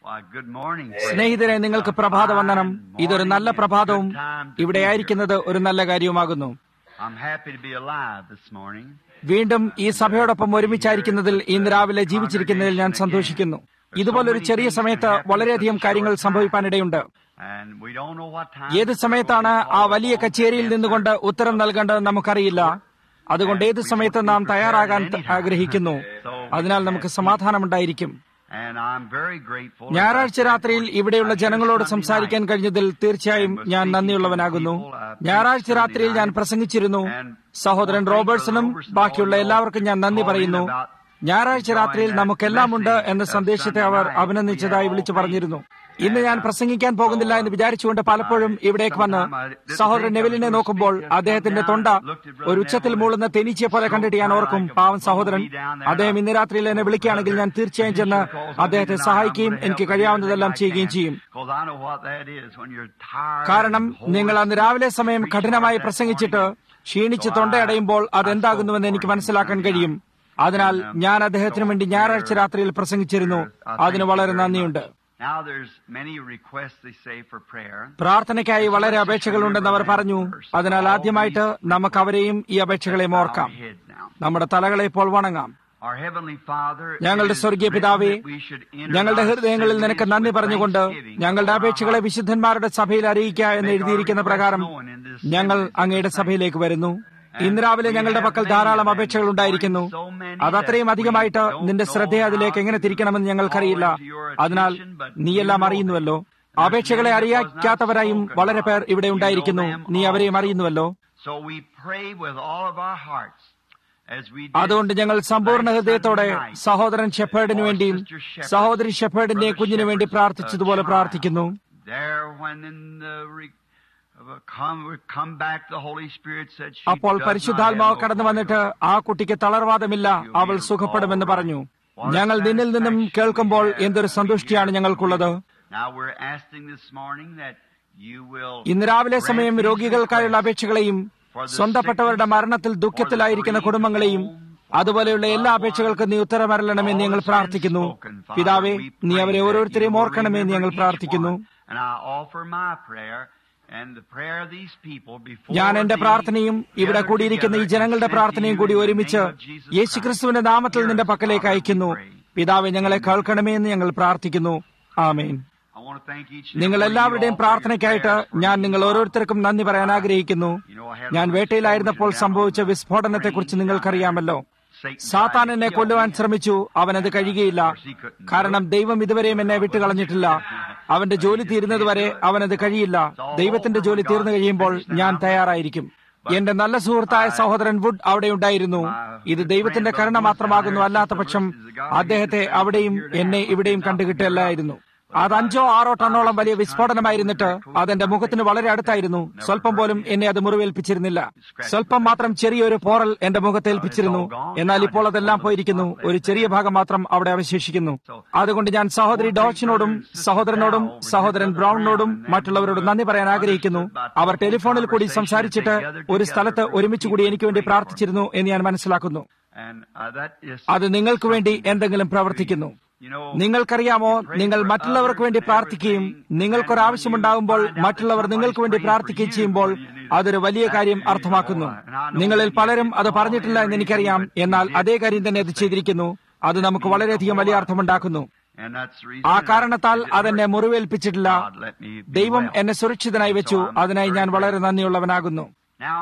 Why, good morning. സ്നേഹിതരെ നിങ്ങൾക്ക് പ്രഭാതവന്ദനം ഇതൊരു നല്ല പ്രഭാതവും ഇവിടെ ആയിരിക്കുന്നത് ഒരു നല്ല കാര്യവുമാകുന്നു I'm happy to be alive this morning. വീണ്ടും ഈ സഭയോടൊപ്പം ഒരുമിച്ചായിരിക്കുന്നതിൽ ഇന്ന് രാവിലെ ജീവിച്ചിരിക്കുന്നതിൽ ഞാൻ സന്തോഷിക്കുന്നു ഇതുപോലൊരു ചെറിയ സമയത്ത് വളരെയധികം കാര്യങ്ങൾ സംഭവിക്കാനിടയുണ്ട് And we don't know what time. ഏത് സമയത്താണ് ആ വലിയ കച്ചേരിയിൽ നിന്നുകൊണ്ട് ഉത്തരം നൽകേണ്ടത് നമുക്കറിയില്ല അതുകൊണ്ട് ഏത് സമയത്ത് നാം തയ്യാറാകാൻ ത- ആഗ്രഹിക്കുന്നു അതിനാൽ നമുക്ക് സമാധാനമുണ്ടായിരിക്കും And I'm very grateful. ഞായറാഴ്ച രാത്രിയിൽ ഇവിടെയുള്ള ജനങ്ങളോട് സംസാരിക്കാൻ കഴിഞ്ഞതിൽ തീർച്ചയായും ഞാൻ നന്ദിയുള്ളവനാകുന്നു ഞായറാഴ്ച രാത്രിയിൽ ഞാൻ പ്രസംഗിച്ചിരുന്നു സഹോദരൻ റോബർട്ട്സണും ബാക്കിയുള്ള എല്ലാവർക്കും ഞാൻ നന്ദി പറയുന്നു ഞായറാഴ്ച രാത്രിയിൽ നമുക്കെല്ലാം ഉണ്ട് എന്ന സന്ദേശത്തെ അവർ അഭിനന്ദിച്ചതായി വിളിച്ചു പറഞ്ഞിരുന്നു ഇന്ന് ഞാൻ പ്രസംഗിക്കാൻ പോകുന്നില്ല എന്ന് വിചാരിച്ചുകൊണ്ട് പലപ്പോഴും ഇവിടേക്ക് വന്ന് സഹോദരൻ നെവിലിനെ നോക്കുമ്പോൾ അദ്ദേഹത്തിന്റെ തൊണ്ട ഒരു ഉച്ചത്തിൽ മൂളുന്ന തേനീച്ചയെ പോലെ കണ്ടിട്ട് ഞാൻ ഓർക്കും പാവൻ സഹോദരൻ അദ്ദേഹം ഇന്ന് രാത്രിയിൽ എന്നെ വിളിക്കുകയാണെങ്കിൽ ഞാൻ തീർച്ചയായും ചെന്ന് അദ്ദേഹത്തെ സഹായിക്കുകയും എനിക്ക് കഴിയാവുന്നതെല്ലാം ചെയ്യുകയും ചെയ്യും Because I know what that is when you're tired. കാരണം and നിങ്ങൾ അന്ന് രാവിലെ സമയം കഠിനമായി പ്രസംഗിച്ചിട്ട് ക്ഷീണിച്ച് തൊണ്ടയടയുമ്പോൾ അതെന്താകുന്നുവെന്ന് എനിക്ക് മനസ്സിലാക്കാൻ കഴിയും അതിനാൽ ഞാൻ അദ്ദേഹത്തിന് വേണ്ടി ഞായറാഴ്ച രാത്രിയിൽ പ്രസംഗിച്ചിരുന്നു അതിന് വളരെ നന്ദിയുണ്ട് Now there's many requests they say for prayer. പ്രാർത്ഥനയ്ക്കായി വളരെ അപേക്ഷകളുണ്ടെന്ന് അവർ പറഞ്ഞു അതിനാൽ ആദ്യമായിട്ട് നമുക്ക് അവരെയും ഈ അപേക്ഷകളെയും ഓർക്കാം Our head now. നമ്മുടെ തലകളെ ഇപ്പോൾ വണങ്ങാം Our Heavenly Father, ഞങ്ങളുടെ it is സ്വർഗീയ written പിതാവേ that we should enter ഞങ്ങളുടെ our ഹൃദയങ്ങളിൽ assemblies നിനക്ക് നന്ദി with പറഞ്ഞുകൊണ്ട് thanksgiving ഞങ്ങളുടെ for our അപേക്ഷകളെ hearts. വിശുദ്ധന്മാരുടെ സഭയിൽ അറിയിക്കുക എന്ന് എഴുതിയിരിക്കുന്ന പ്രകാരം ഞങ്ങൾ അങ്ങയുടെ സഭയിലേക്ക് വരുന്നു ഇന്ന് രാവിലെ ഞങ്ങളുടെ പക്കൽ ധാരാളം അപേക്ഷകൾ ഉണ്ടായിരിക്കുന്നു അതത്രയും അധികമായിട്ട് നിന്റെ ശ്രദ്ധയെ അതിലേക്ക് എങ്ങനെ തിരിക്കണമെന്ന് ഞങ്ങൾക്കറിയില്ല അതിനാൽ നീയെല്ലാം അറിയുന്നുവല്ലോ അപേക്ഷകളെ അറിയിക്കാത്തവരായും വളരെ പേർ ഇവിടെ ഉണ്ടായിരിക്കുന്നു നീ അവരെയും അറിയുന്നുവല്ലോ So we pray with all of our hearts as we did അതുകൊണ്ട് ഞങ്ങൾ സമ്പൂർണ്ണ last ഹൃദയത്തോടെ Sunday night. സഹോദരൻ ഷെപ്പേർഡിനു വേണ്ടിയും സഹോദരി ഷെപ്പേർഡിന്റെ കുഞ്ഞിനു വേണ്ടി പ്രാർത്ഥിച്ചതുപോലെ പ്രാർത്ഥിക്കുന്നു There when in the re- uh, come, come back the Holy Spirit said she അപ്പോൾ does not പരിശുദ്ധാത്മാവ് have no കടന്നു വന്നിട്ട് Holy ആ കുട്ടിക്ക് തളർവാദമില്ല അവൾ സുഖപ്പെടുമെന്ന് പറഞ്ഞു ഞങ്ങൾ നിന്നിൽ നിന്നും കേൾക്കുമ്പോൾ എന്തൊരു സന്തുഷ്ടിയാണ് ഞങ്ങൾക്കുള്ളത് Ghost. Now we're asking this morning that you will ഇന്ന് രാവിലെ grant സമയം these രോഗികൾക്കായുള്ള requests അപേക്ഷകളെയും സ്വന്തപ്പെട്ടവരുടെ മരണത്തിൽ ദുഃഖത്തിലായിരിക്കുന്ന കുടുംബങ്ങളെയും അതുപോലെയുള്ള എല്ലാ അപേക്ഷകൾക്കും നീ ഉത്തരമരളണമെന്ന് ഞങ്ങൾ പ്രാർത്ഥിക്കുന്നു പിതാവേ നീ അവരെ ഓരോരുത്തരെയും ഓർക്കണമെന്ന് ഞങ്ങൾ പ്രാർത്ഥിക്കുന്നു And I offer my prayer and the prayer of these people before ഞാൻ എന്റെ thee പ്രാർത്ഥനയും ഇവിടെ gathered കൂടിയിരിക്കുന്ന ഈ together ജനങ്ങളുടെ and sent പ്രാർത്ഥനയും to കൂടി you in the ഒരുമിച്ച് name of Jesus യേശുക്രിസ്തുവിന്റെ Christ. നാമത്തിൽ Hear നിന്റെ us, പക്കലേക്ക് Father, അയക്കുന്നു we pray. പിതാവെ ഞങ്ങളെ കേൾക്കണമേ എന്ന് ഞങ്ങൾ പ്രാർത്ഥിക്കുന്നു ആമേൻ I want to thank each and നിങ്ങൾ every one of you എല്ലാവരുടെയും all for your പ്രാർത്ഥനയ്ക്കായിട്ട് prayers for ഞാൻ me. നിങ്ങൾ ഓരോരുത്തർക്കും നന്ദി പറയാൻ ആഗ്രഹിക്കുന്നു ഞാൻ വേട്ടയിലായിരുന്നപ്പോൾ സംഭവിച്ച വിസ്ഫോടനത്തെക്കുറിച്ച് നിങ്ങൾക്കറിയാമല്ലോ സാത്താൻ എന്നെ കൊല്ലുവാൻ ശ്രമിച്ചു അവനത് കഴിയുകയില്ല കാരണം ദൈവം ഇതുവരെയും എന്നെ വിട്ടുകളഞ്ഞിട്ടില്ല അവന്റെ ജോലി തീരുന്നതുവരെ അവനത് കഴിയില്ല ദൈവത്തിന്റെ ജോലി തീർന്നു കഴിയുമ്പോൾ ഞാൻ തയ്യാറായിരിക്കും എന്റെ നല്ല സുഹൃത്തായ സഹോദരൻ വുഡ് അവിടെ ഉണ്ടായിരുന്നു ഇത് ദൈവത്തിന്റെ കരുണ മാത്രമാകുന്നു അല്ലാത്ത പക്ഷം അദ്ദേഹത്തെ അവിടെയും എന്നെ ഇവിടെയും കണ്ടുകിട്ടല്ലായിരുന്നു അത് അഞ്ചോ ആറോ ടണ്ണോളം വലിയ വിസ്ഫോടനമായിരുന്നിട്ട് അതെന്റെ മുഖത്തിന് വളരെ അടുത്തായിരുന്നു സ്വല്പം പോലും എന്നെ അത് മുറിവേൽപ്പിച്ചിരുന്നില്ല സ്വല്പം മാത്രം ചെറിയൊരു പോറൽ എന്റെ മുഖത്തേൽപ്പിച്ചിരുന്നു എന്നാൽ ഇപ്പോൾ അതെല്ലാം പോയിരിക്കുന്നു ഒരു ചെറിയ ഭാഗം മാത്രം അവിടെ അവശേഷിക്കുന്നു അതുകൊണ്ട് ഞാൻ സഹോദരി ഡോച്ചിനോടും സഹോദരനോടും സഹോദരൻ ബ്രൗണിനോടും മറ്റുള്ളവരോടും നന്ദി പറയാൻ ആഗ്രഹിക്കുന്നു അവർ ടെലിഫോണിൽ കൂടി സംസാരിച്ചിട്ട് ഒരു സ്ഥലത്ത് ഒരുമിച്ച് കൂടി എനിക്ക് വേണ്ടി പ്രാർത്ഥിച്ചിരുന്നു എന്ന് ഞാൻ മനസ്സിലാക്കുന്നു And, uh, that is അത് നിങ്ങൾക്ക് വേണ്ടി എന്തെങ്കിലും പ്രവർത്തിക്കുന്നു you know, നിങ്ങൾക്കറിയാമോ നിങ്ങൾ മറ്റുള്ളവർക്ക് വേണ്ടി പ്രാർത്ഥിക്കുകയും നിങ്ങൾക്കൊരാവശ്യമുണ്ടാകുമ്പോൾ മറ്റുള്ളവർ നിങ്ങൾക്ക് വേണ്ടി പ്രാർത്ഥിക്കുകയും ചെയ്യുമ്പോൾ അതൊരു വലിയ കാര്യം അർത്ഥമാക്കുന്നു നിങ്ങളിൽ പലരും അത് പറഞ്ഞിട്ടില്ല എന്ന് എനിക്കറിയാം എന്നാൽ അതേ കാര്യം തന്നെ അത് ചെയ്തിരിക്കുന്നു അത് നമുക്ക് വളരെയധികം വലിയ അർത്ഥമുണ്ടാക്കുന്നു and that's the reason ആ that കാരണത്താൽ it didn't അതെന്നെ hurt. മുറിവേൽപ്പിച്ചിട്ടില്ല God let me be ദൈവം well. എന്നെ സുരക്ഷിതനായി വെച്ചു So I'm അതിനായി ഞാൻ very വളരെ grateful. നന്ദിയുള്ളവനാകുന്നു Now,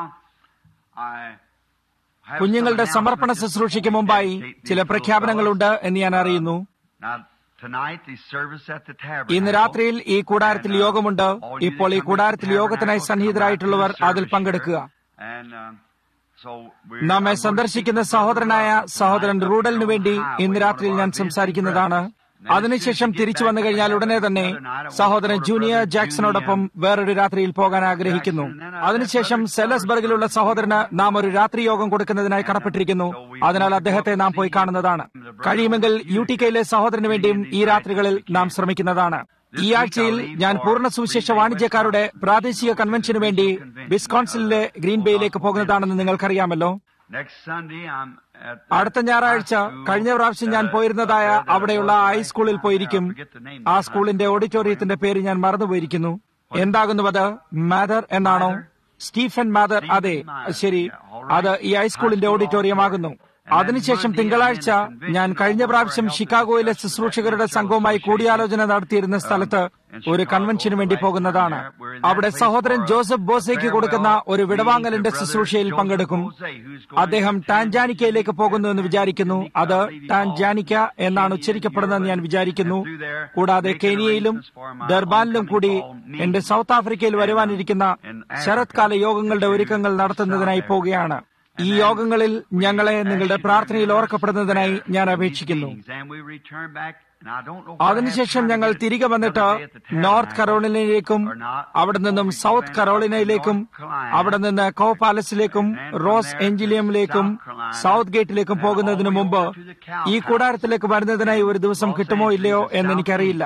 I have കുഞ്ഞുങ്ങളുടെ some സമർപ്പണ announcements ശുശ്രൂഷയ്ക്ക് before we മുമ്പായി dedicate these ചില little പ്രഖ്യാപനങ്ങളുണ്ട് fellows. എന്ന് ഞാൻ അറിയുന്നു Now, tonight the service at the tabernacle. ഇന്ന് രാത്രിയിൽ ഈ കൂടാരത്തിൽ And, uh, യോഗമുണ്ട് all you ഇപ്പോൾ ഈ that come to കൂടാരത്തിൽ the യോഗത്തിനായി tabernacle, സന്നിഹിതരായിട്ടുള്ളവർ come out to the അതിൽ service പങ്കെടുക്കുക here. And, um, so we're- നമ്മെ I'm going to സന്ദർശിക്കുന്ന speak to സഹോദരനായ Brother Russell സഹോദരൻ tonight up റൂഡലിനു here on വേണ്ടി the highway, ഇന്ന് one of രാത്രിയിൽ ഞാൻ our visiting സംസാരിക്കുന്നതാണ് brothers. And as അതിനുശേഷം soon as we get തിരിച്ചു വന്നു back കഴിഞ്ഞാൽ together ഉടനെ തന്നെ another night, I want സഹോദരൻ to go to junior Brother ജാക്സണോടൊപ്പം Junior വേറൊരു രാത്രിയിൽ പോകാൻ ആഗ്രഹിക്കുന്നു Jackson, and then I- അതിനുശേഷം Brother സെലസ്ബർഗിലുള്ള സഹോദരന് നാം ഒരു രാത്രി യോഗം കൊടുക്കുന്നതിനായി കടപ്പെട്ടിരിക്കുന്നു അതിനാൽ അദ്ദേഹത്തെ നാം പോയി കാണുന്നതാണ് കഴിയുമെങ്കിൽ യു ടി കെയിലെ സഹോദരന് വേണ്ടിയും ഈ രാത്രികളിൽ നാം ശ്രമിക്കുന്നതാണ് ഈ ആഴ്ചയിൽ ഞാൻ പൂർണ്ണ സുവിശേഷ വാണിജ്യക്കാരുടെ പ്രാദേശിക കൺവെൻഷനു വേണ്ടി വിസ്കോൺസിലെ ഗ്രീൻ ബേയിലേക്ക് പോകുന്നതാണെന്ന് നിങ്ങൾക്കറിയാമല്ലോ Next Sunday, I'm അടുത്ത ഞായറാഴ്ച കഴിഞ്ഞ പ്രാവശ്യം ഞാൻ പോയിരുന്നതായ അവിടെയുള്ള ഹൈസ്കൂളിൽ പോയിരിക്കും ആ സ്കൂളിന്റെ ഓഡിറ്റോറിയത്തിന്റെ പേര് ഞാൻ മറന്നുപോയിരിക്കുന്നു എന്താകുന്നു അത് മാതർ എന്നാണോ സ്റ്റീഫൻ മാതർ അതെ ശരി അത് ഈ ഹൈസ്കൂളിന്റെ ഓഡിറ്റോറിയം ആകുന്നു അതിനുശേഷം തിങ്കളാഴ്ച ഞാൻ കഴിഞ്ഞ പ്രാവശ്യം ഷിക്കാഗോയിലെ ശുശ്രൂഷകരുടെ സംഘവുമായി കൂടിയാലോചന നടത്തിയിരുന്ന സ്ഥലത്ത് ഒരു കൺവെൻഷന് വേണ്ടി പോകുന്നതാണ് അവിടെ സഹോദരൻ ജോസഫ് ബോസയ്ക്ക് കൊടുക്കുന്ന ഒരു വിടവാങ്ങലിന്റെ ശുശ്രൂഷയിൽ പങ്കെടുക്കും അദ്ദേഹം ടാൻജാനിക്കയിലേക്ക് പോകുന്നു എന്ന് വിചാരിക്കുന്നു അത് ടാൻജാനിക്ക എന്നാണ് ഉച്ചരിക്കപ്പെടുന്നതെന്ന് ഞാൻ വിചാരിക്കുന്നു കൂടാതെ കെനിയയിലും ദർബാനിലും കൂടി എന്റെ സൗത്ത് ആഫ്രിക്കയിൽ വരുവാനിരിക്കുന്ന ശരത്കാല യോഗങ്ങളുടെ ഒരുക്കങ്ങൾ നടത്തുന്നതിനായി പോവുകയാണ് ഈ യോഗങ്ങളിൽ ഞങ്ങളെ നിങ്ങളുടെ പ്രാർത്ഥനയിൽ ഓർക്കപ്പെടുന്നതിനായി ഞാൻ അപേക്ഷിക്കുന്നു അതിനുശേഷം ഞങ്ങൾ തിരികെ വന്നിട്ട് നോർത്ത് കരോളിനയിലേക്കും അവിടെ നിന്നും സൗത്ത് കരോളിനയിലേക്കും അവിടെ നിന്ന് കോ പാലസിലേക്കും റോസ് എഞ്ചിലിയമിലേക്കും സൗത്ത് ഗേറ്റിലേക്കും പോകുന്നതിന് മുമ്പ് ഈ കൂടാരത്തിലേക്ക് വരുന്നതിനായി ഒരു ദിവസം കിട്ടുമോ ഇല്ലയോ എന്ന് എനിക്കറിയില്ല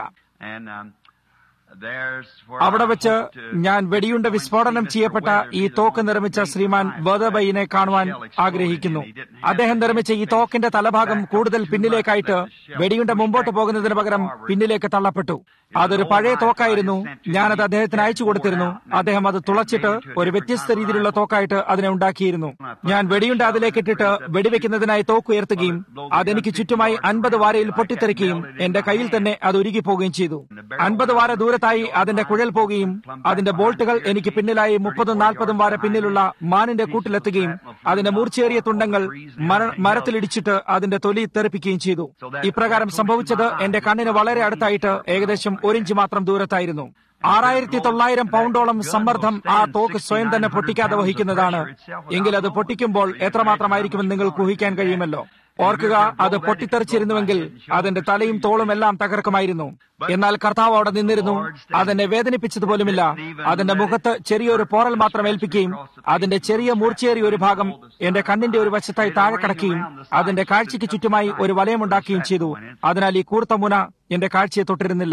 അവിടെ വെച്ച് ഞാൻ വെടിയുണ്ട വിസ്ഫോടനം ചെയ്യപ്പെട്ട ഈ തോക്ക് നിർമ്മിച്ച ശ്രീമാൻ വേദബൈനെ കാണുവാൻ ആഗ്രഹിക്കുന്നു അദ്ദേഹം നിർമ്മിച്ച ഈ തോക്കിന്റെ തലഭാഗം കൂടുതൽ പിന്നിലേക്കായിട്ട് വെടിയുണ്ട മുമ്പോട്ട് പോകുന്നതിന് പകരം പിന്നിലേക്ക് തള്ളപ്പെട്ടു അതൊരു പഴയ തോക്കായിരുന്നു ഞാനത് അദ്ദേഹത്തിന് അയച്ചു കൊടുത്തിരുന്നു അദ്ദേഹം അത് തുളച്ചിട്ട് ഒരു വ്യത്യസ്ത രീതിയിലുള്ള തോക്കായിട്ട് അതിനെ ഉണ്ടാക്കിയിരുന്നു ഞാൻ വെടിയുണ്ട അതിലേക്ക് ഇട്ടിട്ട് വെടിവെക്കുന്നതിനായി തോക്ക് ഉയർത്തുകയും അതെനിക്ക് ചുറ്റുമായി അൻപത് വാരയിൽ പൊട്ടിത്തെറിക്കുകയും എന്റെ കയ്യിൽ തന്നെ അത് ഉരുകി പോവുകയും ചെയ്തു അൻപത് വാര ദൂരത്തായി അതിന്റെ കുഴൽ പോകുകയും അതിന്റെ ബോൾട്ടുകൾ എനിക്ക് പിന്നിലായി മുപ്പതും നാൽപ്പതും വാര പിന്നിലുള്ള മാനിന്റെ കൂട്ടിലെത്തുകയും അതിന്റെ മൂർച്ചയേറിയ തുണ്ടങ്ങൾ മരത്തിലിടിച്ചിട്ട് അതിന്റെ തൊലി തെറിപ്പിക്കുകയും ചെയ്തു ഇപ്രകാരം സംഭവിച്ചത് എന്റെ കണ്ണിന് വളരെ അടുത്തായിട്ട് ഏകദേശം ഒരിഞ്ച് മാത്രം ദൂരത്തായിരുന്നു ആറായിരത്തി തൊള്ളായിരം പൗണ്ടോളം സമ്മർദ്ദം ആ തോക്ക് സ്വയം തന്നെ പൊട്ടിക്കാതെ വഹിക്കുന്നതാണ് എങ്കിൽ അത് പൊട്ടിക്കുമ്പോൾ എത്രമാത്രമായിരിക്കുമെന്ന് നിങ്ങൾക്ക് ഊഹിക്കാൻ കഴിയുമല്ലോ ഓർക്കുക അത് പൊട്ടിത്തെറിച്ചിരുന്നുവെങ്കിൽ അതിന്റെ തലയും തോളും എല്ലാം തകർക്കുമായിരുന്നു എന്നാൽ കർത്താവ് അവിടെ നിന്നിരുന്നു അതെന്നെ വേദനിപ്പിച്ചതുപോലുമില്ല അതിന്റെ മുഖത്ത് ചെറിയൊരു പോറൽ മാത്രം ഏൽപ്പിക്കുകയും അതിന്റെ ചെറിയ മൂർച്ചയേറിയ ഒരു ഭാഗം എന്റെ കണ്ണിന്റെ ഒരു വശത്തായി താഴെ കിടക്കുകയും അതിന്റെ കാഴ്ചയ്ക്ക് ചുറ്റുമായി ഒരു വലയമുണ്ടാക്കുകയും ചെയ്തു അതിനാൽ ഈ കൂർത്ത മുന എന്റെ കാഴ്ചയെ തൊട്ടിരുന്നില്ല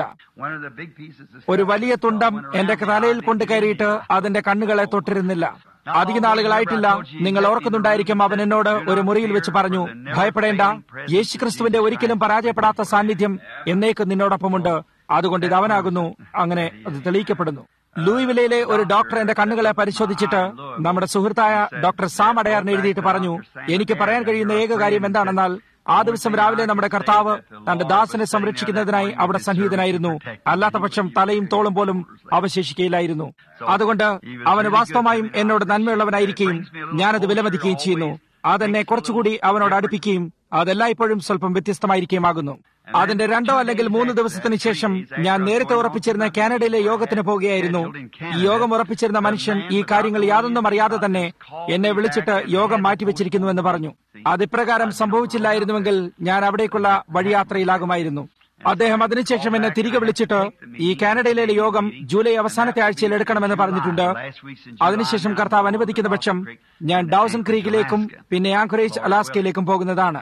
ഒരു വലിയ തുണ്ടം എന്റെ തലയിൽ കൊണ്ട് കയറിയിട്ട് അതിന്റെ കണ്ണുകളെ തൊട്ടിരുന്നില്ല അധിക നാളുകളായിട്ടില്ല നിങ്ങൾ ഓർക്കുന്നുണ്ടായിരിക്കും അവൻ എന്നോട് ഒരു മുറിയിൽ വെച്ച് പറഞ്ഞു ഭയപ്പെടേണ്ട യേശുക്രിസ്തുവിന്റെ ഒരിക്കലും പരാജയപ്പെടാത്ത സാന്നിധ്യം എന്നേക്കും നിന്നോടൊപ്പമുണ്ട് അതുകൊണ്ട് ഇത് അവനാകുന്നു അങ്ങനെ അത് തെളിയിക്കപ്പെടുന്നു ലൂയിവിലയിലെ ഒരു ഡോക്ടർ എന്റെ കണ്ണുകളെ പരിശോധിച്ചിട്ട് നമ്മുടെ സുഹൃത്തായ ഡോക്ടർ സാം അടയാറിന് എഴുതിയിട്ട് പറഞ്ഞു എനിക്ക് പറയാൻ കഴിയുന്ന ഏക കാര്യം എന്താണെന്നാൽ ആ ദിവസം രാവിലെ നമ്മുടെ കർത്താവ് തന്റെ ദാസനെ സംരക്ഷിക്കുന്നതിനായി അവിടെ സന്നിഹിതനായിരുന്നു അല്ലാത്ത പക്ഷം തലയും തോളും പോലും അവശേഷിക്കുകയില്ലായിരുന്നു അതുകൊണ്ട് അവന് വാസ്തവമായും എന്നോട് നന്മയുള്ളവനായിരിക്കുകയും ഞാനത് വിലമതിക്കുകയും ചെയ്യുന്നു അതെന്നെ കുറച്ചുകൂടി അവനോട് അടുപ്പിക്കുകയും അതെല്ലായ്പ്പോഴും സ്വല്പം വ്യത്യസ്തമായിരിക്കുകയുമാകുന്നു അതിന്റെ രണ്ടോ അല്ലെങ്കിൽ മൂന്ന് ദിവസത്തിന് ശേഷം ഞാൻ നേരത്തെ ഉറപ്പിച്ചിരുന്ന കാനഡയിലെ യോഗത്തിന് പോവുകയായിരുന്നു ഈ യോഗം ഉറപ്പിച്ചിരുന്ന മനുഷ്യൻ ഈ കാര്യങ്ങൾ യാതൊന്നും അറിയാതെ തന്നെ എന്നെ വിളിച്ചിട്ട് യോഗം മാറ്റിവെച്ചിരിക്കുന്നു എന്ന് പറഞ്ഞു അതിപ്രകാരം സംഭവിച്ചില്ലായിരുന്നുവെങ്കിൽ ഞാൻ അവിടേക്കുള്ള വഴിയാത്രയിലാകുമായിരുന്നു അദ്ദേഹം അതിനുശേഷം എന്നെ തിരികെ വിളിച്ചിട്ട് ഈ കാനഡയിലെ യോഗം ജൂലൈ അവസാനത്തെ ആഴ്ചയിൽ എടുക്കണമെന്ന് പറഞ്ഞിട്ടുണ്ട് അതിനുശേഷം കർത്താവ് അനുവദിക്കുന്ന പക്ഷം ഞാൻ ഡൗസൺ ക്രീക്കിലേക്കും പിന്നെ ആങ്കറേജ് അലാസ്കയിലേക്കും പോകുന്നതാണ്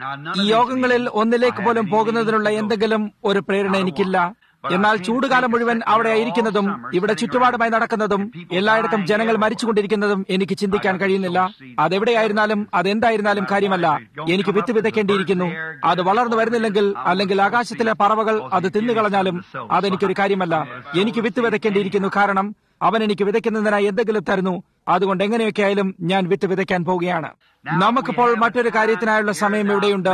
ഈ യോഗങ്ങളിൽ ഒന്നിലേക്ക് പോലും പോകുന്നതിനുള്ള എന്തെങ്കിലും ഒരു പ്രേരണ എനിക്കില്ല എന്നാൽ ചൂടുകാലം മുഴുവൻ അവിടെ ആയിരിക്കുന്നതും ഇവിടെ ചുറ്റുപാടുമായി നടക്കുന്നതും എല്ലായിടത്തും ജനങ്ങൾ മരിച്ചുകൊണ്ടിരിക്കുന്നതും എനിക്ക് ചിന്തിക്കാൻ കഴിയുന്നില്ല അതെവിടെയായിരുന്നാലും അതെന്തായിരുന്നാലും കാര്യമല്ല എനിക്ക് വിത്ത് വിതയ്ക്കേണ്ടിയിരിക്കുന്നു അത് വളർന്നു വരുന്നില്ലെങ്കിൽ അല്ലെങ്കിൽ ആകാശത്തിലെ പറവകൾ അത് തിന്നുകളഞ്ഞാലും അതെനിക്കൊരു കാര്യമല്ല എനിക്ക് വിത്ത് വിതയ്ക്കേണ്ടിയിരിക്കുന്നു കാരണം അവൻ എനിക്ക് വിതയ്ക്കുന്നതിനായി എന്തെങ്കിലും തരുന്നു അതുകൊണ്ട് എങ്ങനെയൊക്കെ ആയാലും ഞാൻ വിത്ത് വിതയ്ക്കാൻ പോവുകയാണ് നമുക്കിപ്പോൾ മറ്റൊരു കാര്യത്തിനായുള്ള സമയം ഇവിടെയുണ്ട്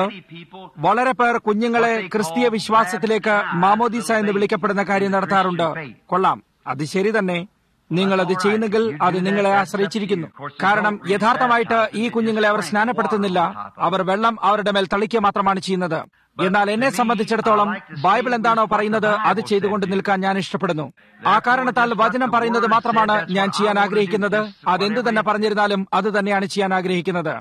വളരെ പേർ കുഞ്ഞുങ്ങളെ ക്രിസ്തീയ വിശ്വാസത്തിലേക്ക് മാമോദീസ എന്ന് വിളിക്കപ്പെടുന്ന കാര്യം നടത്താറുണ്ട് കൊള്ളാം അത് ശരി തന്നെ നിങ്ങൾ അത് ചെയ്യുന്നെങ്കിൽ അത് നിങ്ങളെ ആശ്രയിച്ചിരിക്കുന്നു കാരണം യഥാർത്ഥമായിട്ട് ഈ കുഞ്ഞുങ്ങളെ അവർ സ്നാനപ്പെടുത്തുന്നില്ല അവർ വെള്ളം അവരുടെ മേൽ തളിക്കുക മാത്രമാണ് ചെയ്യുന്നത് എന്നാൽ എന്നെ സംബന്ധിച്ചിടത്തോളം ബൈബിൾ എന്താണോ പറയുന്നത് അത് ചെയ്തുകൊണ്ട് നിൽക്കാൻ ഞാൻ ഇഷ്ടപ്പെടുന്നു ആ കാരണത്താൽ വചനം പറയുന്നത് മാത്രമാണ് ഞാൻ ചെയ്യാൻ ആഗ്രഹിക്കുന്നത് അതെന്ത് തന്നെ പറഞ്ഞിരുന്നാലും അത് തന്നെയാണ് ചെയ്യാൻ ആഗ്രഹിക്കുന്നത്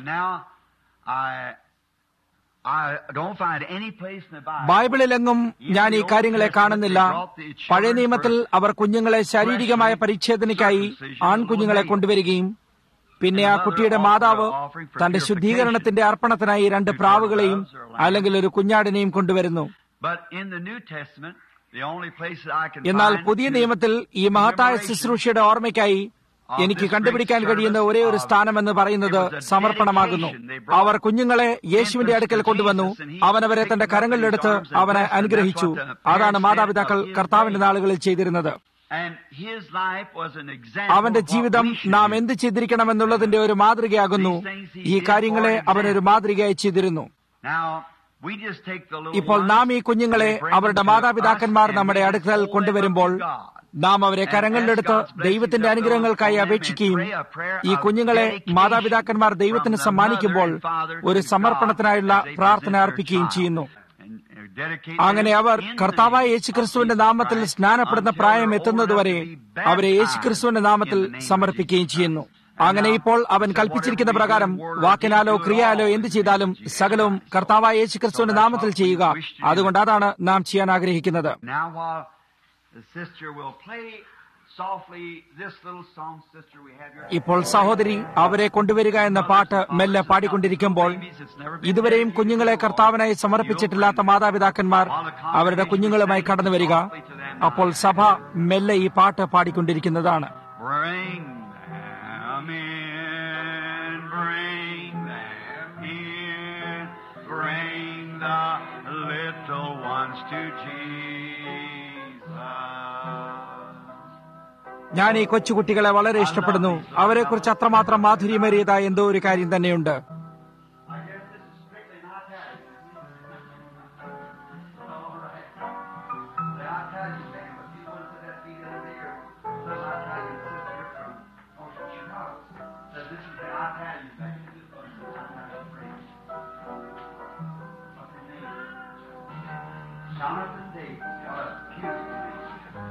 ബൈബിളിലെങ്ങും ഞാൻ ഈ കാര്യങ്ങളെ കാണുന്നില്ല പഴയ നിയമത്തിൽ അവർ കുഞ്ഞുങ്ങളെ ശാരീരികമായ പരിച്ഛേദനയ്ക്കായി ആൺകുഞ്ഞുങ്ങളെ കൊണ്ടുവരികയും പിന്നെ ആ കുട്ടിയുടെ മാതാവ് തന്റെ ശുദ്ധീകരണത്തിന്റെ അർപ്പണത്തിനായി രണ്ട് പ്രാവുകളെയും അല്ലെങ്കിൽ ഒരു കുഞ്ഞാടിനെയും കൊണ്ടുവരുന്നു എന്നാൽ പുതിയ നിയമത്തിൽ ഈ മഹത്തായ ശുശ്രൂഷയുടെ ഓർമ്മയ്ക്കായി എനിക്ക് കണ്ടുപിടിക്കാൻ കഴിയുന്ന ഒരേ ഒരു സ്ഥാനമെന്ന് പറയുന്നത് സമർപ്പണമാകുന്നു അവർ കുഞ്ഞുങ്ങളെ യേശുവിന്റെ അടുക്കൽ കൊണ്ടുവന്നു അവനവരെ തന്റെ കരങ്ങളിലെടുത്ത് അവനെ അനുഗ്രഹിച്ചു അതാണ് മാതാപിതാക്കൾ കർത്താവിന്റെ നാളുകളിൽ ചെയ്തിരുന്നത് അവന്റെ ജീവിതം നാം എന്ത് ചെയ്തിരിക്കണമെന്നുള്ളതിന്റെ ഒരു മാതൃകയാകുന്നു ഈ കാര്യങ്ങളെ അവനൊരു മാതൃകയായി ചെയ്തിരുന്നു ഇപ്പോൾ നാം ഈ കുഞ്ഞുങ്ങളെ അവരുടെ മാതാപിതാക്കന്മാർ നമ്മുടെ അടുക്കൽ കൊണ്ടുവരുമ്പോൾ നാം അവരെ കരങ്ങളിലെടുത്ത് ദൈവത്തിന്റെ അനുഗ്രഹങ്ങൾക്കായി അപേക്ഷിക്കുകയും ഈ കുഞ്ഞുങ്ങളെ മാതാപിതാക്കന്മാർ ദൈവത്തിന് സമ്മാനിക്കുമ്പോൾ ഒരു സമർപ്പണത്തിനായുള്ള പ്രാർത്ഥന അർപ്പിക്കുകയും ചെയ്യുന്നു അങ്ങനെ അവർ കർത്താവായ യേശുക്രിസ്തുവിന്റെ നാമത്തിൽ സ്നാനപ്പെടുന്ന പ്രായം എത്തുന്നതുവരെ അവരെ യേശുക്രിസ്തുവിന്റെ നാമത്തിൽ സമർപ്പിക്കുകയും ചെയ്യുന്നു അങ്ങനെ ഇപ്പോൾ അവൻ കൽപ്പിച്ചിരിക്കുന്ന പ്രകാരം വാക്കിനാലോ ക്രിയാലോ എന്ത് ചെയ്താലും സകലവും കർത്താവായ യേശുക്രിസ്തുവിന്റെ നാമത്തിൽ ചെയ്യുക അതുകൊണ്ട് അതാണ് നാം ചെയ്യാൻ ആഗ്രഹിക്കുന്നത് ഇപ്പോൾ സഹോദരി അവരെ കൊണ്ടുവരിക എന്ന പാട്ട് മെല്ലെ പാടിക്കൊണ്ടിരിക്കുമ്പോൾ ഇതുവരെയും കുഞ്ഞുങ്ങളെ കർത്താവിനായി സമർപ്പിച്ചിട്ടില്ലാത്ത മാതാപിതാക്കന്മാർ അവരുടെ കുഞ്ഞുങ്ങളുമായി കടന്നു വരിക അപ്പോൾ സഭ മെല്ലെ ഈ പാട്ട് പാടിക്കൊണ്ടിരിക്കുന്നതാണ് little ones to Jesus. ഞാൻ ഈ കൊച്ചുകുട്ടികളെ വളരെ ഇഷ്ടപ്പെടുന്നു അവരെക്കുറിച്ച് അത്രമാത്രം മാധുര്യമേറിയതായ എന്തോ ഒരു കാര്യം തന്നെയുണ്ട് Jonathan Davis, got a beautiful name.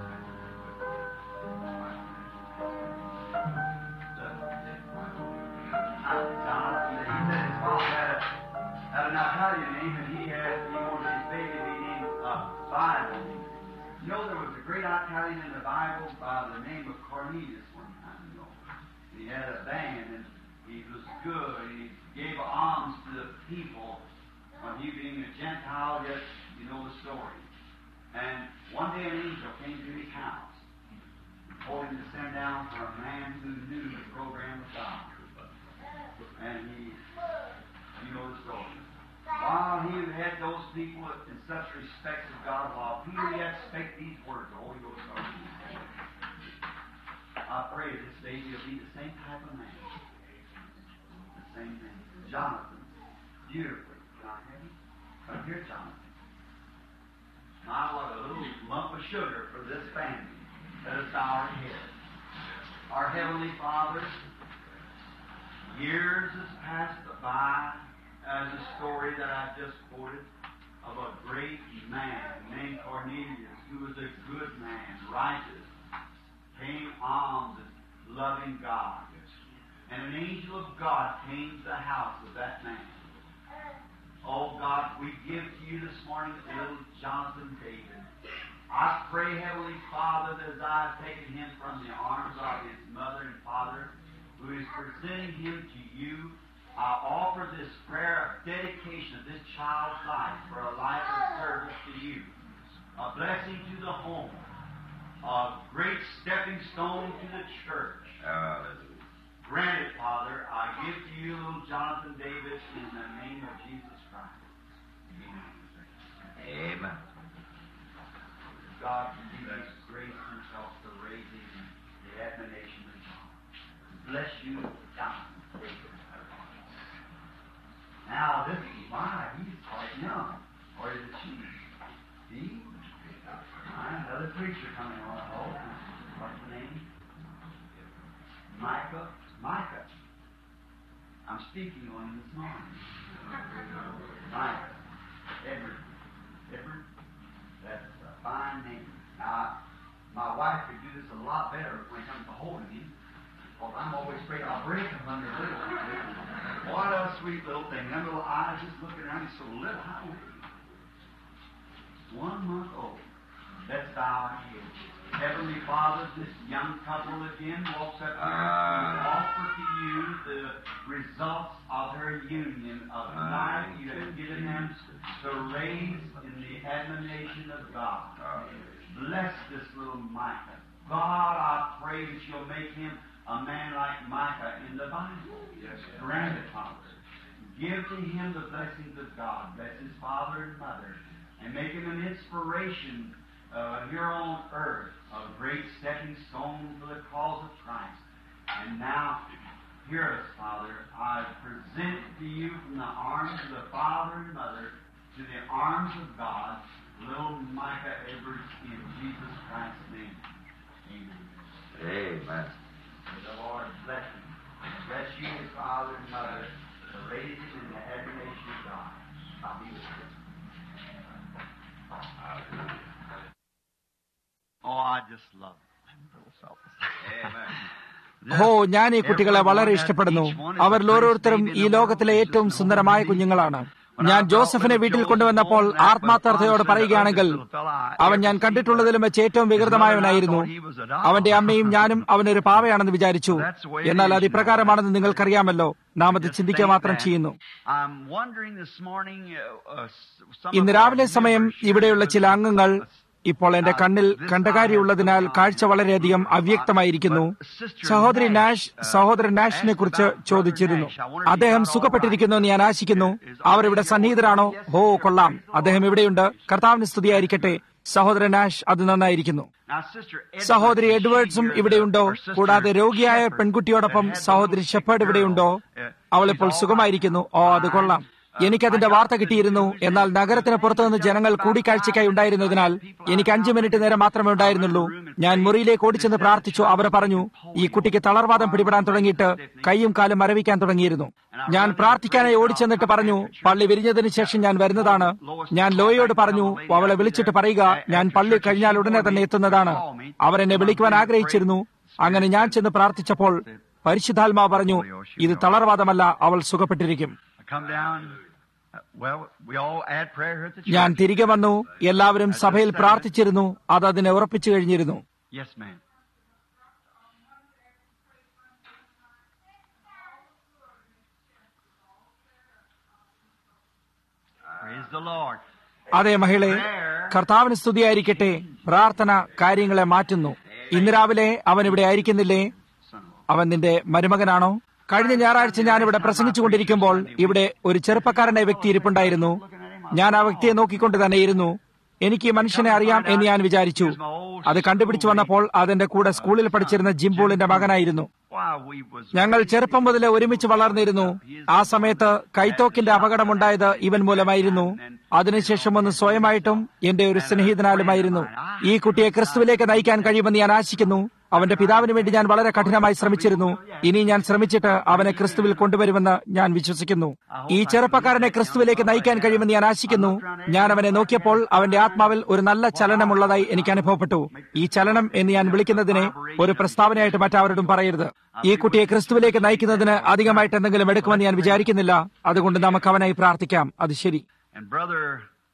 Jonathan, he said his father had, a, had an Italian name, and he had he wanted his baby to be named uh, Bible. You know, there was a great Italian in the Bible by the name of Cornelius one time. You know, he had a band, and he was good. He gave alms to the people. When he being a Gentile, yet you know the story. And one day an angel came to his house and told him to send down for a man who knew the program of God. And he, you know the story. While he had those people in such respect of God, while Peter yet spake these words, the Holy Ghost started to speak. I pray this day you'll be the same type of man. The same thing. Jonathan, beautifully. Can I have you? Come here, Jonathan. I want a little lump of sugar for this family. Let us bow our head. Our Heavenly Father, years has passed by as a story that I just quoted of a great man named Cornelius who was a good man, righteous, paying alms and loving God. And an angel of God came to the house of that man. Oh God, we give to you this morning little Jonathan David. I pray, Heavenly Father, that as I have taken him from the arms of his mother and father, who is presenting him to you, I offer this prayer of dedication of this child's life for a life of service to you, a blessing to the home, a great stepping stone to the church. Grant it, Father. I give to you little Jonathan Davis in the name of Jesus Christ. Amen. God give us grace himself to raise him in the admonition of God. Bless you, Jonathan Davis. Now, this is why he's quite young. Or is it she? He? Right, another preacher coming on. Oh, what's the name? Micah. Micah. I'm speaking on him this morning. Micah. Edward. Edward. That's a fine name. Now, my wife could do this a lot better when it comes to holding him. Well, I'm always afraid I'll break him under little. What a sweet little thing. Them little eyes just looking around. He's so little. How old is he? One month old. Let's bow our heads. Heavenly Father, this young couple again walks up here to offer to you the results of their union of life you have given them to raise in the admonition of God. Bless this little Micah. God, I pray that you'll make him a man like Micah in the Bible. Yes, Grant it, Father. Give to him the blessings of God. Bless his father and mother. And make him an inspiration uh, here on earth, a great stepping stone for the cause of Christ. And now, hear us, Father. I present to you from the arms of the father and mother to the arms of God, little Micah Edwards, in Jesus Christ's name. Amen. Amen. May the Lord bless him. Bless you, his father and mother, to raise him in the admiration of God. I'll be with you. Oh, I just love them little fellas. Amen. ഹോ ഞാൻ ഈ കുട്ടികളെ വളരെ ഇഷ്ടപ്പെടുന്നു അവരിൽ ഓരോരുത്തരും ഈ ലോകത്തിലെ ഏറ്റവും സുന്ദരമായ കുഞ്ഞുങ്ങളാണ് ഞാൻ ജോസഫിനെ വീട്ടിൽ കൊണ്ടുവന്നപ്പോൾ ആത്മാർത്ഥതയോട് പറയുകയാണെങ്കിൽ അവൻ ഞാൻ കണ്ടിട്ടുള്ളതിലും വെച്ച് ഏറ്റവും വികൃതമായവനായിരുന്നു അവന്റെ അമ്മയും ഞാനും അവനൊരു പാവയാണെന്ന് വിചാരിച്ചു എന്നാൽ അത് ഇപ്രകാരമാണെന്ന് നിങ്ങൾക്കറിയാമല്ലോ നാം അത് ചിന്തിക്കുക മാത്രം ചെയ്യുന്നു I'm wondering this morning, uh, uh, some ഇന്ന് of രാവിലെ our സമയം members ഇവിടെയുള്ള ചില here, അംഗങ്ങൾ ഇപ്പോൾ എന്റെ കണ്ണിൽ കണ്ടകാരിയുള്ളതിനാൽ കാഴ്ച വളരെയധികം അവ്യക്തമായിരിക്കുന്നു സഹോദരി നാഷ് സഹോദരൻ നാഷിനെ കുറിച്ച് ചോദിച്ചിരുന്നു അദ്ദേഹം സുഖപ്പെട്ടിരിക്കുന്നു എന്ന് ഞാൻ ആശിക്കുന്നു അവർ ഇവിടെ സന്നിഹിതരാണോ ഓ കൊള്ളാം അദ്ദേഹം ഇവിടെയുണ്ട് കർത്താവിന് സ്തുതിയായിരിക്കട്ടെ സഹോദരൻ നാഷ് അത് നന്നായിരിക്കുന്നു Now, Sister Edwards, സഹോദരി is she എഡ്വേർഡ്സും here? ഇവിടെയുണ്ടോ Her sister കൂടാതെ രോഗിയായ Shepherd, പെൺകുട്ടിയോടൊപ്പം that had സഹോദരി the ഷെപ്പേർഡ് ഇവിടെയുണ്ടോ girl, uh, അവൾ she's ഇപ്പോൾ all സുഖമായിരിക്കുന്നു right. ഓ അത് കൊള്ളാം എനിക്കതിന്റെ വാർത്ത കിട്ടിയിരുന്നു എന്നാൽ നഗരത്തിന് പുറത്തുനിന്ന് ജനങ്ങൾ കൂടിക്കാഴ്ചയ്ക്കായി ഉണ്ടായിരുന്നതിനാൽ എനിക്ക് അഞ്ചു മിനിറ്റ് നേരം മാത്രമേ ഉണ്ടായിരുന്നുള്ളൂ ഞാൻ മുറിയിലേക്ക് ഓടിച്ചെന്ന് പ്രാർത്ഥിച്ചു അവർ പറഞ്ഞു ഈ കുട്ടിക്ക് തളർവാദം പിടിപെടാൻ തുടങ്ങിയിട്ട് കൈയും കാലും മരവിക്കാൻ തുടങ്ങിയിരുന്നു ഞാൻ പ്രാർത്ഥിക്കാനായി ഓടിച്ചെന്നിട്ട് പറഞ്ഞു പള്ളി വിരിഞ്ഞതിന് ശേഷം ഞാൻ വരുന്നതാണ് ഞാൻ ലോയോട് പറഞ്ഞു അവളെ വിളിച്ചിട്ട് പറയുക ഞാൻ പള്ളി കഴിഞ്ഞാൽ ഉടനെ തന്നെ എത്തുന്നതാണ് അവർ എന്നെ വിളിക്കുവാൻ ആഗ്രഹിച്ചിരുന്നു അങ്ങനെ ഞാൻ ചെന്ന് പ്രാർത്ഥിച്ചപ്പോൾ പരിശുദ്ധാത്മാ പറഞ്ഞു ഇത് തളർവാദമല്ല അവൾ സുഖപ്പെട്ടിരിക്കും I come down. uh, Well, we all add prayer here at the ഞാൻ church. തിരികെ വന്നു എല്ലാവരും സഭയിൽ പ്രാർത്ഥിച്ചിരുന്നു അത് അതിനെ ഉറപ്പിച്ചു കഴിഞ്ഞിരുന്നു Yes, ma'am. Praise the Lord. അതെ മഹിളെ കർത്താവിന് സ്തുതിയായിരിക്കട്ടെ പ്രാർത്ഥന കാര്യങ്ങളെ മാറ്റുന്നു ഇന്ന് രാവിലെ അവൻ ഇവിടെ ആയിരിക്കുന്നില്ലേ അവൻ നിന്റെ മരുമകനാണോ കഴിഞ്ഞ ഞായറാഴ്ച ഞാൻ ഇവിടെ പ്രസംഗിച്ചുകൊണ്ടിരിക്കുമ്പോൾ ഇവിടെ ഒരു ചെറുപ്പക്കാരനായ വ്യക്തി ഇരിപ്പുണ്ടായിരുന്നു ഞാൻ ആ വ്യക്തിയെ നോക്കിക്കൊണ്ട് തന്നെ ഇരുന്നു എനിക്ക് ഈ മനുഷ്യനെ അറിയാം എന്ന് ഞാൻ വിചാരിച്ചു അത് കണ്ടുപിടിച്ചു വന്നപ്പോൾ അതെന്റെ കൂടെ സ്കൂളിൽ പഠിച്ചിരുന്ന ജിംബോളിന്റെ മകനായിരുന്നു Why, we was ഞങ്ങൾ ചെറുപ്പം മുതലേ ഒരുമിച്ച് വളർന്നിരുന്നു ആ സമയത്ത് കൈത്തോക്കിന്റെ അപകടമുണ്ടായത് ഇവൻ മൂലമായിരുന്നു അതിനുശേഷം ഒന്ന് സ്വയമായിട്ടും എന്റെ ഒരു സ്നേഹിതനാലുമായിരുന്നു ഈ കുട്ടിയെ ക്രിസ്തുവിലേക്ക് നയിക്കാൻ കഴിയുമെന്ന് ഞാൻ ആശിക്കുന്നു അവന്റെ പിതാവിന് വേണ്ടി ഞാൻ വളരെ കഠിനമായി ശ്രമിച്ചിരുന്നു ഇനി ഞാൻ ശ്രമിച്ചിട്ട് അവനെ ക്രിസ്തുവിൽ കൊണ്ടുവരുമെന്ന് ഞാൻ വിശ്വസിക്കുന്നു ഈ ചെറുപ്പക്കാരനെ ക്രിസ്തുവിലേക്ക് നയിക്കാൻ കഴിയുമെന്ന് ഞാൻ ആശിക്കുന്നു ഞാൻ അവനെ നോക്കിയപ്പോൾ അവന്റെ ആത്മാവിൽ ഒരു നല്ല ചലനമുള്ളതായി എനിക്ക് അനുഭവപ്പെട്ടു ഈ ചലനം എന്ന് ഞാൻ വിളിക്കുന്നതിനെ ഒരു പ്രസ്താവനയായിട്ട് മറ്റാവരോടും പറയരുത് ഈ കുട്ടിയെ ക്രിസ്തുവിലേക്ക് നയിക്കുന്നതിന് അധികമായിട്ട് എന്തെങ്കിലും എടുക്കുമെന്ന് ഞാൻ വിചാരിക്കുന്നില്ല അതുകൊണ്ട് നമുക്ക് അവനായി പ്രാർത്ഥിക്കാം അത് ശരി and brother.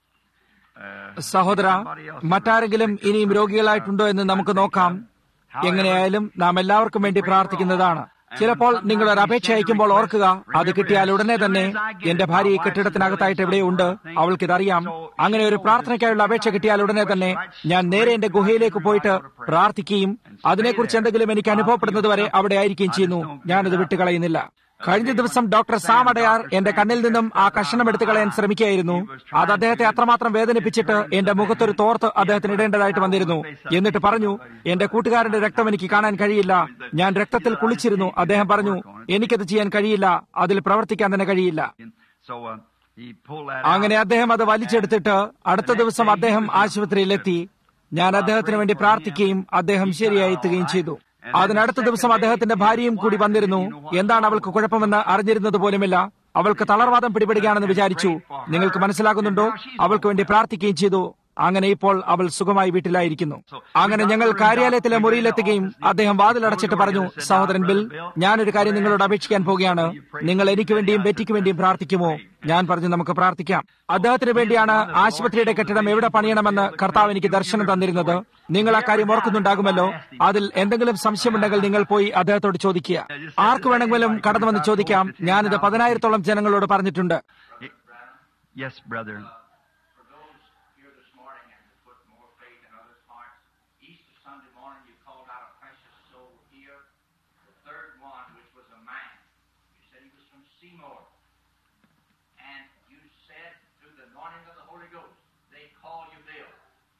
Uh, സഹോദര somebody else. മറ്റാരെങ്കിലും ഇനിയും രോഗികളായിട്ടുണ്ടോ എന്ന് നമുക്ക് നോക്കാം എങ്ങനെയായാലും നാം എല്ലാവർക്കും വേണ്ടി പ്രാർത്ഥിക്കുന്നതാണ് ചിലപ്പോൾ നിങ്ങൾ ഒരു അപേക്ഷ അയക്കുമ്പോൾ ഓർക്കുക അത് കിട്ടിയാൽ ഉടനെ തന്നെ എന്റെ ഭാര്യ ഈ കെട്ടിടത്തിനകത്തായിട്ട് എവിടെയുണ്ട് അവൾക്കിതറിയാം അങ്ങനെ ഒരു പ്രാർത്ഥനയ്ക്കായുള്ള അപേക്ഷ കിട്ടിയാൽ ഉടനെ തന്നെ ഞാൻ നേരെ എന്റെ ഗുഹയിലേക്ക് പോയിട്ട് പ്രാർത്ഥിക്കുകയും അതിനെക്കുറിച്ച് എന്തെങ്കിലും എനിക്ക് അനുഭവപ്പെടുന്നത് വരെ അവിടെ ആയിരിക്കുകയും ചെയ്യുന്നു ഞാനത് വിട്ടുകളയുന്നില്ല കഴിഞ്ഞ ദിവസം ഡോക്ടർ സാം അടയാർ എന്റെ കണ്ണിൽ നിന്നും ആ കഷണം എടുത്തു കളയാൻ ശ്രമിക്കുകയായിരുന്നു അത് അദ്ദേഹത്തെ അത്രമാത്രം വേദനിപ്പിച്ചിട്ട് എന്റെ മുഖത്തൊരു തോർത്ത് അദ്ദേഹത്തിന് ഇടേണ്ടതായിട്ട് വന്നിരുന്നു എന്നിട്ട് പറഞ്ഞു എന്റെ കൂട്ടുകാരന്റെ രക്തം എനിക്ക് കാണാൻ കഴിയില്ല ഞാൻ രക്തത്തിൽ കുളിച്ചിരുന്നു അദ്ദേഹം പറഞ്ഞു എനിക്കത് ചെയ്യാൻ കഴിയില്ല അതിൽ പ്രവർത്തിക്കാൻ തന്നെ കഴിയില്ല So uh, he pulled that അങ്ങനെ out. അദ്ദേഹം അത് വലിച്ചെടുത്തിട്ട് അടുത്ത ദിവസം അദ്ദേഹം ആശുപത്രിയിലെത്തി ഞാൻ അദ്ദേഹത്തിന് വേണ്ടി പ്രാർത്ഥിക്കുകയും അദ്ദേഹം ശരിയായി എത്തുകയും ചെയ്തു അതിനടുത്ത ദിവസം അദ്ദേഹത്തിന്റെ ഭാര്യയും കൂടി വന്നിരുന്നു എന്താണ് അവൾക്ക് കുഴപ്പമെന്ന് അറിഞ്ഞിരുന്നത് പോലുമില്ല അവൾക്ക് തളർവാദം പിടിപെടുകയാണെന്ന് വിചാരിച്ചു നിങ്ങൾക്ക് മനസ്സിലാകുന്നുണ്ടോ അവൾക്ക് വേണ്ടി പ്രാർത്ഥിക്കുകയും ചെയ്തു അങ്ങനെ ഇപ്പോൾ അവൾ സുഖമായി വീട്ടിലായിരിക്കുന്നു അങ്ങനെ ഞങ്ങൾ കാര്യാലയത്തിലെ മുറിയിലെത്തുകയും അദ്ദേഹം വാതിലടച്ചിട്ട് പറഞ്ഞു സഹോദരൻ ബിൽ ഞാനൊരു കാര്യം നിങ്ങളോട് അപേക്ഷിക്കാൻ പോവുകയാണ് നിങ്ങൾ എനിക്ക് വേണ്ടിയും ബെറ്റിക്ക് വേണ്ടിയും പ്രാർത്ഥിക്കുമോ ഞാൻ പറഞ്ഞു നമുക്ക് പ്രാർത്ഥിക്കാം അദ്ദേഹത്തിന് വേണ്ടിയാണ് ആശുപത്രിയുടെ കെട്ടിടം എവിടെ പണിയണമെന്ന് കർത്താവ് എനിക്ക് ദർശനം തന്നിരുന്നത് നിങ്ങൾ ആ കാര്യം ഓർക്കുന്നുണ്ടാകുമല്ലോ അതിൽ എന്തെങ്കിലും സംശയമുണ്ടെങ്കിൽ നിങ്ങൾ പോയി അദ്ദേഹത്തോട് ചോദിക്കുക ആർക്ക് വേണമെങ്കിലും കടന്നു വന്ന് ചോദിക്കാം ഞാനിത് പതിനായിരത്തോളം ജനങ്ങളോട് പറഞ്ഞിട്ടുണ്ട് Yes, brother. for those here this morning and to put more faith in others' hearts. Easter Sunday morning, you called out a precious soul here. Seymour. And you said through the anointing of the Holy Ghost, they call you Bill.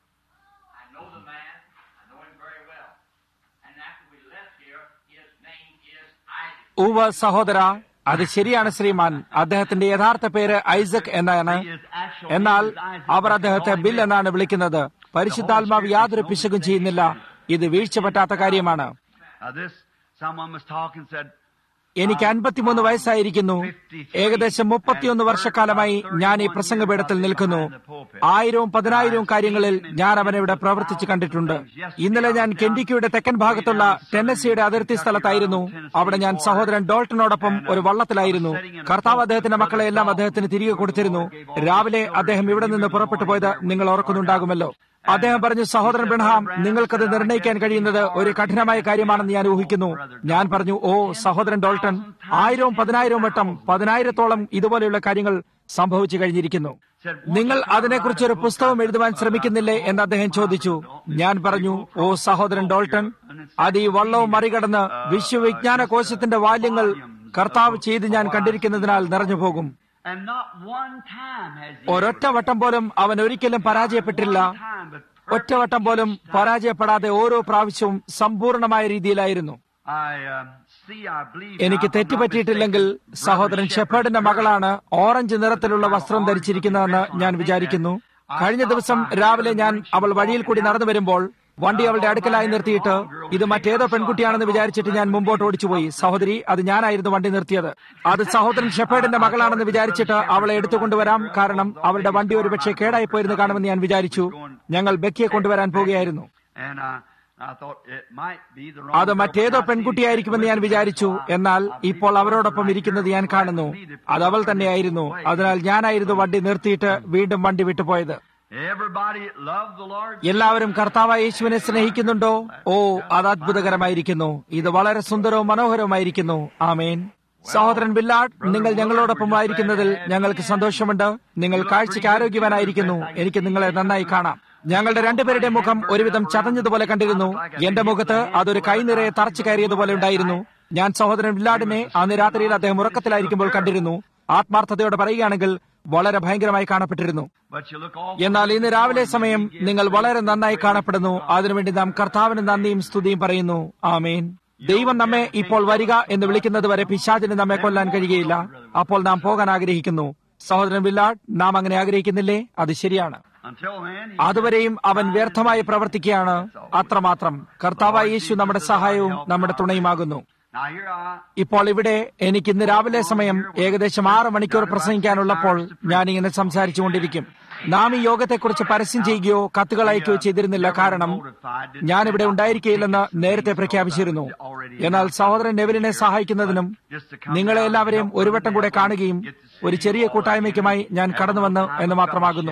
I know the man. I know him very well. And after we left here, his name is Isaac. ഉവ സഹോദര അത് ശരിയാണ് ശ്രീമാൻ അദ്ദേഹത്തിന്റെ യഥാർത്ഥ പേര് ഐസക് എന്നാണ് എന്നാൽ അവർ അദ്ദേഹത്തെ bill എന്നാണ് വിളിക്കുന്നത് പരിശുദ്ധാത്മാവ് യാതൊരു പിശകും ചെയ്യുന്നില്ല ഇത് വീഴ്ച പറ്റാത്ത കാര്യമാണ് Now this, someone was talking said, എനിക്ക് അൻപത്തിമൂന്ന് വയസ്സായിരിക്കുന്നു ഏകദേശം മുപ്പത്തിയൊന്ന് വർഷക്കാലമായി ഞാൻ ഈ പ്രസംഗപീഠത്തിൽ നിൽക്കുന്നു ആയിരവും പതിനായിരവും കാര്യങ്ങളിൽ ഞാൻ അവനെ പ്രവർത്തിച്ച് കണ്ടിട്ടുണ്ട് ഇന്നലെ ഞാൻ കെൻഡിക്കയുടെ തെക്കൻ ഭാഗത്തുള്ള ടെന്നസിയുടെ അതിർത്തി സ്ഥലത്തായിരുന്നു അവിടെ ഞാൻ സഹോദരൻ ഡോൾട്ടനോടൊപ്പം ഒരു വള്ളത്തിലായിരുന്നു കർത്താവ് അദ്ദേഹത്തിന്റെ മക്കളെ എല്ലാം അദ്ദേഹത്തിന് തിരികെ കൊടുത്തിരുന്നു രാവിലെ അദ്ദേഹം ഇവിടെ നിന്ന് പുറപ്പെട്ടു പോയത് നിങ്ങൾ ഓർക്കുന്നുണ്ടാകുമല്ലോ അദ്ദേഹം പറഞ്ഞു സഹോദരൻ ബ്രഹാം നിങ്ങൾക്കത് നിർണ്ണയിക്കാൻ കഴിയുന്നത് ഒരു കഠിനമായ കാര്യമാണെന്ന് ഞാൻ ഊഹിക്കുന്നു ഞാൻ പറഞ്ഞു ഓ സഹോദരൻ ഡോൾട്ടൺ ആയിരവും പതിനായിരവും വട്ടം പതിനായിരത്തോളം ഇതുപോലെയുള്ള കാര്യങ്ങൾ സംഭവിച്ചു കഴിഞ്ഞിരിക്കുന്നു നിങ്ങൾ അതിനെക്കുറിച്ച് ഒരു പുസ്തകം എഴുതുവാൻ ശ്രമിക്കുന്നില്ലേ എന്ന് അദ്ദേഹം ചോദിച്ചു ഞാൻ പറഞ്ഞു ഓ സഹോദരൻ ഡോൾട്ടൺ അത് ഈ വള്ളവും മറികടന്ന് വിശ്വവിജ്ഞാന കോശത്തിന്റെ വാല്യങ്ങൾ കർത്താവ് ചെയ്ത് ഞാൻ കണ്ടിരിക്കുന്നതിനാൽ നിറഞ്ഞു പോകും and not one time has he ഒരൊറ്റ വട്ടം പോലും അവൻ ഒരിക്കലും പരാജയപ്പെട്ടില്ല time, but ഒറ്റവട്ടം പോലും പരാജയപ്പെടാതെ ഓരോ പ്രാവശ്യവും സമ്പൂർണമായ രീതിയിലായിരുന്നു I um, see, I believe. എനിക്ക് now, if I'm not തെറ്റുപറ്റിയിട്ടില്ലെങ്കിൽ mistaken, സഹോദരൻ Brother ഷെപ്പേർഡിന്റെ Shepherd, മകളാണ് ഓറഞ്ച് നിറത്തിലുള്ള വസ്ത്രം ധരിച്ചിരിക്കുന്നതെന്ന് ഞാൻ വിചാരിക്കുന്നു കഴിഞ്ഞ ദിവസം രാവിലെ ഞാൻ അവൾ വഴിയിൽ കൂടി നടന്നു വരുമ്പോൾ വണ്ടി അവളുടെ അടുക്കലായി നിർത്തിയിട്ട് ഇത് മറ്റേതോ പെൺകുട്ടിയാണെന്ന് വിചാരിച്ചിട്ട് ഞാൻ മുമ്പോട്ട് ഓടിച്ചുപോയി സഹോദരി അത് ഞാനായിരുന്നു വണ്ടി നിർത്തിയത് അത് സഹോദരൻ ഷെപ്പേർഡിന്റെ മകളാണെന്ന് വിചാരിച്ചിട്ട് അവളെ എടുത്തുകൊണ്ടുവരാം കാരണം അവളുടെ വണ്ടി ഒരുപക്ഷെ കേടായി പോയിരുന്നു കാണുമെന്ന് ഞാൻ വിചാരിച്ചു ഞങ്ങൾ ബെക്കിയെ കൊണ്ടുവരാൻ പോകുകയായിരുന്നു And uh, I thought it might be the wrong അത് girl, മറ്റേതോ but I see പെൺകുട്ടിയായിരിക്കുമെന്ന് ഞാൻ it. വിചാരിച്ചു So I- എന്നാൽ I believe ഇപ്പോൾ it അവരോടൊപ്പം was ഇരിക്കുന്നത് right ഞാൻ girl. കാണുന്നു I need to അത് അവൾ തന്നെയായിരുന്നു അതിനാൽ ഞാനായിരുന്നു വണ്ടി നിർത്തിയിട്ട് വീണ്ടും വണ്ടി വിട്ടുപോയത് Everybody loved the Lord. എല്ലാവരും കർത്താവായ യേശുവിനെ സ്നേഹിക്കുന്നുണ്ടോ ഓ അത് അത്ഭുതകരമായിരിക്കുന്നു ഇത് വളരെ സുന്ദരവും മനോഹരവുമായിരിക്കുന്നു ആമേൻ സഹോദരൻ ബില്ലാഡ് നിങ്ങൾ ഞങ്ങളോടൊപ്പം ആയിരിക്കുന്നതിൽ ഞങ്ങൾക്ക് സന്തോഷമുണ്ട് നിങ്ങൾ കാഴ്ചയ്ക്ക് ആരോഗ്യവാനായിരിക്കുന്നു എനിക്ക് നിങ്ങളെ നന്നായി കാണാം ഞങ്ങളുടെ രണ്ടുപേരുടെ മുഖം ഒരുവിധം ചതഞ്ഞതുപോലെ കണ്ടിരുന്നു എന്റെ മുഖത്ത് അതൊരു കൈനിറയെ തറച്ചു കയറിയതുപോലെ ഉണ്ടായിരുന്നു ഞാൻ സഹോദരൻ ബില്ലാഡിനെ അന്ന് രാത്രിയിൽ അദ്ദേഹം ഉറക്കത്തിലായിരിക്കുമ്പോൾ കണ്ടിരുന്നു ആത്മാർത്ഥതയോടെ പറയുകയാണെങ്കിൽ വളരെ ഭയങ്കരമായി കാണപ്പെട്ടിരുന്നു But you look all എന്നാൽ ഇന്ന് രാവിലെ സമയം നിങ്ങൾ വളരെ നന്നായി കാണപ്പെടുന്നു അതിനുവേണ്ടി നാം കർത്താവിന് നന്ദിയും സ്തുതിയും പറയുന്നു ആമേൻ ദൈവം നമ്മെ ഇപ്പോൾ വരിക എന്ന് വിളിക്കുന്നത് വരെ പിശാചിന് നമ്മെ കൊല്ലാൻ കഴിയുകയില്ല അപ്പോൾ നാം പോകാൻ ആഗ്രഹിക്കുന്നു സഹോദരൻ വില്ലാഡ് നാം അങ്ങനെ ആഗ്രഹിക്കുന്നില്ലേ അത് ശരിയാണ് until then. he അതുവരെയും അവൻ വ്യർത്ഥമായി പ്രവർത്തിക്കുകയാണ് അത്രമാത്രം കർത്താവായ യേശു നമ്മുടെ സഹായവും നമ്മുടെ തുണയുമാകുന്നു Now here I ഇപ്പോൾ ഇവിടെ എനിക്ക് ഇന്ന് രാവിലെ സമയം ഏകദേശം ആറ് മണിക്കൂർ പ്രസംഗിക്കാനുള്ളപ്പോൾ ഞാനിങ്ങനെ സംസാരിച്ചുകൊണ്ടിരിക്കും നാം ഈ യോഗത്തെക്കുറിച്ച് പരസ്യം ചെയ്യുകയോ കത്തുകൾ അയക്കുകയോ ചെയ്തിരുന്നില്ല കാരണം ഞാനിവിടെ ഉണ്ടായിരിക്കില്ലെന്ന് നേരത്തെ പ്രഖ്യാപിച്ചിരുന്നു എന്നാൽ സഹോദരൻ നെവിലിനെ സഹായിക്കുന്നതിനും നിങ്ങളെ എല്ലാവരെയും ഒരു വട്ടം കൂടെ കാണുകയും ഒരു ചെറിയ കൂട്ടായ്മയ്ക്കുമായി ഞാൻ കടന്നുവന്ന് എന്ന് മാത്രമാകുന്നു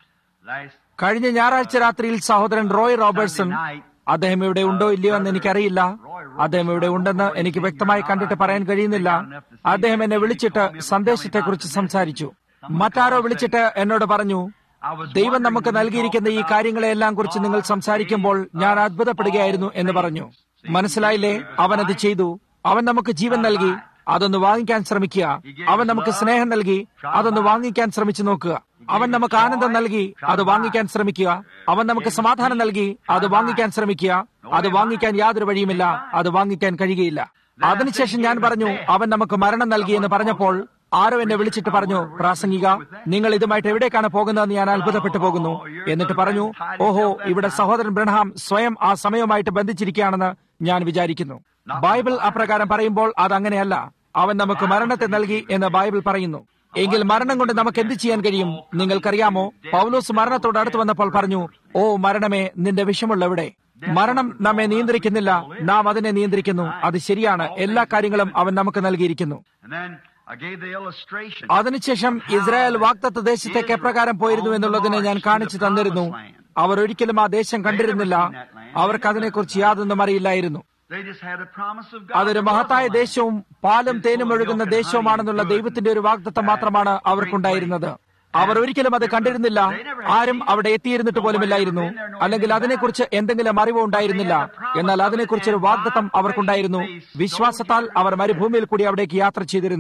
last കഴിഞ്ഞ ഞായറാഴ്ച രാത്രിയിൽ സഹോദരൻ റോയ് റോബർട്ട്സൺ അദ്ദേഹം ഇവിടെ ഉണ്ടോ ഇല്ലയോ എന്ന് എനിക്കറിയില്ല അദ്ദേഹം ഇവിടെ ഉണ്ടെന്ന് എനിക്ക് വ്യക്തമായി കണ്ടിട്ട് പറയാൻ കഴിയുന്നില്ല അദ്ദേഹം എന്നെ വിളിച്ചിട്ട് സന്ദേശത്തെക്കുറിച്ച് സംസാരിച്ചു മറ്റാരോ വിളിച്ചിട്ട് എന്നോട് പറഞ്ഞു ദൈവം നമുക്ക് നൽകിയിരിക്കുന്ന ഈ കാര്യങ്ങളെല്ലാം കുറിച്ച് നിങ്ങൾ സംസാരിക്കുമ്പോൾ ഞാൻ അത്ഭുതപ്പെടുകയായിരുന്നു എന്ന് പറഞ്ഞു മനസ്സിലായില്ലേ അവൻ അത് ചെയ്തു അവൻ നമുക്ക് ജീവൻ നൽകി അതൊന്ന് വാങ്ങിക്കാൻ ശ്രമിക്കുക അവൻ നമുക്ക് സ്നേഹം നൽകി അതൊന്ന് വാങ്ങിക്കാൻ ശ്രമിച്ചു നോക്കുക അവൻ നമുക്ക് ആനന്ദം നൽകി അത് വാങ്ങിക്കാൻ ശ്രമിക്കുക അവൻ നമുക്ക് സമാധാനം നൽകി അത് വാങ്ങിക്കാൻ ശ്രമിക്കുക അത് വാങ്ങിക്കാൻ യാതൊരു വഴിയുമില്ല അത് വാങ്ങിക്കാൻ കഴിയുകയില്ല അതിനുശേഷം ഞാൻ പറഞ്ഞു അവൻ നമുക്ക് മരണം നൽകി എന്ന് പറഞ്ഞപ്പോൾ ആരോ എന്നെ വിളിച്ചിട്ട് പറഞ്ഞു പ്രാസംഗിക നിങ്ങൾ ഇതുമായിട്ട് എവിടേക്കാണ് പോകുന്നതെന്ന് ഞാൻ അത്ഭുതപ്പെട്ടു പോകുന്നു എന്നിട്ട് പറഞ്ഞു ഓഹോ ഇവിടെ സഹോദരൻ ബ്രഹ്ഹാം സ്വയം ആ സമയവുമായിട്ട് ബന്ധിച്ചിരിക്കുകയാണെന്ന് ഞാൻ വിചാരിക്കുന്നു ബൈബിൾ അപ്രകാരം പറയുമ്പോൾ അത് അങ്ങനെയല്ല അവൻ നമുക്ക് മരണത്തെ നൽകി എന്ന് ബൈബിൾ പറയുന്നു എങ്കിൽ മരണം കൊണ്ട് നമുക്ക് എന്ത് ചെയ്യാൻ കഴിയും നിങ്ങൾക്കറിയാമോ പൗലോസ് മരണത്തോട് അടുത്ത് വന്നപ്പോൾ പറഞ്ഞു ഓ മരണമേ നിന്റെ വിഷമുള്ളവിടെ മരണം നമ്മെ നിയന്ത്രിക്കുന്നില്ല നാം അതിനെ നിയന്ത്രിക്കുന്നു അത് ശരിയാണ് എല്ലാ കാര്യങ്ങളും അവൻ നമുക്ക് നൽകിയിരിക്കുന്നു And then I gave the illustration. അതിനുശേഷം ഇസ്രായേൽ വാക്തത്വ ദേശത്തേക്ക് എപ്രകാരം പോയിരുന്നു എന്നുള്ളതിനെ ഞാൻ കാണിച്ചു തന്നിരുന്നു അവർ ഒരിക്കലും ആ ദേശം കണ്ടിരുന്നില്ല അവർക്ക് അതിനെക്കുറിച്ച് യാതൊന്നും അറിയില്ലായിരുന്നു They just had a promise of God. അതൊരു മഹത്തായ ദേശവും പാലും തേനും ഒഴുകുന്ന ദേശവുമാണെന്നുള്ള ദൈവത്തിന്റെ ഒരു വാഗ്ദത്തം മാത്രമാണ് അവർക്കുണ്ടായിരുന്നത് അവർ ഒരിക്കലും അത് കണ്ടിരുന്നില്ല ആരും അവിടെ എത്തിയിരുന്നിട്ട് പോലുമില്ലായിരുന്നു അല്ലെങ്കിൽ അതിനെക്കുറിച്ച് എന്തെങ്കിലും അറിവോ ഉണ്ടായിരുന്നില്ല എന്നാൽ അതിനെക്കുറിച്ച് ഒരു വാഗ്ദത്തം അവർക്കുണ്ടായിരുന്നു വിശ്വാസത്താൽ അവർ മരുഭൂമിയിൽ കൂടി അവിടേക്ക് യാത്ര ചെയ്തിരുന്നു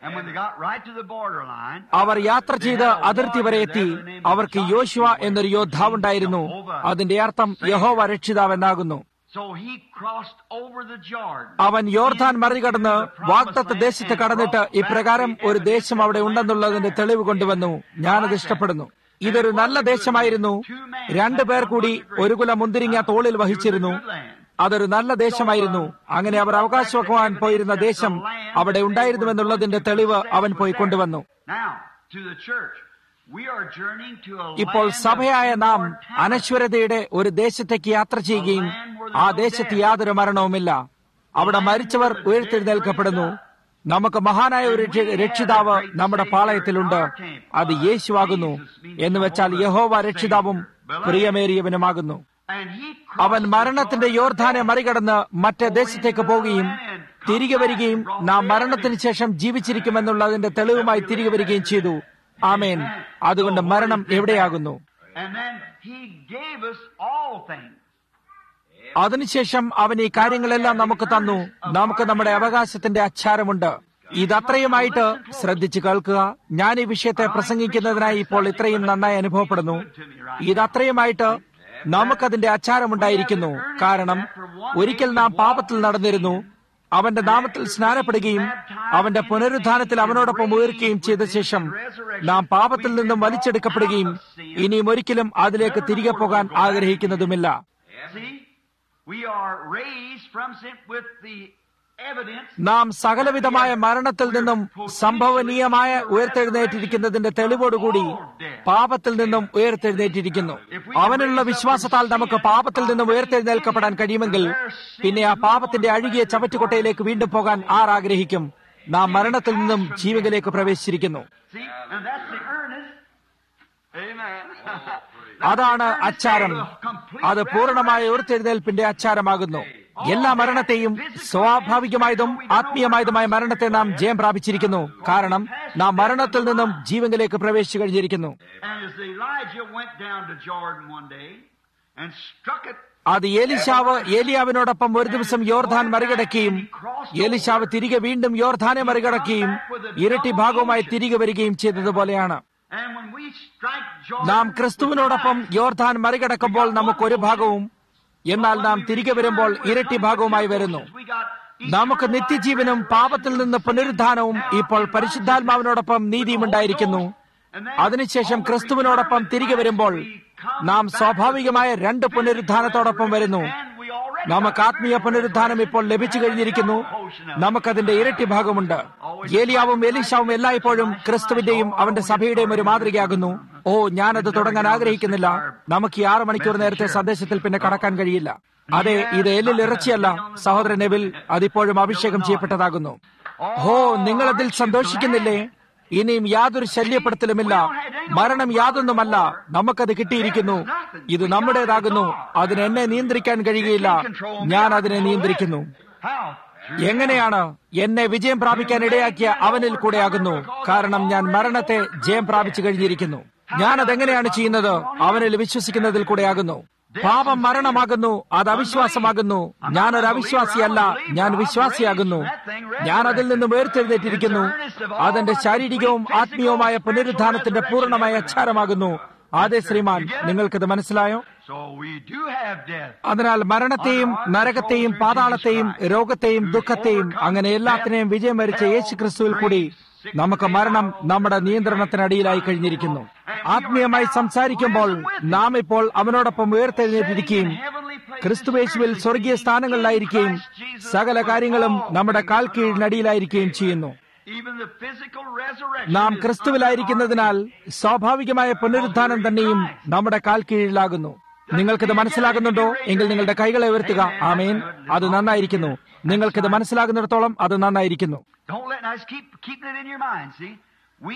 And when they got right to the borderline, അവർ യാത്ര ചെയ്ത് അതിർത്തി വരെ എത്തി അവർക്ക് യോശുവ എന്നൊരു യോദ്ധാവുണ്ടായിരുന്നു അതിന്റെ അർത്ഥം യഹോവ രക്ഷിതാവെന്നാകുന്നു so he crossed over the Jordan. അവൻ യോർധാൻ മറികടന്ന് വാഗ്ദത്ത ദേശത്ത് കടന്നിട്ട് ഇപ്രകാരം ഒരു ദേശം അവിടെ ഉണ്ടെന്നുള്ളതിന്റെ തെളിവ് കൊണ്ടുവന്നു ഞാനത് ഇഷ്ടപ്പെടുന്നു ഇതൊരു നല്ല ദേശമായിരുന്നു രണ്ടു പേർ കൂടി ഒരു കുല മുന്തിരിങ്ങ തോളിൽ വഹിച്ചിരുന്നു അതൊരു നല്ല ദേശമായിരുന്നു അങ്ങനെ അവർ അവകാശമാക്കുവാൻ പോയിരുന്ന ദേശം അവിടെ ഉണ്ടായിരുന്നുവെന്നുള്ളതിന്റെ തെളിവ് അവൻ പോയി കൊണ്ടുവന്നു Now, to the church, we are journeying to a ഇപ്പോൾ land of സഭയായ നാം immortality. അനശ്വരതയുടെ ഒരു ദേശത്തേക്ക് യാത്ര ചെയ്യുകയും ആ ദേശത്ത് യാതൊരു മരണവുമില്ല അവിടെ മരിച്ചവർ ഉയർത്തെഴുന്നേൽക്കപ്പെടുന്നു നമുക്ക് മഹാനായ ഒരു രക്ഷ- രക്ഷിതാവ് നമ്മുടെ പാളയത്തിലുണ്ട് അത് യേശുവാകുന്നു എന്ന് വെച്ചാൽ യഹോവ രക്ഷിതാവും പ്രിയമേറിയവനുമാകുന്നു And he അവൻ crossed മരണത്തിന്റെ the യോർധാനെ മറികടന്ന് മറ്റേ ദേശത്തേക്ക് പോവുകയും തിരികെ വരികയും നാം മരണത്തിന് ശേഷം ജീവിച്ചിരിക്കുമെന്നുള്ളതിന്റെ തെളിവുമായി തിരികെ വരികയും ചെയ്തു ആമേൻ അതുകൊണ്ട് മരണം എവിടെയാകുന്നു And then he gave us all things. അതിനുശേഷം അവൻ ഈ കാര്യങ്ങളെല്ലാം നമുക്ക് തന്നു നമുക്ക് നമ്മുടെ അവകാശത്തിന്റെ അച്ചാരമുണ്ട് ഇതത്രയുമായിട്ട് ശ്രദ്ധിച്ചു കേൾക്കുക ഞാൻ ഈ വിഷയത്തെ പ്രസംഗിക്കുന്നതിനായി ഇപ്പോൾ ഇത്രയും നന്നായി അനുഭവപ്പെടുന്നു ഇതത്രയുമായിട്ട് നമുക്കതിന്റെ അച്ചാരമുണ്ടായിരിക്കുന്നു കാരണം ഒരിക്കൽ നാം പാപത്തിൽ നടന്നിരുന്നു അവന്റെ നാമത്തിൽ സ്നാനപ്പെടുകയും അവന്റെ പുനരുദ്ധാനത്തിൽ അവനോടൊപ്പം ഉയർക്കുകയും ചെയ്ത ശേഷം നാം പാപത്തിൽ നിന്നും വലിച്ചെടുക്കപ്പെടുകയും ഇനിയും ഒരിക്കലും അതിലേക്ക് തിരികെ പോകാൻ ആഗ്രഹിക്കുന്നതുമില്ല See, we are raised from sin with the evidence. നാം സകലവിധമായ മരണത്തിൽ നിന്നും സംഭവനീയമായ ഉയർത്തെഴുന്നേറ്റിരിക്കുന്നതിന്റെ തെളിവോടുകൂടി പാപത്തിൽ നിന്നും ഉയർത്തെഴുന്നേറ്റിരിക്കുന്നു അവനുള്ള വിശ്വാസത്താൽ നമുക്ക് പാപത്തിൽ നിന്നും ഉയർത്തെഴുന്നേൽക്കപ്പെടാൻ കഴിയുമെങ്കിൽ പിന്നെ ആ പാപത്തിന്റെ അഴുകിയ ചവറ്റുകൊട്ടയിലേക്ക് വീണ്ടും പോകാൻ ആർ ആഗ്രഹിക്കും നാം മരണത്തിൽ നിന്നും ജീവനിലേക്ക് പ്രവേശിച്ചിരിക്കുന്നു See, and that's the earnest. Amen. അതാണ് അച്ചാരം അത് പൂർണ്ണമായ ഉയർത്തെഴുന്നേൽപ്പിന്റെ അച്ചാരമാകുന്നു എല്ലാ മരണത്തെയും സ്വാഭാവികമായതും ആത്മീയമായതുമായ മരണത്തെ നാം ജയം പ്രാപിച്ചിരിക്കുന്നു കാരണം നാം മരണത്തിൽ നിന്നും ജീവനിലേക്ക് പ്രവേശിച്ചു കഴിഞ്ഞിരിക്കുന്നു And as Elijah went down to Jordan one day and struck it, അത് ഏലിശാവ് ഏലിയാവിനോടൊപ്പം ഒരു ദിവസം യോർധാൻ മറികടക്കുകയും ഏലിശാവ് തിരികെ വീണ്ടും യോർധാനെ മറികടക്കുകയും ഇരട്ടി ഭാഗവുമായി തിരികെ വരികയും ചെയ്തതുപോലെയാണ് and when we strike Jordan, നാം ക്രിസ്തുവിനോടൊപ്പം യോർധാൻ മറികടക്കുമ്പോൾ നമുക്കൊരു ഭാഗവും എന്നാൽ നാം തിരികെ വരുമ്പോൾ ഇരട്ടി ഭാഗവുമായി വരുന്നു we got നമുക്ക് നിത്യജീവനും പാപത്തിൽ നിന്ന് പുനരുദ്ധാനവും ഇപ്പോൾ പരിശുദ്ധാത്മാവിനോടൊപ്പം നീതിയും ഉണ്ടായിരിക്കുന്നു അതിനുശേഷം ക്രിസ്തുവിനോടൊപ്പം തിരികെ വരുമ്പോൾ നാം സ്വാഭാവികമായ രണ്ട് പുനരുദ്ധാനത്തോടൊപ്പം വരുന്നു നമുക്ക് ആത്മീയ പുനരുദ്ധാനം ഇപ്പോൾ ലഭിച്ചു കഴിഞ്ഞിരിക്കുന്നു നമുക്കതിന്റെ ഇരട്ടി ഭാഗമുണ്ട് ഏലിയാവും എലീശാവും എല്ലായ്പ്പോഴും ക്രിസ്തുവിന്റെയും അവന്റെ സഭയുടെയും ഒരു മാതൃകയാകുന്നു ഓ ഞാനത് തുടങ്ങാൻ ആഗ്രഹിക്കുന്നില്ല നമുക്ക് ഈ ആറ് മണിക്കൂർ നേരത്തെ സന്ദേശത്തിൽ പിന്നെ കടക്കാൻ കഴിയില്ല അതെ ഇത് എല്ലിൽ ഇറച്ചിയല്ല സഹോദരൻ എവിൽ അതിപ്പോഴും അഭിഷേകം ചെയ്യപ്പെട്ടതാകുന്നു ഹോ നിങ്ങളതിൽ സന്തോഷിക്കുന്നില്ലേ ഇനിയും യാതൊരു ശല്യപ്പെടുത്തലുമില്ല മരണം യാതൊന്നുമല്ല നമുക്കത് കിട്ടിയിരിക്കുന്നു ഇത് നമ്മുടേതാകുന്നു അതിന് എന്നെ നിയന്ത്രിക്കാൻ കഴിയുകയില്ല ഞാൻ അതിനെ നിയന്ത്രിക്കുന്നു how? എങ്ങനെയാണ് എന്നെ വിജയം പ്രാപിക്കാൻ ഇടയാക്കിയ അവനിൽ കൂടെയാകുന്നു കാരണം ഞാൻ മരണത്തെ ജയം പ്രാപിച്ചു കഴിഞ്ഞിരിക്കുന്നു ഞാൻ അതെങ്ങനെയാണ് ചെയ്യുന്നത് അവനിൽ വിശ്വസിക്കുന്നതിൽ കൂടെയാകുന്നു പാപം മരണമാകുന്നു അത് അവിശ്വാസമാകുന്നു ഞാനൊരു അവിശ്വാസിയല്ല ഞാൻ വിശ്വാസിയാകുന്നു ഞാൻ അതിൽ നിന്ന് വേർതിരിഞ്ഞിട്ടിരിക്കുന്നു അതെന്റെ ശാരീരികവും ആത്മീയവുമായ പുനരുദ്ധാനത്തിന്റെ പൂർണ്ണമായ അച്ചാരമാകുന്നു അതെ ശ്രീമാൻ നിങ്ങൾക്കിത് മനസ്സിലായോ So we do have death. അതിനാൽ മരണത്തെയും നരകത്തെയും പാതാളത്തെയും രോഗത്തെയും ദുഃഖത്തെയും അങ്ങനെ എല്ലാത്തിനെയും വിജയം വരിച്ച യേശു ക്രിസ്തുവിൽ കൂടി നമുക്ക് മരണം നമ്മുടെ നിയന്ത്രണത്തിനടിയിലായി കഴിഞ്ഞിരിക്കുന്നു ആത്മീയമായി സംസാരിക്കുമ്പോൾ നാം ഇപ്പോൾ അവനോടൊപ്പം ഉയർത്തെഴുന്നേറ്റിരിക്കുകയും ക്രിസ്തുവേശുവിൽ സ്വർഗീയ സ്ഥാനങ്ങളിലായിരിക്കുകയും സകല കാര്യങ്ങളും നമ്മുടെ കാൽ കീഴിനടിയിലായിരിക്കുകയും ചെയ്യുന്നു Even the physical resurrection നാം is ക്രിസ്തുവിലായിരിക്കുന്നതിനാൽ സ്വാഭാവികമായ പുനരുദ്ധാനം തന്നെയും നമ്മുടെ കാൽ കീഴിലാകുന്നു നിങ്ങൾക്കിത് മനസ്സിലാകുന്നുണ്ടോ എങ്കിൽ നിങ്ങളുടെ കൈകളെ ഉയർത്തുക ആമേൻ അത് നന്നായിരിക്കുന്നു നിങ്ങൾക്കിത് മനസ്സിലാകുന്നിടത്തോളം അത് നന്നായിരിക്കുന്നു Don't let us keep keeping it in your mind. See, we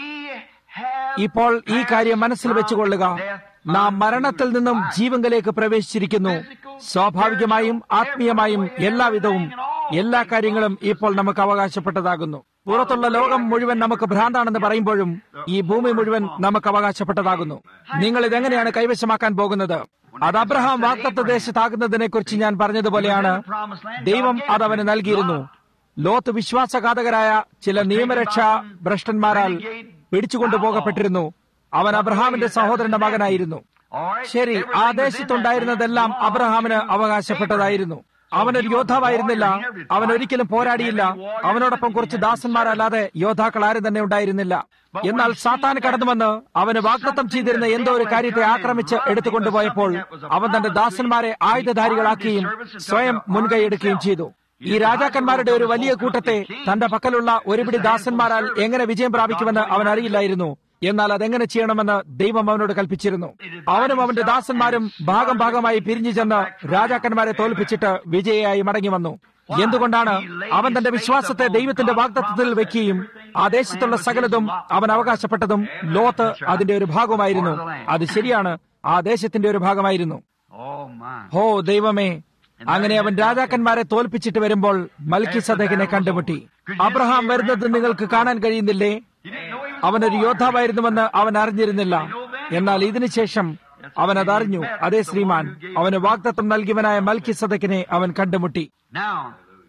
have ഇപ്പോൾ ഈ കാര്യം മനസ്സിൽ വെച്ചുകൊള്ളുക നാം മരണത്തിൽ നിന്നും ജീവങ്കലേക്ക് പ്രവേശിച്ചിരിക്കുന്നു സ്വാഭാവികമായും ആത്മീയമായും എല്ലാവിധവും എല്ലാ കാര്യങ്ങളും ഇപ്പോൾ നമുക്ക് അവകാശപ്പെട്ടതാകുന്നു പുറത്തുള്ള ലോകം മുഴുവൻ നമുക്ക് ഭ്രാന്താണെന്ന് പറയുമ്പോഴും ഈ ഭൂമി മുഴുവൻ നമുക്ക് അവകാശപ്പെട്ടതാകുന്നു നിങ്ങൾ ഇതെങ്ങനെയാണ് കൈവശമാക്കാൻ പോകുന്നത് അത് അബ്രഹാം വാക്തത്വ ദേശത്താകുന്നതിനെ കുറിച്ച് ഞാൻ പറഞ്ഞതുപോലെയാണ് ദൈവം അത് അവന് നൽകിയിരുന്നു ലോത്ത് വിശ്വാസഘാതകരായ ചില നിയമരക്ഷാ ഭ്രഷ്ടന്മാരാൽ പിടിച്ചുകൊണ്ടുപോകപ്പെട്ടിരുന്നു അവൻ അബ്രഹാമിന്റെ സഹോദരന്റെ മകനായിരുന്നു ശരി ആ ദേശത്തുണ്ടായിരുന്നതെല്ലാം അബ്രഹാമിന് അവകാശപ്പെട്ടതായിരുന്നു അവനൊരു യോദ്ധാവായിരുന്നില്ല അവൻ ഒരിക്കലും പോരാടിയില്ല അവനോടൊപ്പം കുറച്ച് ദാസന്മാരല്ലാതെ യോദ്ധാക്കൾ ആരും തന്നെ ഉണ്ടായിരുന്നില്ല എന്നാൽ സാത്താൻ കടന്നുവന്ന് അവന് വാഗ്ദത്തം ചെയ്തിരുന്ന എന്തോ ഒരു കാര്യത്തെ ആക്രമിച്ച് എടുത്തുകൊണ്ടുപോയപ്പോൾ അവൻ തന്റെ ദാസന്മാരെ ആയുധധാരികളാക്കുകയും സ്വയം മുൻകൈയെടുക്കുകയും ചെയ്തു ഈ രാജാക്കന്മാരുടെ ഒരു വലിയ കൂട്ടത്തെ തന്റെ പക്കലുള്ള ഒരുപിടി ദാസന്മാരാൽ എങ്ങനെ വിജയം പ്രാപിക്കുമെന്ന് അവൻ അറിയില്ലായിരുന്നു എന്നാൽ അതെങ്ങനെ ചെയ്യണമെന്ന് ദൈവം അവനോട് കൽപ്പിച്ചിരുന്നു അവനും അവന്റെ ദാസന്മാരും ഭാഗം ഭാഗമായി പിരിഞ്ഞു ചെന്ന് രാജാക്കന്മാരെ തോൽപ്പിച്ചിട്ട് വിജയയായി മടങ്ങി വന്നു എന്തുകൊണ്ടാണ് അവൻ തന്റെ വിശ്വാസത്തെ ദൈവത്തിന്റെ വാഗ്ദത്വത്തിൽ വെക്കുകയും ആ ദേശത്തുള്ള സകലതും അവൻ അവകാശപ്പെട്ടതും ലോത്ത് അതിന്റെ ഒരു ഭാഗമായിരുന്നു അത് ശരിയാണ് ആ ദേശത്തിന്റെ ഒരു ഭാഗമായിരുന്നു Oh my. ഹോ ദൈവമേ അങ്ങനെ അവൻ രാജാക്കന്മാരെ തോൽപ്പിച്ചിട്ട് വരുമ്പോൾ മൽക്കി സദേഹിനെ കണ്ടുമുട്ടി അബ്രഹാം വരുന്നത് നിങ്ങൾക്ക് കാണാൻ കഴിയുന്നില്ലേ അവനൊരു യോദ്ധാവായിരുന്നുവെന്ന് അവൻ അറിഞ്ഞിരുന്നില്ല എന്നാൽ ഇതിനുശേഷം അവൻ അതറിഞ്ഞു അതേ ശ്രീമാൻ അവന് വാഗ്ദത്വം നൽകിയവനായ മൽക്കി സദക്കിനെ അവൻ കണ്ടുമുട്ടി Now,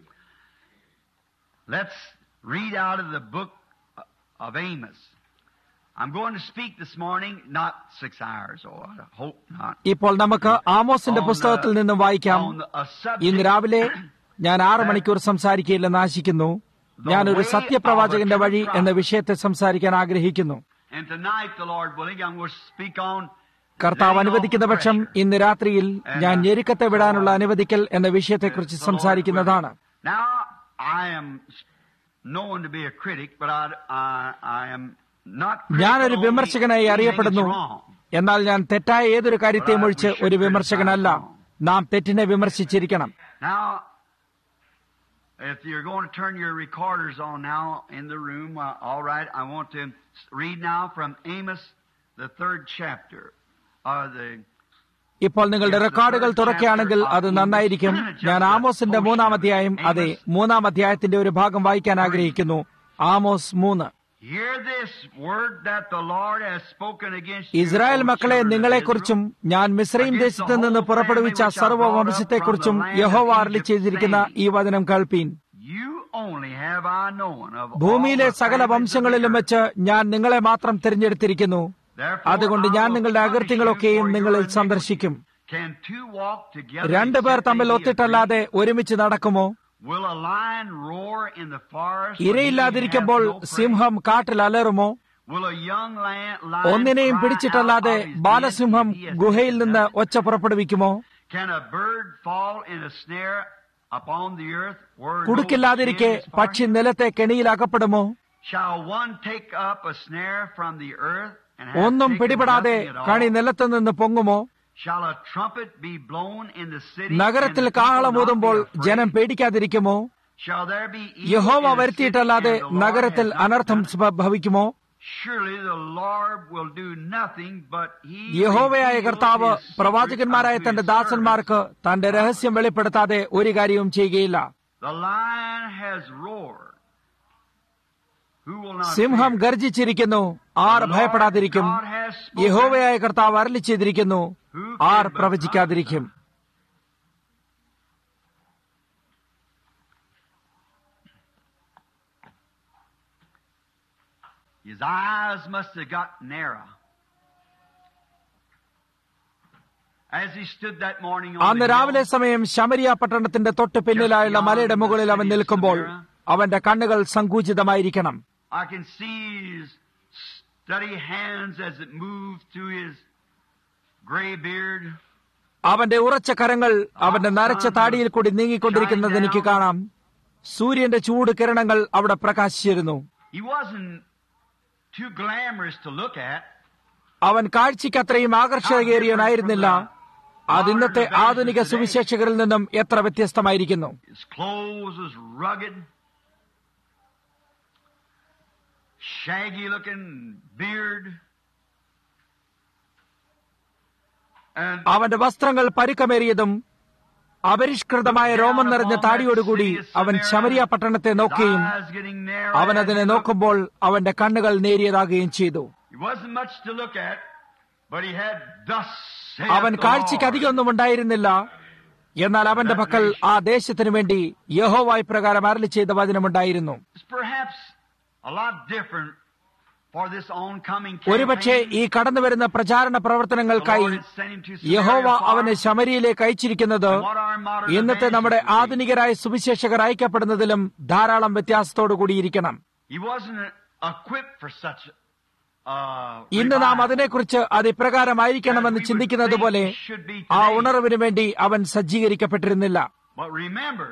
let's read out of the book of Amos. I'm going to speak this morning, not six hours, or I hope not. ഇപ്പോൾ നമുക്ക് ആമോസിന്റെ പുസ്തകത്തിൽ നിന്നും വായിക്കാം On the- a subject- ഇന്ന് രാവിലെ ഞാൻ ആറ് മണിക്കൂർ സംസാരിക്കില്ലെന്ന് ആശിക്കുന്നു ഞാനൊരു സത്യപ്രവാചകന്റെ വഴി എന്ന വിഷയത്തെ സംസാരിക്കാൻ ആഗ്രഹിക്കുന്നു And tonight, the Lord willing, I'm going to speak on കർത്താവ് അനുവദിക്കുന്ന പക്ഷം ഇന്ന് രാത്രിയിൽ ഞാൻ ഞെരുക്കത്തെ വിടാനുള്ള അനുവദിക്കൽ എന്ന വിഷയത്തെക്കുറിച്ച് സംസാരിക്കുന്നതാണ് Now, I am known to be a critic, but I, I, I am not. ഞാനൊരു critical വിമർശകനായി only അറിയപ്പെടുന്നു anything that's wrong. എന്നാൽ ഞാൻ തെറ്റായ ഏതൊരു കാര്യത്തെയും ഒഴിച്ച് ഒരു വിമർശകനല്ല നാം തെറ്റിനെ വിമർശിച്ചിരിക്കണം Now, if you're going to turn your recorders on now in the room, uh, all right, I want to read now from Amos, the third chapter. Uh, the ഇപ്പോൾ നിങ്ങളുടെ റെക്കോർഡുകൾ തുറക്കുകയാണെങ്കിൽ അത് നന്നായിരിക്കും ഞാൻ ആമോസിന്റെ മൂന്നാം അധ്യായം അതെ മൂന്നാം അധ്യായത്തിന്റെ ഒരു ഭാഗം വായിക്കാൻ ആഗ്രഹിക്കുന്നു ആമോസ് മൂന്ന് Hear this word that the Lord has spoken against you, Israel O മക്കളെ children of നിങ്ങളെക്കുറിച്ചും ഞാൻ മിസ്രൈം ദേശത്ത് നിന്ന് പുറപ്പെടുവിച്ച സർവ്വവംശത്തെക്കുറിച്ചും യഹോവ അരളി ചെയ്തിരിക്കുന്ന ഈ വചനം കേൾപ്പീൻ Israel. You only have I known of all ഭൂമിയിലെ the സകല families of the വംശങ്ങളിലും earth. വെച്ച് ഞാൻ നിങ്ങളെ മാത്രം തിരഞ്ഞെടുത്തിരിക്കുന്നു Therefore, അതുകൊണ്ട് I ഞാൻ will നിങ്ങളുടെ punish അകൃത്യങ്ങളൊക്കെയും you for നിങ്ങളിൽ your സന്ദർശിക്കും iniquity. Can two walk together രണ്ടു പേർ except തമ്മിൽ they be ഒത്തിട്ടല്ലാതെ ഒരുമിച്ച് നടക്കുമോ agreed? Will a lion roar in the forest when he ഇരയില്ലാതിരിക്കുമ്പോൾ hath no prey? സിംഹം കാട്ടിൽ അലറുമോ Will a young lion, lion ഒന്നിനെയും cry പിടിച്ചിട്ടല്ലാതെ out of his ബാലസിംഹം den if he has ഗുഹയിൽ eaten നിന്ന് nothing? ഒച്ച പുറപ്പെടുവിക്കുമോ Can a bird fall in a snare upon the earth where no കുടുക്കില്ലാതിരിക്കെ sin is പക്ഷി pardoned? നിലത്തെ കെണിയിൽ അകപ്പെടുമോ Shall one take up a snare from the earth and have ഒന്നും taken പിടിപെടാതെ nothing at കണി all? നിലത്ത് നിന്ന് പൊങ്ങുമോ Shall a trumpet be blown in the city നഗരത്തിൽ and the people not കാഹളമൂതുമ്പോൾ be afraid? ജനം പേടിക്കാതിരിക്കുമോ Shall there be evil യഹോവ in the city വരുത്തിയിട്ടല്ലാതെ and the Lord നഗരത്തിൽ has not അനർത്ഥം done it? സംഭവിക്കുമോ Surely the Lord will do nothing but he യഹോവയായ reveals കർത്താവ് his secret പ്രവാചകന്മാരായ unto തന്റെ his ദാസന്മാർക്ക് തന്റെ രഹസ്യം വെളിപ്പെടുത്താതെ ഒരു കാര്യവും ചെയ്യുകയില്ല servants. The lion has roared. Who will not സിംഹം fear? ഗർജിച്ചിരിക്കുന്നു ആർ The Lord ഭയപ്പെടാതിരിക്കും God has spoken. യഹോവയായ കർത്താവ് അരളി ചെയ്തിരിക്കുന്നു ആർ പ്രവചിക്കാതിരിക്കും His eyes must have got narrow. As he stood that morning on അന്ന് the രാവിലെ hill, സമയം ശമരിയ പട്ടണത്തിന്റെ തൊട്ട് പിന്നിലായുള്ള മലയുടെ മുകളിൽ അവൻ നിൽക്കുമ്പോൾ അവന്റെ കണ്ണുകൾ സങ്കുചിതമായിരിക്കണം I can see his steady hands as it moved through his gray beard. അവന്റെ ഉറച്ച കരങ്ങൾ അവന്റെ നരച്ച താടിയിൽ കൂടി നീങ്ങിക്കൊണ്ടിരിക്കുന്നത് എനിക്ക് കാണാം സൂര്യന്റെ ചൂട് കിരണങ്ങൾ അവിടെ പ്രകാശിച്ചിരുന്നു He wasn't too glamorous to look at. അവൻ കാഴ്ചയ്ക്ക് അത്രയും ആകർഷകേറിയനായിരുന്നില്ല അത് ഇന്നത്തെ ആധുനിക സുവിശേഷകരിൽ നിന്നും എത്ര വ്യത്യസ്തമായിരിക്കുന്നു His clothes was rugged, shaggy looking beard. And അവന്റെ വസ്ത്രങ്ങൾ പരുക്കമേറിയതും അപരിഷ്കൃതമായ രോമം നിറഞ്ഞ താടിയോടുകൂടി അവൻ ശമരിയ പട്ടണത്തെ നോക്കുകയും eyes getting narrow അവൻ as അതിനെ he looked. നോക്കുമ്പോൾ അവന്റെ കണ്ണുകൾ നേരിയതാകുകയും ചെയ്തു He wasn't much to look at, but he had thus saith അവൻ the കാഴ്ചയ്ക്ക് Lord. അധികമൊന്നും ഉണ്ടായിരുന്നില്ല എന്നാൽ അവന്റെ പക്കൽ ആ ദേശത്തിനു വേണ്ടി യഹോവായി പ്രകാരം അരളി ചെയ്ത വചനമുണ്ടായിരുന്നു It's perhaps a lot different for this oncoming ഒരുപക്ഷെ ഈ campaign. കടന്നു വരുന്ന പ്രചാരണ The പ്രവർത്തനങ്ങൾക്കായി Lord had sent him to യഹോവ Samaria അവനെ far. ശമരിയിലേക്ക് അയച്ചിരിക്കുന്നത് What our modern ഇന്നത്തെ നമ്മുടെ evangelists would be. ആധുനികരായ സുവിശേഷകർ അയക്കപ്പെടുന്നതിലും ധാരാളം വ്യത്യാസത്തോടു കൂടിയിരിക്കണം He wasn't equipped for such uh, ഇന്ന് നാം revival. അതിനെക്കുറിച്ച് അത് ഇപ്രകാരമായിരിക്കണമെന്ന് ചിന്തിക്കുന്നത് പോലെ ആ ഉണർവിന് വേണ്ടി അവൻ സജ്ജീകരിക്കപ്പെട്ടിരുന്നില്ല But remember,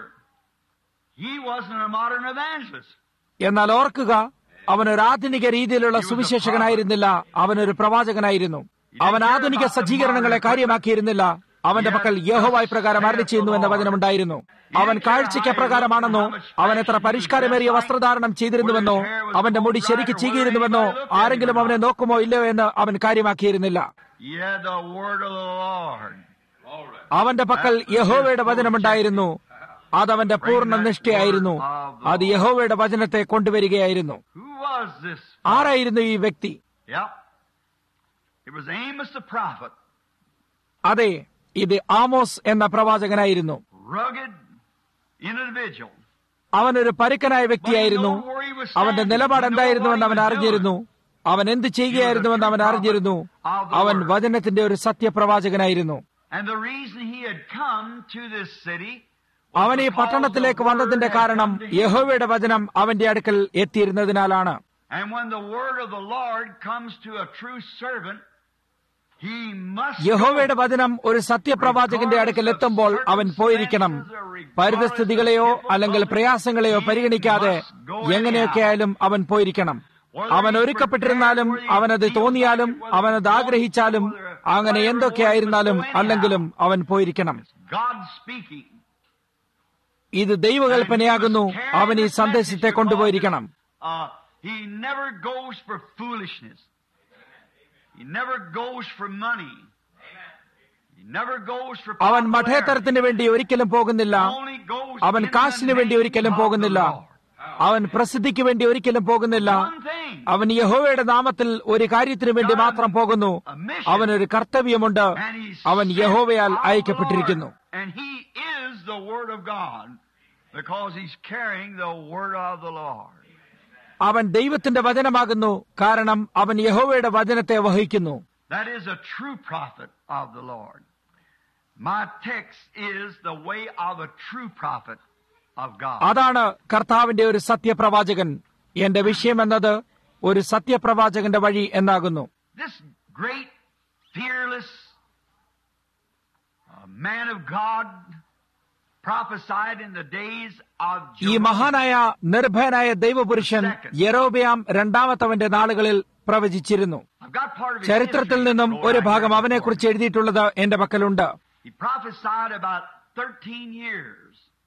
he wasn't a modern evangelist. എന്നാൽ ഓർക്കുക അവൻ ഒരു ആധുനിക രീതിയിലുള്ള സുവിശേഷകനായിരുന്നില്ല അവനൊരു പ്രവാചകനായിരുന്നു അവൻ ആധുനിക സജ്ജീകരണങ്ങളെ കാര്യമാക്കിയിരുന്നില്ല അവന്റെ പക്കൽ യഹോവായി പ്രകാരം അരളി ചെയ്യുന്നു എന്ന വചനമുണ്ടായിരുന്നു അവൻ കാഴ്ചയ്ക്ക് എപ്രകാരമാണെന്നോ അവൻ എത്ര പരിഷ്കാരമേറിയ വസ്ത്രധാരണം ചെയ്തിരുന്നുവെന്നോ അവന്റെ മുടി ശരിക്ക് ചീകിയിരുന്നുവെന്നോ ആരെങ്കിലും അവനെ നോക്കുമോ ഇല്ലയോ എന്ന് അവൻ കാര്യമാക്കിയിരുന്നില്ല He had the word of the Lord. അവന്റെ പക്കൽ യഹോവയുടെ വചനമുണ്ടായിരുന്നു അതവന്റെ പൂർണ്ണ നിഷ്ഠയായിരുന്നു അത് യഹോവയുടെ വചനത്തെ കൊണ്ടുവരികയായിരുന്നു Who was this? ആരായിരുന്നു ഈ വ്യക്തി Yep. It was Amos the prophet, അതെ ഇത് ആമോസ് എന്ന പ്രവാചകനായിരുന്നു rugged individual. അവനൊരു പരുക്കനായ വ്യക്തിയായിരുന്നു അവന്റെ നിലപാട് എന്തായിരുന്നുവെന്ന് അവൻ അറിഞ്ഞിരുന്നു അവൻ എന്ത് ചെയ്യുകയായിരുന്നുവെന്ന് അവൻ അറിഞ്ഞിരുന്നു അവൻ വചനത്തിന്റെ ഒരു സത്യപ്രവാചകനായിരുന്നു And the reason he had come to this city അവൻ ഈ പട്ടണത്തിലേക്ക് വന്നതിന്റെ കാരണം യഹോവയുടെ വചനം അവന്റെ അടുക്കൽ എത്തിയിരുന്നതിനാലാണ് And when the word of the Lord comes to a true servant, he must യഹോവയുടെ go. വചനം ഒരു സത്യപ്രവാചകന്റെ അടുക്കൽ എത്തുമ്പോൾ അവൻ പോയിരിക്കണം പരിതസ്ഥിതികളെയോ അല്ലെങ്കിൽ പ്രയാസങ്ങളെയോ പരിഗണിക്കാതെ എങ്ങനെയൊക്കെ ആയാലും അവൻ പോയിരിക്കണം അവൻ ഒരുക്കപ്പെട്ടിരുന്നാലും അവനത് തോന്നിയാലും അവനത് ആഗ്രഹിച്ചാലും അങ്ങനെ എന്തൊക്കെയായിരുന്നാലും അല്ലെങ്കിലും അവൻ പോയിരിക്കണം God speaking. ഇത് ദൈവകൽപ്പനയാകുന്നു അവൻ ഈ സന്ദേശത്തെ കൊണ്ടുപോയിരിക്കണം Uh, he never goes for foolishness. He never goes for money. He never goes for അവൻ popularity. മഠേത്തരത്തിന് വേണ്ടി ഒരിക്കലും പോകുന്നില്ല Only goes അവൻ in the കാശിന് വേണ്ടി name ഒരിക്കലും of the പോകുന്നില്ല Lord. അവൻ പ്രസിദ്ധിക്ക് വേണ്ടി ഒരിക്കലും പോകുന്നില്ല One thing. അവൻ യഹോവയുടെ നാമത്തിൽ ഒരു കാര്യത്തിനു വേണ്ടി മാത്രം പോകുന്നു അവനൊരു കർത്തവ്യമുണ്ട് And he's അവൻ sent യഹോവയാൽ of the അയക്കപ്പെട്ടിരിക്കുന്നു Lord. And he is the word of God because he's carrying the word of the Lord. അവൻ ദൈവത്തിന്റെ വചനമാകുന്നു കാരണം അവൻ യഹോവയുടെ വചനത്തെ വഹിക്കുന്നു That is a true prophet of the Lord. My text is the way of a true prophet of God. അതാണ് കർത്താവിന്റെ ഒരു സത്യപ്രവാചകൻ എന്റെ വിഷയം എന്നത് ഒരു സത്യപ്രവാചകന്റെ വഴി എന്നാകുന്നു This great, fearless uh, man of God prophesied in the days of ഈ Jerusalem. മഹാനായ നിർഭയനായ ദൈവപുരുഷൻ യരോബയാം രണ്ടാമത്തവന്റെ നാളുകളിൽ പ്രവചിച്ചിരുന്നു I've got part of his ചരിത്രത്തിൽ history, നിന്നും Lord, ഒരു I ഭാഗം read അവനെക്കുറിച്ച് for me. എഴുതിയിട്ടുള്ളത് എന്റെ പക്കലുണ്ട് He prophesied about 13 years.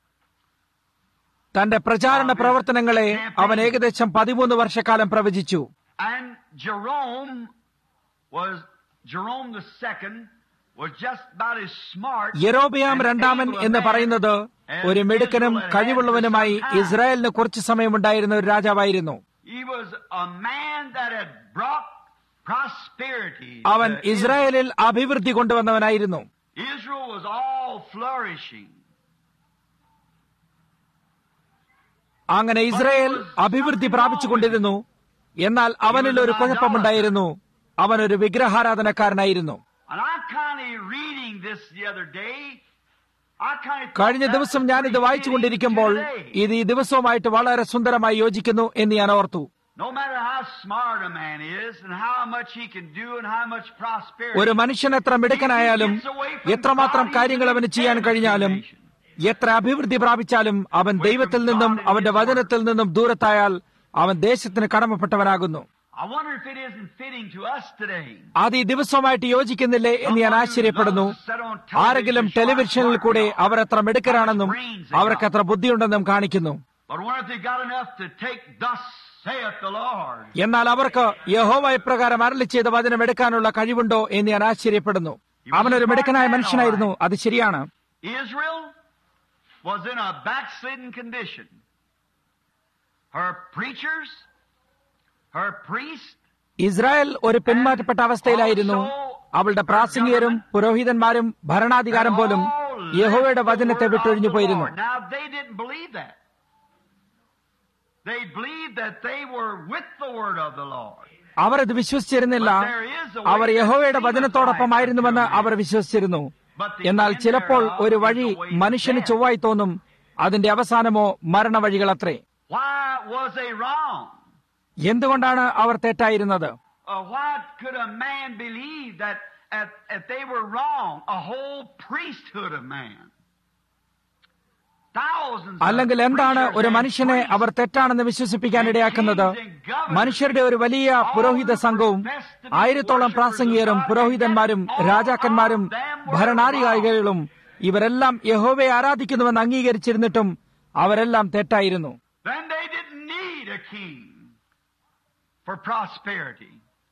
തന്റെ പ്രചാരണ പ്രവർത്തനങ്ങളെ അവൻ ഏകദേശം പതിമൂന്ന് വർഷക്കാലം പ്രവചിച്ചു And Jerome was, Jerome the second was just about as smart. Jeroboam and രണ്ടാമൻ able a എന്ന് man പറയുന്നത് as ഒരു മിടുക്കനും Israel had കഴിവുള്ളവനുമായി for some time. ഇസ്രായേലിന് കുറച്ചു സമയമുണ്ടായിരുന്ന ഒരു രാജാവായിരുന്നു He was a man that had brought prosperity. അവൻ to ഇസ്രായേലിൽ അഭിവൃദ്ധി കൊണ്ടുവന്നവനായിരുന്നു Israel. Israel was all flourishing. അങ്ങനെ ഇസ്രായേൽ അഭിവൃദ്ധി പ്രാപിച്ചുകൊണ്ടിരുന്നു എന്നാൽ അവനിൽ ഒരു കുഴപ്പമുണ്ടായിരുന്നു അവനൊരു വിഗ്രഹാരാധനക്കാരനായിരുന്നു And I'm kind of reading this the other day. I kind of കഴിഞ്ഞ ദിവസം ഞാൻ ഇത് വായിച്ചുകൊണ്ടിരിക്കുമ്പോൾ ഇത് ഈ ദിവസവുമായിട്ട് വളരെ സുന്ദരമായി യോജിക്കുന്നു എന്ന് ഞാൻ ഓർത്തു No matter how smart a man is and how much he can do and how much prosperity. ഒരു മനുഷ്യൻ എത്ര മിടുക്കനായാലും എത്രമാത്രം കാര്യങ്ങൾ അവന് ചെയ്യാൻ കഴിഞ്ഞാലും എത്ര അഭിവൃദ്ധി പ്രാപിച്ചാലും അവൻ ദൈവത്തിൽ നിന്നും അവന്റെ വചനത്തിൽ നിന്നും ദൂരത്തായാൽ അവൻ ദേശത്തിന് കടമപ്പെട്ടവനാകുന്നു I wonder if it isn't fitting to us today. അത് ഈ ദിവസവുമായിട്ട് യോജിക്കുന്നില്ലേ എന്ന് ഞാൻ ആശ്ചര്യപ്പെടുന്നു ആരെങ്കിലും ടെലിവിഷനിൽ കൂടെ അവർ എത്ര മിടുക്കരാണെന്നും അവർക്ക് എത്ര ബുദ്ധിയുണ്ടെന്നും കാണിക്കുന്നു But I wonder if they got enough to take thus saith the Lord. എന്നാൽ അവർക്ക് യഹോവ ഇപ്രകാരം അരളി ചെയ്ത വചനം എടുക്കാനുള്ള കഴിവുണ്ടോ എന്ന് ഞാൻ ആശ്ചര്യപ്പെടുന്നു അവനൊരു മിടുക്കനായ മനുഷ്യനായിരുന്നു അത് ശരിയാണ് Israel was in a backslidden condition. Her preachers, her priests, Israel ഒരു പിന്മാറ്റപ്പെട്ട അവസ്ഥയിലായിരുന്നു അവളുടെ പ്രാസംഗികരും പുരോഹിതന്മാരും ഭരണാധികാരം പോലും യഹോവയുടെ വചനത്തെ left the word വിട്ടൊഴിഞ്ഞു of the പോയിരുന്നു Lord. Now they didn't believe that. They believed that they were with the word of the Lord. അവർ അത് വിശ്വസിച്ചിരുന്നില്ല അവർ യഹോവയുടെ വചനത്തോടൊപ്പമായിരുന്നുവെന്ന് അവർ വിശ്വസിച്ചിരുന്നു എന്നാൽ ചിലപ്പോൾ ഒരു വഴി മനുഷ്യന് ചൊവ്വായി തോന്നും അതിന്റെ അവസാനമോ മരണവഴികളത്രേ Why was they wrong? എന്തുകൊണ്ടാണ് അവർ തെറ്റായിരുന്നത് Uh, why could a man believe that if, if they were wrong, a whole priesthood of man? Thousands of അല്ലെങ്കിൽ എന്താണ് preachers ഒരു and മനുഷ്യനെ priests അവർ തെറ്റാണെന്ന് വിശ്വസിപ്പിക്കാൻ ഇടയാക്കുന്നത് മനുഷ്യരുടെ ഒരു വലിയ പുരോഹിത സംഘവും ആയിരത്തോളം പ്രാസംഗികരും പുരോഹിതന്മാരും രാജാക്കന്മാരും ഭരണാധികാരികളും ഇവരെല്ലാം യഹോവയെ ആരാധിക്കുന്നുവെന്ന് അംഗീകരിച്ചിരുന്നിട്ടും അവരെല്ലാം തെറ്റായിരുന്നു Then they didn't need a king for prosperity.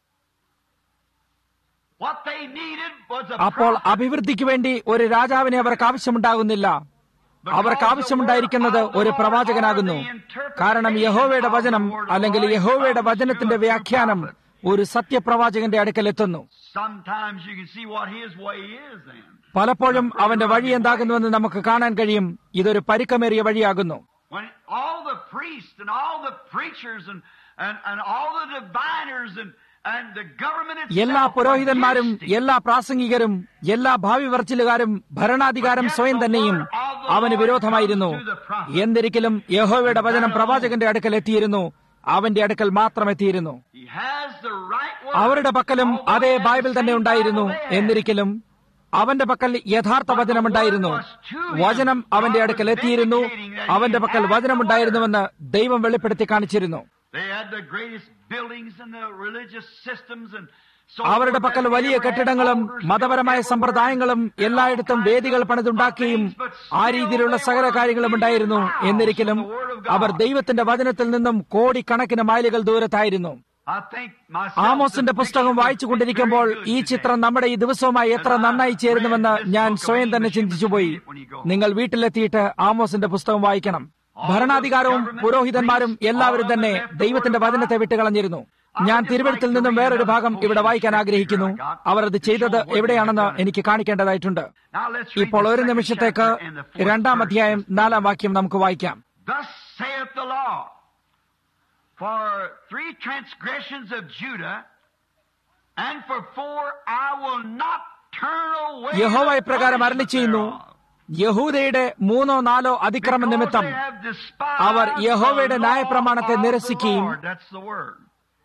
What they needed was a അപ്പോൾ prophet. അഭിവൃദ്ധിക്ക് വേണ്ടി ഒരു രാജാവിനെ അവർക്ക് ആവശ്യമുണ്ടാകുന്നില്ല അവർക്ക് ആവശ്യമുണ്ടായിരിക്കുന്നത് ഒരു പ്രവാചകനാകുന്നു കാരണം യഹോവയുടെ വചനം അല്ലെങ്കിൽ യഹോവയുടെ വചനത്തിന്റെ വ്യാഖ്യാനം ഒരു സത്യപ്രവാചകന്റെ അടുക്കൽ എത്തുന്നു Sometimes you can see what his way is then. പലപ്പോഴും അവന്റെ വഴി എന്താകുന്നുവെന്ന് നമുക്ക് കാണാൻ കഴിയും ഇതൊരു പരുക്കമേറിയ വഴിയാകുന്നു When all the priests and all the preachers and, and, and all the diviners and, and the government itself എല്ലാ പുരോഹിതന്മാരും against him. എല്ലാ പ്രാസംഗികരും എല്ലാ ഭാവി വർച്ചിലുകാരും ഭരണാധികാരം സ്വയം തന്നെയും അവന് വിരോധമായിരുന്നു എന്നിരിക്കലും യഹോവയുടെ വചനം പ്രവാചകന്റെ അടുക്കൽ എത്തിയിരുന്നു അവന്റെ അടുക്കൽ മാത്രം എത്തിയിരുന്നു He has the right word. അവരുടെ പക്കലും Although അതേ he had ബൈബിൾ the തന്നെ same ഉണ്ടായിരുന്നു Bible they had. എന്നിരിക്കലും അവന്റെ പക്കൽ യഥാർത്ഥ വചനമുണ്ടായിരുന്നു വചനം അവന്റെ അടുക്കൽ എത്തിയിരുന്നു അവന്റെ പക്കൽ വചനമുണ്ടായിരുന്നുവെന്ന് ദൈവം വെളിപ്പെടുത്തി കാണിച്ചിരുന്നു They had the greatest buildings and the religious systems and so അവരുടെ forth പക്കൽ that they വലിയ ever had കെട്ടിടങ്ങളും altars മതപരമായ built സമ്പ്രദായങ്ങളും everywhere. എല്ലായിടത്തും വേദികൾ പണിതുണ്ടാക്കുകയും ആ രീതിയിലുള്ള സകല കാര്യങ്ങളും ഉണ്ടായിരുന്നു എന്നിരിക്കലും അവർ ദൈവത്തിന്റെ വചനത്തിൽ നിന്നും കോടിക്കണക്കിന് മൈലുകൾ ദൂരത്തായിരുന്നു I think myself ആമോസിന്റെ the പുസ്തകം picture വായിച്ചു is കൊണ്ടിരിക്കുമ്പോൾ very good ഈ today. ചിത്രം നമ്മുടെ ഈ ദിവസവുമായി എത്ര നന്നായി ചേരുന്നുവെന്ന് ഞാൻ സ്വയം തന്നെ ചിന്തിച്ചുപോയി നിങ്ങൾ വീട്ടിലെത്തിയിട്ട് ആമോസിന്റെ പുസ്തകം വായിക്കണം ഭരണാധികാരവും പുരോഹിതന്മാരും എല്ലാവരും തന്നെ ദൈവത്തിന്റെ വചനത്തെ വിട്ടുകളഞ്ഞിരുന്നു ഞാൻ തിരുവഴുത്തിൽ നിന്നും വേറൊരു ഭാഗം ഇവിടെ വായിക്കാൻ ആഗ്രഹിക്കുന്നു അവർ അത് ചെയ്തത് എവിടെയാണെന്ന് എനിക്ക് കാണിക്കേണ്ടതായിട്ടുണ്ട് Now let's read ഇപ്പോൾ the ഒരു second നിമിഷത്തേക്ക് chapter and the fourth രണ്ടാം verse. അധ്യായം നാലാം വാക്യം നമുക്ക് വായിക്കാം Thus saith the Lord, for three transgressions of Judah, and for four I will not turn away. യഹോവ the ഇപ്രകാരം അരളി punishment ചെയ്യുന്നു thereof. യഹൂദയുടെ മൂന്നോ നാലോ അതിക്രമ Because നിമിത്തം they have despised അവർ യഹോവയുടെ the law ന്യായപ്രമാണത്തെ of the നിരസിക്കുകയും Lord. That's the word.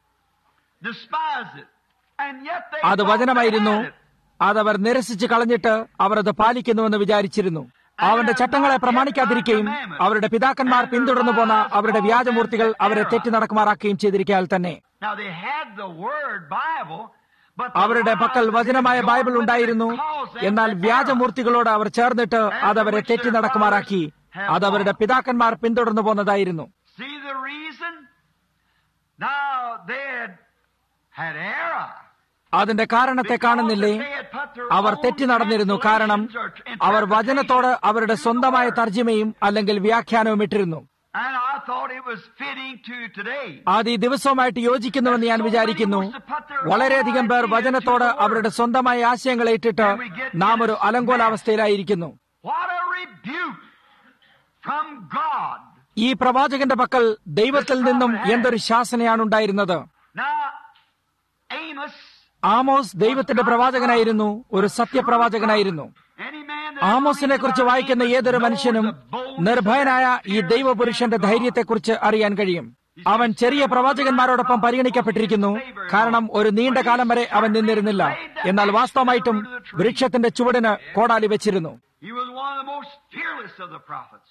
Despise it. And yet they അത് thought വചനമായിരുന്നു they had it. അതവർ നിരസിച്ച് കളഞ്ഞിട്ട് അവർ അത് പാലിക്കുന്നുവെന്ന് വിചാരിച്ചിരുന്നു അവന്റെ ചട്ടങ്ങളെ പ്രമാണിക്കാതിരിക്കുകയും അവരുടെ പിതാക്കന്മാർ പിന്തുടർന്നു പോന്ന അവരുടെ വ്യാജമൂർത്തികൾ അവരെ തെറ്റി നടക്കുമാറാക്കുകയും ചെയ്തിരിക്കാൻ തന്നെ Now they had the word Bible, but the അവരുടെ പക്കൽ lies വചനമായ that Bible go with it ഉണ്ടായിരുന്നു caused them എന്നാൽ to err. വ്യാജമൂർത്തികളോട് അവർ ചേർന്നിട്ട് അതവരെ തെറ്റി നടക്കുമാറാക്കി അതവരുടെ പിതാക്കന്മാർ പിന്തുടർന്നു പോന്നതായിരുന്നു See the reason? Now they had, had error. അതിന്റെ കാരണത്തെ കാണുന്നില്ലേ അവർ തെറ്റി നടന്നിരുന്നു കാരണം അവർ വചനത്തോട് അവരുടെ സ്വന്തമായ തർജ്ജമയും അല്ലെങ്കിൽ വ്യാഖ്യാനവും ഇട്ടിരുന്നു And I thought it was fitting to today. അത് ഈ ദിവസവുമായിട്ട് യോജിക്കുന്നുവെന്ന് ഞാൻ വിചാരിക്കുന്നു വളരെയധികം പേർ വചനത്തോട് അവരുടെ സ്വന്തമായ ആശയങ്ങളെ ഇട്ടിട്ട് നാം ഒരു അലങ്കോലാവസ്ഥയിലായിരിക്കുന്നു What a rebuke from God. ഈ പ്രവാചകന്റെ പക്കൽ ദൈവത്തിൽ നിന്നും എന്തൊരു ശാസനയാണ് ഉണ്ടായിരുന്നത് Now, Amos. ആമോസ് ദൈവത്തിന്റെ പ്രവാചകനായിരുന്നു ഒരു സത്യപ്രവാചകനായിരുന്നു Any man that ആമോസിനെ reads കുറിച്ച് about വായിക്കുന്ന Amos ഏതൊരു knows മനുഷ്യനും the boldness നിർഭയനായ of that ഈ ദൈവപുരുഷന്റെ fearless man of God. ധൈര്യത്തെക്കുറിച്ച് അറിയാൻ കഴിയും അവൻ ചെറിയ പ്രവാചകന്മാരോടൊപ്പം പരിഗണിക്കപ്പെട്ടിരിക്കുന്നു കാരണം ഒരു നീണ്ട കാലം വരെ അവൻ നിന്നിരുന്നില്ല എന്നാൽ വാസ്തവമായിട്ടും വൃക്ഷത്തിന്റെ ചുവടിന് കോടാലി വെച്ചിരുന്നു He was one of the most fearless of the prophets.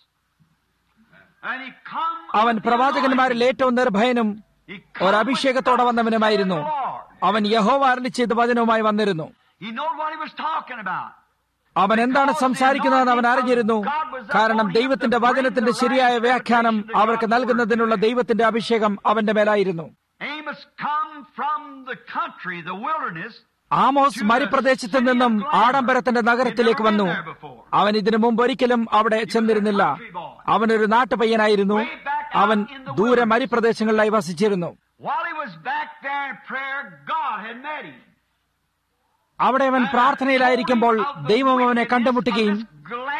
And he come അവൻ with the പ്രവാചകന്മാരിൽ anointing. ഏറ്റവും നിർഭയനും He come ഒരു with അഭിഷേകത്തോടെ God, വന്നവനുമായിരുന്നു said the Lord. അവൻ യഹോവ അരളി ചെയ്ത വചനവുമായി വന്നിരുന്നു He knew what he was talking about. അവൻ എന്താണ് സംസാരിക്കുന്നതെന്ന് അവൻ അറിഞ്ഞിരുന്നു കാരണം ദൈവത്തിന്റെ വചനത്തിന്റെ ശരിയായ വ്യാഖ്യാനം അവർക്ക് നൽകുന്നതിനുള്ള ദൈവത്തിന്റെ അഭിഷേകം അവന്റെ മേലായിരുന്നു Amos come from the country, the wilderness, Amos മരുപ്രദേശത്ത് നിന്നും ആഡംബരത്തിന്റെ നഗരത്തിലേക്ക് വന്നു അവൻ ഇതിനു മുമ്പ് ഒരിക്കലും അവിടെ ചെന്നിരുന്നില്ല അവനൊരു നാട്ടുപയ്യനായിരുന്നു അവൻ ദൂരെ മരുപ്രദേശങ്ങളിലായി വസിച്ചിരുന്നു While he was back there in prayer, God had met him. അവിടെ അവൻ പ്രാർത്ഥനയിലായിരിക്കുമ്പോൾ ദൈവം അവനെ കണ്ടുമുട്ടുകയും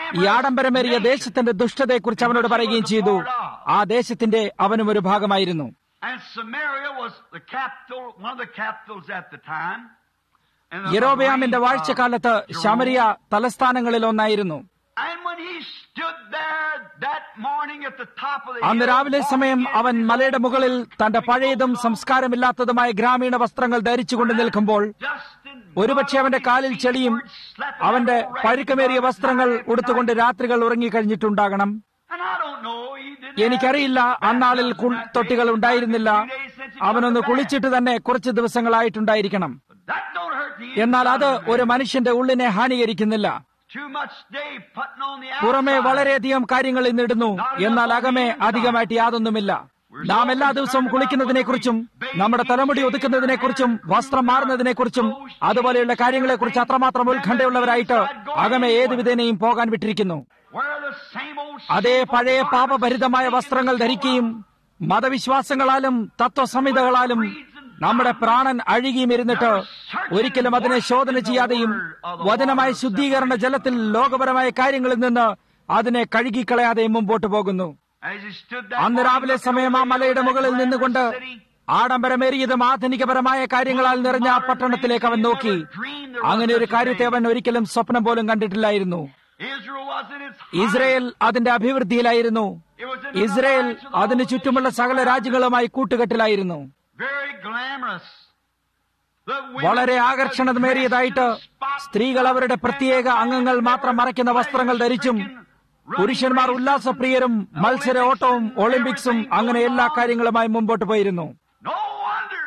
ഈ ആഡംബരമേറിയ ദേശത്തിന്റെ ദുഷ്ടതയെക്കുറിച്ച് അവനോട് പറയുകയും ചെയ്തു ആ ദേശത്തിന്റെ അവനും ഒരു ഭാഗമായിരുന്നു And Samaria was the capital, one of the capitals at the time. And the യെരോബയാമിന്റെ reign of വാഴ്ചക്കാലത്ത് Jeroboam. ശമരിയ തലസ്ഥാനങ്ങളിൽ ഒന്നായിരുന്നു And when he stood there that morning at the top of the അന്ന് hill, രാവിലെ സമയം walking in അവൻ his മലയുടെ old മുകളിൽ തന്റെ clothes, പഴയതും സംസ്കാരമില്ലാത്തതുമായ ഗ്രാമീണ വസ്ത്രങ്ങൾ ധരിച്ചുകൊണ്ട് നിൽക്കുമ്പോൾ dust and ഒരുപക്ഷെ അവന്റെ കാലിൽ ചെളിയും അവന്റെ പഴുക്കമേറിയ വസ്ത്രങ്ങൾ ഉടുത്തുകൊണ്ട് രാത്രികൾ ഉറങ്ങിക്കഴിഞ്ഞിട്ടുണ്ടാകണം And I don't know, he didn't എനിക്കറിയില്ല അന്നാളിൽ തൊട്ടികൾ ഉണ്ടായിരുന്നില്ല അവനൊന്ന് കുളിച്ചിട്ട് തന്നെ കുറച്ച് ദിവസങ്ങളായിട്ടുണ്ടായിരിക്കണം That don't hurt the എന്നാൽ അത് inside of a ഒരു man. മനുഷ്യന്റെ ഉള്ളിനെ ഹാനികരിക്കുന്നില്ല Too much day putting on the പുറമെ outside. വളരെയധികം കാര്യങ്ങൾ ഇന്നിടുന്നു എന്നാൽ അകമേ അധികമായിട്ട് യാതൊന്നുമില്ല നാം എല്ലാ ദിവസവും കുളിക്കുന്നതിനെക്കുറിച്ചും നമ്മുടെ തലമുടി ഒതുക്കുന്നതിനെക്കുറിച്ചും വസ്ത്രം മാറുന്നതിനെക്കുറിച്ചും അതുപോലെയുള്ള കാര്യങ്ങളെക്കുറിച്ച് അത്രമാത്രം ഉത്കണ്ഠയുള്ളവരായിട്ട് അകമേ ഏത് വിധേനയും പോകാൻ വിട്ടിരിക്കുന്നു Wear the same old അതേ sinful പഴയ garments പാപഭരിതമായ and വസ്ത്രങ്ങൾ making ധരിക്കുകയും മതവിശ്വാസങ്ങളാലും തത്വസംഹിതകളാലും നമ്മുടെ പ്രാണൻ അഴുകിയും ഇരുന്നിട്ട് ഒരിക്കലും അതിനെ ശോധന ചെയ്യാതെയും വചനമായ ശുദ്ധീകരണ ജലത്തിൽ ലോകപരമായ കാര്യങ്ങളിൽ നിന്ന് അതിനെ കഴുകിക്കളയാതെയും മുമ്പോട്ട് പോകുന്നു As he stood that അന്ന് morning രാവിലെ looking സമയം ആ over മലയുടെ that മുകളിൽ glamorous നിന്നുകൊണ്ട് city, ആഡംബരമേറിയതും ആധുനികപരമായ കാര്യങ്ങളാൽ നിറഞ്ഞ ആ പട്ടണത്തിലേക്ക് അവൻ നോക്കി അങ്ങനെ ഒരു കാര്യത്തെ അവൻ ഒരിക്കലും സ്വപ്നം പോലും കണ്ടിട്ടില്ലായിരുന്നു Israel was in its Israel അതിന്റെ അഭിവൃദ്ധിയിലായിരുന്നു It was in the Israel alliance of the അതിന് whole ചുറ്റുമുള്ള സകല രാജ്യങ്ങളുമായി കൂട്ടുകെട്ടിലായിരുന്നു Very glamorous. The women വളരെ were ആകർഷണമേറിയതായിട്ട് dressed in spot സ്ത്രീകൾ അവരുടെ പ്രത്യേക അംഗങ്ങൾ മാത്രം മറയ്ക്കുന്ന വസ്ത്രങ്ങൾ ധരിച്ചും പുരുഷന്മാർ ഉല്ലാസപ്രിയരും മത്സര ഓട്ടവും ഒളിമ്പിക്സും അങ്ങനെ എല്ലാ കാര്യങ്ങളുമായി മുമ്പോട്ട് പോയിരുന്നു No wonder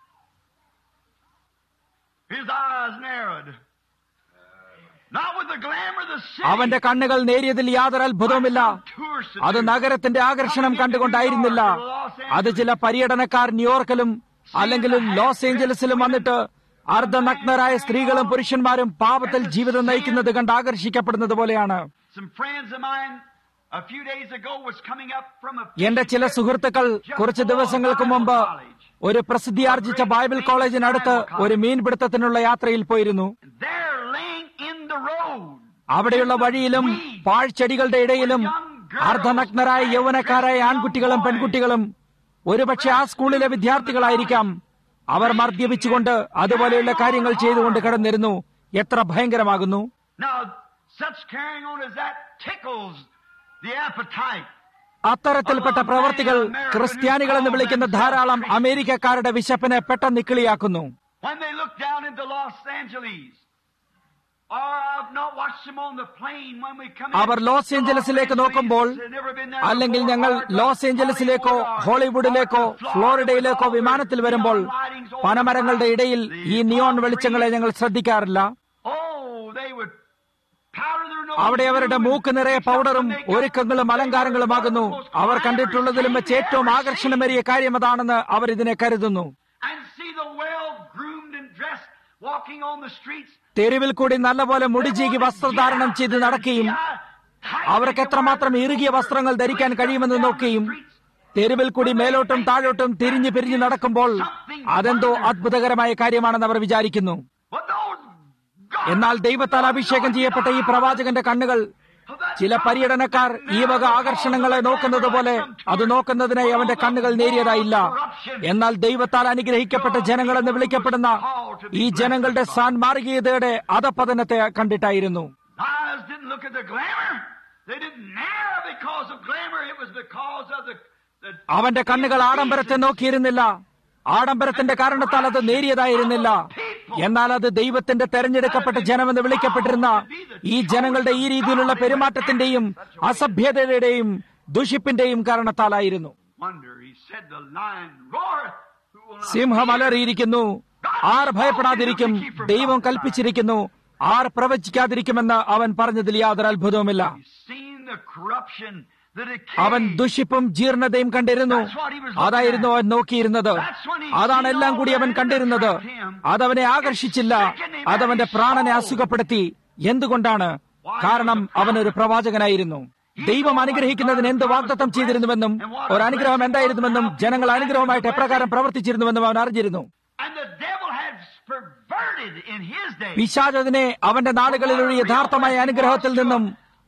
his eyes narrowed. Not with the glamour of the city. അവന്റെ കണ്ണുകൾ നേരിയതിൽ യാതൊരു അത്ഭുതവുമില്ല അത് നഗരത്തിന്റെ ആകർഷണം കണ്ടുകൊണ്ടായിരുന്നില്ല അത് ചില പര്യടനക്കാർ ന്യൂയോർക്കിലും അല്ലെങ്കിൽ ലോസ് ഏഞ്ചലസിലും വന്നിട്ട് അർദ്ധനഗ്നരായ സ്ത്രീകളും പുരുഷന്മാരും പാപത്തിൽ ജീവിതം നയിക്കുന്നത് കണ്ട് ആകർഷിക്കപ്പെടുന്നത് പോലെയാണ് Some friends of mine a few days ago was coming up from a എന്റെ ചില സുഹൃത്തുക്കൾ കുറച്ച് ദിവസങ്ങൾക്ക് മുമ്പ് ഒരു പ്രസിദ്ധിയാർജിച്ച ബൈബിൾ കോളേജിനടുത്ത് ഒരു മീൻപിടുത്തത്തിനുള്ള യാത്രയിൽ പോയിരുന്നു They're laying in the road. അവിടെയുള്ള വഴിയിലും പാഴ്ചെടികളുടെ ഇടയിലും അർദ്ധനഗ്നരായ യൗവനക്കാരായ ആൺകുട്ടികളും പെൺകുട്ടികളും ഒരുപക്ഷെ ആ സ്കൂളിലെ വിദ്യാർത്ഥികളായിരിക്കാം അവർ മദ്യപിച്ചുകൊണ്ട് അതുപോലെയുള്ള കാര്യങ്ങൾ ചെയ്തുകൊണ്ട് കിടന്നിരുന്നു എത്ര ഭയങ്കരമാകുന്നു Now, such carrying on as that tickles the appetite. അത്തരത്തിൽപ്പെട്ട പ്രവർത്തികൾ ക്രിസ്ത്യാനികൾ എന്ന് വിളിക്കുന്ന ധാരാളം അമേരിക്കക്കാരുടെ വിശപ്പിനെ പെട്ടെന്ന് ഇക്കിളിയാക്കുന്നു When they look down into Los Angeles, or I've not watched them on the plane when we come in. അവർ ലോസ് ഏഞ്ചലസിലേക്ക് നോക്കുമ്പോൾ അല്ലെങ്കിൽ ഞങ്ങൾ ലോസ് ഏഞ്ചലസിലേക്കോ ഹോളിവുഡിലേക്കോ ഫ്ലോറിഡയിലേക്കോ വിമാനത്തിൽ വരുമ്പോൾ പനമരങ്ങളുടെ ഇടയിൽ ഈ നിയോൺ വെളിച്ചങ്ങളെ ഞങ്ങൾ ശ്രദ്ധിക്കാറില്ല Oh, they would powder their nose. അവിടെ അവരുടെ മൂക്ക് നിറയെ പൗഡറും ഒരുക്കങ്ങളും അലങ്കാരങ്ങളുമാകുന്നു അവർ കണ്ടിട്ടുള്ളതിലും വെച്ച് ഏറ്റവും ആകർഷണമേറിയ കാര്യം അതാണെന്ന് അവർ ഇതിനെ കരുതുന്നു And see the well-groomed and dressed walking on the streets. തെരുവിൽ കൂടി നല്ലപോലെ മുടിചീകി വസ്ത്രധാരണം ചെയ്ത് നടക്കുകയും അവർക്ക് എത്രമാത്രം ഇറുകിയ വസ്ത്രങ്ങൾ ധരിക്കാൻ കഴിയുമെന്ന് നോക്കുകയും തെരുവിൽ കൂടി മേലോട്ടും താഴോട്ടും തിരിഞ്ഞു പിരിഞ്ഞു നടക്കുമ്പോൾ അതെന്തോ അത്ഭുതകരമായ കാര്യമാണെന്ന് അവർ വിചാരിക്കുന്നു But those God എന്നാൽ ദൈവത്താൽ അഭിഷേകം ചെയ്യപ്പെട്ട ഈ പ്രവാചകന്റെ കണ്ണുകൾ ചില പര്യടനക്കാർ ഈ വക ആകർഷണങ്ങളെ നോക്കുന്നത് പോലെ അത് നോക്കുന്നതിനായി അവന്റെ കണ്ണുകൾ നേരിയതായില്ല എന്നാൽ ദൈവത്താൽ അനുഗ്രഹിക്കപ്പെട്ട ജനങ്ങളെന്ന് വിളിക്കപ്പെടുന്ന ഈ ജനങ്ങളുടെ സാൻമാർഗീയതയുടെ അധപതനത്തെ കണ്ടിട്ടായിരുന്നു eyes didn't look at the glamour. They didn't narrow because of glamour. It was because of the, the അവന്റെ കണ്ണുകൾ ആഡംബരത്തെ നോക്കിയിരുന്നില്ല ആഡംബരത്തിന്റെ കാരണത്താൽ അത് നേരിയതായിരുന്നില്ല എന്നാൽ അത് ദൈവത്തിന്റെ തെരഞ്ഞെടുക്കപ്പെട്ട ജനമെന്ന് വിളിക്കപ്പെട്ടിരുന്ന ഈ ജനങ്ങളുടെ ഈ രീതിയിലുള്ള പെരുമാറ്റത്തിന്റെയും അസഭ്യതയുടെയും ദുഷിപ്പിന്റെയും കാരണത്താലായിരുന്നു wonder. He said, "The lion roareth." Who will not സിംഹം അലറിയിരിക്കുന്നു ആർ ഭയപ്പെടാതിരിക്കും ദൈവം കൽപ്പിച്ചിരിക്കുന്നു ആർ പ്രവചിക്കാതിരിക്കുമെന്ന് അവൻ പറഞ്ഞതിൽ യാതൊരു അത്ഭുതവുമില്ല He's seen the corruption, the decay. അവൻ ദുഷിപ്പും ജീർണതയും കണ്ടിരുന്നു അതായിരുന്നു അവൻ നോക്കിയിരുന്നത് അതാണ് എല്ലാം കൂടി അവൻ കണ്ടിരുന്നത് അതവനെ ആകർഷിച്ചില്ല അതവന്റെ പ്രാണനെ അസുഖപ്പെടുത്തി എന്തുകൊണ്ടാണ് കാരണം അവനൊരു പ്രവാചകനായിരുന്നു ദൈവം അനുഗ്രഹിക്കുന്നതിന് എന്ത് വാഗ്ദത്തം ചെയ്തിരുന്നുവെന്നും ഒരു അനുഗ്രഹം എന്തായിരുന്നുവെന്നും ജനങ്ങൾ അനുഗ്രഹമായിട്ട് എപ്രകാരം പ്രവർത്തിച്ചിരുന്നുവെന്നും അവൻ അറിഞ്ഞിരുന്നു And the devil had perverted in his day. പിശാചതിനെ അവന്റെ നാടുകളിൽ ഒരു യഥാർത്ഥമായ അനുഗ്രഹത്തിൽ നിന്നും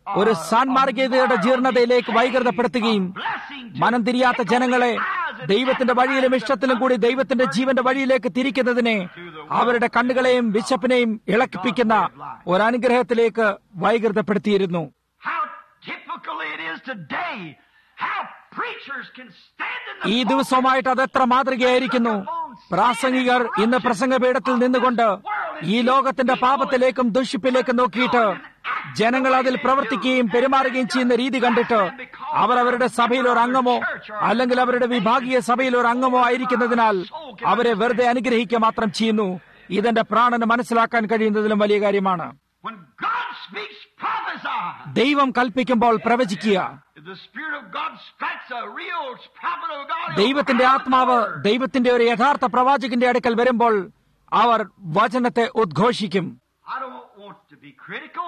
ഒരു സാൻമാർഗീയതയുടെ ജീർണതയിലേക്ക് വൈകൃതപ്പെടുത്തുകയും മനം തിരിയാത്ത ജനങ്ങളെ ദൈവത്തിന്റെ വഴിയിലും ഇഷ്ടത്തിലും കൂടി ദൈവത്തിന്റെ ജീവന്റെ വഴിയിലേക്ക് തിരിക്കുന്നതിനെ അവരുടെ കണ്ണുകളെയും വിശപ്പിനെയും ഇളക്കിപ്പിക്കുന്ന ഒരനുഗ്രഹത്തിലേക്ക് വൈകൃതപ്പെടുത്തിയിരുന്നു How typical it is today. How preachers can stand in the ഈ ദിവസവുമായിട്ട് അത് എത്ര മാതൃകയായിരിക്കുന്നു പ്രാസംഗികർ ഇന്ന് പ്രസംഗപീഠത്തിൽ നിന്നുകൊണ്ട് ഈ ലോകത്തിന്റെ പാപത്തിലേക്കും ദുഷിപ്പിലേക്കും നോക്കിയിട്ട് ജനങ്ങൾ അതിൽ പ്രവർത്തിക്കുകയും പെരുമാറുകയും ചെയ്യുന്ന രീതി കണ്ടിട്ട് അവർ അവരുടെ സഭയിൽ ഒരു അംഗമോ അല്ലെങ്കിൽ അവരുടെ വിഭാഗീയ സഭയിൽ ഒരു അംഗമോ ആയിരിക്കുന്നതിനാൽ അവരെ വെറുതെ അനുഗ്രഹിക്കുക മാത്രം ചെയ്യുന്നു ഇതെന്റെ പ്രാണന് മനസ്സിലാക്കാൻ കഴിയുന്നതിലും വലിയ കാര്യമാണ് When God speaks, prophesy. ദൈവം കൽപ്പിക്കുമ്പോൾ പ്രവചിക്കുക If the Spirit of God strikes a real prophet of God, he'll ദൈവത്തിന്റെ cry out ആത്മാവ് the word. ദൈവത്തിന്റെ ഒരു യഥാർത്ഥ പ്രവാചകന്റെ അടുക്കൽ വരുമ്പോൾ അവർ വചനത്തെ ഉദ്ഘോഷിക്കും I don't want to be critical.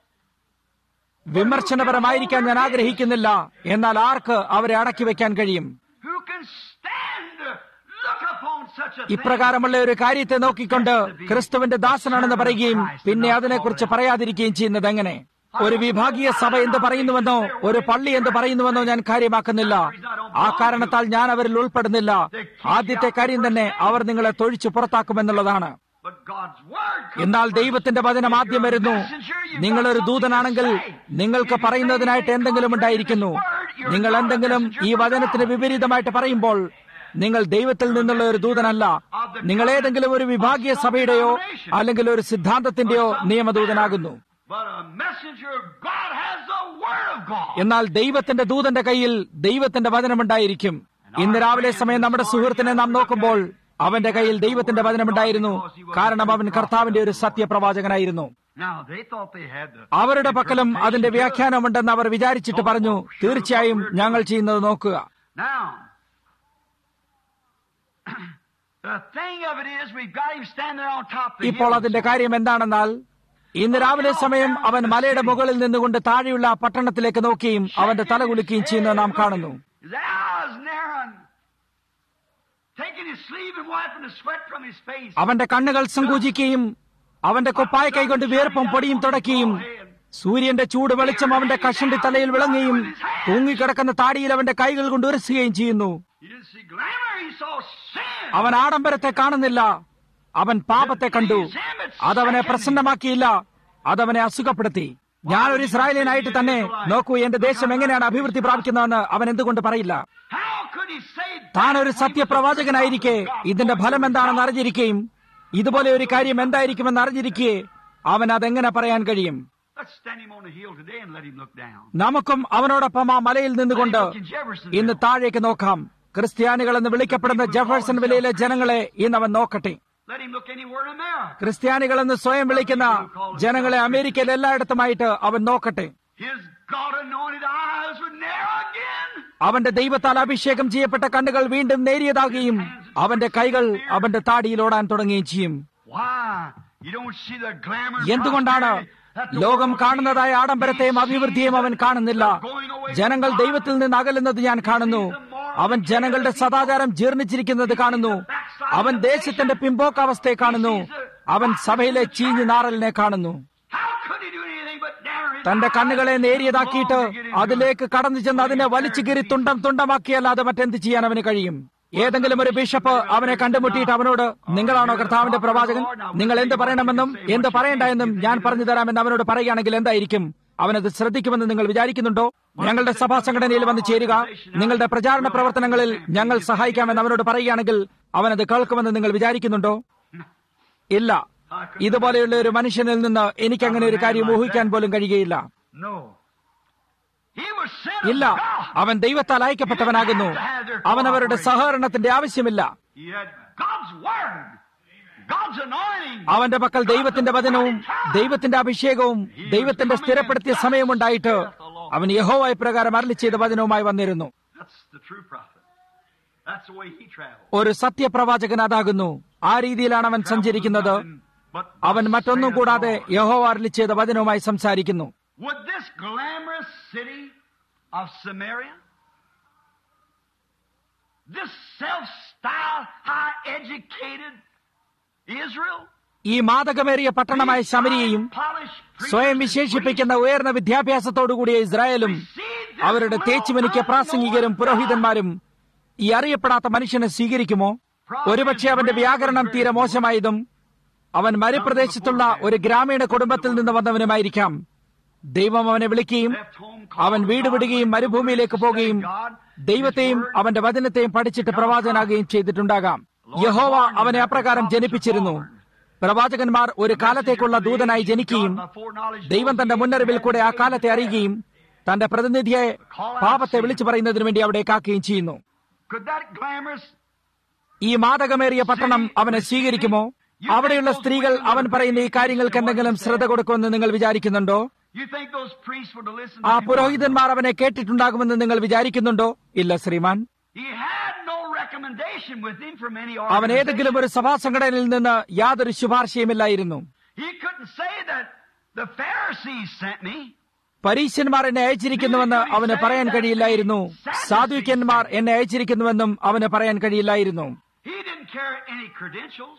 വിമർശനപരമായിരിക്കാൻ ഞാൻ ആഗ്രഹിക്കുന്നില്ല എന്നാൽ ആർക്ക് അവരെ അടക്കി വെക്കാൻ കഴിയും Who can stand to look upon such a thing? ഇപ്രകാരമുള്ള ഒരു കാര്യത്തെ നോക്കിക്കൊണ്ട് ക്രിസ്തുവിന്റെ ദാസനാണെന്ന് പറയുകയും പിന്നെ അതിനെക്കുറിച്ച് പറയാതിരിക്കുകയും ചെയ്യുന്നത് എങ്ങനെ ഒരു വിഭാഗീയ സഭ എന്ത് പറയുന്നുവെന്നോ ഒരു പള്ളി എന്ത് പറയുന്നുവെന്നോ ഞാൻ കാര്യമാക്കുന്നില്ല ആ കാരണത്താൽ ഞാൻ അവരിൽ ഉൾപ്പെടുന്നില്ല ആദ്യത്തെ കാര്യം തന്നെ അവർ നിങ്ങളെ തൊഴിച്ചു പുറത്താക്കുമെന്നുള്ളതാണ് But God's word comes എന്നാൽ first. ദൈവത്തിന്റെ വചനം ആദ്യം വരുന്നു നിങ്ങളൊരു ദൂതനാണെങ്കിൽ നിങ്ങൾക്ക് പറയുന്നതിനായിട്ട് എന്തെങ്കിലും ഉണ്ടായിരിക്കുന്നു നിങ്ങൾ എന്തെങ്കിലും ഈ വചനത്തിന് വിപരീതമായിട്ട് പറയുമ്പോൾ നിങ്ങൾ ദൈവത്തിൽ നിന്നുള്ള ഒരു ദൂതനല്ല നിങ്ങൾ ഏതെങ്കിലും ഒരു വിഭാഗീയ സഭയുടെയോ അല്ലെങ്കിൽ ഒരു സിദ്ധാന്തത്തിന്റെയോ നിയമദൂതനാകുന്നു But a messenger of God has the word of God. എന്നാൽ ദൈവത്തിന്റെ ദൂതന്റെ കയ്യിൽ ദൈവത്തിന്റെ വചനമുണ്ടായിരിക്കും ഇന്ന് രാവിലെ സമയം നമ്മുടെ സുഹൃത്തിനെ നാം നോക്കുമ്പോൾ അവന്റെ കയ്യിൽ ദൈവത്തിന്റെ വചനമുണ്ടായിരുന്നു കാരണം അവൻ കർത്താവിന്റെ ഒരു സത്യപ്രവാചകനായിരുന്നു Now they thought they had the അവരുടെ പക്കലും അതിന്റെ വ്യാഖ്യാനമുണ്ടെന്ന് അവർ വിചാരിച്ചിട്ട് പറഞ്ഞു തീർച്ചയായും ഞങ്ങൾ ചെയ്യുന്നത് നോക്കുക Now, the thing of it is, we've got him standing there on top of the ഇപ്പോൾ hill. അതിന്റെ കാര്യം എന്താണെന്നാൽ ഇന്ന് രാവിലെ സമയം അവൻ മലയുടെ മുകളിൽ നിന്നുകൊണ്ട് താഴെയുള്ള ആ പട്ടണത്തിലേക്ക് നോക്കുകയും അവന്റെ തല കുലുക്കുകയും ചെയ്യുന്നത് നാം കാണുന്നു His eyes narrowing, taking his sleeve and wiping the sweat from his face. അവന്റെ കണ്ണുകൾ സങ്കൂചിക്കുകയും അവന്റെ കുപ്പായ കൈകൊണ്ട് വിയർപ്പും പൊടിയും തുടയ്ക്കുകയും സൂര്യന്റെ ചൂട് വെളിച്ചം അവന്റെ കഷണ്ടി തലയിൽ വിളങ്ങുകയും തൂങ്ങിക്കിടക്കുന്ന താടിയിൽ അവന്റെ കൈകൾ കൊണ്ട് ഉരസുകയും ചെയ്യുന്നു He didn't see glamour, he saw sin. അവൻ ആഡംബരത്തെ കാണുന്നില്ല അവൻ പാപത്തെ കണ്ടു അതവനെ പ്രസന്നമാക്കിയില്ല അതവനെ അസുഖപ്പെടുത്തി ഞാൻ ഒരു ഇസ്രായേലിനായിട്ട് തന്നെ നോക്കൂ എന്റെ ദേശം എങ്ങനെയാണ് അഭിവൃദ്ധി പ്രാപിക്കുന്നതെന്ന് അവൻ എന്തുകൊണ്ട് പറയില്ല How could he say താൻ ഒരു സത്യപ്രവാചകനായിരിക്കെ ഇതിന്റെ ഫലം എന്താണെന്ന് അറിഞ്ഞിരിക്കുകയും ഇതുപോലെ ഒരു കാര്യം എന്തായിരിക്കുമെന്ന് അറിഞ്ഞിരിക്കെ അവൻ അതെങ്ങനെ പറയാൻ കഴിയും Let's stand him on the hill today and let him look down. നമുക്കും അവനോടൊപ്പം ആ മലയിൽ നിന്നുകൊണ്ട് Let him look in Jeffersonville. ഇന്ന് താഴേക്ക് നോക്കാം ക്രിസ്ത്യാനികൾ എന്ന് വിളിക്കപ്പെടുന്ന ജെഫേഴ്സൺ വിലയിലെ ജനങ്ങളെ ഇന്ന് അവൻ നോക്കട്ടെ Let him look anywhere in America. ക്രിസ്ത്യാനികൾ എന്ന് സ്വയം വിളിക്കുന്ന ജനങ്ങളെ അമേരിക്കയിൽ എല്ലായിടത്തുമായിട്ട് അവൻ നോക്കട്ടെ His God anointed eyes would narrow again. അവന്റെ ദൈവത്താൽ അഭിഷേകം ചെയ്യപ്പെട്ട കണ്ണുകൾ വീണ്ടും നേരിയതാകുകയും അവന്റെ കൈകൾ അവന്റെ താടിയിൽ ഓടാൻ തുടങ്ങുകയും ചെയ്യും Why? You don't see the glamour and എന്തുകൊണ്ടാണ് prosperity that the ലോകം world കാണുന്നതായ sees. ആഡംബരത്തെയും അഭിവൃദ്ധിയെയും അവൻ കാണുന്നില്ല ജനങ്ങൾ ദൈവത്തിൽ നിന്ന് അകലുന്നത് ഞാൻ കാണുന്നു അവൻ ജനങ്ങളുടെ സദാചാരം ജീർണിച്ചിരിക്കുന്നത് കാണുന്നു അവൻ ദേശത്തിന്റെ പിമ്പോക്കാവസ്ഥയെ കാണുന്നു അവൻ സഭയിലെ ചീഞ്ഞു നാറലിനെ കാണുന്നു How could he do anything but narrow his തന്റെ eyes കണ്ണുകളെ നേരിയതാക്കിയിട്ട് long to get into അതിലേക്ക് കടന്നു ചെന്ന് അതിനെ വലിച്ചു കീറി തുണ്ടം തുണ്ടമാക്കിയല്ലാതെ മറ്റെന്ത് ചെയ്യാൻ അവന് കഴിയും ഏതെങ്കിലും ഒരു ബിഷപ്പ് അവനെ കണ്ടുമുട്ടിയിട്ട് അവനോട് നിങ്ങളാണോ കർത്താവിന്റെ പ്രവാചകൻ നിങ്ങൾ എന്ത് പറയണമെന്നും എന്ത് പറയണ്ട എന്നും ഞാൻ പറഞ്ഞു തരാമെന്ന് അവനോട് പറയുകയാണെങ്കിൽ എന്തായിരിക്കും അവനത് ശ്രദ്ധിക്കുമെന്ന് നിങ്ങൾ വിചാരിക്കുന്നുണ്ടോ ഞങ്ങളുടെ സഭാ സംഘടനയിൽ വന്ന് ചേരുക നിങ്ങളുടെ പ്രചാരണ പ്രവർത്തനങ്ങളിൽ ഞങ്ങൾ സഹായിക്കാമെന്ന് അവനോട് പറയുകയാണെങ്കിൽ അവനത് കേൾക്കുമെന്ന് നിങ്ങൾ വിചാരിക്കുന്നുണ്ടോ ഇല്ല ഇതുപോലെയുള്ള ഒരു മനുഷ്യനിൽ നിന്ന് എനിക്ക് അങ്ങനെ ഒരു കാര്യം ഊഹിക്കാൻ പോലും കഴിയുകയില്ല No. He was sent of ഇല്ല God. അവൻ ദൈവത്താൽ അയക്കപ്പെട്ടവനാകുന്നു അവൻ അവരുടെ സഹകരണത്തിന്റെ ആവശ്യമില്ല He had God's word, God's anointing. അവന്റെ പക്കൽ ദൈവത്തിന്റെ വചനവും ദൈവത്തിന്റെ അഭിഷേകവും ദൈവത്തിന്റെ സ്ഥിരപ്പെടുത്തിയ സമയമുണ്ടായിട്ട് അവൻ യഹോവായ പ്രകാരം അരളി ചെയ്ത വചനവുമായി വന്നിരുന്നു That's the true prophet. That's the way he traveled. ഒരു സത്യപ്രവാചകൻ അതാകുന്നു ആ രീതിയിലാണ് അവൻ സഞ്ചരിക്കുന്നത് But അവൻ മറ്റൊന്നും കൂടാതെ യഹോവ അരളി ചെയ്ത വചനവുമായി സംസാരിക്കുന്നു Would this glamorous city of Samaria, this self-styled, high-educated Israel, ഈ മാതകമേറിയ പട്ടണമായ ശമരിയെയും സ്വയം വിശേഷിപ്പിക്കുന്ന ഉയർന്ന വിദ്യാഭ്യാസത്തോടുകൂടിയ ഇസ്രായേലും അവരുടെ തേച്ചുമിനിക്ക പ്രാസംഗികരും പുരോഹിതന്മാരും ഈ അറിയപ്പെടാത്ത മനുഷ്യനെ സ്വീകരിക്കുമോ ഒരുപക്ഷെ അവന്റെ വ്യാകരണം തീരെ മോശമായതും അവൻ മരുപ്രദേശത്തുള്ള ഒരു ഗ്രാമീണ കുടുംബത്തിൽ നിന്ന് വന്നവനുമായിരിക്കാം ദൈവം അവനെ വിളിക്കുകയും അവൻ വീട് വിടുകയും മരുഭൂമിയിലേക്ക് പോകുകയും ദൈവത്തെയും അവന്റെ വചനത്തെയും പഠിച്ചിട്ട് പ്രവാചകനാകുകയും ചെയ്തിട്ടുണ്ടാകാം യഹോവ അവനെ അപ്രകാരം ജനിപ്പിച്ചിരുന്നു പ്രവാചകന്മാർ ഒരു കാലത്തേക്കുള്ള ദൂതനായി ജനിക്കുകയും ദൈവം തന്റെ മുന്നറിവിൽ കൂടെ ആ കാലത്തെ അറിയുകയും തന്റെ പ്രതിനിധിയെ പാപത്തെ വിളിച്ചു പറയുന്നതിനു വേണ്ടി അവിടെ കാക്കുകയും ചെയ്യുന്നു Could that glamorous ഈ മാതകമേറിയ പട്ടണം അവനെ സ്വീകരിക്കുമോ അവിടെയുള്ള സ്ത്രീകൾ അവൻ പറയുന്ന ഈ കാര്യങ്ങൾക്ക് എന്തെങ്കിലും ശ്രദ്ധ കൊടുക്കുമെന്ന് നിങ്ങൾ വിചാരിക്കുന്നുണ്ടോ You think those priests would have listened ആ to him? പുരോഹിതന്മാർ അവനെ കേട്ടിട്ടുണ്ടാകുമെന്ന് നിങ്ങൾ വിചാരിക്കുന്നുണ്ടോ ഇല്ല ശ്രീമാൻ He had no recommendation with him from any അവൻ organization. ഏതെങ്കിലും ഒരു സഭാ സംഘടനയിൽ നിന്ന് യാതൊരു ശുപാർശയുമില്ലായിരുന്നു He couldn't say that the Pharisees sent me. പരീശന്മാർ എന്നെ അയച്ചിരിക്കുന്നുവെന്ന് അവന് പറയാൻ കഴിയില്ലായിരുന്നു സാധുക്യന്മാർ എന്നെ അയച്ചിരിക്കുന്നുവെന്നും അവന് പറയാൻ കഴിയില്ലായിരുന്നു He didn't carry any credentials.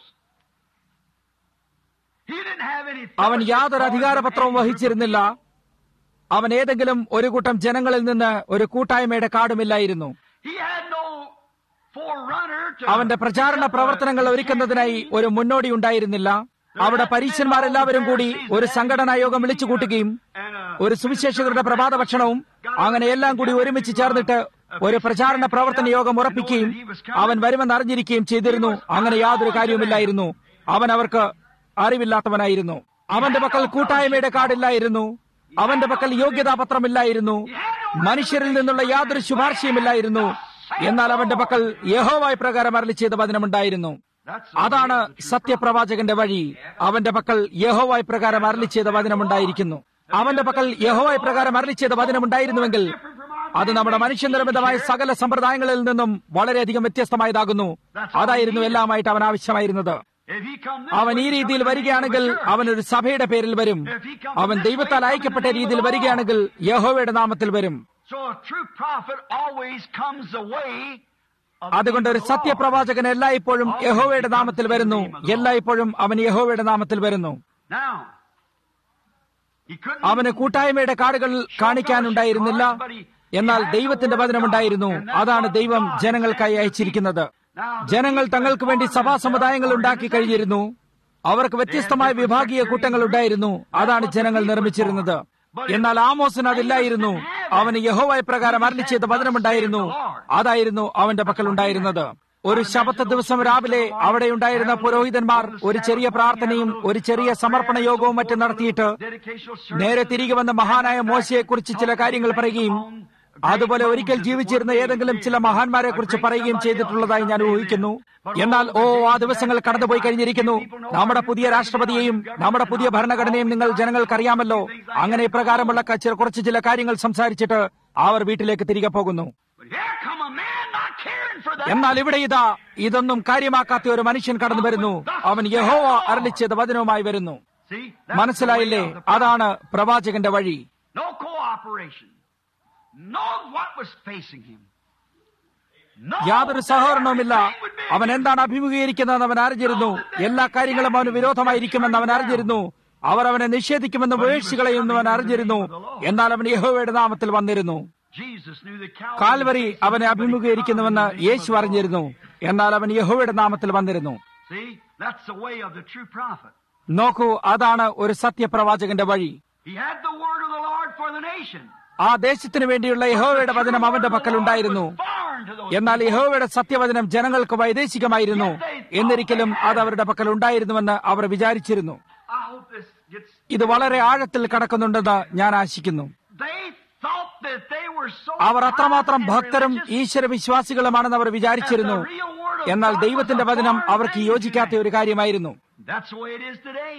He didn't have any. അവൻ fellowship യാതൊരു cards അധികാരപത്രവും from any group of വഹിച്ചിരുന്നില്ല അവൻ ഏതെങ്കിലും ഒരു കൂട്ടം ജനങ്ങളിൽ നിന്ന് ഒരു കൂട്ടായ്മയുടെ കാർഡുമില്ലായിരുന്നു He had no forerunner to അവന്റെ പ്രചാരണ പ്രവർത്തനങ്ങൾ ഒരുക്കുന്നതിനായി ഒരു മുന്നോടി ഉണ്ടായിരുന്നില്ല അവിടെ പരീശന്മാരെല്ലാവരും കൂടി ഒരു സംഘടനാ യോഗം വിളിച്ചു കൂട്ടുകയും ഒരു സുവിശേഷകരുടെ പ്രഭാത ഭക്ഷണവും അങ്ങനെ എല്ലാം കൂടി ഒരുമിച്ച് ചേർന്നിട്ട് ഒരു പ്രചാരണ പ്രവർത്തന യോഗം ഉറപ്പിക്കുകയും അവൻ വരുമെന്ന് അറിഞ്ഞിരിക്കുകയും ചെയ്തിരുന്നു അങ്ങനെ യാതൊരു കാര്യവുമില്ലായിരുന്നു അവൻ അവർക്ക് അറിവില്ലാത്തവനായിരുന്നു അവന്റെ പക്കൽ കൂട്ടായ്മയുടെ കാർഡില്ലായിരുന്നു അവന്റെ പക്കൽ യോഗ്യതാപത്രമില്ലായിരുന്നു മനുഷ്യരിൽ നിന്നുള്ള യാതൊരു ശുപാർശയുമില്ലായിരുന്നു എന്നാൽ അവന്റെ പക്കൽ യഹോവായി പ്രകാരം അരളി ചെയ്ത വചനമുണ്ടായിരുന്നു That's അതാണ് സത്യപ്രവാചകന്റെ വഴി അവന്റെ പക്കൽ യഹോവായി പ്രകാരം അരളി ചെയ്ത വചനമുണ്ടായിരിക്കുന്നു അവന്റെ പക്കൽ യഹോവായി പ്രകാരം അരളി ചെയ്ത വചനമുണ്ടായിരുന്നുവെങ്കിൽ അത് നമ്മുടെ മനുഷ്യനിർമ്മിതമായ സകല സമ്പ്രദായങ്ങളിൽ നിന്നും വളരെയധികം വ്യത്യസ്തമായതാകുന്നു അതായിരുന്നു എല്ലാമായിട്ട് അവൻ ആവശ്യമായിരുന്നത് If he come this അവൻ ഈ way, രീതിയിൽ come വരികയാണെങ്കിൽ to the church. അവൻ ഒരു സഭയുടെ പേരിൽ വരും അവൻ ദൈവത്താൽ അയക്കപ്പെട്ട രീതിയിൽ വരികയാണെങ്കിൽ യഹോവയുടെ നാമത്തിൽ വരും So a true prophet always comes the way of the അതുകൊണ്ട് ഒരു name of the Lord. സത്യപ്രവാചകൻ എല്ലായ്പ്പോഴും യഹോവയുടെ നാമത്തിൽ വരുന്നു എല്ലായ്പ്പോഴും അവൻ യഹോവയുടെ നാമത്തിൽ വരുന്നു Now, he couldn't അവന് കൂട്ടായ്മയുടെ കാർഡുകൾ കാണിക്കാനുണ്ടായിരുന്നില്ല എന്നാൽ ദൈവത്തിന്റെ വചനമുണ്ടായിരുന്നു അതാണ് ദൈവം ജനങ്ങൾക്കായി അയച്ചിരിക്കുന്നത് ജനങ്ങൾ തങ്ങൾക്ക് വേണ്ടി സഭാ സമുദായങ്ങൾ ഉണ്ടാക്കി കഴിഞ്ഞിരുന്നു അവർക്ക് വ്യത്യസ്തമായ വിഭാഗീയ കൂട്ടങ്ങൾ ഉണ്ടായിരുന്നു അതാണ് ജനങ്ങൾ നിർമ്മിച്ചിരുന്നത് എന്നാൽ ആമോസിന് അതില്ലായിരുന്നു അവന് യഹോവായ പ്രകാരം അരളി ചെയ്ത വചനമുണ്ടായിരുന്നു അതായിരുന്നു അവന്റെ പക്കൽ ഉണ്ടായിരുന്നത് ഒരു ശബത്ത ദിവസം രാവിലെ അവിടെ ഉണ്ടായിരുന്ന പുരോഹിതന്മാർ ഒരു ചെറിയ പ്രാർത്ഥനയും ഒരു ചെറിയ സമർപ്പണ യോഗവും മറ്റും നടത്തിയിട്ട് dedicational service. നേരെ തിരികെ വന്ന മഹാനായ മോശയെക്കുറിച്ച് ചില കാര്യങ്ങൾ പറയുകയും അതുപോലെ ഒരിക്കൽ ജീവിച്ചിരുന്ന ഏതെങ്കിലും ചില മഹാന്മാരെ കുറിച്ച് പറയുകയും ചെയ്തിട്ടുള്ളതായി ഞാൻ ഊഹിക്കുന്നു എന്നാൽ ഓ ആ ദിവസങ്ങൾ കടന്നുപോയി കഴിഞ്ഞിരിക്കുന്നു നമ്മുടെ പുതിയ രാഷ്ട്രപതിയെയും നമ്മുടെ പുതിയ ഭരണഘടനയും നിങ്ങൾ ജനങ്ങൾക്കറിയാമല്ലോ അങ്ങനെ ഇപ്രകാരമുള്ള ക- ചില കുറച്ച് ചില കാര്യങ്ങൾ സംസാരിച്ചിട്ട് അവർ വീട്ടിലേക്ക് തിരികെ പോകുന്നു But here come a man not caring for that. എന്നാൽ ഇവിടെ ഇതാ ഇതൊന്നും കാര്യമാക്കാത്ത ഒരു മനുഷ്യൻ കടന്നു വരുന്നു അവൻ യഹോവ അരളിച്ചത് വചനവുമായി വരുന്നു See, that's മനസ്സിലായില്ലേ the way of the prophet. അതാണ് പ്രവാചകന്റെ വഴി No cooperation. Knows what was facing him. No, യാതൊരു സഹകരണവുമില്ല അവൻ എന്താണ് അഭിമുഖീകരിക്കുന്നതെന്ന് അവൻ അറിഞ്ഞിരുന്നു എല്ലാ കാര്യങ്ങളും അവന് വിരോധമായിരിക്കുമെന്ന് അവൻ അറിഞ്ഞിരുന്നു അവർ അവനെ നിഷേധിക്കുമെന്ന് ഉപേക്ഷിച്ച് കളയുമെന്ന് അവൻ അറിഞ്ഞിരുന്നു എന്നാൽ അവൻ യഹോവയുടെ നാമത്തിൽ വന്നിരുന്നു Jesus knew the Calvary Calvary was facing അവനെ him, but he അഭിമുഖീകരിക്കുന്നുവെന്ന് come in the name യേശു of the അറിഞ്ഞിരുന്നു Lord. എന്നാൽ അവൻ യഹോവയുടെ നാമത്തിൽ വന്നിരുന്നു See, that's the way of the true prophet. നോക്കൂ അതാണ് ഒരു സത്യപ്രവാചകന്റെ വഴി He had the word of the Lord for the nation. ആ ദേശത്തിനു വേണ്ടിയുള്ള യഹോവയുടെ വചനം അവന്റെ പക്കൽ ഉണ്ടായിരുന്നു എന്നാൽ യഹോവയുടെ സത്യവചനം ജനങ്ങൾക്ക് വൈദേശികമായിരുന്നു എന്നിരിക്കലും അത് അവരുടെ പക്കൽ ഉണ്ടായിരുന്നുവെന്ന് അവർ വിചാരിച്ചിരുന്നു I hope this gets. ഇത് വളരെ ആഴത്തിൽ കടക്കുന്നുണ്ടെന്ന് ഞാൻ ആശിക്കുന്നു They thought that they were so. അവർ അത്രമാത്രം pious and ഭക്തരും religious ഈശ്വര വിശ്വാസികളുമാണെന്ന് അവർ വിചാരിച്ചിരുന്നു എന്നാൽ ദൈവത്തിന്റെ വചനം അവർക്ക് യോജിക്കാത്ത ഒരു കാര്യമായിരുന്നു That's the way it is today.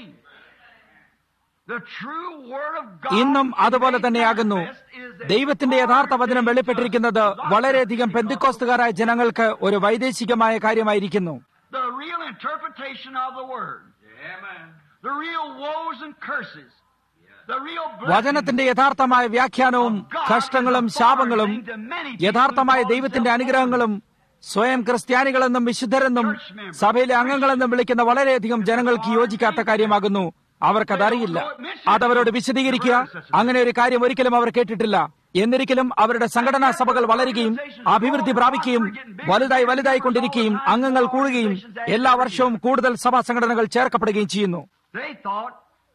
The true word of God ഇന്നും അതുപോലെ തന്നെയാകുന്നു ദൈവത്തിന്റെ യഥാർത്ഥ വചനം വെളിപ്പെട്ടിരിക്കുന്നത് വളരെയധികം പെന്തിക്കോസ്തുകാരായ ജനങ്ങൾക്ക് ഒരു വൈദേശികമായ കാര്യമായിരിക്കുന്നു The real interpretation of the word. The real woes and curses. The real blessings വചനത്തിന്റെ യഥാർത്ഥമായ വ്യാഖ്യാനവും കഷ്ടങ്ങളും ശാപങ്ങളും യഥാർത്ഥമായ ദൈവത്തിന്റെ അനുഗ്രഹങ്ങളും സ്വയം ക്രിസ്ത്യാനികളെന്നും വിശുദ്ധരെന്നും സഭയിലെ അംഗങ്ങളെന്നും വിളിക്കുന്ന വളരെയധികം ജനങ്ങൾക്ക് യോജിക്കാത്ത കാര്യമാകുന്നു അവർക്കതറിയില്ല അതവരോട് വിശദീകരിക്കുക അങ്ങനെ ഒരു കാര്യം ഒരിക്കലും അവർ കേട്ടിട്ടില്ല എന്നിരിക്കലും അവരുടെ സംഘടനാ സഭകൾ വളരുകയും അഭിവൃദ്ധി പ്രാപിക്കുകയും വലുതായി വലുതായി കൊണ്ടിരിക്കുകയും അംഗങ്ങൾ കൂടുകയും എല്ലാ വർഷവും കൂടുതൽ സഭാ സംഘടനകൾ ചേർക്കപ്പെടുകയും ചെയ്യുന്നു They thought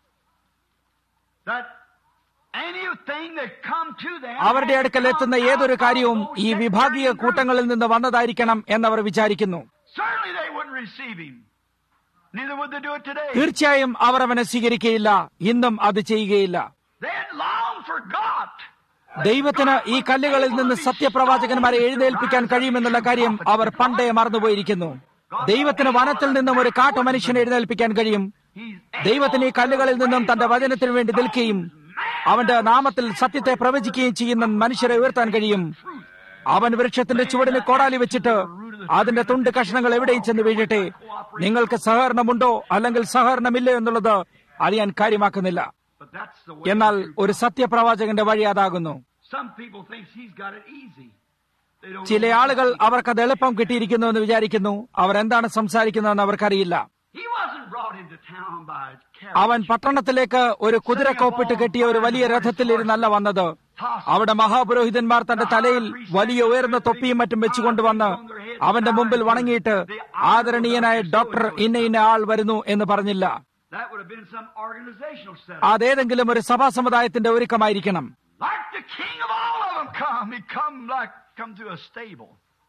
that anything that come to them അവരുടെ അടുക്കൽ എത്തുന്ന ഏതൊരു കാര്യവും ഈ വിഭാഗീയ കൂട്ടങ്ങളിൽ നിന്ന് വന്നതായിരിക്കണം എന്നവർ വിചാരിക്കുന്നു Certainly they wouldn't receive him. Neither would they do it today. തീർച്ചയായും അവർ അവനെ സ്വീകരിക്കുകയില്ല ഇന്നും അത് ചെയ്യുകയില്ല They had long forgot. ദൈവത്തിന് ഈ കല്ലുകളിൽ നിന്ന് സത്യപ്രവാചകന്മാരെ എഴുന്നേൽപ്പിക്കാൻ കഴിയുമെന്നുള്ള കാര്യം അവർ പണ്ടേ മറന്നുപോയിരിക്കുന്നു ദൈവത്തിന് വനത്തിൽ നിന്നും ഒരു കാട്ടു മനുഷ്യനെ എഴുന്നേൽപ്പിക്കാൻ കഴിയും He's ദൈവത്തിന് ഈ കല്ലുകളിൽ നിന്നും തന്റെ വചനത്തിന് വേണ്ടി നിൽക്കുകയും അവന്റെ നാമത്തിൽ സത്യത്തെ പ്രവചിക്കുകയും ചെയ്യുന്ന മനുഷ്യരെ ഉയർത്താൻ കഴിയും അവൻ വൃക്ഷത്തിന്റെ ചുവടിന് കോടാലി വെച്ചിട്ട് അതിന്റെ തുണ്ട് കഷ്ണങ്ങൾ എവിടെയും ചെന്ന് വീഴട്ടെ നിങ്ങൾക്ക് സഹകരണമുണ്ടോ അല്ലെങ്കിൽ സഹകരണമില്ലേ എന്നുള്ളത് അറിയാൻ കാര്യമാക്കുന്നില്ല but that's the way. എന്നാൽ ഒരു സത്യപ്രവാചകന്റെ വഴി അതാകുന്നു Some people think he's got it easy. They don't ചില know ആളുകൾ what to അവർക്കത് എളുപ്പം കിട്ടിയിരിക്കുന്നു എന്ന് വിചാരിക്കുന്നു അവർ എന്താണ് സംസാരിക്കുന്നതെന്ന് അവർക്കറിയില്ല do. He wasn't brought into town by a carriage. അവൻ പട്ടണത്തിലേക്ക് ഒരു കുതിരക്കോപ്പിട്ട് കെട്ടിയ ഒരു വലിയ രഥത്തിലിരുന്നല്ല വന്നത് അവിടെ മഹാപുരോഹിതന്മാർ തന്റെ തലയിൽ വലിയ ഉയർന്ന തൊപ്പിയും മറ്റും വെച്ചുകൊണ്ടുവന്ന് അവന്റെ മുമ്പിൽ വണങ്ങിയിട്ട് ആദരണീയനായ ഡോക്ടർ ഇന്ന ഇന്ന ആൾ വരുന്നു എന്ന് പറഞ്ഞില്ല That would have been some organizational setup. അതേതെങ്കിലും ഒരു സഭാ സമുദായത്തിന്റെ ഒരുക്കമായിരിക്കണം Like the king of all of them come. He come like come to a stable.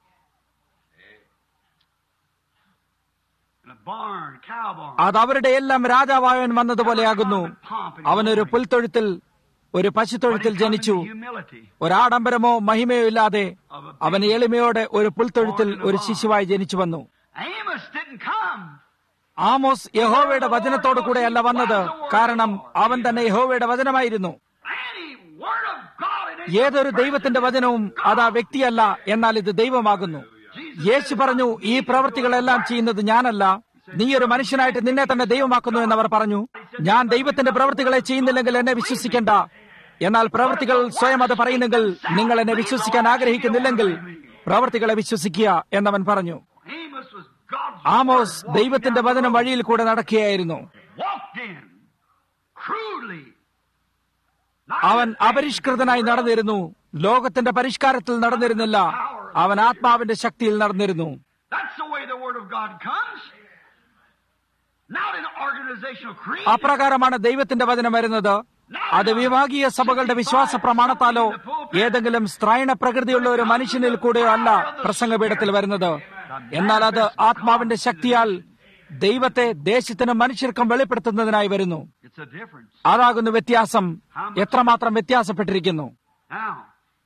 In a barn, cow barn. അത് അവരുടെ എല്ലാം രാജാവായവൻ വന്നതുപോലെയാകുന്നു അവനൊരു പുൽത്തൊഴുത്തിൽ ഒരു പശുത്തൊഴുത്തിൽ ജനിച്ചു Humility. ഒരാഡംബരമോ മഹിമയോ ഇല്ലാതെ അവൻ എളിമയോടെ ഒരു പുൽത്തൊഴുത്തിൽ ഒരു ശിശുവായി ജനിച്ചു വന്നു Amos didn't come. ആമോസ് യഹോവയുടെ വചനത്തോടു കൂടെയല്ല വന്നത് കാരണം അവൻ തന്നെ യഹോവയുടെ വചനമായിരുന്നു Any word of God in it. ഏതൊരു ദൈവത്തിന്റെ വചനവും അത് ആ വ്യക്തിയല്ല എന്നാൽ ഇത് ദൈവമാകുന്നു യേശു പറഞ്ഞു ഈ പ്രവൃത്തികളെല്ലാം ചെയ്യുന്നത് ഞാനല്ല നീ ഒരു മനുഷ്യനായിട്ട് നിന്നെ തന്നെ ദൈവമാക്കുന്നു എന്നവർ പറഞ്ഞു ഞാൻ ദൈവത്തിന്റെ പ്രവൃത്തികളെ ചെയ്യുന്നില്ലെങ്കിൽ എന്നെ വിശ്വസിക്കേണ്ട എന്നാൽ പ്രവൃത്തികൾ സ്വയം അത് പറയുന്നെങ്കിൽ നിങ്ങൾ എന്നെ വിശ്വസിക്കാൻ ആഗ്രഹിക്കുന്നില്ലെങ്കിൽ പ്രവൃത്തികളെ വിശ്വസിക്കുക എന്നവൻ പറഞ്ഞു Amos was God's Amos word ദൈവത്തിന്റെ walking വചനം down the വഴിയിൽ കൂടെ നടക്കുകയായിരുന്നു road. Walked in. Crudely. Not അവൻ in the അപരിഷ്കൃതനായി നടന്നിരുന്നു ലോകത്തിന്റെ പരിഷ്കാരത്തിൽ നടന്നിരുന്നില്ല അവൻ ആത്മാവിന്റെ ശക്തിയിൽ നടന്നിരുന്നു That's the way the Word of God comes. Not in organizational creed. അപ്രകാരമാണ് ദൈവത്തിന്റെ വചനം വരുന്നത് അത് വിഭാഗീയ സഭകളുടെ വിശ്വാസ പ്രമാണത്താലോ ഏതെങ്കിലും സ്ത്രൈണ പ്രകൃതിയുള്ള ഒരു മനുഷ്യനിൽ കൂടെയോ അല്ല പ്രസംഗപീഠത്തിൽ വരുന്നത് എന്നാൽ അത് ആത്മാവിന്റെ ശക്തിയാൽ ദൈവത്തെ ദേശത്തിനും മനുഷ്യർക്കും വെളിപ്പെടുത്തുന്നതിനായി വരുന്നു It's a difference. അതാകുന്നു വ്യത്യാസം എത്രമാത്രം വ്യത്യാസപ്പെട്ടിരിക്കുന്നു Now,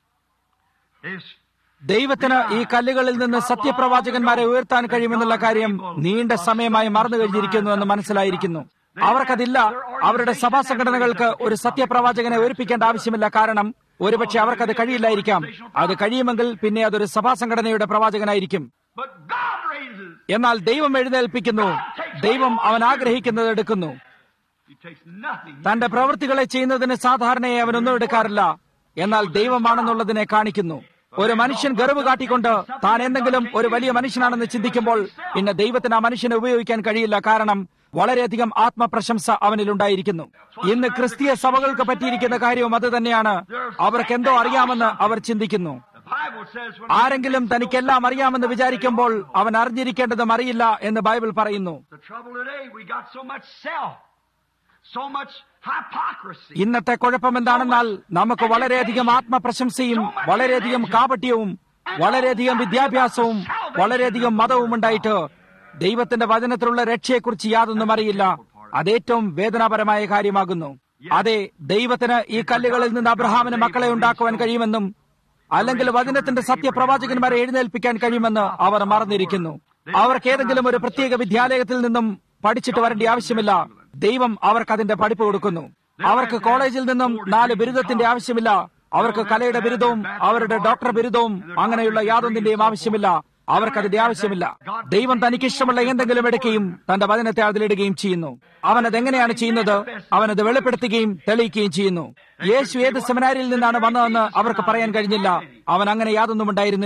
if ദൈവത്തിന് ഈ കല്ലുകളിൽ നിന്ന് സത്യപ്രവാചകന്മാരെ ഉയർത്താൻ കഴിയുമെന്നുള്ള കാര്യം നീണ്ട സമയമായി മറന്നു കഴിഞ്ഞിരിക്കുന്നു എന്ന് മനസ്സിലായിരിക്കുന്നു അവർക്കതില്ല അവരുടെ സഭാ സംഘടനകൾക്ക് ഒരു സത്യപ്രവാചകനെ ഉയർപ്പിക്കേണ്ട ആവശ്യമില്ല കാരണം ഒരുപക്ഷെ അവർക്കത് കഴിയില്ലായിരിക്കാം അത് കഴിയുമെങ്കിൽ പിന്നെ അതൊരു സഭാ സംഘടനയുടെ പ്രവാചകനായിരിക്കും but God raises, എന്നാൽ ദൈവം എഴുന്നേൽപ്പിക്കുന്നു ദൈവം അവൻ ആഗ്രഹിക്കുന്നത് എടുക്കുന്നു He takes nothing. തന്റെ പ്രവൃത്തികളെ ചെയ്യുന്നതിന് സാധാരണയായി അവനൊന്നും എടുക്കാറില്ല എന്നാൽ ദൈവമാണെന്നുള്ളതിനെ കാണിക്കുന്നു ഒരു മനുഷ്യൻ ഗർവ് കാട്ടിക്കൊണ്ട് താൻ എന്തെങ്കിലും ഒരു വലിയ മനുഷ്യനാണെന്ന് ചിന്തിക്കുമ്പോൾ പിന്നെ ദൈവത്തിന് ആ മനുഷ്യനെ ഉപയോഗിക്കാൻ കഴിയില്ല കാരണം വളരെയധികം ആത്മപ്രശംസ അവനിലുണ്ടായിരിക്കുന്നു ഇന്ന് ക്രിസ്തീയ സഭകൾക്ക് പറ്റിയിരിക്കുന്ന കാര്യവും അത് തന്നെയാണ് അവർക്ക് എന്തോ അറിയാമെന്ന് അവർ ചിന്തിക്കുന്നു The Bible says when ആരെങ്കിലും തനിക്കെല്ലാം അറിയാമെന്ന് വിചാരിക്കുമ്പോൾ അവൻ അറിഞ്ഞിരിക്കേണ്ടതും അറിയില്ല എന്ന് ബൈബിൾ പറയുന്നു the trouble today, we got so much self, so much hypocrisy. ഇന്നത്തെ കുഴപ്പം എന്താണെന്നാൽ നമുക്ക് വളരെയധികം ആത്മപ്രശംസയും വളരെയധികം കാപട്യവും വളരെയധികം വിദ്യാഭ്യാസവും വളരെയധികം മതവും ഉണ്ടായിട്ട് ദൈവത്തിന്റെ വചനത്തിലുള്ള രക്ഷയെക്കുറിച്ച് യാതൊന്നും അറിയില്ല അതേറ്റവും വേദനാപരമായ കാര്യമാകുന്നു അതെ ദൈവത്തിന് ഈ കല്ലുകളിൽ നിന്ന് അബ്രഹാമിന് മക്കളെ ഉണ്ടാക്കുവാൻ കഴിയുമെന്നും അല്ലെങ്കിൽ വചനത്തിന്റെ സത്യപ്രവാചകന്മാരെ എഴുന്നേൽപ്പിക്കാൻ കഴിയുമെന്ന് അവർ മറന്നിരിക്കുന്നു അവർക്ക് ഏതെങ്കിലും ഒരു പ്രത്യേക വിദ്യാലയത്തിൽ നിന്നും പഠിച്ചിട്ട് വരേണ്ട ആവശ്യമില്ല ദൈവം അവർക്ക് അതിന്റെ പഠിപ്പ് കൊടുക്കുന്നു അവർക്ക് കോളേജിൽ നിന്നും നാല് ബിരുദത്തിന്റെ ആവശ്യമില്ല അവർക്ക് കലയുടെ ബിരുദവും അവരുടെ ഡോക്ടർ ബിരുദവും അങ്ങനെയുള്ള യാതൊന്നിന്റെയും ആവശ്യമില്ല അവർക്കതിന്റെ ആവശ്യമില്ല ദൈവം തനിക്ക് ഇഷ്ടമുള്ള എന്തെങ്കിലും എടുക്കുകയും തന്റെ വചനത്തെ അതിലിടുകയും ചെയ്യുന്നു അവൻ അതെങ്ങനെയാണ് ചെയ്യുന്നത് അവൻ അത് വെളിപ്പെടുത്തുകയും തെളിയിക്കുകയും ചെയ്യുന്നു യേശു ഏത് സെമിനാരിയിൽ നിന്നാണ് വന്നതെന്ന് അവർക്ക് പറയാൻ കഴിഞ്ഞില്ല അവൻ അങ്ങനെ യാതൊന്നും ഉണ്ടായിരുന്നില്ല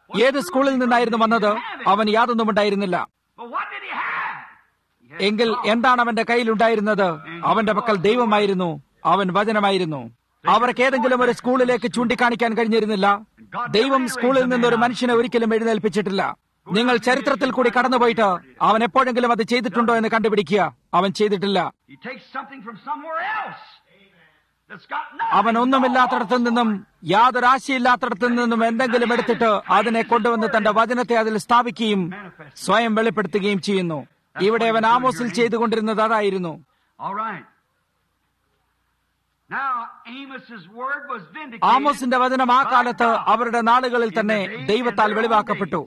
ഏത് സ്കൂളിൽ നിന്നായിരുന്നു വന്നത് അവൻ യാതൊന്നും ഉണ്ടായിരുന്നില്ല But what did he have? He had എങ്കിൽ God. എന്താണ് അവന്റെ കയ്യിലുണ്ടായിരുന്നത് അവന്റെ പക്കൽ ദൈവമായിരുന്നു അവൻ വചനമായിരുന്നു അവർക്ക് ഏതെങ്കിലും ഒരു സ്കൂളിലേക്ക് ചൂണ്ടിക്കാണിക്കാൻ കഴിഞ്ഞിരുന്നില്ല ദൈവം സ്കൂളിൽ നിന്ന് ഒരു മനുഷ്യനെ ഒരിക്കലും എഴുന്നേൽപ്പിച്ചിട്ടില്ല നിങ്ങൾ ചരിത്രത്തിൽ കൂടി കടന്നുപോയിട്ട് അവൻ എപ്പോഴെങ്കിലും അത് ചെയ്തിട്ടുണ്ടോ എന്ന് കണ്ടുപിടിക്കുക അവൻ ചെയ്തിട്ടില്ല He takes something from somewhere else that's got nothing. അവൻ ഒന്നുമില്ലാത്തടത്തു നിന്നും യാതൊരു ആശയില്ലാത്തടത്തു നിന്നും എന്തെങ്കിലും എടുത്തിട്ട് അതിനെ കൊണ്ടുവന്ന് തന്റെ വചനത്തെ അതിൽ സ്ഥാപിക്കുകയും സ്വയം വെളിപ്പെടുത്തുകയും ചെയ്യുന്നു ഇവിടെ അവൻ ആമോസിൽ ചെയ്തുകൊണ്ടിരുന്നത് അതായിരുന്നു All right. Now Amos's word was vindicated. ആമോസിന്റെ വചനം ആ കാലത്ത് അവരുടെ നാളുകളിൽ തന്നെ ദൈവത്താൽ വെളിവാക്കപ്പെട്ടു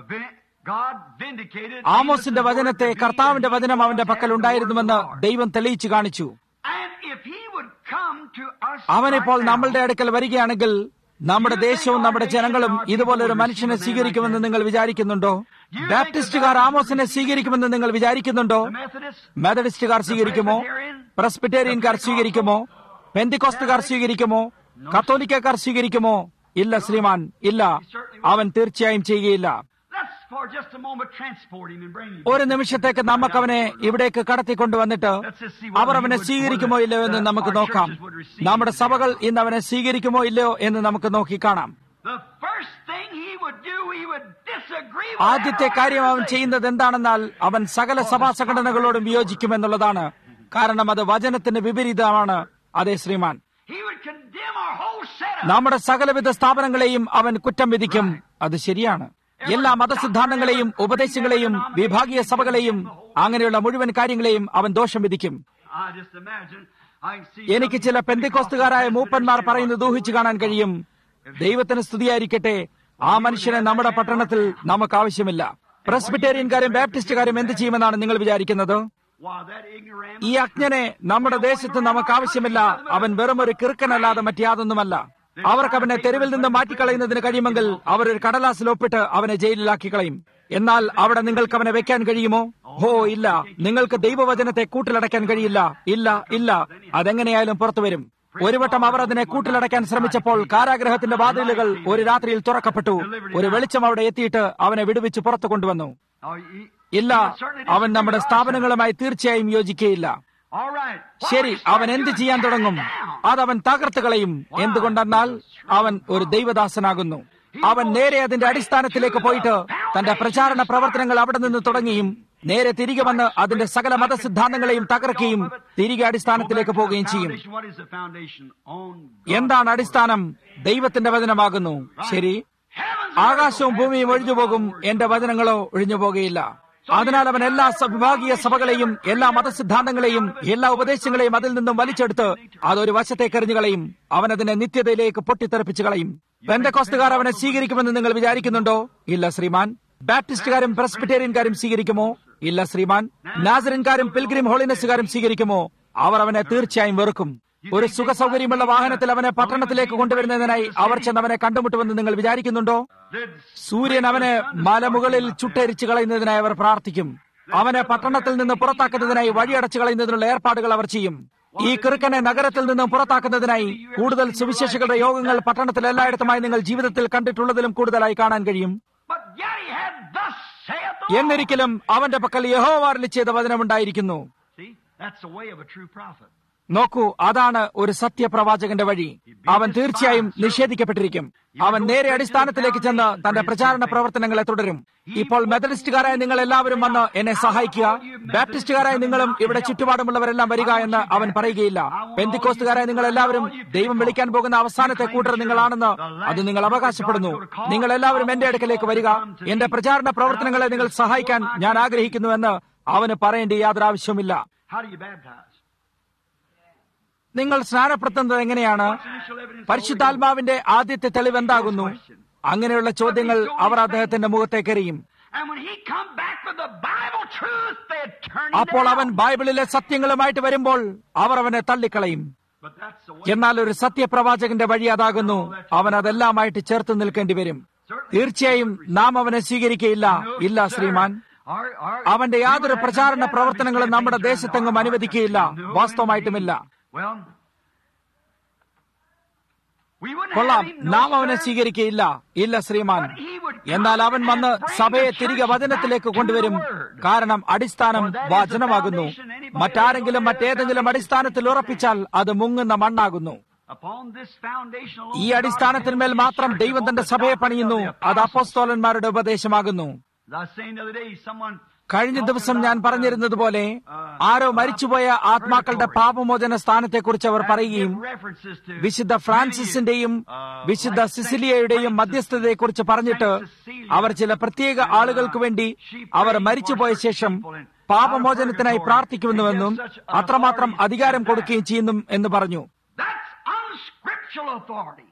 God vindicated ആമോസിന്റെ Amos's വചനത്തെ word to be കർത്താവിന്റെ in വചനം അവന്റെ his പക്കൽ hand, the ഉണ്ടായിരുന്നുവെന്ന് word of the Lord. ദൈവം തെളിയിച്ചു കാണിച്ചു And if he would come to us അവനിപ്പോൾ right now, നമ്മളുടെ അടുക്കൽ വരികയാണെങ്കിൽ നമ്മുടെ ദേശവും നമ്മുടെ ജനങ്ങളും ഇതുപോലൊരു മനുഷ്യനെ സ്വീകരിക്കുമെന്ന് നിങ്ങൾ വിചാരിക്കുന്നുണ്ടോ ബാപ്റ്റിസ്റ്റുകാർ ആമോസിനെ സ്വീകരിക്കുമെന്ന് നിങ്ങൾ വിചാരിക്കുന്നുണ്ടോ the Methodists, മെത്തഡിസ്റ്റുകാർ സ്വീകരിക്കുമോ പ്രസ്ബിറ്റേറിയൻകാർ സ്വീകരിക്കുമോ പെന്തിക്കോസ്തുകാർ സ്വീകരിക്കുമോ കത്തോലിക്കക്കാർ സ്വീകരിക്കുമോ ഇല്ല ശ്രീമാൻ ഇല്ല അവൻ തീർച്ചയായും ചെയ്യുകയില്ല let's for just a moment transport him and bring him. ഒരു നിമിഷത്തേക്ക് നമുക്ക് അവനെ ഇവിടേക്ക് കടത്തിക്കൊണ്ടുവന്നിട്ട് അവർ അവനെ സ്വീകരിക്കുമോ ഇല്ലയോ എന്ന് നമുക്ക് നോക്കാം നമ്മുടെ സഭകൾ ഇന്ന് അവനെ സ്വീകരിക്കുമോ ഇല്ലയോ എന്ന് നമുക്ക് നോക്കി കാണാം The first thing he would do, he would disagree with ആദ്യത്തെ കാര്യം അവൻ ചെയ്യുന്നത് എന്താണെന്നാൽ അവൻ സകല സഭാ സംഘടനകളോടും വിയോജിക്കുമെന്നുള്ളതാണ് കാരണം അത് വചനത്തിന് വിപരീതമാണ് അതെ ശ്രീമാൻ He would condemn our whole setup. നമ്മുടെ സകലവിധ സ്ഥാപനങ്ങളെയും അവൻ കുറ്റം വിധിക്കും അത് ശരിയാണ് എല്ലാ മതസിദ്ധാന്തങ്ങളെയും ഉപദേശങ്ങളെയും വിഭാഗീയ സഭകളെയും അങ്ങനെയുള്ള മുഴുവൻ കാര്യങ്ങളെയും അവൻ ദോഷം വിധിക്കും I just imagine, I can see എനിക്ക് ചില പെന്തിക്കോസ്തുകാരായ മൂപ്പന്മാർ പറയുന്നത് ഊഹിച്ചു കാണാൻ കഴിയും ദൈവത്തിന് സ്തുതിയായിരിക്കട്ടെ ആ മനുഷ്യനെ നമ്മുടെ പട്ടണത്തിൽ നമുക്ക് ആവശ്യമില്ല പ്രസ്ബിറ്റേറിയൻകാരും ബാപ്റ്റിസ്റ്റുകാരും എന്ത് ചെയ്യുമെന്നാണ് നിങ്ങൾ വിചാരിക്കുന്നത് Why, that ignorant ഈ അജ്ഞനെ നമ്മുടെ ദേശത്ത് നമുക്ക് ആവശ്യമില്ല അവൻ വെറും ഒരു കിറുക്കനല്ലാതെ മറ്റാതൊന്നുമല്ല അവർക്ക് അവനെ തെരുവിൽ നിന്ന് മാറ്റിക്കളയുന്നതിന് കഴിയുമെങ്കിൽ അവർ ഒരു കടലാസിൽ ഒപ്പിട്ട് അവനെ ജയിലിലാക്കി കളയും എന്നാൽ അവിടെ നിങ്ങൾക്ക് അവനെ വെക്കാൻ കഴിയുമോ ഹോ ഇല്ല നിങ്ങൾക്ക് ദൈവവചനത്തെ കൂട്ടിലടയ്ക്കാൻ കഴിയില്ല ഇല്ല ഇല്ല അതെങ്ങനെയായാലും പുറത്തു വരും ഒരു വട്ടം അവർ അതിനെ കൂട്ടിലടയ്ക്കാൻ ശ്രമിച്ചപ്പോൾ കാരാഗ്രഹത്തിന്റെ വാതിലുകൾ ഒരു രാത്രിയിൽ തുറക്കപ്പെട്ടു ഒരു വെളിച്ചം അവിടെ എത്തിയിട്ട് അവനെ വിടുവിച്ച് പുറത്തു കൊണ്ടുവന്നു Oh, he- ഇല്ല അവൻ നമ്മുടെ സ്ഥാപനങ്ങളുമായി തീർച്ചയായും യോജിക്കുകയില്ല All right. What ശരി will he start അവൻ എന്ത് doing? ചെയ്യാൻ തുടങ്ങും Tear it down. അതവൻ തകർത്ത് കളയും എന്തുകൊണ്ടെന്നാൽ അവൻ ഒരു ദൈവദാസനാകുന്നു അവൻ നേരെ അതിന്റെ അടിസ്ഥാനത്തിലേക്ക് പോയിട്ട് തന്റെ പ്രചാരണ പ്രവർത്തനങ്ങൾ അവിടെ നിന്ന് തുടങ്ങിയും നേരെ തിരികെ വന്ന് അതിന്റെ സകല മതസിദ്ധാന്തങ്ങളെയും തകർക്കുകയും തിരികെ അടിസ്ഥാനത്തിലേക്ക് പോവുകയും ചെയ്യും Foundation, What is the foundation? On എന്താണ് അടിസ്ഥാനം ദൈവത്തിന്റെ വചനമാകുന്നു ശരി Heaven's ആകാശവും ഭൂമിയും ഒഴിഞ്ഞു പോകും എന്റെ വചനങ്ങളോ ഒഴിഞ്ഞു പോകുകയില്ല അതിനാൽ അവൻ എല്ലാ സ- വിഭാഗീയ സഭകളെയും എല്ലാ മതസിദ്ധാന്തങ്ങളെയും എല്ലാ ഉപദേശങ്ങളെയും അതിൽ നിന്നും വലിച്ചെടുത്ത് അതൊരു വശത്തേക്ക് എറിഞ്ഞു കളയും അവൻ അതിനെ നിത്യതയിലേക്ക് പൊട്ടിത്തെറിപ്പിച്ചു കളയും പെന്തക്കോസ്തുകാർ അവനെ സ്വീകരിക്കുമെന്ന് നിങ്ങൾ വിചാരിക്കുന്നുണ്ടോ ഇല്ല ശ്രീമാൻ ബാപ്റ്റിസ്റ്റുകാരും പ്രസ്ബിറ്റേറിയൻകാരും സ്വീകരിക്കുമോ ഇല്ല ശ്രീമാൻ നാസറിൻകാരും പിൽഗ്രിം ഹോളിനസുകാരും സ്വീകരിക്കുമോ അവർ അവനെ തീർച്ചയായും വെറുക്കും ഒരു സുഖ സൗകര്യമുള്ള വാഹനത്തിൽ അവനെ പട്ടണത്തിലേക്ക് കൊണ്ടുവരുന്നതിനായി അവർ ചെന്ന് അവനെ കണ്ടുമുട്ടുമെന്ന് നിങ്ങൾ വിചാരിക്കുന്നുണ്ടോ സൂര്യൻ അവനെ മലമുകളിൽ ചുട്ടരിച്ചു കളയുന്നതിനായി അവർ പ്രാർത്ഥിക്കും അവനെ പട്ടണത്തിൽ നിന്ന് പുറത്താക്കുന്നതിനായി വഴിയടച്ചു കളയുന്നതിനുള്ള ഏർപ്പാടുകൾ അവർ ചെയ്യും ഈ കിറുക്കനെ നഗരത്തിൽ നിന്നും പുറത്താക്കുന്നതിനായി കൂടുതൽ സുവിശേഷകളുടെ യോഗങ്ങൾ പട്ടണത്തിൽ എല്ലായിടത്തുമായി നിങ്ങൾ ജീവിതത്തിൽ കണ്ടിട്ടുള്ളതിലും കൂടുതലായി കാണാൻ കഴിയും But yet he had thus saith the Lord. എന്നിരിക്കലും അവന്റെ പക്കൽ യഹോവാറിൽ ചെയ്ത വചനമുണ്ടായിരിക്കുന്നു See, that's the way of a true prophet. നോക്കൂ അതാണ് ഒരു സത്യപ്രവാചകന്റെ വഴി അവൻ തീർച്ചയായും നിഷേധിക്കപ്പെട്ടിരിക്കും അവൻ നേരെ അടിസ്ഥാനത്തിലേക്ക് ചെന്ന് തന്റെ പ്രചാരണ പ്രവർത്തനങ്ങളെ തുടരും ഇപ്പോൾ മെത്തഡിസ്റ്റുകാരായ നിങ്ങൾ എല്ലാവരും വന്ന് എന്നെ സഹായിക്കുക ബാപ്റ്റിസ്റ്റുകാരായ നിങ്ങളും ഇവിടെ ചുറ്റുപാടുമുള്ളവരെല്ലാം വരിക എന്ന് അവൻ പറയുകയില്ല പെന്തിക്കോസ്തുകാരായ നിങ്ങൾ എല്ലാവരും ദൈവം വിളിക്കാൻ പോകുന്ന അവസാനത്തെ കൂട്ടർ നിങ്ങളാണെന്ന് അത് നിങ്ങൾ അവകാശപ്പെടുന്നു നിങ്ങൾ എല്ലാവരും എന്റെ അടുക്കലേക്ക് വരിക എന്റെ പ്രചാരണ പ്രവർത്തനങ്ങളെ നിങ്ങൾ സഹായിക്കാൻ ഞാൻ ആഗ്രഹിക്കുന്നുവെന്ന് അവന് പറയേണ്ട യാതൊരു ആവശ്യവുമില്ല How do you baptize? നിങ്ങൾ സ്നാനപ്പെടുത്തുന്നത് എങ്ങനെയാണ് Initial evidence of പരിശുദ്ധാത്മാവിന്റെ ആദ്യത്തെ തെളിവ് എന്താകുന്നു അങ്ങനെയുള്ള ചോദ്യങ്ങൾ അവർ അദ്ദേഹത്തിന്റെ മുഖത്തേക്ക് എറിയും And when he come back with the Bible truth, they turn him അപ്പോൾ അവൻ down. ബൈബിളിലെ സത്യങ്ങളുമായിട്ട് വരുമ്പോൾ അവർ അവനെ തള്ളിക്കളയും But that's the way. എന്നാൽ ഒരു സത്യപ്രവാചകന്റെ വഴി അതാകുന്നു അവൻ അതെല്ലാമായിട്ട് ചേർത്ത് നിൽക്കേണ്ടി വരും തീർച്ചയായും നാം അവനെ സ്വീകരിക്കയില്ല ഇല്ല ശ്രീമാൻ Our, our, അവന്റെ യാതൊരു പ്രചാരണ പ്രവർത്തനങ്ങളും നമ്മുടെ ദേശത്തെങ്ങും അനുവദിക്കുകയില്ല വാസ്തവമായിട്ടുമില്ല Well, We wouldn't കൊള്ളാം have him, no, നാം അവനെ sir. സ്വീകരിക്കയില്ല ഇല്ല ശ്രീമാൻ But he would come എന്നാൽ അവൻ വന്ന് and bring സഭയെ the തിരികെ church വചനത്തിലേക്ക് back to കൊണ്ടുവരും the word. കാരണം അടിസ്ഥാനം For that is the വചനമാകുന്നു foundation. Anybody മറ്റാരെങ്കിലും else മറ്റേതെങ്കിലും foundation അടിസ്ഥാനത്തിൽ is ഉറപ്പിച്ചാൽ അത് മുങ്ങുന്ന മണ്ണാകുന്നു Upon this foundation alone, ഈ God അടിസ്ഥാനത്തിന്മേൽ built his മാത്രം church ദൈവം upon തന്റെ the സഭയെ doctrine of പണിയുന്നു the അത് apostles. അപ്പോസ്തോലന്മാരുടെ ഉപദേശമാകുന്നു As I was saying the other day, someone കഴിഞ്ഞ talking ദിവസം ഞാൻ about, പറഞ്ഞിരുന്നത് പോലെ ആരോ മരിച്ചുപോയ ആത്മാക്കളുടെ പാപമോചന സ്ഥാനത്തെക്കുറിച്ച് അവർ uh, പറയുകയും give references to വിശുദ്ധ ഫ്രാൻസിസിന്റെയും വിശുദ്ധ സിസിലിയയുടെയും മധ്യസ്ഥതയെക്കുറിച്ച് പറഞ്ഞിട്ട് അവർ ചില പ്രത്യേക ആളുകൾക്ക് വേണ്ടി അവർ മരിച്ചുപോയ ശേഷം പാപമോചനത്തിനായി പ്രാർത്ഥിക്കുന്നുവെന്നും അത്രമാത്രം അധികാരം കൊടുക്കുകയും ചെയ്യുന്നു എന്ന് പറഞ്ഞു That's unscriptural authority.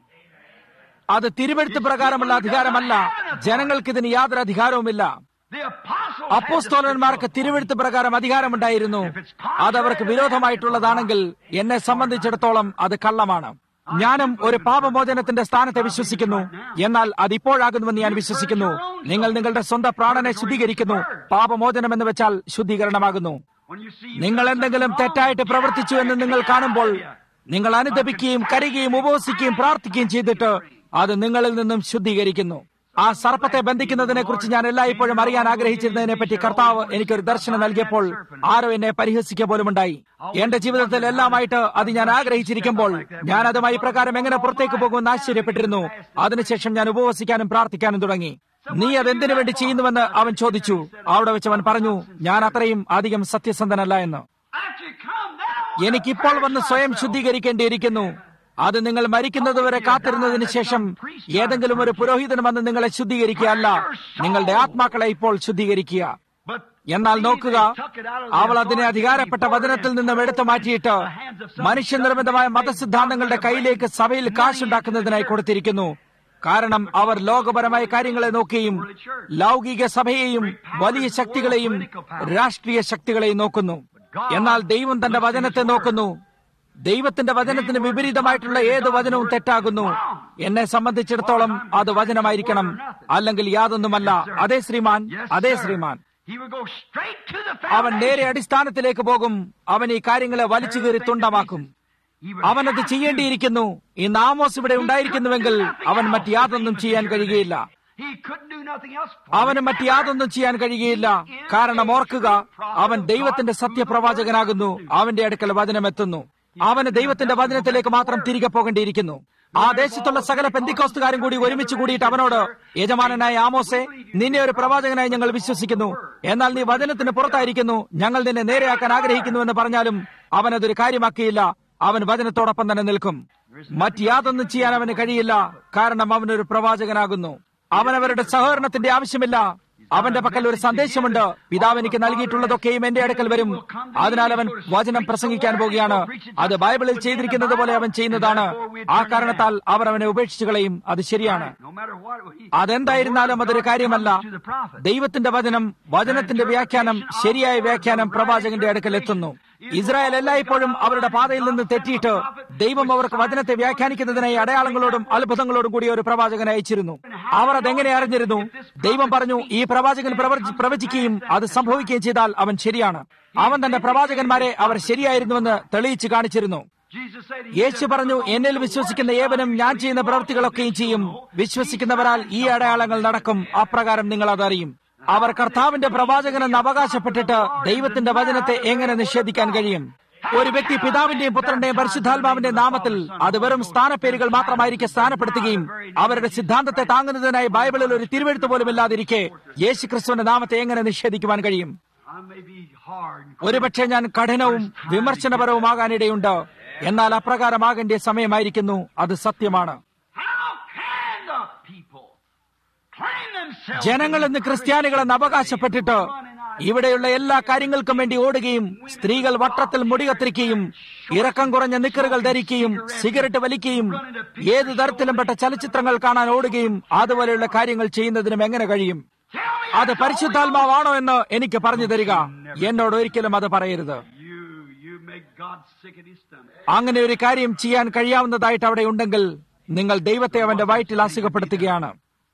അത് തിരുവെഴുത്ത് പ്രകാരമുള്ള അധികാരമല്ല ജനങ്ങൾക്കിതിന് യാതൊരു അധികാരവുമില്ല The apostles had the അപ്പോസ്തോലന്മാർക്ക് scriptural തിരുവെഴുത്ത് പ്രകാരം അധികാരമുണ്ടായിരുന്നു അത് അവർക്ക് വിരോധമായിട്ടുള്ളതാണെങ്കിൽ എന്നെ സംബന്ധിച്ചിടത്തോളം അത് കള്ളമാണ് ഞാനും ഒരു പാപമോചനത്തിന്റെ സ്ഥാനത്തെ വിശ്വസിക്കുന്നു എന്നാൽ അതിപ്പോഴാകുന്നുവെന്ന് ഞാൻ വിശ്വസിക്കുന്നു നിങ്ങൾ നിങ്ങളുടെ സ്വന്തം പ്രാണനെ ശുദ്ധീകരിക്കുന്നു പാപമോചനം എന്ന് വെച്ചാൽ ശുദ്ധീകരണമാകുന്നു When you see നിങ്ങൾ എന്തെങ്കിലും തെറ്റായിട്ട് പ്രവർത്തിച്ചു എന്ന് നിങ്ങൾ കാണുമ്പോൾ നിങ്ങൾ അനുദപിക്കുകയും കരയുകയും ഉപവസിക്കുകയും പ്രാർത്ഥിക്കുകയും ചെയ്തിട്ട് അത് നിങ്ങളിൽ നിന്നും ശുദ്ധീകരിക്കുന്നു ആ സർപ്പത്തെ ബന്ധിക്കുന്നതിനെ കുറിച്ച് ഞാൻ എല്ലായ്പ്പോഴും അറിയാൻ ആഗ്രഹിച്ചിരുന്നതിനെ പറ്റി കർത്താവ് എനിക്കൊരു ദർശനം നൽകിയപ്പോൾ ആരോ എന്നെ പരിഹസിക്കുക പോലുമുണ്ടായി എന്റെ ജീവിതത്തിൽ എല്ലാമായിട്ട് അത് ഞാൻ ആഗ്രഹിച്ചിരിക്കുമ്പോൾ ഞാൻ അതുമായി പ്രകാരം എങ്ങനെ പുറത്തേക്ക് പോകുമെന്ന് ആശ്ചര്യപ്പെട്ടിരുന്നു അതിനുശേഷം ഞാൻ ഉപവസിക്കാനും പ്രാർത്ഥിക്കാനും തുടങ്ങി നീ അതെന്തിനു വേണ്ടി ചെയ്യുന്നുവെന്ന് അവൻ ചോദിച്ചു അവിടെ വെച്ച് അവൻ പറഞ്ഞു ഞാൻ അത്രയും അധികം സത്യസന്ധനല്ല എന്ന് after you come down, എനിക്കിപ്പോൾ വന്ന് സ്വയം ശുദ്ധീകരിക്കേണ്ടിയിരിക്കുന്നു അത് നിങ്ങൾ മരിക്കുന്നതുവരെ കാത്തിരുന്നതിന് ശേഷം ഏതെങ്കിലും ഒരു പുരോഹിതൻ വന്ന് നിങ്ങളെ ശുദ്ധീകരിക്കുകയല്ല നിങ്ങളുടെ ആത്മാക്കളെ ഇപ്പോൾ ശുദ്ധീകരിക്കുക but എന്നാൽ see, നോക്കുക they took it out of the അവൾ അതിനെ authority അധികാരപ്പെട്ട before വചനത്തിൽ and നിന്നും put it എടുത്തു മാറ്റിയിട്ട് in the hands of some മനുഷ്യനിർമ്മിതമായ മതസിദ്ധാന്തങ്ങളുടെ കയ്യിലേക്ക് സഭയിൽ കാശുണ്ടാക്കുന്നതിനായി കൊടുത്തിരിക്കുന്നു കാരണം അവർ ലോകപരമായ കാര്യങ്ങളെ നോക്കുകയും ലൗകിക സഭയെയും വലിയ ശക്തികളെയും രാഷ്ട്രീയ ശക്തികളെയും നോക്കുന്നു എന്നാൽ ദൈവം തന്റെ വചനത്തെ നോക്കുന്നു ദൈവത്തിന്റെ വചനത്തിന് വിപരീതമായിട്ടുള്ള ഏത് വചനവും തെറ്റാകുന്നു എന്നെ സംബന്ധിച്ചിടത്തോളം അത് വചനമായിരിക്കണം അല്ലെങ്കിൽ യാതൊന്നുമല്ല അതേ ശ്രീമാൻ Yes, അതേ sir. Shriman He would go straight to the അവൻ നേരെ foundation. അടിസ്ഥാനത്തിലേക്ക് പോകും അവൻ ഈ കാര്യങ്ങളെ വലിച്ചു കീറി തുണ്ടമാക്കും He would അവനത് have to. ചെയ്യേണ്ടിയിരിക്കുന്നു ഈ നാമോസ് ഇവിടെ ഉണ്ടായിരിക്കുന്നുവെങ്കിൽ അവൻ മറ്റ് യാതൊന്നും ചെയ്യാൻ കഴിയുകയില്ല He couldn't do nothing else. അവന് മറ്റ് യാതൊന്നും ചെയ്യാൻ കഴിയുകയില്ല കാരണം ഓർക്കുക അവൻ ദൈവത്തിന്റെ സത്യപ്രവാചകനാകുന്നു അവന്റെ അടുക്കൽ വചനം എത്തുന്നു അവന് ദൈവത്തിന്റെ വചനത്തിലേക്ക് മാത്രം തിരികെ പോകേണ്ടിയിരിക്കുന്നു ആ ദേശത്തുള്ള സകല പെന്തിക്കോസ്തുകാരും കൂടി ഒരുമിച്ച് കൂടിയിട്ട് അവനോട് യജമാനനായ ആമോസെ നിന്നെ ഒരു പ്രവാചകനായി ഞങ്ങൾ വിശ്വസിക്കുന്നു എന്നാൽ നീ വചനത്തിന് പുറത്തായിരിക്കുന്നു ഞങ്ങൾ നിന്നെ നേരെയാക്കാൻ ആഗ്രഹിക്കുന്നുവെന്ന് പറഞ്ഞാലും അവനതൊരു കാര്യമാക്കിയില്ല അവൻ വചനത്തോടൊപ്പം തന്നെ നിൽക്കും മറ്റ് യാതൊന്നും ചെയ്യാൻ അവന് കഴിയില്ല കാരണം അവനൊരു പ്രവാചകനാകുന്നു അവനവരുടെ സഹകരണത്തിന്റെ ആവശ്യമില്ല അവന്റെ പക്കൽ ഒരു സന്ദേശമുണ്ട് പിതാവ് എനിക്ക് നൽകിയിട്ടുള്ളതൊക്കെയും എന്റെ അടുക്കൽ വരും അതിനാൽ അവൻ വചനം പ്രസംഗിക്കാൻ പോവുകയാണ് അത് ബൈബിളിൽ ചെയ്തിരിക്കുന്നത് പോലെ അവൻ ചെയ്യുന്നതാണ് ആ കാരണത്താൽ അവർ അവനെ ഉപേക്ഷിച്ചു കളയും അത് ശരിയാണ് No matter what, he, അതെന്തായിരുന്നാലും അതൊരു കാര്യമല്ല to the prophet. ദൈവത്തിന്റെ വചനം വചനത്തിന്റെ വ്യാഖ്യാനം ശരിയായ വ്യാഖ്യാനം പ്രവാചകന്റെ അടുക്കൽ എത്തുന്നു ഇസ്രായേൽ എല്ലായ്പ്പോഴും അവരുടെ പാതയിൽ നിന്ന് തെറ്റിയിട്ട് ദൈവം അവർക്ക് വചനത്തെ വ്യാഖ്യാനിക്കുന്നതിനായി അടയാളങ്ങളോടും അത്ഭുതങ്ങളോടും കൂടി ഒരു പ്രവാചകനെ അയച്ചിരുന്നു അവർ അതെങ്ങനെ അറിഞ്ഞിരുന്നു ദൈവം പറഞ്ഞു ഈ പ്രവാചകൻ പ്രവചി- പ്രവചിക്കുകയും അത് സംഭവിക്കുകയും ചെയ്താൽ അവൻ ശരിയാണ് അവൻ തന്റെ പ്രവാചകന്മാരെ അവർ ശരിയായിരുന്നുവെന്ന് തെളിയിച്ചു കാണിച്ചിരുന്നു Jesus said, he Yeshu said, പറഞ്ഞു എന്നിൽ വിശ്വസിക്കുന്ന ഏവനും ഞാൻ ചെയ്യുന്ന പ്രവൃത്തികളൊക്കെയും ചെയ്യും വിശ്വസിക്കുന്നവരാൽ ഈ അടയാളങ്ങൾ നടക്കും അപ്രകാരം നിങ്ങൾ അതറിയും അവർ കർത്താവിന്റെ പ്രവാചകനെന്ന് അവകാശപ്പെട്ടിട്ട് ദൈവത്തിന്റെ വചനത്തെ എങ്ങനെ നിഷേധിക്കാൻ കഴിയും ഒരു വ്യക്തി പിതാവിന്റെയും പുത്രന്റെയും പരിശുദ്ധാത്മാവിന്റെയും നാമത്തിൽ അത് വെറും സ്ഥാനപ്പേരുകൾ മാത്രമായിരിക്കെ സ്ഥാനപ്പെടുത്തുകയും അവരുടെ സിദ്ധാന്തത്തെ താങ്ങുന്നതിനായി ബൈബിളിൽ ഒരു തിരുവെഴുത്ത് പോലും ഇല്ലാതിരിക്കെ യേശു ക്രിസ്തുവിന്റെ നാമത്തെ എങ്ങനെ നിഷേധിക്കുവാൻ കഴിയും I may be hard. and ഒരുപക്ഷെ ഞാൻ കഠിനവും വിമർശനപരവുമാകാനിടയുണ്ട് എന്നാൽ അപ്രകാരമാകേണ്ട സമയമായിരിക്കുന്നു അത് സത്യമാണ് How can the people claim themselves? ജനങ്ങൾ ഇന്ന് ക്രിസ്ത്യാനികളെന്ന് അവകാശപ്പെട്ടിട്ട് ഇവിടെയുള്ള എല്ലാ കാര്യങ്ങൾക്കും വേണ്ടി ഓടുകയും സ്ത്രീകൾ വട്ടത്തിൽ മുടി കത്തിരിക്കുകയും ഇറക്കം കുറഞ്ഞ നിക്കറുകൾ ധരിക്കുകയും സിഗരറ്റ് വലിക്കുകയും ഏതു തരത്തിലും പെട്ട ചലച്ചിത്രങ്ങൾ കാണാൻ ഓടുകയും അതുപോലെയുള്ള കാര്യങ്ങൾ ചെയ്യുന്നതിനും എങ്ങനെ കഴിയും Tell me അത് പരിശുദ്ധാത്മാവാണോ എന്ന് എനിക്ക് പറഞ്ഞു തരിക എന്നോട് ഒരിക്കലും അത് പറയരുത് you, you make God sick at his stomach. അങ്ങനെ ഒരു കാര്യം ചെയ്യാൻ കഴിയാവുന്നതായിട്ട് അവിടെ ഉണ്ടെങ്കിൽ നിങ്ങൾ ദൈവത്തെ അവന്റെ വയറ്റിൽ അസുഖപ്പെടുത്തുകയാണ്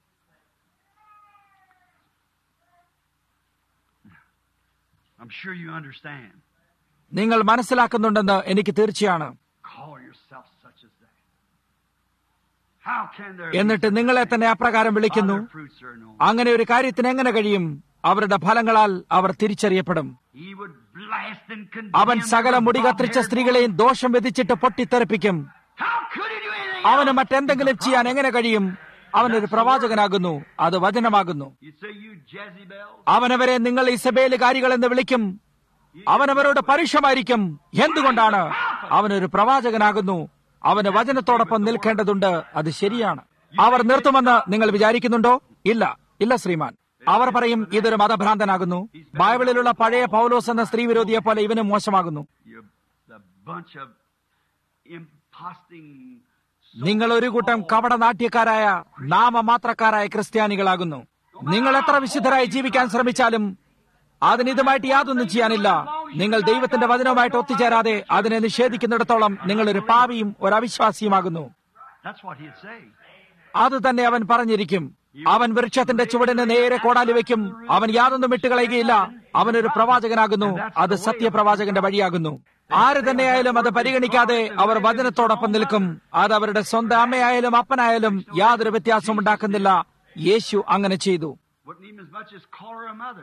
I'm sure you understand. നിങ്ങൾ മനസ്സിലാക്കുന്നുണ്ടെന്ന് എനിക്ക് തീർച്ചയാണ് Call yourself such as that. How can there എന്നിട്ട് നിങ്ങളെ തന്നെ അപ്രകാരം വിളിക്കുന്നു other fruits are known? അങ്ങനെ ഒരു കാര്യത്തിന് എങ്ങനെ കഴിയും അവരുടെ ഫലങ്ങളാൽ അവർ തിരിച്ചറിയപ്പെടും He would blast and condemn അവൻ സകല every മുടി കത്തിച്ച bald-haired സ്ത്രീകളെയും ദോഷം വിധിച്ചിട്ട് പൊട്ടിത്തെറിപ്പിക്കും boy. How could he do anything അവന് else? മറ്റെന്തെങ്കിലും ചെയ്യാൻ എങ്ങനെ കഴിയും അവനൊരു പ്രവാചകനാകുന്നു അത് വചനമാകുന്നു You say you Jezebel? അവനവരെ നിങ്ങൾ ഇസബേലുകാരികൾ എന്ന് വിളിക്കും അവനവരോട് പരുഷമായിരിക്കും എന്തുകൊണ്ടാണ് അവനൊരു പ്രവാചകനാകുന്നു അവന് വചനത്തോടൊപ്പം നിൽക്കേണ്ടതുണ്ട് അത് ശരിയാണ് അവർ നിർത്തുമെന്ന് നിങ്ങൾ വിചാരിക്കുന്നുണ്ടോ ഇല്ല ഇല്ല ശ്രീമാൻ അവർ പറയും ഇതൊരു മതഭ്രാന്തനാകുന്നു ബൈബിളിലുള്ള പഴയ പൗലോസ് എന്ന സ്ത്രീ വിരോധിയെ പോലെ ഇവനും മോശമാകുന്നു You the bunch of imposting നിങ്ങൾ ഒരു കൂട്ടം കപട നാട്യക്കാരായ നാമമാത്രക്കാരായ ക്രിസ്ത്യാനികളാകുന്നു നിങ്ങൾ എത്ര വിശുദ്ധരായി ജീവിക്കാൻ ശ്രമിച്ചാലും അതിന് ഇതുമായിട്ട് യാതൊന്നും ചെയ്യാനില്ല നിങ്ങൾ ദൈവത്തിന്റെ വചനവുമായിട്ട് ഒത്തുചേരാതെ അതിനെ നിഷേധിക്കുന്നിടത്തോളം നിങ്ങൾ ഒരു പാവിയും ഒരു അവിശ്വാസിയുമാകുന്നു That's what he'd say. അത് തന്നെ അവൻ പറഞ്ഞിരിക്കും അവൻ വൃക്ഷത്തിന്റെ ചുവടിന് നേരെ കോടാലി വെക്കും അവൻ യാതൊന്നും വിട്ടുകളയുകയില്ല അവനൊരു പ്രവാചകനാകുന്നു അത് സത്യപ്രവാചകന്റെ വഴിയാകുന്നു ആര് തന്നെയായാലും അത് പരിഗണിക്കാതെ അവർ വചനത്തോടൊപ്പം നിൽക്കും അത് അവരുടെ സ്വന്തം അമ്മയായാലും അപ്പനായാലും യാതൊരു വ്യത്യാസവും ഉണ്ടാക്കുന്നില്ല യേശു അങ്ങനെ ചെയ്തു Wouldn't even as much as call her a mother.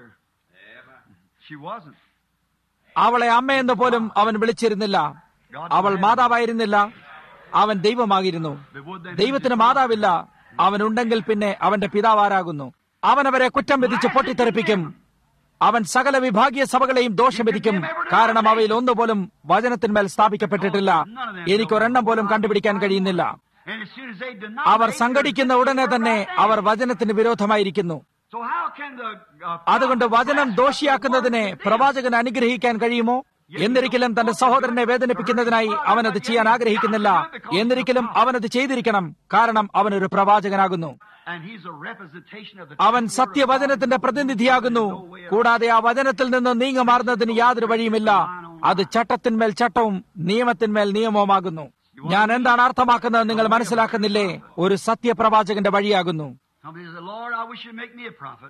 She wasn't. അവളെ അമ്മയെന്ന് പോലും അവൻ വിളിച്ചിരുന്നില്ല അവൾ മാതാവായിരുന്നില്ല അവൻ ദൈവമായിരുന്നു ദൈവത്തിന് മാതാവില്ല അവനുണ്ടെങ്കിൽ പിന്നെ അവന്റെ പിതാവാരാകുന്നു അവനവരെ കുറ്റം വിധിച്ച് പൊട്ടിത്തെറിപ്പിക്കും അവൻ സകല വിഭാഗീയ സഭകളെയും ദോഷം വിധിക്കും കാരണം അവയിൽ ഒന്നുപോലും വചനത്തിന്മേൽ സ്ഥാപിക്കപ്പെട്ടിട്ടില്ല എനിക്കൊരെണ്ണം പോലും കണ്ടുപിടിക്കാൻ കഴിയുന്നില്ല And as soon as they deny our they- സംഘടിക്കുന്ന ഉടനെ തന്നെ അവർ വചനത്തിന് വിരോധമായിരിക്കുന്നു So how can the uh, അതുകൊണ്ട് വചനം ദോഷിയാക്കുന്നതിനെ പ്രവാചകൻ അനുഗ്രഹിക്കാൻ കഴിയുമോ എന്നിരിക്കലും തന്റെ സഹോദരനെ വേദനിപ്പിക്കുന്നതിനായി അവനത് ചെയ്യാൻ ആഗ്രഹിക്കുന്നില്ല എന്നിരിക്കലും അവനത് ചെയ്തിരിക്കണം കാരണം അവനൊരു പ്രവാചകനാകുന്നു and he's a representation of the അവൻ true word of സത്യവചനത്തിന്റെ God. പ്രതിനിധിയാകുന്നു കൂടാതെ ആ വചനത്തിൽ നിന്ന് നീങ്ങമാറുന്നതിന് യാതൊരു വഴിയുമില്ല അത് ചട്ടത്തിന്മേൽ ചട്ടവും നിയമത്തിന്മേൽ നിയമവുമാകുന്നു ഞാൻ എന്താണ് അർത്ഥമാക്കുന്നത് നിങ്ങൾ മനസ്സിലാക്കുന്നില്ലേ ഒരു സത്യപ്രവാചകന്റെ വഴിയാകുന്നു Somebody says, Lord, I wish you'd make me a prophet.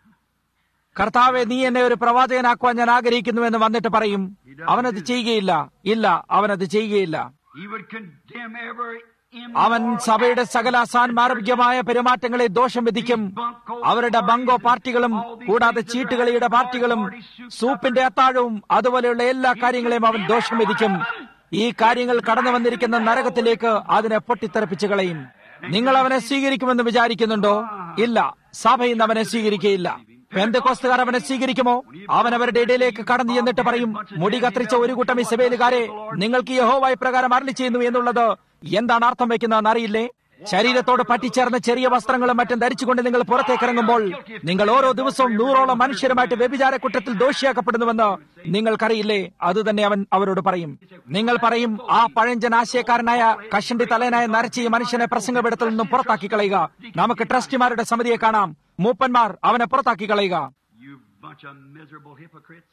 കർത്താവെ നീ എന്നെ ഒരു പ്രവാചകനാക്കുവാൻ ഞാൻ ആഗ്രഹിക്കുന്നുവെന്ന് വന്നിട്ട് പറയും അവനത് ചെയ്യുകയില്ല ഇല്ല അവനത് ചെയ്യുകയില്ല He would condemn every അവൻ സഭയുടെ സകല അസാൻമാർഗികമായ പെരുമാറ്റങ്ങളെ ദോഷം വിധിക്കും അവരുടെ ബങ്കോ പാർട്ടികളും കൂടാതെ ചീട്ടുകളിയുടെ പാർട്ടികളും സൂപ്പിന്റെ അത്താഴവും അതുപോലെയുള്ള എല്ലാ കാര്യങ്ങളെയും അവൻ ദോഷം വിധിക്കും ഈ കാര്യങ്ങൾ കടന്നു വന്നിരിക്കുന്ന നരകത്തിലേക്ക് അതിനെ പൊട്ടിത്തെറിപ്പിച്ചു കളയും നിങ്ങൾ അവനെ സ്വീകരിക്കുമെന്ന് വിചാരിക്കുന്നുണ്ടോ ഇല്ല സഭ ഇന്ന് അവനെ സ്വീകരിക്കുകയില്ല പെന്തക്കോസ്തുകാർ അവനെ സ്വീകരിക്കുമോ അവൻ അവരുടെ ഇടയിലേക്ക് കടന്നു ചെന്നിട്ട് പറയും മുടി കത്തിരിച്ച ഒരു കൂട്ടം ഇസബേലുകാരെ നിങ്ങൾക്ക് യഹോവായി പ്രകാരം അരളി ചെയ്യുന്നു എന്നുള്ളത് എന്താണ് അർത്ഥം വെക്കുന്നതെന്ന് അറിയില്ലേ ശരീരത്തോട് പറ്റിച്ചേർന്ന ചെറിയ വസ്ത്രങ്ങളും മറ്റും ധരിച്ചുകൊണ്ട് നിങ്ങൾ പുറത്തേക്ക് ഇറങ്ങുമ്പോൾ നിങ്ങൾ ഓരോ ദിവസവും നൂറോളം മനുഷ്യരുമായിട്ട് വ്യഭിചാര കുറ്റത്തിൽ ദോഷിയാക്കപ്പെടുന്നുവെന്ന് നിങ്ങൾക്കറിയില്ലേ അത് തന്നെ അവൻ അവരോട് പറയും നിങ്ങൾ പറയും ആ പഴഞ്ചൻ ആശയക്കാരനായ കഷണ്ടി തലേനായ നരച്ച ഈ മനുഷ്യനെ പ്രസംഗപീഠത്തിൽ നിന്നും പുറത്താക്കി കളയുക നമുക്ക് ട്രസ്റ്റിമാരുടെ സമിതിയെ കാണാം മൂപ്പന്മാർ അവനെ പുറത്താക്കി കളയുക You bunch of miserable hypocrites.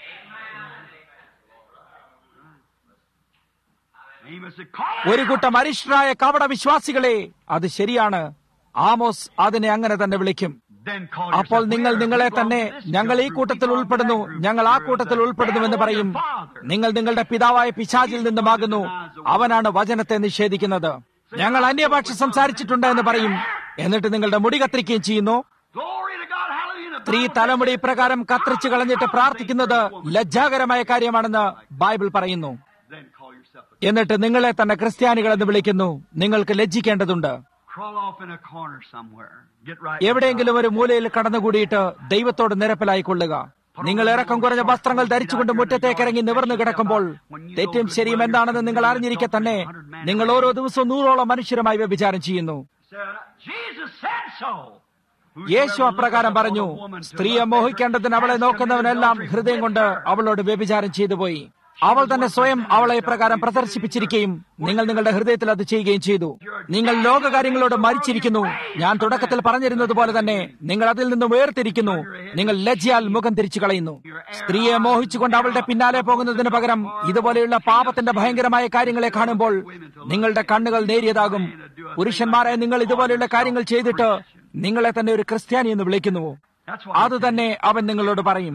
Amos said, Call ഒരു കൂട്ടം അരിഷ്ടരായ കപട വിശ്വാസികളെ അത് ശരിയാണ് ആമോസ് അതിനെ അങ്ങനെ തന്നെ വിളിക്കും Then call അപ്പോൾ yourself നിങ്ങൾ where? നിങ്ങളെ We belong തന്നെ to this ഞങ്ങൾ ഈ group. We കൂട്ടത്തിൽ belong to ഉൾപ്പെടുന്നു that group. ഞങ്ങൾ ആ We're കൂട്ടത്തിൽ the ഉൾപ്പെടുന്നുവെന്ന് devil പറയും your father. നിങ്ങൾ നിങ്ങളുടെ പിതാവായ പിശാചിൽ നിന്നുമാകുന്നു അവനാണ് വചനത്തെ നിഷേധിക്കുന്നത് ഞങ്ങൾ അന്യഭാഷ സംസാരിച്ചിട്ടുണ്ട് എന്ന് പറയും എന്നിട്ട് നിങ്ങളുടെ മുടി കത്തിരിക്കുകയും ചെയ്യുന്നു Glory to God, hallelujah. The സ്ത്രീ Bible തലമുടി says- ഇപ്രകാരം കത്തിരിച്ചു കളഞ്ഞിട്ട് പ്രാർത്ഥിക്കുന്നത് ലജ്ജാകരമായ കാര്യമാണെന്ന് ബൈബിൾ പറയുന്നു Then call yourself a എന്നിട്ട് നിങ്ങളെ തന്നെ ക്രിസ്ത്യാനികൾ എന്ന് വിളിക്കുന്നു നിങ്ങൾക്ക് ലജ്ജിക്കേണ്ടതുണ്ട് crawl off in a corner somewhere. Get right. എവിടെയെങ്കിലും ഒരു മൂലയിൽ കടന്നുകൂടിയിട്ട് ദൈവത്തോട് നിരപ്പിലായിക്കൊള്ളുക നിങ്ങൾ ഇറക്കം കുറഞ്ഞ വസ്ത്രങ്ങൾ ധരിച്ചുകൊണ്ട് മുറ്റത്തേക്ക് ഇറങ്ങി നിവർന്നു കിടക്കുമ്പോൾ തെറ്റും ശരിയും എന്താണെന്ന് നിങ്ങൾ അറിഞ്ഞിരിക്കെ തന്നെ നിങ്ങൾ ഓരോ ദിവസവും നൂറോളം മനുഷ്യരുമായി വ്യഭിചാരം ചെയ്യുന്നു Said, Jesus said so. യേശു അപ്രകാരം പറഞ്ഞു സ്ത്രീയെ മോഹിക്കേണ്ടതിന് അവളെ നോക്കുന്നവനെല്ലാം ഹൃദയം കൊണ്ട് അവളോട് വ്യഭിചാരം ചെയ്തു പോയി അവൾ തന്നെ സ്വയം അവളെ ഇപ്രകാരം പ്രദർശിപ്പിച്ചിരിക്കുകയും നിങ്ങൾ നിങ്ങളുടെ ഹൃദയത്തിൽ അത് ചെയ്യുകയും ചെയ്തു നിങ്ങൾ ലോകകാര്യങ്ങളോട് മരിച്ചിരിക്കുന്നു ഞാൻ തുടക്കത്തിൽ പറഞ്ഞിരുന്നത് പോലെ തന്നെ നിങ്ങൾ അതിൽ നിന്ന് വേർതിരിക്കുന്നു നിങ്ങൾ ലജ്ജയാൽ മുഖം തിരിച്ചു കളയുന്നു സ്ത്രീയെ മോഹിച്ചുകൊണ്ട് അവളുടെ പിന്നാലെ പോകുന്നതിന് പകരം ഇതുപോലെയുള്ള പാപത്തിന്റെ ഭയങ്കരമായ കാര്യങ്ങളെ കാണുമ്പോൾ നിങ്ങളുടെ കണ്ണുകൾ നേരിയതാകും പുരുഷന്മാരെ നിങ്ങൾ ഇതുപോലെയുള്ള കാര്യങ്ങൾ ചെയ്തിട്ട് നിങ്ങളെ തന്നെ ഒരു ക്രിസ്ത്യാനി എന്ന് വിളിക്കുന്നുവോ That's അത് തന്നെ അവൻ നിങ്ങളോട് പറയും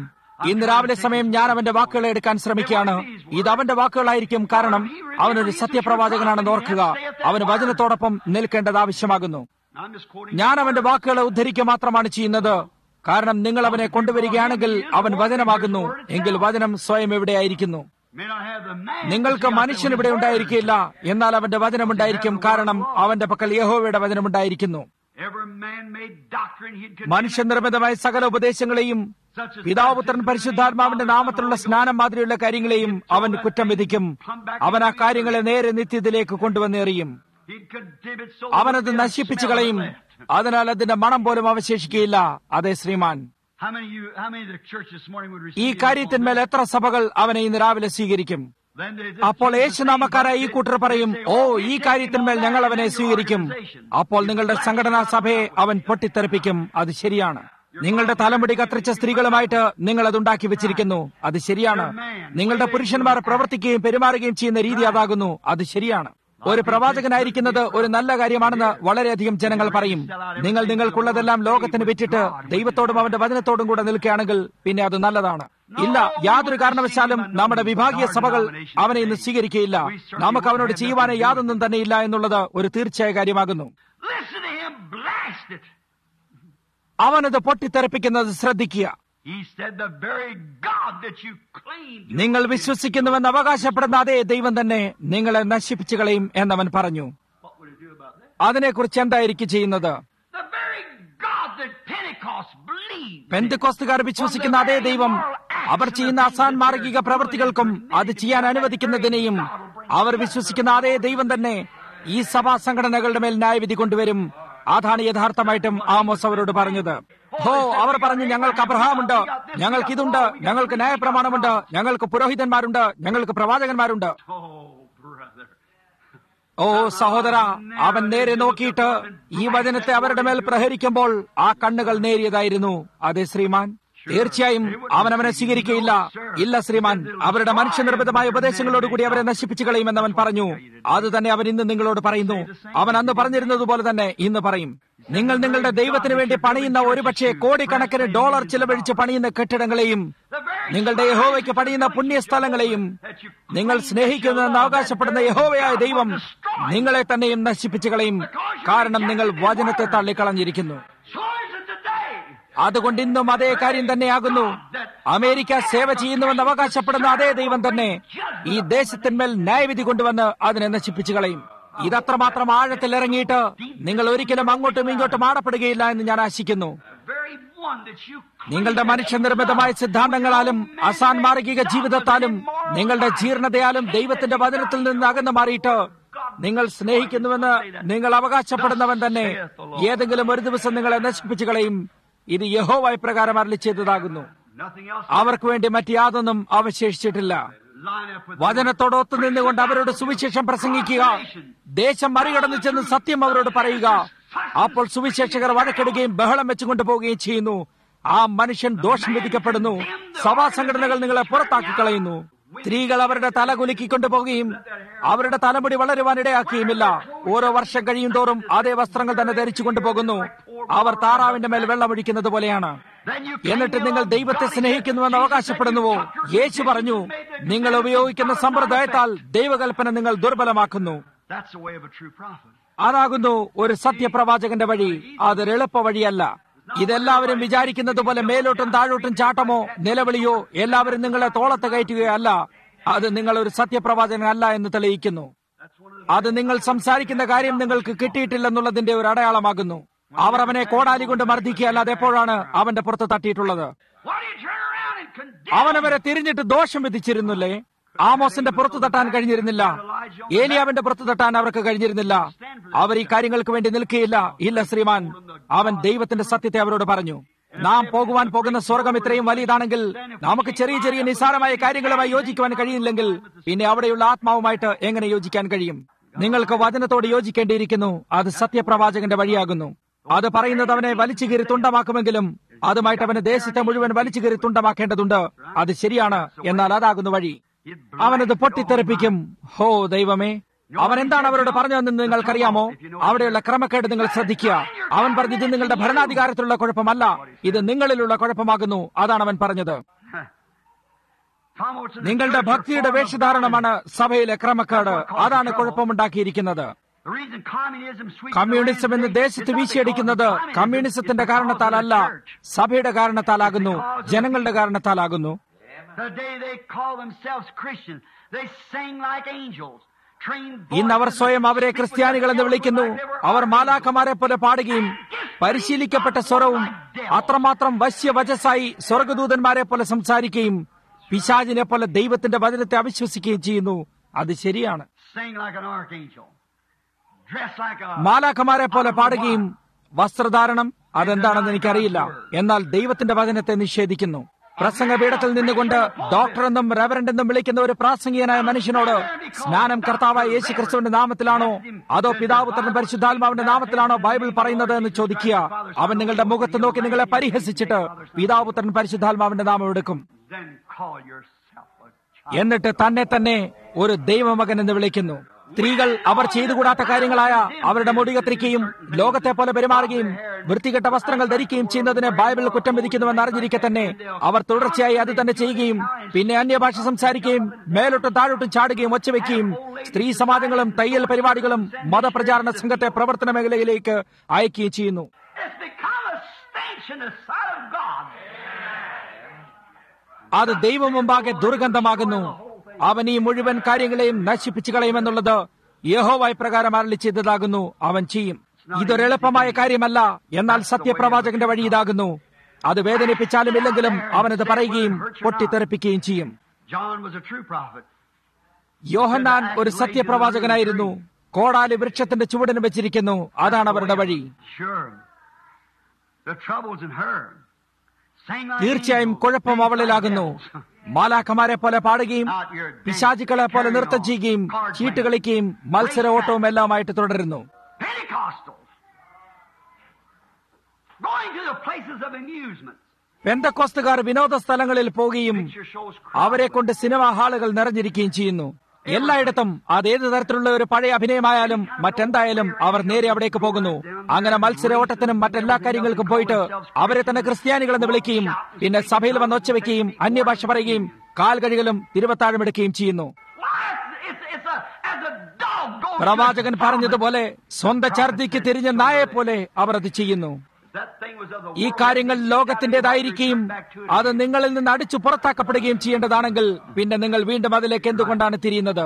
ഇന്ന് രാവിലെ സമയം ഞാൻ അവന്റെ വാക്കുകളെ എടുക്കാൻ ശ്രമിക്കുകയാണ് ഇത് അവന്റെ വാക്കുകളായിരിക്കും കാരണം അവനൊരു സത്യപ്രവാചകനാണെന്ന് ഓർക്കുക അവന് വചനത്തോടൊപ്പം നിൽക്കേണ്ടത് ആവശ്യമാകുന്നു I'm just quoting. ഞാൻ അവന്റെ വാക്കുകളെ ഉദ്ധരിക്കുക മാത്രമാണ് ചെയ്യുന്നത് കാരണം നിങ്ങൾ അവനെ കൊണ്ടുവരികയാണെങ്കിൽ അവൻ വചനമാകുന്നു എങ്കിൽ വചനം സ്വയം എവിടെയായിരിക്കുന്നു May not have the man. നിങ്ങൾക്ക് മനുഷ്യൻ ഇവിടെ ഉണ്ടായിരിക്കില്ല എന്നാൽ അവന്റെ വചനമുണ്ടായിരിക്കും കാരണം അവന്റെ പക്കൽ യഹോവയുടെ വചനമുണ്ടായിരിക്കുന്നു Every man-made doctrine he'd condemn. മനുഷ്യനിർമ്മിതമായ സകല ഉപദേശങ്ങളെയും പിതാപുത്രൻ പരിശുദ്ധാത്മാവിന്റെ നാമത്തിലുള്ള സ്നാനം മാതിരിയുള്ള കാര്യങ്ങളെയും അവൻ കുറ്റം വിധിക്കും അവൻ ആ കാര്യങ്ങളെ നേരെ നിത്യത്തിലേക്ക് കൊണ്ടുവന്നെറിയും He'd condemn it so അവനത് the നശിപ്പിച്ചു smell കളയും left. അതിനാൽ അതിന്റെ മണം പോലും അവശേഷിക്കുകയില്ല അതെ ശ്രീമാൻ How many of you, how many of the church this morning would receive ഈ him കാര്യത്തിന്മേൽ upon എത്ര സഭകൾ അവനെ ഇന്ന് രാവിലെ സ്വീകരിക്കും that? Then they- this അപ്പോൾ is the യേശുനാമക്കാരായ ഈ same കൂട്ടർ പറയും they oh say, "Oh, we ഈ take കാര്യത്തിന്മേൽ him on ഞങ്ങൾ that അവനെ and your സ്വീകരിക്കും organization." അപ്പോൾ നിങ്ങളുടെ സംഘടനാ സഭയെ അവൻ പൊട്ടിത്തെറിപ്പിക്കും അത് ശരിയാണ് നിങ്ങളുടെ തലമുടി കത്തിരിച്ച സ്ത്രീകളുമായിട്ട് നിങ്ങൾ അത് ഉണ്ടാക്കി വെച്ചിരിക്കുന്നു അത് ശരിയാണ് നിങ്ങളുടെ പുരുഷന്മാർ പ്രവർത്തിക്കുകയും പെരുമാറുകയും ചെയ്യുന്ന രീതി അതാകുന്നു അത് ശരിയാണ് ഒരു പ്രവാചകനായിരിക്കുന്നത് ഒരു നല്ല കാര്യമാണെന്ന് വളരെയധികം ജനങ്ങൾ പറയും നിങ്ങൾ നിങ്ങൾക്കുള്ളതെല്ലാം ലോകത്തിന് വിറ്റിട്ട് ദൈവത്തോടും അവന്റെ വചനത്തോടും കൂടെ നിൽക്കുകയാണെങ്കിൽ പിന്നെ അത് നല്ലതാണ് ഇല്ല യാതൊരു കാരണവശാലും നമ്മുടെ വിഭാഗീയ സഭകൾ അവനെ ഇന്ന് സ്വീകരിക്കുകയില്ല നമുക്ക് അവനോട് ചെയ്യുവാനേ യാതൊന്നും തന്നെ ഇല്ല എന്നുള്ളത് ഒരു തീർച്ചയായ കാര്യമാകുന്നു Listen to him blast it. അവനത് പൊട്ടിത്തെറിപ്പിക്കുന്നത് ശ്രദ്ധിക്കുക He said, the very God that you claim to നിങ്ങൾ വിശ്വസിക്കുന്നുവെന്ന് അവകാശപ്പെടുന്ന അതേ ദൈവം തന്നെ നിങ്ങളെ നശിപ്പിച്ചു കളയും എന്നവൻ പറഞ്ഞു What would he do about that? അതിനെക്കുറിച്ച് എന്തായിരിക്കും ചെയ്യുന്നത് The very God that Pentecost believed. പെന്തുകോസ്തുകാർ വിശ്വസിക്കുന്ന അതേ ദൈവം അവർ ചെയ്യുന്ന അസാൻമാർഗിക പ്രവൃത്തികൾക്കും അത് ചെയ്യാൻ അനുവദിക്കുന്നതിനെയും അവർ വിശ്വസിക്കുന്ന അതേ ദൈവം തന്നെ ഈ സഭാ സംഘടനകളുടെ മേൽ ന്യായവിധി കൊണ്ടുവരും അതാണ് യഥാർത്ഥമായിട്ടും ആമോസ് അവരോട് പറഞ്ഞത് ഹോ അവർ പറഞ്ഞു ഞങ്ങൾക്ക് അബ്രഹാമുണ്ട് ഞങ്ങൾക്ക് ഇതുണ്ട് ഞങ്ങൾക്ക് ന്യായപ്രമാണമുണ്ട് ഞങ്ങൾക്ക് പുരോഹിതന്മാരുണ്ട് ഞങ്ങൾക്ക് പ്രവാചകന്മാരുണ്ട് Oh, brother. ഓ സഹോദര അവൻ നേരെ നോക്കിയിട്ട് ഈ വചനത്തെ അവരുടെ മേൽ പ്രഹരിക്കുമ്പോൾ ആ കണ്ണുകൾ നേരിയതായിരുന്നു അതെ ശ്രീമാൻ തീർച്ചയായും അവൻ അവനെ സ്വീകരിക്കുകയില്ല ഇല്ല ശ്രീമാൻ അവരുടെ മനുഷ്യനിർമ്മിതമായ ഉപദേശങ്ങളോടുകൂടി അവരെ നശിപ്പിച്ചു കളയുമെന്ന് അവൻ പറഞ്ഞു അത് തന്നെ അവൻ ഇന്ന് നിങ്ങളോട് പറയുന്നു അവൻ അന്ന് പറഞ്ഞിരുന്നത് പോലെ തന്നെ ഇന്ന് പറയും നിങ്ങൾ നിങ്ങളുടെ ദൈവത്തിന് വേണ്ടി പണിയുന്ന ഒരുപക്ഷെ കോടിക്കണക്കിന് ഡോളർ ചിലവഴിച്ച് പണിയുന്ന കെട്ടിടങ്ങളെയും നിങ്ങളുടെ യഹോവയ്ക്ക് പണിയുന്ന പുണ്യസ്ഥലങ്ങളെയും നിങ്ങൾ സ്നേഹിക്കുന്നുവെന്ന് അവകാശപ്പെടുന്ന യഹോവയായ ദൈവം നിങ്ങളെ തന്നെയും നശിപ്പിച്ചു കളയും കാരണം നിങ്ങൾ വചനത്തെ തള്ളിക്കളഞ്ഞിരിക്കുന്നു So is it today. അതുകൊണ്ട് ഇന്നും അതേ കാര്യം തന്നെയാകുന്നു അമേരിക്ക സേവ ചെയ്യുന്നുവെന്ന് അവകാശപ്പെടുന്ന അതേ ദൈവം തന്നെ ഈ ദേശത്തിന്മേൽ ന്യായവിധി കൊണ്ടുവന്ന് അതിനെ നശിപ്പിച്ചു കളയും ഇതത്രമാത്രം ആഴത്തിൽ ഇറങ്ങിയിട്ട് നിങ്ങൾ ഒരിക്കലും അങ്ങോട്ടും ഇങ്ങോട്ടും ആടപ്പെടുകയില്ല എന്ന് ഞാൻ ആശിക്കുന്നു The very one that you നിങ്ങളുടെ മനുഷ്യനിർമ്മിതമായ സിദ്ധാന്തങ്ങളാലും അസാൻമാർഗിക ജീവിതത്താലും നിങ്ങളുടെ ജീർണതയാലും ദൈവത്തിന്റെ വചനത്തിൽ നിന്ന് അകന്നു മാറിയിട്ട് നിങ്ങൾ സ്നേഹിക്കുന്നുവെന്ന് നിങ്ങൾ അവകാശപ്പെടുന്നവൻ തന്നെ ഏതെങ്കിലും ഒരു ദിവസം നിങ്ങളെ നശിപ്പിച്ചു കളയും ഇത് യഹോവായി പ്രകാരം അരളി ചെയ്തതാകുന്നു nothing else അവർക്ക് വേണ്ടി മറ്റ് യാതൊന്നും അവശേഷിച്ചിട്ടില്ല line up with വചനത്തോട് ഒത്തു നിന്നുകൊണ്ട് അവരോട് സുവിശേഷം പ്രസംഗിക്കുക ദേശം മറികടന്നു ചെന്ന് സത്യം അവരോട് പറയുക അപ്പോൾ സുവിശേഷകർ വഴക്കെടുകയും ബഹളം വെച്ചുകൊണ്ട് പോവുകയും ചെയ്യുന്നു ആ മനുഷ്യൻ ദോഷം വിധിക്കപ്പെടുന്നു സഭാ സംഘടനകൾ നിങ്ങളെ പുറത്താക്കി കളയുന്നു സ്ത്രീകൾ അവരുടെ തല കുലുക്കിക്കൊണ്ടു പോവുകയും അവരുടെ തലമുടി വളരുവാൻ ഇടയാക്കുകയുമില്ല ഓരോ വർഷം കഴിയും തോറും അതേ വസ്ത്രങ്ങൾ തന്നെ ധരിച്ചു കൊണ്ടുപോകുന്നു അവർ താറാവിന്റെ മേൽ വെള്ളമൊഴിക്കുന്നത് പോലെയാണ് Then you എന്നിട്ട് നിങ്ങൾ ദൈവത്തെ സ്നേഹിക്കുന്നുവെന്ന് അവകാശപ്പെടുന്നുവോ യേശു പറഞ്ഞു നിങ്ങൾ ഉപയോഗിക്കുന്ന സമ്പ്രദായത്താൽ ദൈവകൽപ്പന നിങ്ങൾ ദുർബലമാക്കുന്നു That's the way of a true prophet. അതാകുന്നു ഒരു സത്യപ്രവാചകന്റെ വഴി അതൊരു എളുപ്പ വഴിയല്ല ഇതെല്ലാവരും വിചാരിക്കുന്നത് പോലെ മേലോട്ടും താഴോട്ടും ചാട്ടമോ നിലവിളിയോ എല്ലാവരും നിങ്ങളെ തോളത്ത് കയറ്റുകയോ അല്ല അത് നിങ്ങൾ ഒരു സത്യപ്രവാചകനല്ല എന്ന് തെളിയിക്കുന്നു അത് നിങ്ങൾ സംസാരിക്കുന്ന കാര്യം നിങ്ങൾക്ക് കിട്ടിയിട്ടില്ലെന്നുള്ളതിന്റെ ഒരു അടയാളമാകുന്നു അവർ അവനെ കോടാലി കൊണ്ട് മർദ്ദിക്കുകയല്ല അതെപ്പോഴാണ് അവന്റെ പുറത്ത് തട്ടിയിട്ടുള്ളത് Why do you turn around and condemn? അവനവരെ തിരിഞ്ഞിട്ട് ദോഷം വിധിച്ചിരുന്നില്ലേ ആമോസിന്റെ പുറത്തു തട്ടാൻ കഴിഞ്ഞിരുന്നില്ല ഏലിയാവിന്റെ പുറത്തു തട്ടാൻ അവർക്ക് കഴിഞ്ഞിരുന്നില്ല അവർ ഈ കാര്യങ്ങൾക്ക് വേണ്ടി നിൽക്കുകയില്ല ഇല്ല ശ്രീമാൻ അവൻ ദൈവത്തിന്റെ സത്യത്തെ അവരോട് പറഞ്ഞു നാം പോകുവാൻ പോകുന്ന സ്വർഗം ഇത്രയും വലിയതാണെങ്കിൽ നമുക്ക് ചെറിയ ചെറിയ നിസ്സാരമായ കാര്യങ്ങളുമായി യോജിക്കുവാൻ കഴിയില്ലെങ്കിൽ പിന്നെ അവിടെയുള്ള ആത്മാവുമായിട്ട് എങ്ങനെ യോജിക്കാൻ കഴിയും നിങ്ങൾക്ക് വചനത്തോട് യോജിക്കേണ്ടിയിരിക്കുന്നു അത് സത്യപ്രവാചകന്റെ വഴിയാകുന്നു അത് പറയുന്നത് അവനെ വലിച്ചു കീറി തുണ്ടമാക്കുമെങ്കിലും അതുമായിട്ട് അവന് ദേശത്തെ മുഴുവൻ വലിച്ചു കീറി തുണ്ടമാക്കേണ്ടതുണ്ട് അത് ശരിയാണ് എന്നാൽ അതാകുന്നു വഴി അവനത് പൊട്ടിത്തെറിപ്പിക്കും ഹോ ദൈവമേ അവൻ എന്താണ് അവരോട് പറഞ്ഞതെന്ന് നിങ്ങൾക്കറിയാമോ അവിടെയുള്ള ക്രമക്കേട് നിങ്ങൾ ശ്രദ്ധിക്കുക അവൻ പറഞ്ഞു ഇത് നിങ്ങളുടെ ഭരണാധികാരത്തിലുള്ള കുഴപ്പമല്ല ഇത് നിങ്ങളിലുള്ള കുഴപ്പമാകുന്നു അതാണ് അവൻ പറഞ്ഞത് നിങ്ങളുടെ ഭക്തിയുടെ വേഷധാരണമാണ് സഭയിലെ ക്രമക്കേട് അതാണ് കുഴപ്പമുണ്ടാക്കിയിരിക്കുന്നത് കമ്മ്യൂണിസം എന്ന് ദേശത്ത് വീശിയടിക്കുന്നത് കമ്മ്യൂണിസത്തിന്റെ കാരണത്താലല്ല സഭയുടെ കാരണത്താലാകുന്നു ജനങ്ങളുടെ കാരണത്താലാകുന്നു ഇന്ന് അവർ സ്വയം അവരെ ക്രിസ്ത്യാനികൾ എന്ന് വിളിക്കുന്നു അവർ മാലാഖമാരെ പോലെ പാടുകയും പരിശീലിക്കപ്പെട്ട സ്വരവും അത്രമാത്രം വശ്യവചസായി സ്വർഗദൂതന്മാരെ പോലെ സംസാരിക്കുകയും പിശാചിനെ പോലെ ദൈവത്തിന്റെ വചനത്തെ അവിശ്വസിക്കുകയും ചെയ്യുന്നു അത് ശരിയാണ് മാലാഖമാരെ പോലെ പാടുകയും വസ്ത്രധാരണം അതെന്താണെന്ന് എനിക്കറിയില്ല എന്നാൽ ദൈവത്തിന്റെ വചനത്തെ നിഷേധിക്കുന്നു പ്രസംഗപീഠത്തിൽ നിന്നുകൊണ്ട് ഡോക്ടർ എന്നും റെവറന്റ് എന്നും വിളിക്കുന്ന ഒരു പ്രാസംഗികനായ മനുഷ്യനോട് സ്നാനം കർത്താവായ യേശു ക്രിസ്തുവിന്റെ നാമത്തിലാണോ അതോ പിതാപുത്രൻ പരിശുദ്ധാത്മാവിന്റെ നാമത്തിലാണോ ബൈബിൾ പറയുന്നത് എന്ന് ചോദിക്കുക അവൻ നിങ്ങളുടെ മുഖത്ത് നോക്കി നിങ്ങളെ പരിഹസിച്ചിട്ട് പിതാപുത്രൻ പരിശുദ്ധാത്മാവിന്റെ നാമം എടുക്കും എന്നിട്ട് തന്നെ തന്നെ ഒരു ദൈവമകൻ എന്ന് വിളിക്കുന്നു സ്ത്രീകൾ അവർ ചെയ്തുകൂടാത്ത കാര്യങ്ങളായ അവരുടെ മുടി കത്തിരിക്കുകയും ലോകത്തെ പോലെ പെരുമാറുകയും വൃത്തികെട്ട വസ്ത്രങ്ങൾ ധരിക്കുകയും ചെയ്യുന്നതിന് ബൈബിൾ കുറ്റം വിധിക്കുന്നുവെന്ന് അറിഞ്ഞിരിക്കെ തന്നെ അവർ തുടർച്ചയായി അത് തന്നെ ചെയ്യുകയും പിന്നെ അന്യഭാഷ സംസാരിക്കുകയും മേലോട്ടും താഴോട്ടും ചാടുകയും ഒച്ചവെക്കുകയും സ്ത്രീ സമാജങ്ങളും തയ്യൽ പരിപാടികളും മതപ്രചാരണ സംഘത്തെ പ്രവർത്തന മേഖലയിലേക്ക് അയക്കുകയും ചെയ്യുന്നു അത് ദൈവം മുമ്പാകെ ദുർഗന്ധമാകുന്നു അവൻ ഈ മുഴുവൻ കാര്യങ്ങളെയും നശിപ്പിച്ചു കളയുമെന്നുള്ളത് യഹോവായി പ്രകാരം അരളി ചെയ്തതാകുന്നു അവൻ ചെയ്യും ഇതൊരെളുപ്പമായ കാര്യമല്ല എന്നാൽ സത്യപ്രവാചകന്റെ വഴി ഇതാകുന്നു അത് വേദനിപ്പിച്ചാലും ഇല്ലെങ്കിലും അവനത് പറയുകയും പൊട്ടിത്തെറിപ്പിക്കുകയും ചെയ്യും യോഹന്നാൻ ഒരു സത്യപ്രവാചകനായിരുന്നു കോടാലി വൃക്ഷത്തിന്റെ ചുവടിന് വെച്ചിരിക്കുന്നു അതാണ് അവരുടെ വഴി തീർച്ചയായും കുഴപ്പം അവളിലാകുന്നു മാലാഖമാരെ പോലെ പാടുകയും പിശാചുക്കളെ പോലെ നൃത്തം ചെയ്യുകയും ചീട്ട് കളിക്കുകയും മത്സര ഓട്ടവും എല്ലാമായിട്ട് തുടരുന്നു പെന്തക്കോസ്തുകാർ വിനോദ സ്ഥലങ്ങളിൽ പോവുകയും അവരെ കൊണ്ട് സിനിമാ ഹാളുകൾ നിറഞ്ഞിരിക്കുകയും ചെയ്യുന്നു എല്ലായിടത്തും അതേത് തരത്തിലുള്ള ഒരു പഴയ അഭിനയമായാലും മറ്റെന്തായാലും അവർ നേരെ അവിടേക്ക് പോകുന്നു അങ്ങനെ മത്സര ഓട്ടത്തിനും മറ്റെല്ലാ കാര്യങ്ങൾക്കും പോയിട്ട് അവരെ തന്നെ ക്രിസ്ത്യാനികൾ എന്ന് വിളിക്കുകയും പിന്നെ സഭയിൽ വന്ന് ഒച്ചവെക്കുകയും അന്യഭാഷ പറയുകയും കാൽ കഴുകലും തിരുവത്താഴമെടുക്കുകയും ചെയ്യുന്നു പ്രവാചകൻ പറഞ്ഞതുപോലെ സ്വന്തം ഛർദിക്ക് തിരിഞ്ഞ നായെ പോലെ അവർ അത് ചെയ്യുന്നു ഈ കാര്യങ്ങൾ ലോകത്തിന്റേതായിരിക്കുകയും അത് നിങ്ങളിൽ നിന്ന് അടിച്ചു പുറത്താക്കപ്പെടുകയും ചെയ്യേണ്ടതാണെങ്കിൽ പിന്നെ നിങ്ങൾ വീണ്ടും അതിലേക്ക് എന്തുകൊണ്ടാണ് തിരിയുന്നത്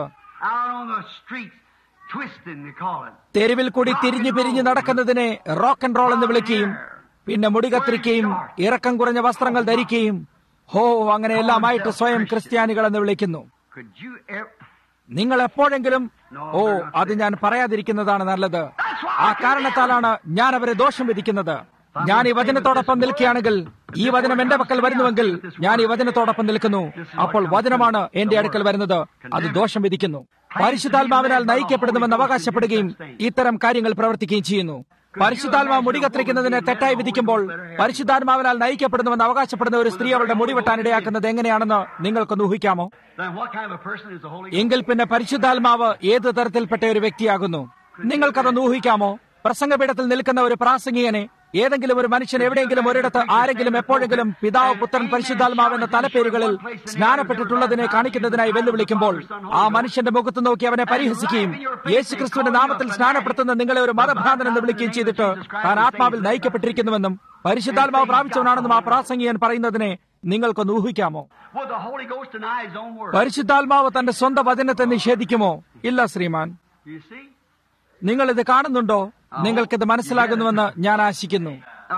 തെരുവിൽ കൂടി തിരിഞ്ഞു പിരിഞ്ഞു നടക്കുന്നതിനെ റോക്ക് ആൻഡ് റോൾ എന്ന് വിളിക്കുകയും പിന്നെ മുടി കത്തിരിക്കുകയും ഇറക്കം കുറഞ്ഞ വസ്ത്രങ്ങൾ ധരിക്കുകയും ഹോ അങ്ങനെ എല്ലാമായിട്ട് സ്വയം ക്രിസ്ത്യാനികൾ എന്ന് വിളിക്കുന്നു നിങ്ങൾ എപ്പോഴെങ്കിലും ഓ അത് ഞാൻ പറയാതിരിക്കുന്നതാണ് നല്ലത് ആ കാരണത്താലാണ് ഞാൻ അവരെ ദോഷം വിധിക്കുന്നത് ഞാൻ ഈ വചനത്തോടൊപ്പം നിൽക്കുകയാണെങ്കിൽ ഈ വചനം എന്റെ പക്കൽ വരുന്നുവെങ്കിൽ ഞാൻ ഈ വചനത്തോടൊപ്പം നിൽക്കുന്നു അപ്പോൾ വചനമാണ് എന്റെ അടുക്കൽ വരുന്നത് അത് ദോഷം വിധിക്കുന്നു പരിശുദ്ധാത്മാവിനാൽ നയിക്കപ്പെടുന്നുവെന്ന് അവകാശപ്പെടുകയും ഇത്തരം കാര്യങ്ങൾ പ്രവർത്തിക്കുകയും ചെയ്യുന്നു പരിശുദ്ധാത്മാവ് മുടി കത്തിരിക്കുന്നതിനെ തെറ്റായി വിധിക്കുമ്പോൾ പരിശുദ്ധാത്മാവിനാൽ നയിക്കപ്പെടുന്നുവെന്ന് അവകാശപ്പെടുന്ന ഒരു സ്ത്രീ അവളുടെ മുടി വെട്ടാൻ ഇടയാക്കുന്നത് എങ്ങനെയാണെന്ന് നിങ്ങൾക്കൊന്ന് ഊഹിക്കാമോ എങ്കിൽ പിന്നെ പരിശുദ്ധാത്മാവ് ഏത് തരത്തിൽപ്പെട്ട ഒരു വ്യക്തിയാകുന്നു നിങ്ങൾക്കതൊന്ന് ഊഹിക്കാമോ പ്രസംഗപീഠത്തിൽ നിൽക്കുന്ന ഒരു പ്രാസംഗികനെ ഏതെങ്കിലും ഒരു മനുഷ്യൻ എവിടെയെങ്കിലും ഒരിടത്ത് ആരെങ്കിലും എപ്പോഴെങ്കിലും പിതാവ് പുത്രൻ പരിശുദ്ധാത്മാവ് എന്ന തലപ്പേരുകളിൽ സ്നാനപ്പെട്ടിട്ടുള്ളതിനെ കാണിക്കുന്നതിനായി വെല്ലുവിളിക്കുമ്പോൾ ആ മനുഷ്യന്റെ മുഖത്ത് നോക്കി അവനെ പരിഹസിക്കുകയും യേശുക്രിസ്തുവിന്റെ നാമത്തിൽ സ്നാനപ്പെടുത്തുന്ന നിങ്ങളെ ഒരു മതഭ്രാന്തൻ എന്ന് വിളിക്കുകയും ചെയ്തിട്ട് താൻ ആത്മാവിൽ നയിക്കപ്പെട്ടിരിക്കുന്നുവെന്നും പരിശുദ്ധാത്മാവ് പ്രാപിച്ചവനാണെന്നും ആ പ്രാസംഗികൻ പറയുന്നതിനെ നിങ്ങൾക്കൊന്ന് ഊഹിക്കാമോ പരിശുദ്ധാത്മാവ് തന്റെ സ്വന്തം വചനത്തെ നിഷേധിക്കുമോ ഇല്ല ശ്രീമാൻ നിങ്ങൾ ഇത് കാണുന്നുണ്ടോ നിങ്ങൾക്കിത് മനസ്സിലാകുന്നുവെന്ന് ഞാൻ ആശിക്കുന്നു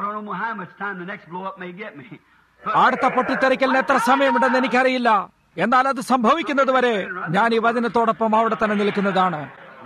അടുത്ത പൊട്ടിത്തെറിക്കലിന് എത്ര സമയമുണ്ടെന്ന് എനിക്കറിയില്ല എന്നാൽ അത് സംഭവിക്കുന്നത് വരെ ഞാൻ ഈ വചനത്തോടൊപ്പം അവിടെ തന്നെ നിൽക്കുന്നതാണ്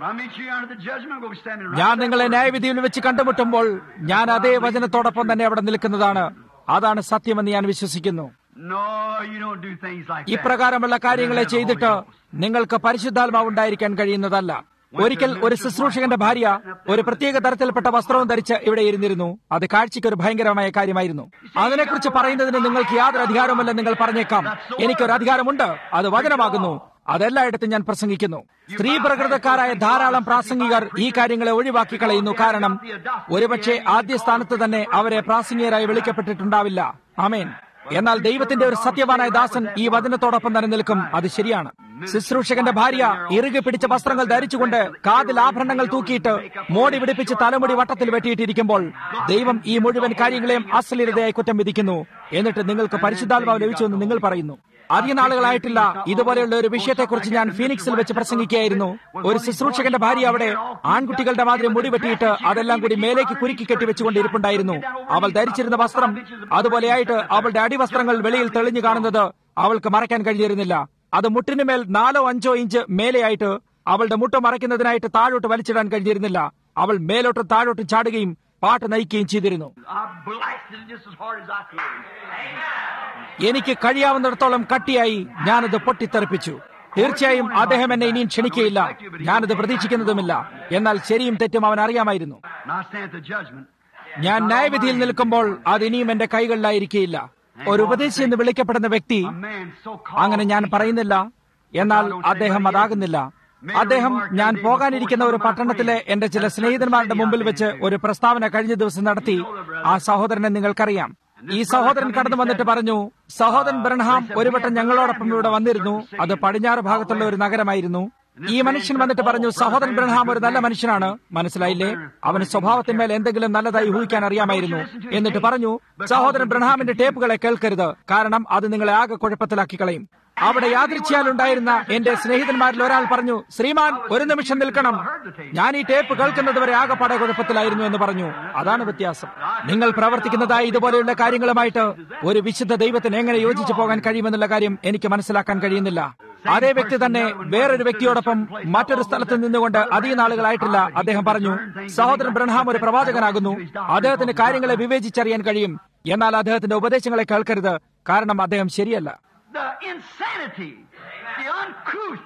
ഞാൻ നിങ്ങളെ ന്യായവിധിയിൽ വെച്ച് കണ്ടുമുട്ടുമ്പോൾ ഞാൻ അതേ വചനത്തോടൊപ്പം തന്നെ അവിടെ നിൽക്കുന്നതാണ് അതാണ് സത്യമെന്ന് ഞാൻ വിശ്വസിക്കുന്നു ഇപ്രകാരമുള്ള കാര്യങ്ങളെ ചെയ്തിട്ട് നിങ്ങൾക്ക് പരിശുദ്ധാത്മാവ് ഉണ്ടായിരിക്കാൻ കഴിയുന്നതല്ല ഒരിക്കൽ ഒരു ശുശ്രൂഷകന്റെ ഭാര്യ ഒരു പ്രത്യേക തരത്തിൽപ്പെട്ട വസ്ത്രവും ധരിച്ച് ഇവിടെ ഇരുന്നിരുന്നു അത് കാഴ്ചയ്ക്ക് ഒരു ഭയങ്കരമായ കാര്യമായിരുന്നു അതിനെക്കുറിച്ച് പറയുന്നതിന് നിങ്ങൾക്ക് യാതൊരു അധികാരവുമല്ല നിങ്ങൾ പറഞ്ഞേക്കാം എനിക്കൊരു അധികാരമുണ്ട് അത് വചനമാകുന്നു അതെല്ലായിടത്തും ഞാൻ പ്രസംഗിക്കുന്നു സ്ത്രീ പ്രകൃതക്കാരായ ധാരാളം പ്രാസംഗികർ ഈ കാര്യങ്ങളെ ഒഴിവാക്കി കളയുന്നു കാരണം ഒരുപക്ഷെ ആദ്യ സ്ഥാനത്ത് തന്നെ അവരെ പ്രാസംഗികരായി വിളിക്കപ്പെട്ടിട്ടുണ്ടാവില്ല അമേൻ എന്നാൽ ദൈവത്തിന്റെ ഒരു സത്യവാനായ ദാസൻ ഈ വചനത്തോടൊപ്പം തന്നെ നിൽക്കും അത് ശരിയാണ് ശുശ്രൂഷകന്റെ ഭാര്യ ഇറുകി പിടിച്ച വസ്ത്രങ്ങൾ ധരിച്ചുകൊണ്ട് കാതിൽ ആഭരണങ്ങൾ തൂക്കിയിട്ട് മോടി പിടിപ്പിച്ച് തലമുടി വട്ടത്തിൽ വെട്ടിയിട്ടിരിക്കുമ്പോൾ ദൈവം ഈ മുഴുവൻ കാര്യങ്ങളെയും അശ്ലീലതയായി കുറ്റം വിധിക്കുന്നു എന്നിട്ട് നിങ്ങൾക്ക് പരിശുദ്ധാത്മാവ് ലഭിച്ചുവെന്ന് നിങ്ങൾ പറയുന്നു അധിക നാളുകളായിട്ടില്ല ഇതുപോലെയുള്ള ഒരു വിഷയത്തെക്കുറിച്ച് ഞാൻ ഫീനിക്സിൽ വെച്ച് പ്രസംഗിക്കുകയായിരുന്നു ഒരു ശുശ്രൂഷകന്റെ ഭാര്യ അവിടെ ആൺകുട്ടികളുടെ മാതിരി മുടി വെട്ടിയിട്ട് അതെല്ലാം കൂടി മേലേക്ക് കുരുക്കി കെട്ടി വെച്ചുകൊണ്ട് ഇരിപ്പുണ്ടായിരുന്നു അവൾ ധരിച്ചിരുന്ന വസ്ത്രം അതുപോലെയായിട്ട് അവളുടെ അടിവസ്ത്രങ്ങൾ വെളിയിൽ തെളിഞ്ഞു കാണുന്നത് അവൾക്ക് മറയ്ക്കാൻ കഴിഞ്ഞിരുന്നില്ല അത് മുട്ടിനുമേൽ നാലോ അഞ്ചോ ഇഞ്ച് മേലെയായിട്ട് അവളുടെ മുട്ട മറയ്ക്കുന്നതിനായിട്ട് താഴോട്ട് വലിച്ചിടാൻ കഴിഞ്ഞിരുന്നില്ല അവൾ മേലോട്ടും താഴോട്ടും ചാടുകയും പാട്ട് നയിക്കുകയും ചെയ്തിരുന്നു I blasted it just as hard as I could. എനിക്ക് കഴിയാവുന്നിടത്തോളം കട്ടിയായി ഞാനത് പൊട്ടിത്തെറിപ്പിച്ചു തീർച്ചയായും അദ്ദേഹം എന്നെ ഇനിയും ക്ഷണിക്കുകയില്ല ഞാനത് പ്രതീക്ഷിക്കുന്നതുമില്ല എന്നാൽ ശരിയും തെറ്റും അവൻ അറിയാമായിരുന്നു And I stand at the judgment. ഞാൻ ന്യായവിധിയിൽ നിൽക്കുമ്പോൾ അത് ഇനിയും എന്റെ കൈകളിലായിരിക്കില്ല ഒരു ഉപദേശി എന്ന് വിളിക്കപ്പെടുന്ന വ്യക്തി A man so called. അങ്ങനെ ഞാൻ പറയുന്നില്ല എന്നാൽ അദ്ദേഹം അതാകുന്നില്ല അദ്ദേഹം ഞാൻ പോകാനിരിക്കുന്ന ഒരു പട്ടണത്തിലെ എന്റെ ചില സ്നേഹിതന്മാരുടെ മുമ്പിൽ വെച്ച് ഒരു പ്രസ്താവന കഴിഞ്ഞ ദിവസം നടത്തി ആ സഹോദരനെ നിങ്ങൾക്കറിയാം ഈ സഹോദരൻ കടന്നു വന്നിട്ട് പറഞ്ഞു സഹോദരൻ ബ്രൺഹാം ഒരു വട്ടം ഞങ്ങളോടൊപ്പം ഇവിടെ വന്നിരുന്നു അത് പടിഞ്ഞാറ് ഭാഗത്തുള്ള ഒരു നഗരമായിരുന്നു ഈ മനുഷ്യൻ വന്നിട്ട് പറഞ്ഞു സഹോദരൻ ബ്രൺഹാം ഒരു നല്ല മനുഷ്യനാണ് മനസ്സിലായില്ലേ അവന് സ്വഭാവത്തിന്മേൽ എന്തെങ്കിലും നല്ലതായി ഊഹിക്കാൻ അറിയാമായിരുന്നു എന്നിട്ട് പറഞ്ഞു സഹോദരൻ ബ്രൺഹാമിന്റെ ടേപ്പുകളെ കേൾക്കരുത് കാരണം അത് നിങ്ങളെ ആകെ കുഴപ്പത്തിലാക്കി കളയും അവിടെ യാദൃച്ഛയാലുണ്ടായിരുന്ന എന്റെ സ്നേഹിതന്മാരിൽ ഒരാൾ പറഞ്ഞു ശ്രീമാൻ ഒരു നിമിഷം നിൽക്കണം ഞാൻ ഈ ടേപ്പ് കേൾക്കുന്നത് വരെ ആകെപ്പാടെ കുഴപ്പത്തിലായിരുന്നു എന്ന് പറഞ്ഞു അതാണ് വ്യത്യാസം നിങ്ങൾ പ്രവർത്തിക്കുന്നതായി ഇതുപോലെയുള്ള കാര്യങ്ങളുമായിട്ട് ഒരു വിശുദ്ധ ദൈവത്തിന് എങ്ങനെ യോജിച്ചു പോകാൻ കഴിയുമെന്നുള്ള കാര്യം എനിക്ക് മനസ്സിലാക്കാൻ കഴിയുന്നില്ല അതേ വ്യക്തി തന്നെ വേറൊരു വ്യക്തിയോടൊപ്പം മറ്റൊരു സ്ഥലത്ത് നിന്നുകൊണ്ട് അധിക നാളുകളായിട്ടില്ല അദ്ദേഹം പറഞ്ഞു സഹോദരൻ ബ്രഹ്ഹാം ഒരു പ്രവാചകനാകുന്നു അദ്ദേഹത്തിന് കാര്യങ്ങളെ വിവേചിച്ചറിയാൻ കഴിയും എന്നാൽ അദ്ദേഹത്തിന്റെ ഉപദേശങ്ങളെ കേൾക്കരുത് കാരണം അദ്ദേഹം ശരിയല്ല The insanity, the uncouth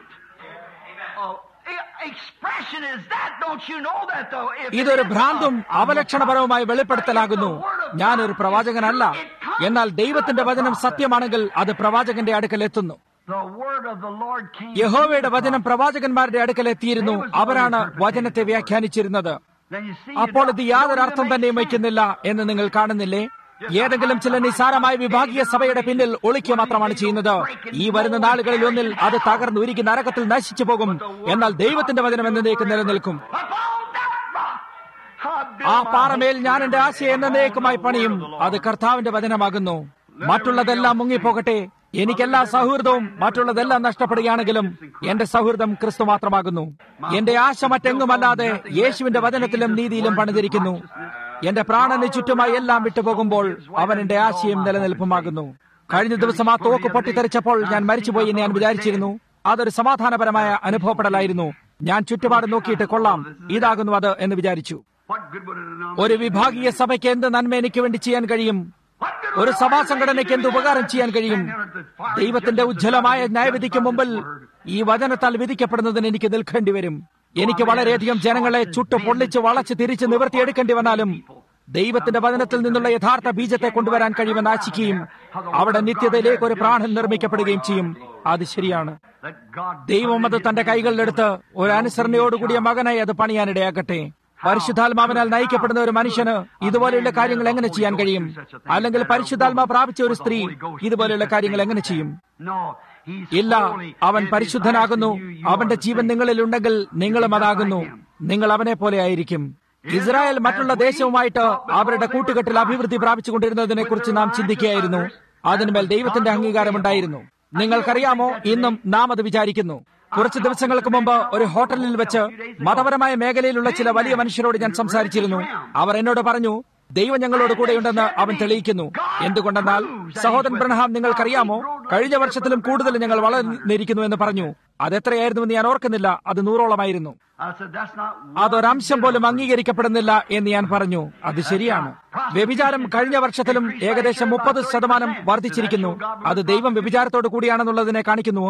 uh, e- expression is that. Don't you know that though? If it ഇതൊരു is ഭ്രാന്തും a- a അപലക്ഷണപരവുമായ വെളിപ്പെടുത്തലാകുന്നു ഞാനൊരു പ്രവാചകനല്ല എന്നാൽ ദൈവത്തിന്റെ വചനം സത്യമാണെങ്കിൽ അത് പ്രവാചകന്റെ അടുക്കൽ എത്തുന്നു The word of the Lord came. യഹോവയുടെ വചനം പ്രവാചകന്മാരുടെ അടുക്കൽ എത്തിയിരുന്നു അവരാണ് വചനത്തെ വ്യാഖ്യാനിച്ചിരുന്നത് Then you see, അപ്പോൾ it ഇത് യാതൊരു don't അർത്ഥം even തന്നെ make sense. വയ്ക്കുന്നില്ല എന്ന് നിങ്ങൾ കാണുന്നില്ലേ ഏതെങ്കിലും ചില നിസാരമായ വിഭാഗീയ സഭയുടെ പിന്നിൽ ഒളിക്കുക മാത്രമാണ് ചെയ്യുന്നത് ഈ വരുന്ന നാളുകളിൽ ഒന്നിൽ അത് തകർന്ന് ഉരുകി നരകത്തിൽ നശിച്ചു പോകും എന്നാൽ ദൈവത്തിന്റെ വചനം എന്നേക്ക് നിലനിൽക്കും Upon that rock, I build ആ my പാറമേൽ hope. ഞാൻ എന്റെ ആശയം എന്നേക്കുമായി പണിയും അത് കർത്താവിന്റെ വചനമാകുന്നു മറ്റുള്ളതെല്ലാം മുങ്ങിപ്പോകട്ടെ എനിക്കെല്ലാ സൗഹൃദവും മറ്റുള്ളതെല്ലാം നഷ്ടപ്പെടുകയാണെങ്കിലും എന്റെ സൗഹൃദം ക്രിസ്തു മാത്രമാകുന്നു എന്റെ ആശ മറ്റെങ്ങുമല്ലാതെ യേശുവിന്റെ വചനത്തിലും നീതിയിലും പണിതിരിക്കുന്നു എന്റെ പ്രാണന് ചുറ്റുമായി എല്ലാം വിട്ടുപോകുമ്പോൾ അവൻ എന്റെ ആശയം നിലനിൽപ്പുമാകുന്നു കഴിഞ്ഞ ദിവസം ആ തോക്ക് പൊട്ടിത്തെറിച്ചപ്പോൾ ഞാൻ മരിച്ചുപോയി എന്ന് ഞാൻ വിചാരിച്ചിരുന്നു അതൊരു സമാധാനപരമായ അനുഭവപ്പെടലായിരുന്നു ഞാൻ ചുറ്റുപാട് നോക്കിയിട്ട് കൊള്ളാം ഇതാകുന്നു അത് എന്ന് വിചാരിച്ചു What good would it have done? ഒരു വിഭാഗീയ സഭയ്ക്ക് എന്ത് നന്മ എനിക്ക് വേണ്ടി ചെയ്യാൻ കഴിയും ഒരു സഭാ സംഘടനയ്ക്ക് എന്ത് ഉപകാരം ചെയ്യാൻ കഴിയും ദൈവത്തിന്റെ ഉജ്ജ്വലമായ ന്യായവിധിക്ക് മുമ്പിൽ ഈ വചനത്താൽ വിധിക്കപ്പെടുന്നതിന് എനിക്ക് നിൽക്കേണ്ടി വരും എനിക്ക് വളരെയധികം ജനങ്ങളെ ചുട്ടു പൊള്ളിച്ച് വളച്ച് തിരിച്ച് നിവർത്തിയെടുക്കേണ്ടി വന്നാലും ദൈവത്തിന്റെ വചനത്തിൽ നിന്നുള്ള യഥാർത്ഥ ബീജത്തെ കൊണ്ടുവരാൻ കഴിയുമെന്ന് ആശിക്കുകയും അവിടെ നിത്യതയിലേക്ക് ഒരു പ്രാണൻ നിർമ്മിക്കപ്പെടുകയും ചെയ്യും അത് ശരിയാണ് Let God ദൈവം അത് തന്റെ കൈകളിലെടുത്ത് ഒരു അനുസരണയോടുകൂടിയ മകനായി അത് പണിയാനിടയാക്കട്ടെ പരിശുദ്ധാത്മാവിനാൽ നയിക്കപ്പെടുന്ന ഒരു മനുഷ്യന് ഇതുപോലെയുള്ള കാര്യങ്ങൾ എങ്ങനെ ചെയ്യാൻ കഴിയും അല്ലെങ്കിൽ പരിശുദ്ധാത്മാ പ്രാപിച്ച ഒരു സ്ത്രീ ഇതുപോലെയുള്ള കാര്യങ്ങൾ എങ്ങനെ ചെയ്യും No, he's ഇല്ല holy, അവൻ and പരിശുദ്ധനാകുന്നു if he lies in you, you അവന്റെ are ജീവൻ saved. നിങ്ങളിൽ ഉണ്ടെങ്കിൽ നിങ്ങളും അതാകുന്നു നിങ്ങൾ അവനെ പോലെ ആയിരിക്കും ഇസ്രായേൽ മറ്റുള്ള ദേശവുമായിട്ട് അവരുടെ കൂട്ടുകെട്ടിൽ അഭിവൃദ്ധി പ്രാപിച്ചുകൊണ്ടിരുന്നതിനെ കുറിച്ച് നാം ചിന്തിക്കുകയായിരുന്നു അതിന്മേൽ ദൈവത്തിന്റെ അംഗീകാരമുണ്ടായിരുന്നു നിങ്ങൾക്കറിയാമോ ഇന്നും നാം അത് വിചാരിക്കുന്നു കുറച്ച് ദിവസങ്ങൾക്ക് മുമ്പ് ഒരു ഹോട്ടലിൽ വെച്ച് മതപരമായ മേഖലയിലുള്ള ചില വലിയ മനുഷ്യരോട് ഞാൻ സംസാരിച്ചിരുന്നു അവർ എന്നോട് പറഞ്ഞു ദൈവം ഞങ്ങളോട് കൂടെയുണ്ടെന്ന് അവൻ തെളിയിക്കുന്നു എന്തുകൊണ്ടെന്നാൽ സഹോദരൻ ബ്രഹ്ഹാം നിങ്ങൾക്കറിയാമോ കഴിഞ്ഞ വർഷത്തിലും കൂടുതൽ ഞങ്ങൾ വളർന്നിരിക്കുന്നു എന്ന് പറഞ്ഞു അതെത്രയായിരുന്നുവെന്ന് ഞാൻ ഓർക്കുന്നില്ല അത് നൂറോളമായിരുന്നു I said, that's not അതൊരംശം പോലും അംഗീകരിക്കപ്പെടുന്നില്ല എന്ന് ഞാൻ പറഞ്ഞു അത് ശരിയാണ് വ്യഭിചാരം കഴിഞ്ഞ വർഷത്തിലും ഏകദേശം മുപ്പത് ശതമാനം വർദ്ധിച്ചിരിക്കുന്നു അത് ദൈവം വ്യഭിചാരത്തോട് കൂടിയാണെന്നുള്ളതിനെ കാണിക്കുന്നുവോ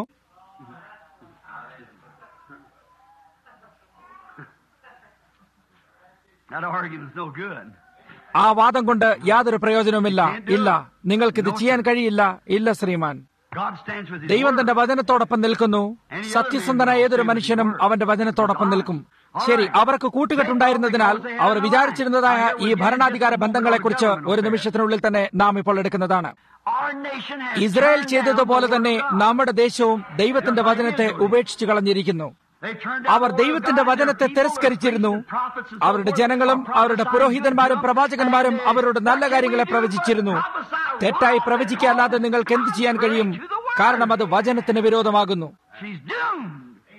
that argument's no good. ആ വാദം കൊണ്ട് യാതൊരു പ്രയോജനവുമില്ല ഇല്ല നിങ്ങൾക്കിത് ചെയ്യാൻ കഴിയില്ല ഇല്ല ശ്രീമാൻ God stands with his ദൈവം word. തന്റെ വചനത്തോടൊപ്പം നിൽക്കുന്നു സത്യസന്ധനായ ഏതൊരു മനുഷ്യനും അവന്റെ വചനത്തോടൊപ്പം നിൽക്കും ശരി അവർക്ക് കൂട്ടുകെട്ടുണ്ടായിരുന്നതിനാൽ അവർ വിചാരിച്ചിരുന്നതായ ഈ ഭരണാധികാര ബന്ധങ്ങളെക്കുറിച്ച് ഒരു നിമിഷത്തിനുള്ളിൽ തന്നെ നാം ഇപ്പോൾ എടുക്കുന്നതാണ് Our nation has Israel turned ചെയ്തതുപോലെ down the തന്നെ word of God. നമ്മുടെ ദേശവും ദൈവത്തിന്റെ വചനത്തെ ഉപേക്ഷിച്ചു കളഞ്ഞിരിക്കുന്നു They turned down our the word of ദൈവത്തിന്റെ God. വചനത്തെ Their people, തിരസ്കരിച്ചിരുന്നു their priests and prophets and so അവരുടെ forth ജനങ്ങളും are അവരുടെ prophesying പുരോഹിതന്മാരും good പ്രവാചകന്മാരും and, uh, അവരുടെ നല്ല what കാര്യങ്ങളെ can we do but പ്രവചിച്ചിരുന്നു prophesy തെറ്റായി wrong പ്രവചിക്കാല്ലാതെ and നിങ്ങൾക്ക് എന്ത് ചെയ്യാൻ കഴിയും contrary to the word? കാരണം അത് വചനത്തിന് വിരോധമാകുന്നു She's doomed.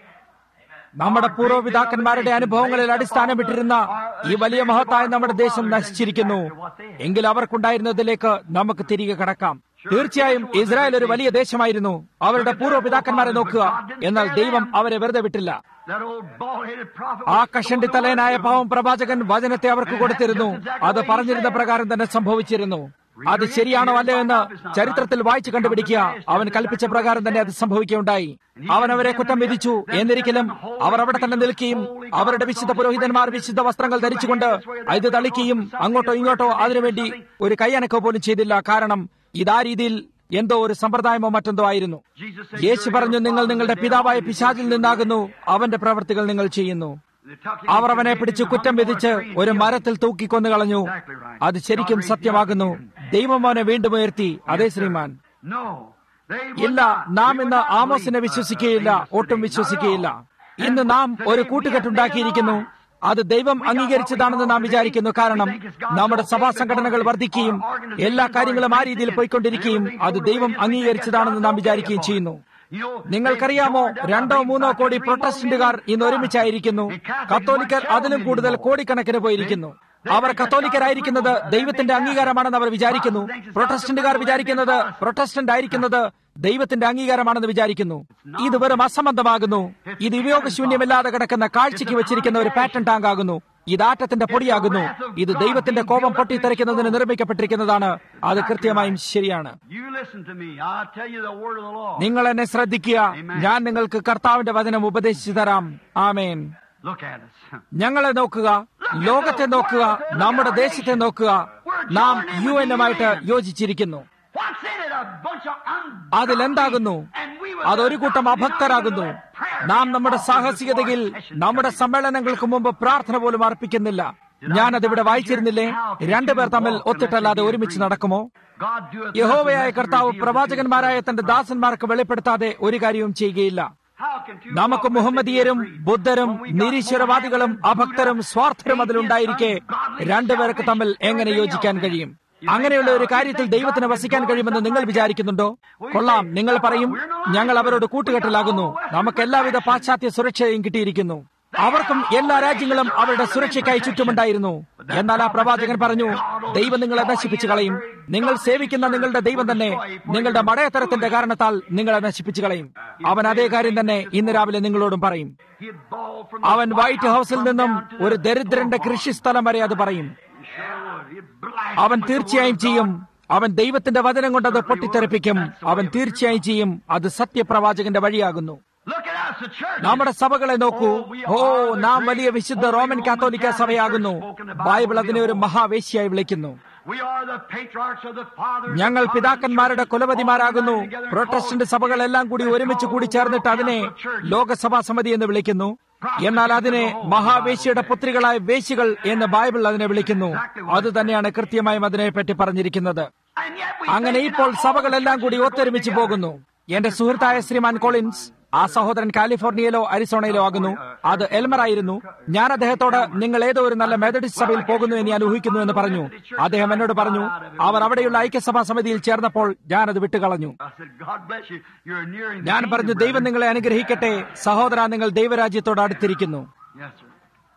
നമ്മുടെ പൂർവ്വപിതാക്കന്മാരുടെ അനുഭവങ്ങളിൽ അടിസ്ഥാനമിട്ടിരുന്ന ഈ വലിയ മഹത്തായ നമ്മുടെ ദേശം നശിച്ചിരിക്കുന്നു എങ്കിൽ അവർക്കുണ്ടായിരുന്നതിലേക്ക് നമുക്ക് തിരികെ കടക്കാം തീർച്ചയായും ഇസ്രായേൽ ഒരു വലിയ ദേശമായിരുന്നു അവരുടെ പൂർവ്വപിതാക്കന്മാരെ നോക്കുക എന്നാൽ ദൈവം അവരെ വെറുതെ വിട്ടില്ല That old bald-headed prophet ആ was കഷണ്ടി തലയനായ പാവം പ്രവാചകൻ വചനത്തെ അവർക്ക് കൊടുത്തിരുന്നു അത് പറഞ്ഞിരുന്ന പ്രകാരം തന്നെ സംഭവിച്ചിരുന്നു അത് ശരിയാണോ അല്ലയോ എന്ന് ചരിത്രത്തിൽ വായിച്ചു കണ്ടുപിടിക്കുക അവൻ കൽപ്പിച്ച പ്രകാരം തന്നെ അത് സംഭവിക്കുകയുണ്ടായി അവൻ അവരെ കുറ്റം വിധിച്ചു എന്നിരിക്കലും അവർ അവിടെ തന്നെ നിൽക്കുകയും അവരുടെ വിശുദ്ധ പുരോഹിതന്മാർ വിശുദ്ധ വസ്ത്രങ്ങൾ ധരിച്ചുകൊണ്ട് ഇത് തളിക്കുകയും അങ്ങോട്ടോ ഇങ്ങോട്ടോ അതിനുവേണ്ടി ഒരു കൈയനക്കോ പോലും ചെയ്തില്ല കാരണം ഇതാ രീതിയിൽ എന്തോ ഒരു സമ്പ്രദായമോ മറ്റെന്തോ ആയിരുന്നു Jesus said, യേശു "You're പറഞ്ഞു your നിങ്ങൾ father, നിങ്ങളുടെ the പിതാവായ devil, പിശാചിൽ നിന്നാകുന്നു അവന്റെ പ്രവർത്തികൾ നിങ്ങൾ ചെയ്യുന്നു They took him our and അവനെ condemned പിടിച്ച് him കുറ്റം to hang വിധിച്ച് over a tree and ഒരു killed മരത്തിൽ him. തൂക്കിക്കൊന്നു കളഞ്ഞു Exactly right. അത് ശരിക്കും God raised him സത്യമാകുന്നു up again. ദൈവം അവനെ വീണ്ടും ഉയർത്തി അതേ ശ്രീമാൻ No, they would ഇല്ല not. നാം We would ഇന്ന് not ആമോസിനെ believe, uh, വിശ്വസിക്കുകയില്ല uh, Amos ഒട്ടും today. വിശ്വസിക്കുകയില്ല Not at all. ഇന്ന് And നാം today ഒരു we കൂട്ടുകെട്ടുണ്ടാക്കിയിരിക്കുന്നു have made അത് ദൈവം അംഗീകരിച്ചതാണെന്ന് നാം വിചാരിക്കുന്നു കാരണം നമ്മുടെ സഭാ സംഘടനകൾ വർദ്ധിക്കുകയും എല്ലാ കാര്യങ്ങളും ആ രീതിയിൽ പോയിക്കൊണ്ടിരിക്കുകയും അത് ദൈവം അംഗീകരിച്ചതാണെന്ന് നാം വിചാരിക്കുകയും ചെയ്യുന്നു You know, നിങ്ങൾക്കറിയാമോ they've joined up, രണ്ടോ I think, മൂന്നോ about കോടി three more പ്രൊട്ടസ്റ്റന്റുകാർ million ഇന്ന് ഒരുമിച്ചായിരിക്കുന്നു And Catholics കത്തോലിക്കർ one അതിലും കൂടുതൽ million more. കോടിക്കണക്കിന് പോയിരിക്കുന്നു അവർ കത്തോലിക്കരായിരിക്കുന്നത് ദൈവത്തിന്റെ അംഗീകാരമാണെന്ന് അവർ വിചാരിക്കുന്നു പ്രൊട്ടസ്റ്റന്റുകാർ വിചാരിക്കുന്നത് പ്രൊട്ടസ്റ്റന്റ് ആയിരിക്കുന്നത് ദൈവത്തിന്റെ അംഗീകാരമാണെന്ന് വിചാരിക്കുന്നു ഇത് വെറും അസംബന്ധമാകുന്നു ഇത് ഉപയോഗശൂന്യമല്ലാതെ കിടക്കുന്ന കാഴ്ചയ്ക്ക് വെച്ചിരിക്കുന്ന ഒരു പാറ്റൻ ടാങ്ക് ആകുന്നു ഇത് ആറ്റത്തിന്റെ പൊടിയാകുന്നു ഇത് ദൈവത്തിന്റെ കോപം പൊട്ടിത്തെറിക്കുന്നതിന് നിർമ്മിക്കപ്പെട്ടിരിക്കുന്നതാണ് അത് കൃത്യമായും ശരിയാണ് You listen to me. I'll tell you the word of the Lord. നിങ്ങൾ എന്നെ ശ്രദ്ധിക്കുക ഞാൻ നിങ്ങൾക്ക് കർത്താവിന്റെ വചനം ഉപദേശിച്ചു തരാം ആമേൻ Look at us. ഞങ്ങളെ നോക്കുക ലോകത്തെ നോക്കുക നമ്മുടെ ദേശത്തെ നോക്കുക നാം യു എന്നുമായിട്ട് യോജിച്ചിരിക്കുന്നു What's in it? A bunch of ungodly- അതിലെന്താകുന്നു And we would- അതൊരു കൂട്ടം അഭക്തരാകുന്നു നാം നമ്മുടെ സാഹസികതയിൽ നമ്മുടെ സമ്മേളനങ്ങൾക്ക് മുമ്പ് പ്രാർത്ഥന പോലും അർപ്പിക്കുന്നില്ല ഞാനതിവിടെ വായിച്ചിരുന്നില്ലേ രണ്ടുപേർ തമ്മിൽ ഒത്തിട്ടല്ലാതെ ഒരുമിച്ച് നടക്കുമോ God doeth യഹോവയായ nothing കർത്താവ് revealed to പ്രവാചകന്മാരായ his തന്റെ servants. ദാസന്മാർക്ക് വെളിപ്പെടുത്താതെ ഒരു കാര്യവും ചെയ്യുകയില്ല How can two നമുക്ക് walk മുഹമ്മദീയരും with ബുദ്ധരും when we got നിരീശ്വരവാദികളും Mohammed, അഭക്തരും Buddha, സ്വാർത്ഥരും അതിലുണ്ടായിരിക്കെ atheists, ungodly, രണ്ടുപേർക്ക് തമ്മിൽ selfish, എങ്ങനെ everything യോജിക്കാൻ else. കഴിയും You think അങ്ങനെയുള്ള ഒരു so? കാര്യത്തിൽ You think ദൈവത്തിന് God വസിക്കാൻ can കഴിയുമെന്ന് do നിങ്ങൾ something വിചാരിക്കുന്നുണ്ടോ like that? കൊള്ളാം We നിങ്ങൾ say, പറയും "Oh, we're not ഞങ്ങൾ like അവരോട് them. കൂട്ടുകെട്ടിലാകുന്നു We got all നമുക്ക് Western എല്ലാവിധ protection." പാശ്ചാത്യ സുരക്ഷയും കിട്ടിയിരിക്കുന്നു അവർക്കും എല്ലാ രാജ്യങ്ങളും അവരുടെ സുരക്ഷയ്ക്കായി ചുറ്റുമുണ്ടായിരുന്നു എന്നാൽ ആ പ്രവാചകൻ പറഞ്ഞു ദൈവം നിങ്ങളെ നശിപ്പിച്ചു കളയും നിങ്ങൾ സേവിക്കുന്ന നിങ്ങളുടെ ദൈവം തന്നെ നിങ്ങളുടെ മടയത്തരത്തിന്റെ കാരണത്താൽ നിങ്ങളെ നശിപ്പിച്ചു കളയും അവൻ അതേ കാര്യം തന്നെ ഇന്ന് രാവിലെ നിങ്ങളോടും പറയും He'd bawl from the അവൻ White വൈറ്റ് House ഹൗസിൽ come നിന്നും down to ഒരു the ദരിദ്രന്റെ floor. കൃഷിസ്ഥലം വരെ അത് പറയും He sure would. He'd blast അവൻ them with the തീർച്ചയായും word of ചെയ്യും God. അവൻ ദൈവത്തിന്റെ വചനം കൊണ്ട് അത് പൊട്ടിത്തെറിപ്പിക്കും അവൻ തീർച്ചയായും ചെയ്യും അത് സത്യപ്രവാചകന്റെ വഴിയാകുന്നു Look at us, the church. നമ്മുടെ സഭകളെ നോക്കൂ ഓ നാം വലിയ വിശുദ്ധ റോമൻ കാത്തോലിക്ക സഭയാകുന്നു ബൈബിൾ അതിനെ ഒരു മഹാവേശ്യായി വിളിക്കുന്നു We are the patriarchs of the fathers. ഞങ്ങൾ of പിതാക്കന്മാരുടെ churches, കുലപതിമാരാകുന്നു all united together and Protestant called സഭകളെല്ലാം കൂടി the ഒരുമിച്ച് called കൂടി ചേർന്നിട്ട് അതിനെ World Council of Churches. ലോകസഭാ സമിതി എന്ന് വിളിക്കുന്നു എന്നാൽ അതിനെ മഹാവേശ്യയുടെ പുത്രികളായ വേശികൾ എന്ന് ബൈബിൾ അതിനെ വിളിക്കുന്നു അത് തന്നെയാണ് കൃത്യമായും അതിനെപ്പറ്റി പറഞ്ഞിരിക്കുന്നത് And yet we അങ്ങനെ think ഇപ്പോൾ that all സഭകളെല്ലാം the കൂടി churches are going ഒത്തൊരുമിച്ച് together. പോകുന്നു എന്റെ സുഹൃത്തായ ശ്രീമാൻ കോളിൻസ് ആ സഹോദരൻ കാലിഫോർണിയയിലോ അരിസോണയിലോ ആകുന്നു അത് എൽമർ ആയിരുന്നു ഞാൻ അദ്ദേഹത്തോട് നിങ്ങൾ ഏതോ ഒരു നല്ല മെത്തഡിസ്റ്റ് സഭയിൽ പോകുന്നു എന്ന് ഞാൻ ഊഹിക്കുന്നു എന്ന് പറഞ്ഞു അദ്ദേഹം എന്നോട് പറഞ്ഞു അവർ അവിടെയുള്ള ഐക്യസഭാ സമിതിയിൽ ചേർന്നപ്പോൾ ഞാനത് വിട്ടുകളഞ്ഞു I said, God bless you. You're nearing the ഞാൻ kingdom, പറഞ്ഞു ദൈവം brethren." നിങ്ങളെ അനുഗ്രഹിക്കട്ടെ സഹോദര നിങ്ങൾ ദൈവരാജ്യത്തോട് അടുത്തിരിക്കുന്നു Yes, sir.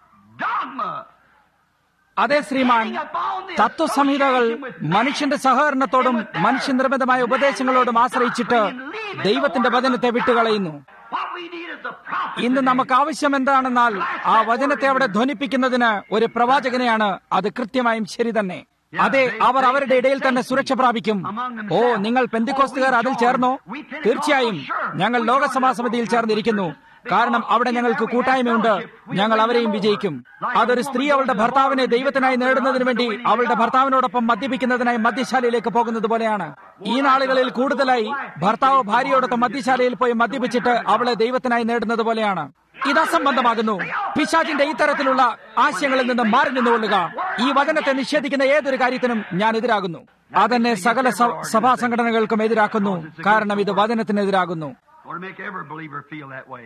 Dogma. അതെ ശ്രീമാൻ തത്വസംഹിതകൾ മനുഷ്യന്റെ സഹകരണത്തോടും മനുഷ്യനിർമ്മിതമായ ഉപദേശങ്ങളോടും ആശ്രയിച്ചിട്ട് ദൈവത്തിന്റെ വചനത്തെ വിട്ടുകളയുന്നു What we need is the prophet. ഇന്ന് നമുക്ക് ആവശ്യം എന്താണെന്നാൽ ആ വചനത്തെ അവിടെ ധ്വനിപ്പിക്കുന്നതിന് ഒരു പ്രവാചകനെയാണ് അത് കൃത്യമായും ശരി തന്നെ അതെ അവർ അവരുടെ ഇടയിൽ തന്നെ സുരക്ഷ പ്രാപിക്കും ഓ നിങ്ങൾ പെന്തിക്കോസ്തുകാർ അതിൽ ചേർന്നോ തീർച്ചയായും ഞങ്ങൾ ലോകസഭാ സമിതിയിൽ ചേർന്നിരിക്കുന്നു കാരണം അവിടെ ഞങ്ങൾക്ക് കൂട്ടായ്മയുണ്ട് ഞങ്ങൾ അവരെയും വിജയിക്കും അതൊരു സ്ത്രീ അവളുടെ ഭർത്താവിനെ ദൈവത്തിനായി നേടുന്നതിന് വേണ്ടി അവളുടെ ഭർത്താവിനോടൊപ്പം മദ്യപിക്കുന്നതിനായി മദ്യശാലയിലേക്ക് പോകുന്നത് പോലെയാണ് ഈ നാളുകളിൽ കൂടുതലായി ഭർത്താവ് ഭാര്യയോടൊപ്പം മദ്യശാലയിൽ പോയി മദ്യപിച്ചിട്ട് അവളെ ദൈവത്തിനായി നേടുന്നത് പോലെയാണ് ഇത് അസംബന്ധമാകുന്നു പിശാചിന്റെ ഇത്തരത്തിലുള്ള ആശയങ്ങളിൽ നിന്ന് മാറി നിന്നുകൊള്ളുക ഈ വചനത്തെ നിഷേധിക്കുന്ന ഏതൊരു കാര്യത്തിനും ഞാൻ എതിരാകുന്നു അതെന്നെ സകല സ- സഭാ സംഘടനകൾക്കും എതിരാക്കുന്നു കാരണം ഇത് വചനത്തിനെതിരാകുന്നു I want to make every believer feel that way.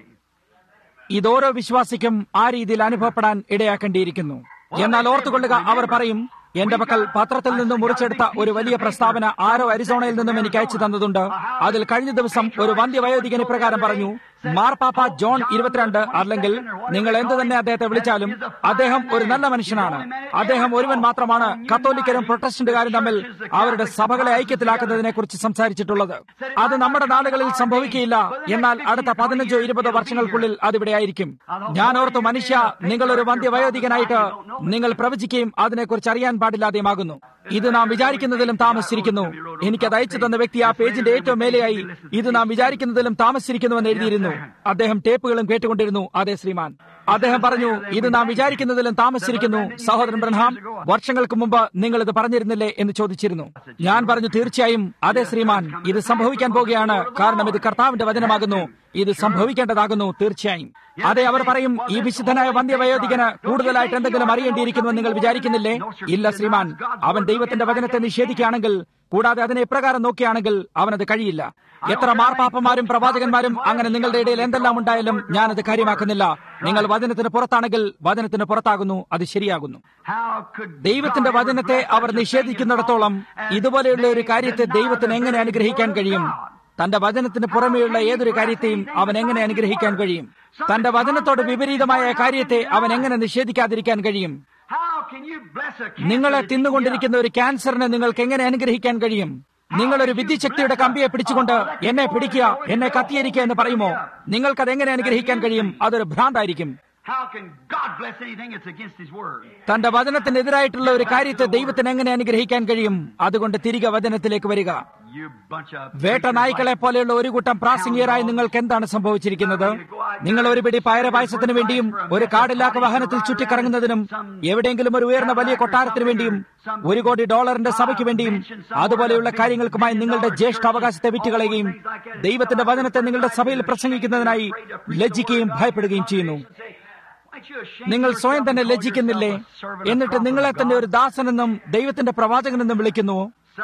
ഇതോരോ വിശ്വാസിക്കും ആ രീതിയിൽ അനുഭവപ്പെടാൻ ഇടയാക്കേണ്ടിയിരിക്കുന്നു എന്നാൽ ഓർത്തുകൊള്ളുക അവർ പറയും എന്റെ പക്കൽ പത്രത്തിൽ നിന്നും മുറിച്ചെടുത്ത ഒരു വലിയ പ്രസ്താവന ആരോ അരിസോണയിൽ നിന്നും എനിക്ക് അയച്ചു തന്നതുണ്ട് അതിൽ കഴിഞ്ഞ ദിവസം ഒരു വന്ധ്യവയോധികൻ ഇപ്രകാരം പറഞ്ഞു മാർപ്പാപ്പ ജോൺ ഇരുപത്തിരണ്ട് അല്ലെങ്കിൽ നിങ്ങൾ എന്ത് തന്നെ അദ്ദേഹത്തെ വിളിച്ചാലും അദ്ദേഹം ഒരു നല്ല മനുഷ്യനാണ് അദ്ദേഹം ഒരുവൻ മാത്രമാണ് കത്തോലിക്കരും പ്രൊട്ടസ്റ്റന്റുകാരും തമ്മിൽ അവരുടെ സഭകളെ ഐക്യത്തിലാക്കുന്നതിനെ കുറിച്ച് സംസാരിച്ചിട്ടുള്ളത് അത് നമ്മുടെ നാടുകളിൽ സംഭവിക്കുകയില്ല എന്നാൽ അടുത്ത പതിനഞ്ചോ ഇരുപതോ വർഷങ്ങൾക്കുള്ളിൽ അതിവിടെ ആയിരിക്കും ഞാൻ ഓർത്തു മനുഷ്യ നിങ്ങൾ ഒരു വന്ധ്യവയോധികനായിട്ട് നിങ്ങൾ പ്രവചിക്കുകയും അതിനെക്കുറിച്ച് അറിയാൻ പാടില്ലാതെയുമാകുന്നു ഇത് നാം വിചാരിക്കുന്നതിലും താമസിച്ചിരിക്കുന്നു എനിക്കത് അയച്ചു തന്ന വ്യക്തി ആ പേജിന്റെ ഏറ്റവും മേലെയായി ഇത് നാം വിചാരിക്കുന്നതിലും താമസിച്ചിരിക്കുന്നുവെന്ന് എഴുതിയിരുന്നു അദ്ദേഹം ടേപ്പുകളും കേട്ടുകൊണ്ടിരുന്നു അതെ ശ്രീമാൻ അദ്ദേഹം പറഞ്ഞു ഇത് നാം വിചാരിക്കുന്നതിലും താമസിച്ചിരിക്കുന്നു സഹോദരൻ ബ്രഹാം വർഷങ്ങൾക്ക് മുമ്പ് നിങ്ങൾ ഇത് പറഞ്ഞിരുന്നില്ലേ എന്ന് ചോദിച്ചിരുന്നു ഞാൻ പറഞ്ഞു തീർച്ചയായും അതെ ശ്രീമാൻ ഇത് സംഭവിക്കാൻ പോകുകയാണ് കാരണം ഇത് കർത്താവിന്റെ വചനമാകുന്നു ഇത് സംഭവിക്കേണ്ടതാകുന്നു തീർച്ചയായും അതെ അവർ പറയും ഈ വിശുദ്ധനായ വന്ധ്യവയോധികന് കൂടുതലായിട്ട് എന്തെങ്കിലും അറിയേണ്ടിയിരിക്കുന്നുവെന്ന് നിങ്ങൾ വിചാരിക്കുന്നില്ലേ ഇല്ല ശ്രീമാൻ അവൻ ദൈവത്തിന്റെ വചനത്തെ നിഷേധിക്കുകയാണെങ്കിൽ കൂടാതെ അതിനെ ഇപ്രകാരം നോക്കുകയാണെങ്കിൽ അവനത് കഴിയില്ല എത്ര മാർപ്പാപ്പന്മാരും പ്രവാചകന്മാരും അങ്ങനെ നിങ്ങളുടെ ഇടയിൽ എന്തെല്ലാം ഉണ്ടായാലും ഞാനത് കാര്യമാക്കുന്നില്ല നിങ്ങൾ വചനത്തിന് പുറത്താണെങ്കിൽ വചനത്തിന് പുറത്താകുന്നു അത് ശരിയാകുന്നു How could ദൈവത്തിന്റെ God ever വചനത്തെ bless our such a നിഷേധിക്കുന്നിടത്തോളം people as ഇതുപോലെയുള്ള ഒരു they കാര്യത്തെ deny ദൈവത്തിന് the എങ്ങനെ very അനുഗ്രഹിക്കാൻ word of കഴിയും God? തന്റെ വചനത്തിന് പുറമെയുള്ള ഏതൊരു കാര്യത്തെയും അവൻ എങ്ങനെ അനുഗ്രഹിക്കാൻ കഴിയും തന്റെ വചനത്തോട് വിപരീതമായ കാര്യത്തെ അവൻ എങ്ങനെ നിഷേധിക്കാതിരിക്കാൻ കഴിയും How can you bless a cancer നിങ്ങളെ that's തിന്നുകൊണ്ടിരിക്കുന്ന ഒരു ക്യാൻസറിനെ നിങ്ങൾക്ക് എങ്ങനെ അനുഗ്രഹിക്കാൻ കഴിയും നിങ്ങൾ ഒരു വിദ്യുശക്തിയുടെ കമ്പിയെ പിടിച്ചുകൊണ്ട് എന്നെ പിടിക്കുക എന്നെ കത്തിയിരിക്കുക എന്ന് പറയുമോ നിങ്ങൾക്കത് എങ്ങനെ അനുഗ്രഹിക്കാൻ കഴിയും അതൊരു ഭ്രാന്തായിരിക്കും How can God bless anything that's against His Word? തന്റെ വചനത്തിനെതിരായിട്ടുള്ള ഒരു കാര്യത്തെ ദൈവത്തിന് എങ്ങനെ അനുഗ്രഹിക്കാൻ കഴിയും അതുകൊണ്ട് തിരികെ വചനത്തിലേക്ക് വരിക You bunch of വേട്ട നായ്ക്കളെ പോലെയുള്ള ഒരു കൂട്ടം പ്രാസംഗികരായി നിങ്ങൾക്ക് എന്താണ് സംഭവിച്ചിരിക്കുന്നത് നിങ്ങൾ ഒരു പിടി പയറ പായസത്തിന് വേണ്ടിയും ഒരു കാടില്ലാത്ത വാഹനത്തിൽ ചുറ്റിക്കറങ്ങുന്നതിനും എവിടെയെങ്കിലും ഒരു ഉയർന്ന വലിയ കൊട്ടാരത്തിന് വേണ്ടിയും ഒരു കോടി ഡോളറിന്റെ സഭയ്ക്ക് വേണ്ടിയും അതുപോലെയുള്ള കാര്യങ്ങൾക്കുമായി നിങ്ങളുടെ ജ്യേഷ്ഠ അവകാശത്തെ വിറ്റുകളയുകയും ദൈവത്തിന്റെ വചനത്തെ നിങ്ങളുടെ സഭയിൽ പ്രസംഗിക്കുന്നതിനായി ലജ്ജിക്കുകയും ഭയപ്പെടുകയും ചെയ്യുന്നു നിങ്ങൾ സ്വയം തന്നെ ലജ്ജിക്കുന്നില്ലേ എന്നിട്ട് നിങ്ങളെ തന്നെ ഒരു ദാസനെന്നും ദൈവത്തിന്റെ പ്രവാചകനെന്നും വിളിക്കുന്നു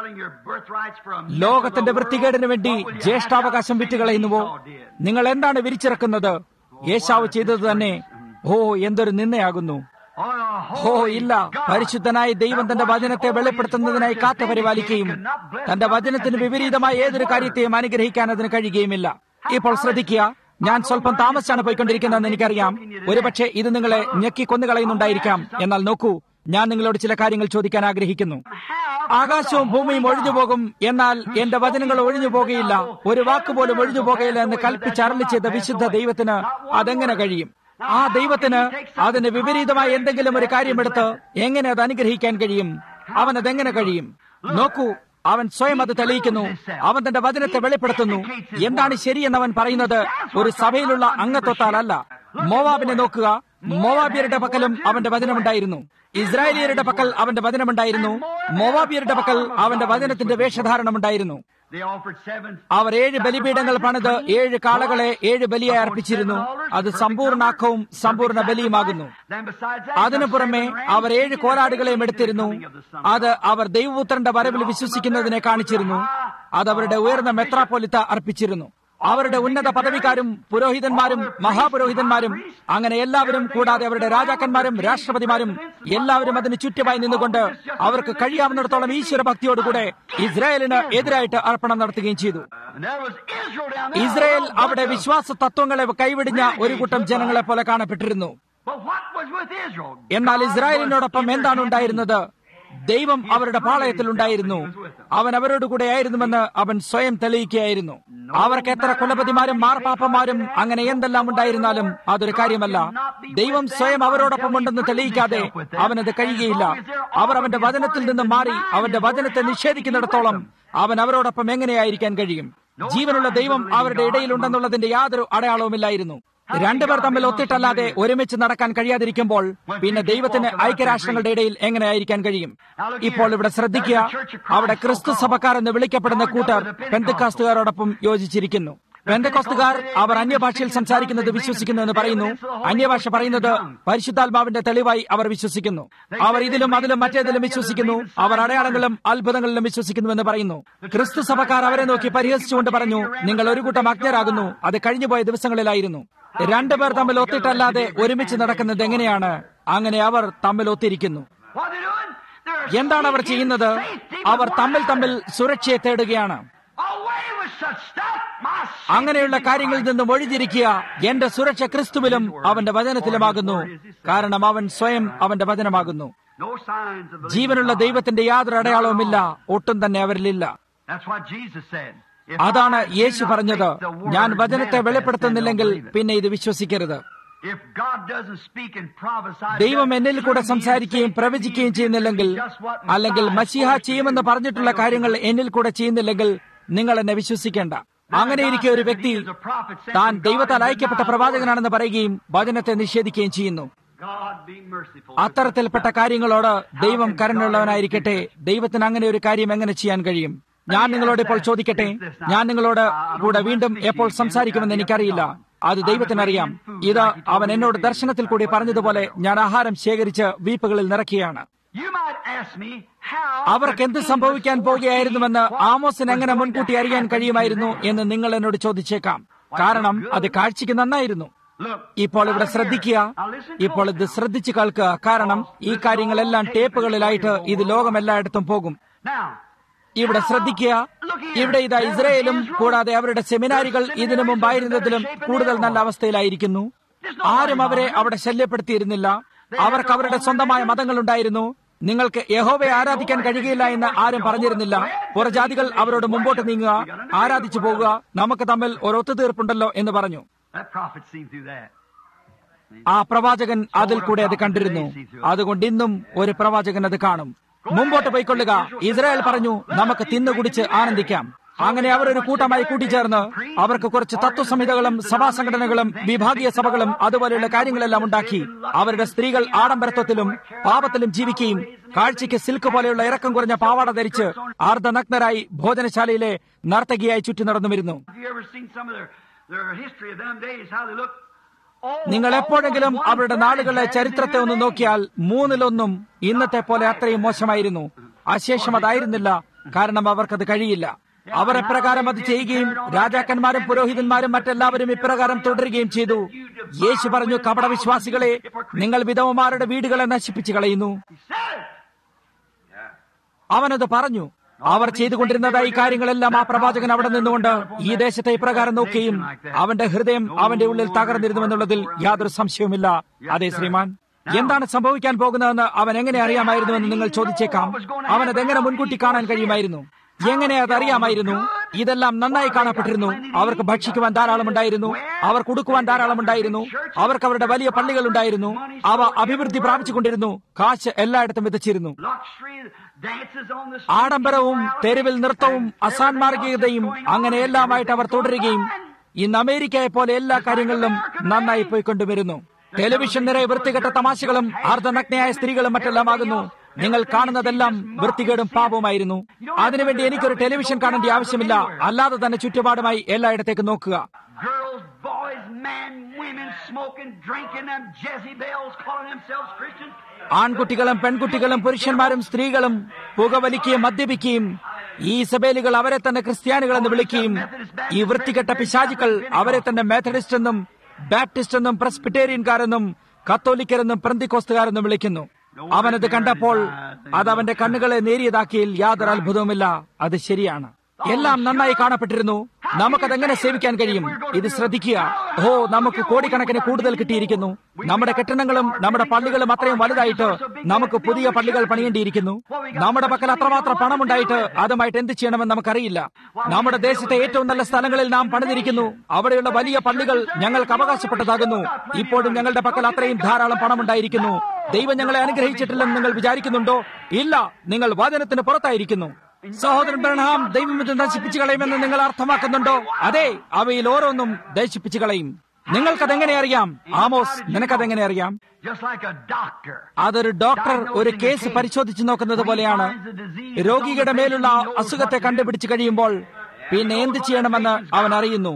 ലോകത്തിന്റെ വൃത്തികേടിന് വേണ്ടി ജ്യേഷ്ഠാവകാശം വിറ്റുകളയുന്നുവോ നിങ്ങൾ എന്താണ് വിരിച്ചിറക്കുന്നത് യേശാവ് ചെയ്തത് തന്നെ ഓ എന്തൊരു നിന്നയാകുന്നു ഓ ഇല്ല പരിശുദ്ധനായ ദൈവം തന്റെ വചനത്തെ വെളിപ്പെടുത്തുന്നതിനായി കാത്തു പരിപാലിക്കുകയും തന്റെ വചനത്തിന് വിപരീതമായ ഏതൊരു കാര്യത്തെയും അനുഗ്രഹിക്കാൻ അതിന് കഴിയുകയുമില്ല ഇപ്പോൾ ശ്രദ്ധിക്കുക ഞാൻ സ്വല്പം താമസിച്ചാണ് പോയിക്കൊണ്ടിരിക്കുന്നതെന്ന് എനിക്കറിയാം ഒരുപക്ഷെ ഇത് നിങ്ങളെ ഞെക്കി കൊന്നുകളയുന്നുണ്ടായിരിക്കാം എന്നാൽ നോക്കൂ ഞാൻ നിങ്ങളോട് ചില കാര്യങ്ങൾ ചോദിക്കാൻ ആഗ്രഹിക്കുന്നു ആകാശവും ഭൂമിയും ഒഴിഞ്ഞു പോകും എന്നാൽ എന്റെ വചനങ്ങൾ ഒഴിഞ്ഞു പോകുകയില്ല ഒരു വാക്കുപോലും ഒഴിഞ്ഞു പോകുകയില്ല എന്ന് കൽപ്പിച്ചരളി ചെയ്ത വിശുദ്ധ ദൈവത്തിന് അതെങ്ങനെ കഴിയും ആ ദൈവത്തിന് അതിന് വിപരീതമായ എന്തെങ്കിലും ഒരു കാര്യമെടുത്ത് എങ്ങനെ അത് അനുഗ്രഹിക്കാൻ കഴിയും അവൻ അതെങ്ങനെ കഴിയും നോക്കൂ അവൻ സ്വയം അത് തെളിയിക്കുന്നു അവൻ തന്റെ വചനത്തെ വെളിപ്പെടുത്തുന്നു എന്താണ് ശരിയെന്ന് അവൻ പറയുന്നത് ഒരു സഭയിലുള്ള അംഗത്വത്താലല്ല മോവാബിനെ നോക്കുക മോവാബിയരുടെ പക്കലും അവന്റെ വചനമുണ്ടായിരുന്നു ഇസ്രായേലിയരുടെ പക്കൽ അവന്റെ വചനമുണ്ടായിരുന്നു മോവാബിയരുടെ പക്കൽ അവന്റെ വചനത്തിന്റെ വേഷധാരണമുണ്ടായിരുന്നു അവർ ഏഴ് ബലിപീഠങ്ങൾ പണിത് ഏഴ് കാളകളെ ഏഴ് ബലിയായി അർപ്പിച്ചിരുന്നു അത് സമ്പൂർണ്ണാക്കവും സമ്പൂർണ്ണ ബലിയുമാകുന്നു അതിനു പുറമെ അവർ ഏഴ് കോലാടുകളെയും എടുത്തിരുന്നു അത് അവർ ദൈവപുത്രന്റെ വരവിൽ വിശ്വസിക്കുന്നതിനെ കാണിച്ചിരുന്നു അത് അവരുടെ ഉയർന്ന മെത്രാപ്പൊലിത്ത അർപ്പിച്ചിരുന്നു അവരുടെ ഉന്നത പദവിക്കാരും പുരോഹിതന്മാരും മഹാപുരോഹിതന്മാരും അങ്ങനെ എല്ലാവരും കൂടാതെ അവരുടെ രാജാക്കന്മാരും രാഷ്ട്രപതിമാരും എല്ലാവരും അതിന് ചുറ്റുമായി നിന്നുകൊണ്ട് അവർക്ക് കഴിയാവുന്നിടത്തോളം ഈശ്വര ഭക്തിയോടുകൂടെ ഇസ്രായേലിന് എതിരായിട്ട് അർപ്പണം നടത്തുകയും ചെയ്തു ഇസ്രായേൽ അവിടെ വിശ്വാസ തത്വങ്ങളെ കൈവിടിഞ്ഞ ഒരു കൂട്ടം ജനങ്ങളെ പോലെ കാണപ്പെട്ടിരുന്നു എന്നാൽ ഇസ്രായേലിനോടൊപ്പം എന്താണ് ഉണ്ടായിരുന്നത് ദൈവം അവരുടെ പാളയത്തിൽ ഉണ്ടായിരുന്നു അവൻ അവരോട് കൂടെ ആയിരുന്നുവെന്ന് അവൻ സ്വയം തെളിയിക്കുകയായിരുന്നു അവർക്ക് എത്ര കുലപതിമാരും മാർപ്പാപ്പന്മാരും അങ്ങനെ എന്തെല്ലാം ഉണ്ടായിരുന്നാലും അതൊരു കാര്യമല്ല ദൈവം സ്വയം അവരോടൊപ്പം ഉണ്ടെന്ന് തെളിയിക്കാതെ അവനത് കഴിയുകയില്ല അവർ അവന്റെ വചനത്തിൽ നിന്ന് മാറി അവന്റെ വചനത്തെ നിഷേധിക്കുന്നിടത്തോളം അവൻ അവരോടൊപ്പം എങ്ങനെയായിരിക്കാൻ കഴിയും ജീവനുള്ള ദൈവം അവരുടെ ഇടയിലുണ്ടെന്നുള്ളതിന്റെ യാതൊരു അടയാളവുമില്ലായിരുന്നു രണ്ടുപേർ തമ്മിൽ ഒത്തിട്ടല്ലാതെ ഒരുമിച്ച് നടക്കാൻ കഴിയാതിരിക്കുമ്പോൾ പിന്നെ ദൈവത്തിന് ഐക്യരാഷ്ട്രങ്ങളുടെ ഇടയിൽ എങ്ങനെയായിരിക്കാൻ കഴിയും ഇപ്പോൾ ഇവിടെ ശ്രദ്ധിക്കുക അവിടെ ക്രിസ്തു സഭക്കാർ എന്ന് വിളിക്കപ്പെടുന്ന കൂട്ടർ പെന്തക്കാസ്തുകാരോടൊപ്പം യോജിച്ചിരിക്കുന്നു പെന്തക്കോസ്തുകാർ അവർ അന്യഭാഷയിൽ സംസാരിക്കുന്നത് വിശ്വസിക്കുന്നു എന്ന് പറയുന്നു അന്യഭാഷ പറയുന്നത് പരിശുദ്ധാത്മാവിന്റെ തെളിവായി അവർ വിശ്വസിക്കുന്നു അവർ ഇതിലും അതിലും മറ്റേതിലും വിശ്വസിക്കുന്നു അവർ അടയാളങ്ങളും അത്ഭുതങ്ങളിലും വിശ്വസിക്കുന്നു എന്ന് പറയുന്നു ക്രിസ്തു സഭക്കാർ അവരെ നോക്കി പരിഹസിച്ചുകൊണ്ട് പറഞ്ഞു നിങ്ങൾ ഒരു കൂട്ടം അജ്ഞരാകുന്നു അത് കഴിഞ്ഞുപോയ ദിവസങ്ങളിലായിരുന്നു രണ്ടുപേർ തമ്മിൽ ഒത്തിട്ടല്ലാതെ ഒരുമിച്ച് നടക്കുന്നത് എങ്ങനെയാണ് അങ്ങനെ അവർ തമ്മിൽ ഒത്തിരിക്കുന്നു What are they doing? They're എന്താണ് അവർ seeking ചെയ്യുന്നത് safety അവർ with തമ്മിൽ one തമ്മിൽ സുരക്ഷയെ തേടുകയാണ് Away with such stuff. My safety അങ്ങനെയുള്ള is in കാര്യങ്ങളിൽ Christ. നിന്നും ഒഴിഞ്ഞിരിക്കുക എന്റെ സുരക്ഷ ക്രിസ്തുവിലും അവന്റെ വചനത്തിലുമാകുന്നു കാരണം അവൻ സ്വയം അവന്റെ വചനമാകുന്നു No signs of the living ജീവനുള്ള God. ദൈവത്തിന്റെ യാതൊരു അടയാളവുമില്ല ഒട്ടും തന്നെ അവരിലില്ല That's what Jesus said. If അതാണ് I do യേശു not പറഞ്ഞത് make the word ഞാൻ വചനത്തെ manifest, വെളിപ്പെടുത്തുന്നില്ലെങ്കിൽ then don't believe it. പിന്നെ ഇത് വിശ്വസിക്കരുത് If God doesn't speak and prophesy, ദൈവം just എന്നിൽ കൂടെ through me and സംസാരിക്കുകയും say പ്രവചിക്കുകയും things ചെയ്യുന്നില്ലെങ്കിൽ just what അല്ലെങ്കിൽ Messiah മഷിഹ told you to ചെയ്യുമെന്ന് do, പറഞ്ഞിട്ടുള്ള fail to കാര്യങ്ങൾ believe. എന്നിൽ കൂടെ ചെയ്യുന്നില്ലെങ്കിൽ നിങ്ങൾ എന്നെ വിശ്വസിക്കേണ്ട അങ്ങനെ ഇരിക്കെ ഒരു വ്യക്തി താൻ ദൈവത്താൽ അയക്കപ്പെട്ട പ്രവാചകനാണെന്ന് പറയുകയും വചനത്തെ നിഷേധിക്കുകയും ചെയ്യുന്നു God be merciful. അത്തരത്തിൽപ്പെട്ട കാര്യങ്ങളോട് ദൈവം കരുണയുള്ളവനായിരിക്കട്ടെ ദൈവത്തിന് അങ്ങനെ ഒരു കാര്യം എങ്ങനെ ചെയ്യാൻ കഴിയും ഞാൻ നിങ്ങളോട് ഇപ്പോൾ ചോദിക്കട്ടെ ഞാൻ നിങ്ങളോട് കൂടെ വീണ്ടും എപ്പോൾ സംസാരിക്കുമെന്ന് എനിക്കറിയില്ല അത് ദൈവത്തിനറിയാം ഇത് അവൻ എന്നോട് ദർശനത്തിൽ കൂടി പറഞ്ഞതുപോലെ ഞാൻ ആഹാരം ശേഖരിച്ച് വീപ്പുകളിൽ നിറയ്ക്കുകയാണ് You might ask me how അവർക്ക് എന്ത് സംഭവിക്കാൻ പോകുകയായിരുന്നുവെന്ന് ആമോസിന് എങ്ങനെ മുൻകൂട്ടി അറിയാൻ കഴിയുമായിരുന്നു എന്ന് നിങ്ങൾ എന്നോട് ചോദിച്ചേക്കാം കാരണം അത് കാഴ്ചയ്ക്ക് നന്നായിരുന്നു Look, ഇപ്പോൾ ഇവിടെ ശ്രദ്ധിക്കുക ഇപ്പോൾ ഇത് ശ്രദ്ധിച്ചു കേൾക്കുക കാരണം ഈ കാര്യങ്ങളെല്ലാം ടേപ്പുകളിലായിട്ട് ഇത് ലോകമെല്ലായിടത്തും പോകും now, ഇവിടെ ശ്രദ്ധിക്കുക ഇവിടെ ഇതാ ഇസ്രയേലും കൂടാതെ അവരുടെ സെമിനാരികൾ ഇതിനു മുമ്പായിരുന്നതിലും കൂടുതൽ നല്ല അവസ്ഥയിലായിരിക്കുന്നു ആരും അവരെ അവിടെ ശല്യപ്പെടുത്തിയിരുന്നില്ല അവർക്ക് അവരുടെ സ്വന്തമായ മതങ്ങളുണ്ടായിരുന്നു നിങ്ങൾക്ക് യഹോവയെ ആരാധിക്കാൻ കഴിയുകയില്ല എന്ന് ആരും പറഞ്ഞിരുന്നില്ല പുറജാതികൾ അവരോട് മുമ്പോട്ട് നീങ്ങുക ആരാധിച്ചു പോകുക നമുക്ക് തമ്മിൽ ഒരു ഒത്തുതീർപ്പുണ്ടല്ലോ എന്ന് പറഞ്ഞു that prophet seen through that. ആ പ്രവാചകൻ അതിൽ കൂടെ അത് കണ്ടിരുന്നു അതുകൊണ്ട് ഇന്നും ഒരു പ്രവാചകൻ അത് കാണും മുമ്പോട്ട് പോയിക്കൊള്ളുക ഇസ്രായേൽ പറഞ്ഞു നമുക്ക് തിന്നുകുടിച്ച് ആനന്ദിക്കാം അങ്ങനെ അവർ ഒരു കൂട്ടമായി കൂട്ടിച്ചേർന്ന് അവർക്ക് കുറച്ച് തത്വസംഹിതകളും സഭാ സംഘടനകളും വിഭാഗീയ സഭകളും അതുപോലെയുള്ള കാര്യങ്ങളെല്ലാം ഉണ്ടാക്കി അവരുടെ സ്ത്രീകൾ ആഡംബരത്വത്തിലും പാപത്തിലും ജീവിക്കുകയും കാഴ്ചയ്ക്ക് സിൽക്ക് പോലെയുള്ള ഇറക്കം കുറഞ്ഞ പാവാട ധരിച്ച് അർദ്ധനഗ്നരായി ഭോജനശാലയിലെ നർത്തകിയായി ചുറ്റി നടന്നു വരുന്നു Have you ever seen some of their, their history of them days, how they look? Oh, നിങ്ങൾ എപ്പോഴെങ്കിലും almost അവരുടെ one-third നാളുകളെ had ചരിത്രത്തെ been ഒന്ന് their നോക്കിയാൽ മൂന്നിലൊന്നും ഇന്നത്തെ പോലെ അത്രയും മോശമായിരുന്നു അശേഷം അതായിരുന്നില്ല കാരണം അവർക്കത് കഴിയില്ല അവർ എപ്രകാരം അത് ചെയ്യുകയും രാജാക്കന്മാരും പുരോഹിതന്മാരും മറ്റെല്ലാവരും ഇപ്രകാരം തുടരുകയും ചെയ്തു യേശു പറഞ്ഞു കപടവിശ്വാസികളെ നിങ്ങൾ വിധവമാരുടെ വീടുകളെ നശിപ്പിച്ചു കളയുന്നു He said it. അവനത് പറഞ്ഞു അവർ ചെയ്തുകൊണ്ടിരുന്നതായി ഈ കാര്യങ്ങളെല്ലാം ആ പ്രവാചകൻ അവിടെ നിന്നുകൊണ്ട് ഈ ദേശത്തെ ഇപ്രകാരം നോക്കുകയും അവന്റെ ഹൃദയം അവന്റെ ഉള്ളിൽ തകർന്നിരുന്നുവെന്നുള്ളതിൽ യാതൊരു സംശയവുമില്ല അതെ ശ്രീമാൻ എന്താണ് സംഭവിക്കാൻ പോകുന്നതെന്ന് അവൻ എങ്ങനെ അറിയാമായിരുന്നുവെന്ന് നിങ്ങൾ ചോദിച്ചേക്കാം അവനത് എങ്ങനെ മുൻകൂട്ടി കാണാൻ കഴിയുമായിരുന്നു എങ്ങനെ അത് അറിയാമായിരുന്നു ഇതെല്ലാം നന്നായി കാണപ്പെട്ടിരുന്നു അവർക്ക് ഭക്ഷിക്കുവാൻ ധാരാളം ഉണ്ടായിരുന്നു അവർ കൊടുക്കുവാൻ ധാരാളം ഉണ്ടായിരുന്നു അവർക്ക് അവരുടെ വലിയ പള്ളികൾ ഉണ്ടായിരുന്നു അവ അഭിവൃദ്ധി പ്രാപിച്ചുകൊണ്ടിരുന്നു കാശ് എല്ലായിടത്തും വിതച്ചിരുന്നു Luxury, dances on the street, ആഡംബരവും തെരുവിൽ നൃത്തവും അസാൻമാർഗികതയും അങ്ങനെ എല്ലാമായിട്ട് അവർ തുടരുകയും ഇന്ന് അമേരിക്കയെ പോലെ എല്ലാ കാര്യങ്ങളിലും നന്നായി പോയിക്കൊണ്ടുവരുന്നു ടെലിവിഷൻ നിറയെ വൃത്തികെട്ട തമാശകളും അർദ്ധനഗ്നയായ സ്ത്രീകളും മറ്റെല്ലാമാകുന്നു നിങ്ങൾ കാണുന്നതെല്ലാം വൃത്തികേടും പാപവുമായിരുന്നു അതിനുവേണ്ടി എനിക്കൊരു ടെലിവിഷൻ കാണേണ്ട ആവശ്യമില്ല അല്ലാതെ തന്നെ ചുറ്റുപാടുമായി എല്ലായിടത്തേക്ക് നോക്കുക girls, boys, men, women smoking, drinking, them Jezebels calling themselves Christians. ആൺകുട്ടികളും പെൺകുട്ടികളും പുരുഷന്മാരും സ്ത്രീകളും പുകവലിക്കുകയും മദ്യപിക്കുകയും ഈ സബേലുകൾ അവരെ തന്നെ ക്രിസ്ത്യാനികൾ എന്ന് വിളിക്കുകയും ഈ വൃത്തികെട്ട പിശാചുക്കൾ അവരെ തന്നെ മെത്തഡിസ്റ്റ് എന്നും ബാപ്റ്റിസ്റ്റ് എന്നും പ്രസ്പിറ്റേറിയൻകാരെന്നും കത്തോലിക്കരെന്നും പ്രന്തിക്കോസ്തുകാരെന്നും വിളിക്കുന്നു അവനത് കണ്ടപ്പോൾ അത് അവന്റെ കണ്ണുകളെ നേരിയതാക്കിയിൽ യാതൊരു അത്ഭുതവുമില്ല അത് ശരിയാണ് എല്ലാം നന്നായി കാണപ്പെട്ടിരുന്നു നമുക്കതെങ്ങനെ സേവിക്കാൻ കഴിയും ഇത് ശ്രദ്ധിക്കുക ഓ നമുക്ക് കോടിക്കണക്കിന് കൂടുതൽ കിട്ടിയിരിക്കുന്നു നമ്മുടെ കെട്ടിടങ്ങളും നമ്മുടെ പള്ളികളും അത്രയും വലുതായിട്ട് നമുക്ക് പുതിയ പള്ളികൾ പണിയേണ്ടിയിരിക്കുന്നു നമ്മുടെ പക്കൽ അത്രമാത്രം പണമുണ്ടായിട്ട് അതുമായിട്ട് എന്ത് ചെയ്യണമെന്ന് നമുക്കറിയില്ല നമ്മുടെ ദേശത്തെ ഏറ്റവും നല്ല സ്ഥലങ്ങളിൽ നാം പണിതിരിക്കുന്നു അവിടെയുള്ള വലിയ പള്ളികൾ ഞങ്ങൾക്ക് അവകാശപ്പെട്ടതാകുന്നു ഇപ്പോഴും ഞങ്ങളുടെ പക്കൽ അത്രയും ധാരാളം പണമുണ്ടായിരിക്കുന്നു ദൈവം ഞങ്ങളെ അനുഗ്രഹിച്ചിട്ടില്ലെന്ന് നിങ്ങൾ വിചാരിക്കുന്നുണ്ടോ ഇല്ല നിങ്ങൾ വചനത്തിന് പുറത്തായിരിക്കുന്നു സഹോദരൻ ബ്രഹാം ദൈവം ഇത് നശിപ്പിച്ചു കളയുമെന്ന് നിങ്ങൾ അർത്ഥമാക്കുന്നുണ്ടോ അതെ അവയിൽ ഓരോന്നും നശിപ്പിച്ചു കളയും നിങ്ങൾക്കതെങ്ങനെ അറിയാം ആമോസ് നിനക്കതെങ്ങനെ അറിയാം Just like a doctor. അതൊരു ഡോക്ടർ ഒരു കേസ് പരിശോധിച്ചു നോക്കുന്നത് പോലെയാണ് രോഗിയുടെ മേലുള്ള അസുഖത്തെ കണ്ടുപിടിച്ചു കഴിയുമ്പോൾ പിന്നെ എന്ത് ചെയ്യണമെന്ന് അവൻ അറിയുന്നു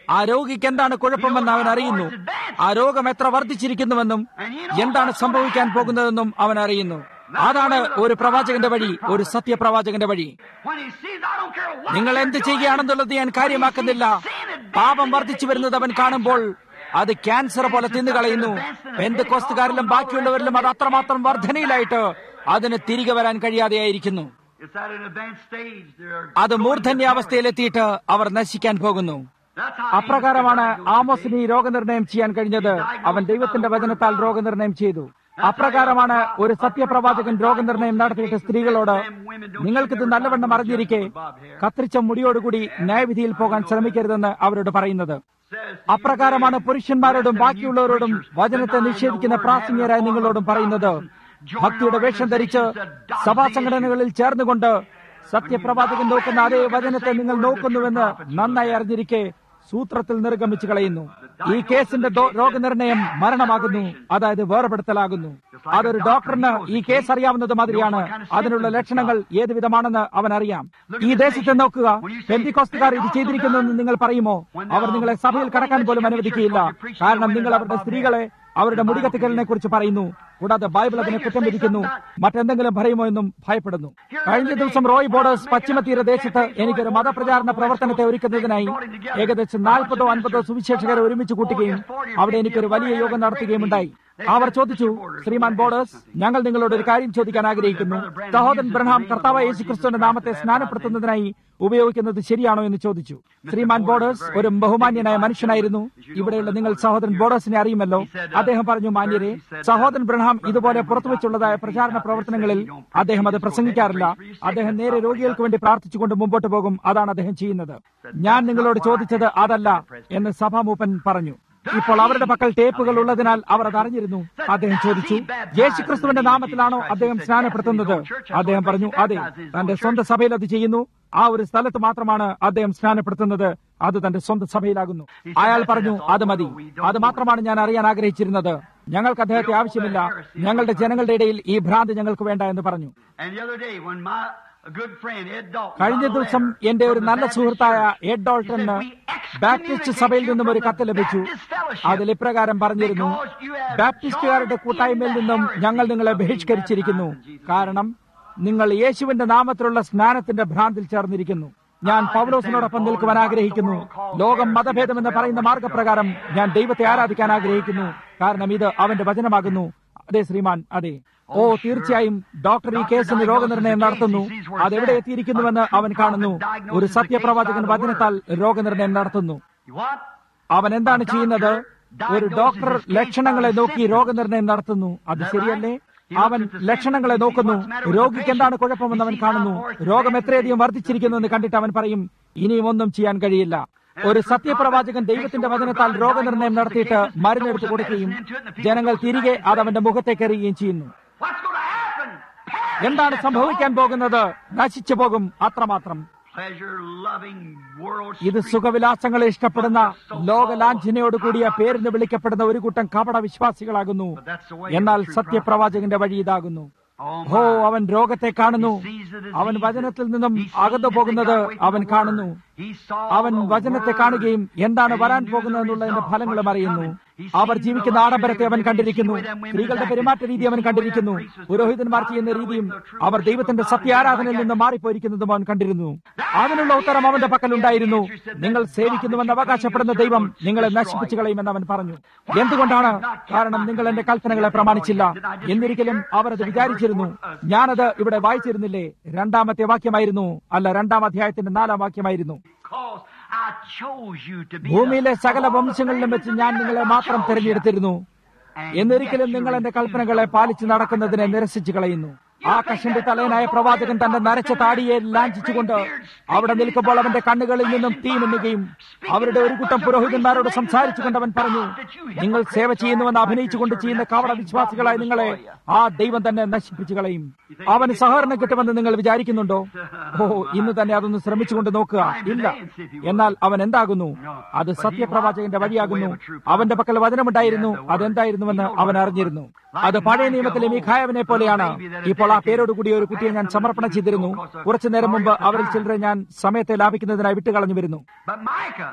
ആ രോഗിക്ക് എന്താണ് കുഴപ്പമെന്ന് അവൻ അറിയുന്നു ആ രോഗം എത്ര വർദ്ധിച്ചിരിക്കുന്നുവെന്നും എന്താണ് സംഭവിക്കാൻ പോകുന്നതെന്നും അവൻ അറിയുന്നു അതാണ് ഒരു പ്രവാചകന്റെ വഴി ഒരു സത്യപ്രവാചകന്റെ വഴി When he sees, I don't care what. നിങ്ങൾ എന്ത് ചെയ്യുകയാണെന്നുള്ളത് ഞാൻ കാര്യമാക്കുന്നില്ല പാപം വർദ്ധിച്ചു വരുന്നത് അവൻ കാണുമ്പോൾ അത് ക്യാൻസർ പോലെ തിന്നുകളയുന്നു പെന്തക്കോസ്തുകാരിലും ബാക്കിയുള്ളവരിലും അത് അത്രമാത്രം വർധനയിലായിട്ട് അതിന് തിരികെ വരാൻ കഴിയാതെയായിരിക്കുന്നു It's at an advanced stage. They're അത് മൂർധന്യാവസ്ഥയിലെത്തിയിട്ട് അവർ നശിക്കാൻ പോകുന്നു That's how അപ്രകാരമാണ് Amos ആമോസിന് ഈ രോഗനിർണയം ചെയ്യാൻ കഴിഞ്ഞത് അവൻ ദൈവത്തിന്റെ വചനത്താൽ രോഗനിർണയം ചെയ്തു അപ്രകാരമാണ് ഒരു സത്യപ്രവാചകൻ രോഗനിർണയം നടത്തിയിട്ട് സ്ത്രീകളോട് നിങ്ങൾക്കിത് നല്ലവണ്ണം അറിഞ്ഞിരിക്കെ കത്തിരിച്ച മുടിയോടുകൂടി ന്യായവിധിയിൽ പോകാൻ ശ്രമിക്കരുതെന്ന് അവരോട് പറയുന്നത് says, അപ്രകാരമാണ് പുരുഷന്മാരോടും ബാക്കിയുള്ളവരോടും വചനത്തെ നിഷേധിക്കുന്ന പ്രാസംഗികരായ നിങ്ങളോടും പറയുന്നത് ഭക്തിയുടെ വേഷം ധരിച്ച് സഭാ സംഘടനകളിൽ ചേർന്നുകൊണ്ട് സത്യപ്രവാചകൻ നോക്കുന്ന അതേ വചനത്തെ നിങ്ങൾ നോക്കുന്നുവെന്ന് നന്നായി അറിഞ്ഞിരിക്കെ സൂത്രത്തിൽ നിർഗമിച്ചു കളയുന്നു ഈ കേസിന്റെ ദോ- രോഗനിർണയം മരണമാകുന്നു അതായത് വേർപെടുത്തലാകുന്നു അതൊരു ഡോക്ടറിന് ഈ കേസ് അറിയാവുന്നത് മാതിരിയാണ് അതിനുള്ള ലക്ഷണങ്ങൾ ഏത് വിധമാണെന്ന് അവൻ അറിയാം ഈ ദേശത്തെ നോക്കുക പെന്തിക്കോസ്തുകാർ ഇത് ചെയ്തിരിക്കുന്നുവെന്ന് നിങ്ങൾ പറയുമോ അവർ നിങ്ങളെ സഭയിൽ കടക്കാൻ പോലും അനുവദിക്കുകയില്ല കാരണം നിങ്ങൾ അവരുടെ സ്ത്രീകളെ അവരുടെ മുടികത്തിക്കലിനെ കുറിച്ച് പറയുന്നു കൂടാതെ ബൈബിൾ അതിനെ കുറ്റം വിധിക്കുന്നു മറ്റെന്തെങ്കിലും പറയുമോ എന്നും ഭയപ്പെടുന്നു കഴിഞ്ഞ ദിവസം റോയ് ബോർഡേഴ്സ് പശ്ചിമ തീരദേശത്ത് എനിക്കൊരു മതപ്രചാരണ പ്രവർത്തനത്തെ ഒരുക്കുന്നതിനായി ഏകദേശം നാൽപ്പതോ അൻപതോ സുവിശേഷകരെ ഒരുമിച്ച് കൂട്ടുകയും അവിടെ എനിക്കൊരു വലിയ യോഗം നടത്തുകയും ഉണ്ടായി അവർ ചോദിച്ചു ശ്രീമാൻ ബോർഡേഴ്സ് ഞങ്ങൾ നിങ്ങളോട് ഒരു കാര്യം ചോദിക്കാൻ ആഗ്രഹിക്കുന്നു സഹോദരൻ ബ്രഹാം കർത്താവ് യേശു ക്രിസ്തുവിന്റെ നാമത്തെ സ്നാനപ്പെടുത്തുന്നതിനായി ഉപയോഗിക്കുന്നത് ശരിയാണോ എന്ന് ചോദിച്ചു ശ്രീമാൻ ബോർഡേഴ്സ് ഒരു ബഹുമാന്യനായ മനുഷ്യനായിരുന്നു ഇവിടെയുള്ള നിങ്ങൾ സഹോദരൻ ബോർഡേഴ്സിനെ അറിയുമല്ലോ അദ്ദേഹം പറഞ്ഞു മാന്യരെ സഹോദരൻ ബ്രഹാം ഇതുപോലെ പുറത്തുവച്ചുള്ളതായ പ്രചാരണ പ്രവർത്തനങ്ങളിൽ അദ്ദേഹം അത് പ്രസംഗിക്കാറില്ല അദ്ദേഹം നേരെ രോഗികൾക്ക് വേണ്ടി പ്രാർത്ഥിച്ചുകൊണ്ട് മുമ്പോട്ട് പോകും അതാണ് അദ്ദേഹം ചെയ്യുന്നത് ഞാൻ നിങ്ങളോട് ചോദിച്ചത് അതല്ല എന്ന് സഭാമൂപ്പൻ പറഞ്ഞു ഇപ്പോൾ അവരുടെ പക്കൽ ടേപ്പുകൾ ഉള്ളതിനാൽ അവർ അത് അറിഞ്ഞിരുന്നു അദ്ദേഹം ചോദിച്ചു യേശുക്രിസ്തുവിന്റെ നാമത്തിലാണോ അദ്ദേഹം സ്നാനപ്പെടുത്തുന്നത് അദ്ദേഹം പറഞ്ഞു അതെ തന്റെ സ്വന്തം സഭയിൽ അത് ചെയ്യുന്നു ആ ഒരു സ്ഥലത്ത് മാത്രമാണ് അദ്ദേഹം സ്നാനപ്പെടുത്തുന്നത് അത് തന്റെ സ്വന്തം സഭയിലാകുന്നു അയാൾ പറഞ്ഞു അത് മതി അത് മാത്രമാണ് ഞാൻ അറിയാൻ ആഗ്രഹിച്ചിരുന്നത് ഞങ്ങൾക്ക് അദ്ദേഹത്തെ ആവശ്യമില്ല ഞങ്ങളുടെ ജനങ്ങളുടെ ഇടയിൽ ഈ ഭ്രാന്ത് ഞങ്ങൾക്ക് വേണ്ട എന്ന് പറഞ്ഞു And the other day, when my good friend Ed Dalton കഴിഞ്ഞ got a ദിവസം letter എന്റെ ഒരു from the നല്ല Baptist സുഹൃത്തായ Church, എഡ് ഡോൾട്ടന് he said, "We ബാപ്റ്റിസ്റ്റ് സഭയിൽ നിന്നും ഒരു കത്ത് ലഭിച്ചു അതിൽ ഇപ്രകാരം പറഞ്ഞിരുന്നു ബാപ്റ്റിസ്റ്റുകാരുടെ കൂട്ടായ്മയിൽ നിന്നും ഞങ്ങൾ നിങ്ങളെ ബഹിഷ്കരിച്ചിരിക്കുന്നു കാരണം നിങ്ങൾ യേശുവിന്റെ നാമത്തിലുള്ള സ്നാനത്തിന്റെ ഭ്രാന്തിൽ ചേർന്നിരിക്കുന്നു ഞാൻ പൗലോസിനോടൊപ്പം നിൽക്കുവാൻ ആഗ്രഹിക്കുന്നു ലോകം മതഭേദം എന്ന് പറയുന്ന മാർഗപ്രകാരം ഞാൻ ദൈവത്തെ ആരാധിക്കാൻ ആഗ്രഹിക്കുന്നു കാരണം ഇത് അവന്റെ വചനമാകുന്നു അതെ ശ്രീമാൻ അതെ ഓ തീർച്ചയായും ഡോക്ടർ ഈ കേസിന് രോഗനിർണയം നടത്തുന്നു അതെവിടെ എത്തിയിരിക്കുന്നുവെന്ന് അവൻ കാണുന്നു ഒരു സത്യപ്രവാചകൻ വചനത്താൽ രോഗനിർണയം നടത്തുന്നു What? അവൻ എന്താണ് ചെയ്യുന്നത് ഒരു ഡോക്ടർ ലക്ഷണങ്ങളെ നോക്കി രോഗനിർണയം നടത്തുന്നു അത് ശരിയല്ലേ അവൻ ലക്ഷണങ്ങളെ നോക്കുന്നു രോഗിക്ക് എന്താണ് കുഴപ്പമെന്ന് അവൻ കാണുന്നു രോഗം എത്രയധികം വർദ്ധിച്ചിരിക്കുന്നു എന്ന് കണ്ടിട്ട് അവൻ പറയും ഇനിയും ഒന്നും ചെയ്യാൻ കഴിയില്ല ഒരു സത്യപ്രവാചകൻ ദൈവത്തിന്റെ വചനത്താൽ രോഗനിർണയം നടത്തിയിട്ട് മരുന്നെടുത്ത് കൊടുക്കുകയും ജനങ്ങൾ തിരികെ അത് അവന്റെ മുഖത്തേക്ക് എറിയുകയും ചെയ്യുന്നു What's going to happen? എന്താണ് സംഭവിക്കാൻ പോകുന്നത് നശിച്ചു പോകും അത്രമാത്രം Pleasure loving world. ഇത് സുഖവിലാസങ്ങളെ ഇഷ്ടപ്പെടുന്ന ലോകലാഞ്ചനയോട് കൂടിയ പേരിന് വിളിക്കപ്പെടുന്ന ഒരു കൂട്ടം കപട വിശ്വാസികളാകുന്നു എന്നാൽ സത്യപ്രവാചകന്റെ വഴി ഇതാകുന്നു ഹോ അവൻ രോഗത്തെ കാണുന്നു അവൻ വചനത്തിൽ നിന്നും അകന്നു പോകുന്നത് അവൻ കാണുന്നു അവൻ വചനത്തെ കാണുകയും എന്താണ് വരാൻ പോകുന്നതെന്നുള്ളതിന്റെ ഫലങ്ങളും അറിയുന്നു അവർ ജീവിക്കുന്ന ആഡംബരത്തെ അവൻ കണ്ടിരിക്കുന്നു സ്ത്രീകളുടെ പെരുമാറ്റ രീതി അവൻ കണ്ടിരിക്കുന്നു പുരോഹിതന്മാർ ചെയ്യുന്ന രീതിയും അവർ ദൈവത്തിന്റെ സത്യാരാധനയിൽ നിന്ന് മാറിപ്പോയിരിക്കുന്നതും അവൻ കണ്ടിരുന്നു അതിനുള്ള ഉത്തരം അവന്റെ പക്കലുണ്ടായിരുന്നു നിങ്ങൾ സേവിക്കുന്നുവെന്ന് അവകാശപ്പെടുന്ന ദൈവം നിങ്ങളെ നശിപ്പിച്ചു കളയുമെന്ന് അവൻ പറഞ്ഞു എന്തുകൊണ്ടാണ് കാരണം നിങ്ങൾ എന്റെ കൽപ്പനകളെ പ്രമാണിച്ചില്ല എന്നിരിക്കലും അവർ അത് വിചാരിച്ചിരുന്നു ഞാനത് ഇവിടെ വായിച്ചിരുന്നില്ലേ രണ്ടാമത്തെ വാക്യമായിരുന്നു അല്ല രണ്ടാം അധ്യായത്തിന്റെ നാലാം വാക്യമായിരുന്നു Because I chose you to be ഭൂമിയിലെ the- സകല വംശങ്ങളിലും വെച്ച് ഞാൻ നിങ്ങളെ മാത്രം തിരഞ്ഞെടുത്തിരുന്നു എന്നിരിക്കലും നിങ്ങൾ എന്റെ കൽപ്പനകളെ പാലിച്ചു നടക്കുന്നതിനെ നിരസിച്ചു കളയുന്നു ആ കഷന്റെ തലയനായ പ്രവാചകൻ തന്റെ നരച്ച താടിയെ ലാഞ്ചിച്ചുകൊണ്ട് അവിടെ നിൽക്കുമ്പോൾ അവന്റെ കണ്ണുകളിൽ നിന്നും തീ മിന്നുകയും അവരുടെ ഒരു കൂട്ടം പുരോഹിതന്മാരോട് സംസാരിച്ചുകൊണ്ട് അവൻ പറഞ്ഞു നിങ്ങൾ സേവ ചെയ്യുന്നുവെന്ന് അഭിനയിച്ചുകൊണ്ട് ചെയ്യുന്ന കവട വിശ്വാസികളായ നിങ്ങളെ ആ ദൈവം തന്നെ നശിപ്പിച്ചു കളയും അവന് സഹകരണം കിട്ടുമെന്ന് നിങ്ങൾ വിചാരിക്കുന്നുണ്ടോ ഓ ഇന്ന് തന്നെ അതൊന്ന് ശ്രമിച്ചുകൊണ്ട് നോക്കുക ഇല്ല എന്നാൽ അവൻ എന്താകുന്നു അത് സത്യപ്രവാചകന്റെ വഴിയാകുന്നു അവന്റെ പക്കൽ വചനമുണ്ടായിരുന്നു അതെന്തായിരുന്നുവെന്ന് അവൻ അറിഞ്ഞിരുന്നു അത് പഴയ നിയമത്തിലെ മീഖായവനെ പോലെയാണ് ഇപ്പോൾ ആ പേരോടുകൂടി ഒരു കുട്ടിയെ ഞാൻ സമർപ്പണം ചെയ്തിരുന്നു കുറച്ചു നേരം മുമ്പ് അവരിൽ ചിലരെ ഞാൻ സമയത്തെ ലാഭിക്കുന്നതിനായി വിട്ടുകളഞ്ഞു വരുന്നു But Micah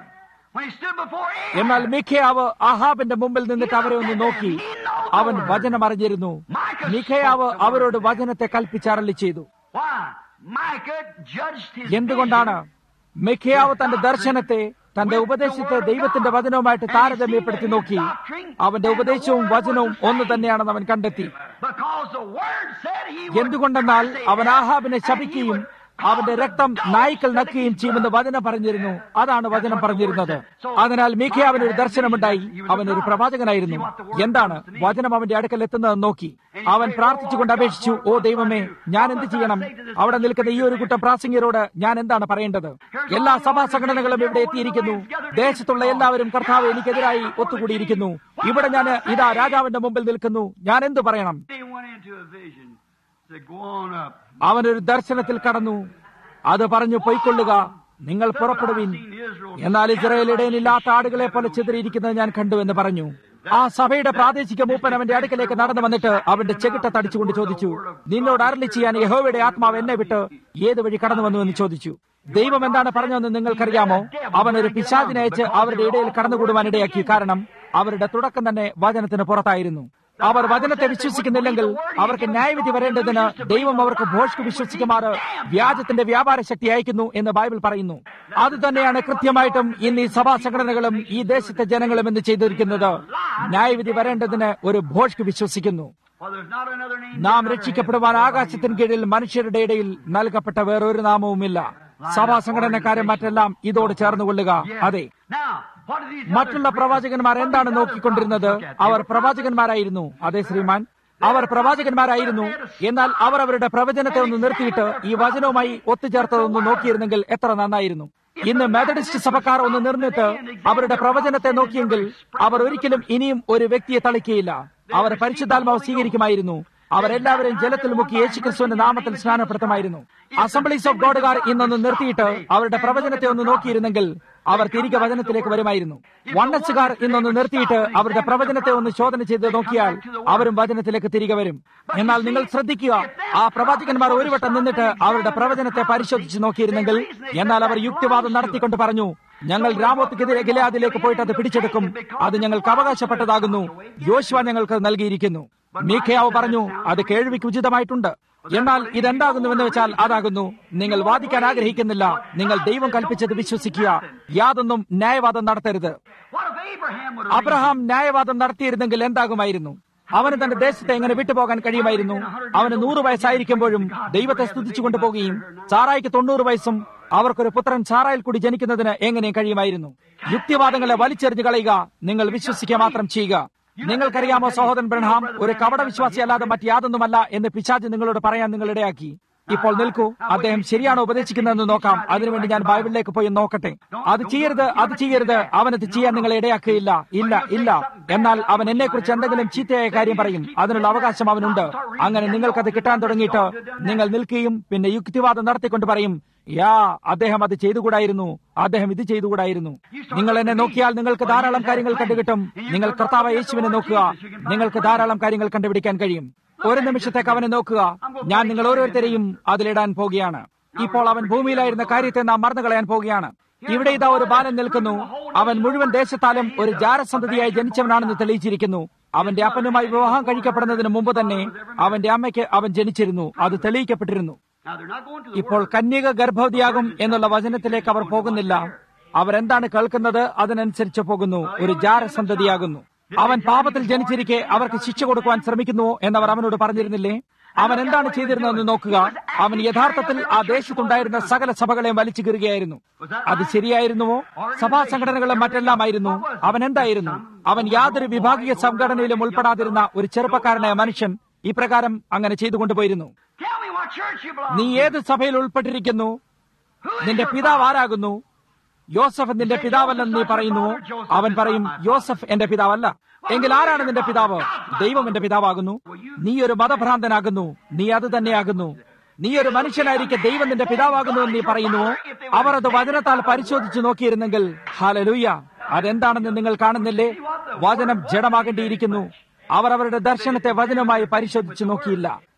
When he stood before എന്നാൽ Ahab, മിഖയാവ് ആഹാബിന്റെ മുമ്പിൽ നിന്നിട്ട് അവരെ ഒന്ന് നോക്കി അവൻ വചനം അറിഞ്ഞിരുന്നു മിഖയാവ് അവരോട് വചനത്തെ കൽപ്പിച്ചരളി ചെയ്തു why? Micah judged his എന്തുകൊണ്ടാണ് മിഖയാവ് തന്റെ ദർശനത്തെ തന്റെ ഉപദേശത്തെ ദൈവത്തിന്റെ വചനവുമായിട്ട് താരതമ്യപ്പെടുത്തി നോക്കി അവന്റെ ഉപദേശവും വചനവും ഒന്ന് തന്നെയാണെന്ന് അവൻ കണ്ടെത്തി vision. Because the word said he would എന്തുകൊണ്ടെന്നാൽ curse അവൻ Ahab, ആഹാബിനെ and he ശപിക്കുകയും would അവന്റെ രക്തം നായ്ക്കൾ നക്കുകയും ചെയ്യുമെന്ന് വചനം പറഞ്ഞിരുന്നു അതാണ് വചനം പറഞ്ഞിരുന്നത് അതിനാൽ മീഖയാവിന് ഒരു ദർശനമുണ്ടായി അവൻ ഒരു പ്രവാചകനായിരുന്നു എന്താണ് വചനം അവന്റെ അടുക്കൽ എത്തുന്നതെന്ന് നോക്കി അവൻ പ്രാർത്ഥിച്ചുകൊണ്ട് അപേക്ഷിച്ചു ഓ ദൈവമേ ഞാൻ എന്ത് ചെയ്യണം അവിടെ നിൽക്കുന്ന ഈ ഒരു കൂട്ടം പ്രാസംഗികരോട് ഞാൻ എന്താണ് പറയേണ്ടത് എല്ലാ സഭാ സംഘടനകളും ഇവിടെ എത്തിയിരിക്കുന്നു ദേശത്തുള്ള എല്ലാവരും കർത്താവ് എനിക്കെതിരായി ഒത്തുകൂടിയിരിക്കുന്നു ഇവിടെ ഞാൻ ഇതാ രാജാവിന്റെ മുമ്പിൽ നിൽക്കുന്നു ഞാൻ എന്ത് പറയണം He went into a vision. Said, go on up. അവനൊരു ദർശനത്തിൽ കടന്നു അത് പറഞ്ഞു പൊയ്ക്കൊള്ളുക നിങ്ങൾ പുറപ്പെടുവിൻ എന്നാൽ ഇസ്രായേലിടെ ഇല്ലാത്ത ആടുകളെ പോലെ ചിതറിയിരിക്കുന്നത് ഞാൻ കണ്ടു എന്ന് പറഞ്ഞു ആ സഭയുടെ പ്രാദേശിക മൂപ്പൻ അവന്റെ അടുക്കലേക്ക് നടന്നു വന്നിട്ട് അവന്റെ ചെകിട്ട തടിച്ചുകൊണ്ട് ചോദിച്ചു നിന്നോട് അരളി ചെയ്യാൻ യഹോവയുടെ ആത്മാവ് എന്നെ വിട്ട് ഏത് വഴി കടന്നു വന്നു എന്ന് ചോദിച്ചു ദൈവം എന്താണ് പറഞ്ഞതെന്ന് നിങ്ങൾക്കറിയാമോ അവൻ ഒരു പിശാചിനെ അയച്ച് അവരുടെ ഇടയിൽ കടന്നുകൂടുവാൻ ഇടയാക്കി കാരണം അവരുടെ തുടക്കം തന്നെ വചനത്തിന് പുറത്തായിരുന്നു അവർ വചനത്തെ വിശ്വസിക്കുന്നില്ലെങ്കിൽ അവർക്ക് ന്യായവിധി വരേണ്ടതിന് ദൈവം അവർക്ക് ഭോഷ്ക്ക് വിശ്വസിക്കുമാറ് വ്യാജത്തിന്റെ വ്യാപാര ശക്തി അയക്കുന്നു എന്ന് ബൈബിൾ പറയുന്നു അത് തന്നെയാണ് കൃത്യമായിട്ടും ഇന്ന് ഈ സഭാ സംഘടനകളും ഈ ദേശത്തെ ജനങ്ങളും എന്ന് ചെയ്തിരിക്കുന്നത് ന്യായവിധി വരേണ്ടതിന് ഒരു ഭോഷ്ക്ക് വിശ്വസിക്കുന്നു For there's not another name. നാം രക്ഷിക്കപ്പെടുവാൻ ആകാശത്തിന് കീഴിൽ മനുഷ്യരുടെ ഇടയിൽ നൽകപ്പെട്ട വേറൊരു നാമവുമില്ല സഭാ സംഘടനക്കാരും മറ്റെല്ലാം ഇതോട് ചേർന്നുകൊള്ളുക അതെ Now, what did these മറ്റുള്ള others- പ്രവാചകന്മാർ എന്താണ് നോക്കിക്കൊണ്ടിരുന്നത് അവർ പ്രവാചകന്മാരായിരുന്നു അതെ ശ്രീമാൻ അവർ പ്രവാചകന്മാരായിരുന്നു എന്നാൽ അവർ അവരുടെ പ്രവചനത്തെ ഒന്ന് നിർത്തിയിട്ട് ഈ വചനവുമായി ഒത്തുചേർത്തതൊന്ന് നോക്കിയിരുന്നെങ്കിൽ എത്ര നന്നായിരുന്നു ഇന്ന് മെത്തഡിസ്റ്റ് സഭക്കാർ ഒന്ന് നിർന്നിട്ട് അവരുടെ പ്രവചനത്തെ നോക്കിയെങ്കിൽ അവർ ഒരിക്കലും ഇനിയും ഒരു വ്യക്തിയെ തളിക്കുകയില്ല അവർ പരിശുദ്ധാത്മാവ് സ്വീകരിക്കുമായിരുന്നു അവരെല്ലാവരും ജലത്തിൽ മുക്കി യേശുക്രിസ്തുവിന്റെ നാമത്തിൽ സ്നാനപ്പെടുത്തുമായിരുന്നു അസംബ്ലീസ് ഓഫ് ഗോഡുകാർ ഇന്നൊന്ന് നിർത്തിയിട്ട് അവരുടെ പ്രവചനത്തെ ഒന്ന് നോക്കിയിരുന്നെങ്കിൽ അവർ തിരികെ വചനത്തിലേക്ക് വരുമായിരുന്നു വണ്ണസുകാർ ഇന്നൊന്ന് നിർത്തിയിട്ട് അവരുടെ പ്രവചനത്തെ ഒന്ന് ശോധന ചെയ്ത് നോക്കിയാൽ അവരും വചനത്തിലേക്ക് തിരികെ വരും എന്നാൽ നിങ്ങൾ ശ്രദ്ധിക്കുക ആ പ്രവാചകന്മാർ ഒരു വട്ടം നിന്നിട്ട് അവരുടെ പ്രവചനത്തെ പരിശോധിച്ച് നോക്കിയിരുന്നെങ്കിൽ എന്നാൽ അവർ യുക്തിവാദം നടത്തിക്കൊണ്ട് പറഞ്ഞു ഞങ്ങൾ രാമോത്തിക്കെതിരെ ഗിലാദിലേക്ക് പോയിട്ട് അത് പിടിച്ചെടുക്കും അത് ഞങ്ങൾക്ക് അവകാശപ്പെട്ടതാകുന്നു യോശുവ ഞങ്ങൾക്ക് നൽകിയിരിക്കുന്നു മീഖയാവ് പറഞ്ഞു അത് കേൾവിക്ക് ഉചിതമായിട്ടുണ്ട് എന്നാൽ ഇതെന്താകുന്നുവെന്ന് വെച്ചാൽ അതാകുന്നു നിങ്ങൾ വാദിക്കാൻ ആഗ്രഹിക്കുന്നില്ല നിങ്ങൾ ദൈവം കൽപ്പിച്ചത് വിശ്വസിക്കുക യാതൊന്നും ന്യായവാദം നടത്തരുത് What if Abraham would have Abraham ന്യായവാദം നടത്തിയിരുന്നെങ്കിൽ എന്താകുമായിരുന്നു അവന് തന്റെ ദേശത്തെ എങ്ങനെ വിട്ടുപോകാൻ കഴിയുമായിരുന്നു അവന് നൂറ് വയസ്സായിരിക്കുമ്പോഴും ദൈവത്തെ സ്തുതിച്ചുകൊണ്ട് പോകുകയും സാറായിക്ക് തൊണ്ണൂറ് വയസ്സും അവർക്കൊരു പുത്രൻ സാറായിൽ കൂടി ജനിക്കുന്നതിന് എങ്ങനെ കഴിയുമായിരുന്നു യുക്തിവാദങ്ങളെ വലിച്ചെറിഞ്ഞു കളയുക നിങ്ങൾ വിശ്വസിക്കുക മാത്രം ചെയ്യുക നിങ്ങൾക്കറിയാമോ സഹോദരൻ ബ്രഹാം ഒരു കപട വിശ്വാസി അല്ലാതെ മറ്റ് യാതൊന്നുമല്ല എന്ന് പിശാജ് നിങ്ങളോട് പറയാൻ നിങ്ങൾ ഇടയാക്കി ഇപ്പോൾ നിൽക്കൂ അദ്ദേഹം ശരിയാണോ ഉപദേശിക്കുന്നതെന്ന് നോക്കാം അതിനുവേണ്ടി ഞാൻ ബൈബിളിലേക്ക് പോയി നോക്കട്ടെ അത് ചെയ്യരുത് അത് ചെയ്യരുത് അവനത് ചെയ്യാൻ നിങ്ങളെ ഇടയാക്കുകയില്ല ഇല്ല ഇല്ല എന്നാൽ അവൻ എന്നെ കുറിച്ച് എന്തെങ്കിലും ചീത്തയായ കാര്യം പറയും അതിനുള്ള അവകാശം അവനുണ്ട് അങ്ങനെ നിങ്ങൾക്കത് കിട്ടാൻ തുടങ്ങിയിട്ട് നിങ്ങൾ നിൽക്കുകയും പിന്നെ യുക്തിവാദം നടത്തിക്കൊണ്ട് പറയും യാ അദ്ദേഹം അത് ചെയ്തുകൂടായിരുന്നു അദ്ദേഹം ഇത് ചെയ്തുകൂടായിരുന്നു നിങ്ങൾ എന്നെ നോക്കിയാൽ നിങ്ങൾക്ക് ധാരാളം കാര്യങ്ങൾ കണ്ടുകിട്ടും നിങ്ങൾ കർത്താവ് യേശുവിനെ നോക്കുക നിങ്ങൾക്ക് ധാരാളം കാര്യങ്ങൾ കണ്ടുപിടിക്കാൻ കഴിയും ഒരു നിമിഷത്തേക്ക് അവനെ നോക്കുക ഞാൻ നിങ്ങൾ ഓരോരുത്തരെയും അതിലിടാൻ പോകുകയാണ് ഇപ്പോൾ അവൻ ഭൂമിയിലായിരുന്ന കാര്യത്തെ നാം മറന്നു കളയാൻ പോകുകയാണ് ഇവിടെ ഇതാ ഒരു ബാലൻ നിൽക്കുന്നു അവൻ മുഴുവൻ ദേശത്താലും ഒരു ജാരസന്തതിയായി ജനിച്ചവനാണെന്ന് തെളിയിച്ചിരിക്കുന്നു അവന്റെ അപ്പനുമായി വിവാഹം കഴിക്കപ്പെടുന്നതിന് മുമ്പ് തന്നെ അവന്റെ അമ്മയ്ക്ക് അവൻ ജനിച്ചിരുന്നു അത് തെളിയിക്കപ്പെട്ടിരുന്നു Now they're not going to the ഇപ്പോൾ കന്യക ഗർഭവതിയാകും എന്നുള്ള വചനത്തിലേക്ക് അവർ പോകുന്നില്ല അവരെന്താണ് കേൾക്കുന്നത് അതിനനുസരിച്ച് പോകുന്നു ഒരു ജാരസന്തതിയാകുന്നു അവൻ പാപത്തിൽ ജനിച്ചിരിക്കെ അവർക്ക് ശിക്ഷ കൊടുക്കുവാൻ ശ്രമിക്കുന്നുവോ എന്നവർ അവനോട് പറഞ്ഞിരുന്നില്ലേ അവൻ എന്താണ് ചെയ്തിരുന്നതെന്ന് നോക്കുക അവൻ യഥാർത്ഥത്തിൽ ആ ദേശത്തുണ്ടായിരുന്ന സകല സഭകളെയും വലിച്ചു കീറുകയായിരുന്നു അത് ശരിയായിരുന്നുവോ സഭാ സംഘടനകളും മറ്റെല്ലാമായിരുന്നു അവൻ എന്തായിരുന്നു അവൻ യാതൊരു വിഭാഗീയ സംഘടനയിലും ഉൾപ്പെടാതിരുന്ന ഒരു ചെറുപ്പക്കാരനായ മനുഷ്യൻ ഇപ്രകാരം അങ്ങനെ ചെയ്തുകൊണ്ടുപോയിരുന്നു Tell me what church you belong നീ to. ഏത് സഭയിൽ ഉൾപ്പെട്ടിരിക്കുന്നു Who is നിന്റെ your പിതാവ് father? ആരാകുന്നു യോസഫ് നിന്റെ പിതാവല്ലെന്ന് നീ പറയുന്നുവോ അവൻ പറയും യോസഫ് എന്റെ പിതാവല്ല എങ്കിൽ ആരാണ് നിന്റെ പിതാവ് ദൈവം എന്റെ പിതാവാകുന്നു നീ ഒരു മതഭ്രാന്തനാകുന്നു നീ അത് തന്നെയാകുന്നു നീ ഒരു മനുഷ്യനായിരിക്കെ ദൈവം നിന്റെ പിതാവാകുന്നു എന്ന് നീ പറയുന്നുവോ അവർ അത് വചനത്താൽ പരിശോധിച്ചു നോക്കിയിരുന്നെങ്കിൽ ഹാലലൂയ അതെന്താണെന്ന് നിങ്ങൾ കാണുന്നില്ലേ വചനം ജഡമാകേണ്ടിയിരിക്കുന്നു അവർ അവരുടെ ദർശനത്തെ വചനമായി പരിശോധിച്ചു നോക്കിയില്ല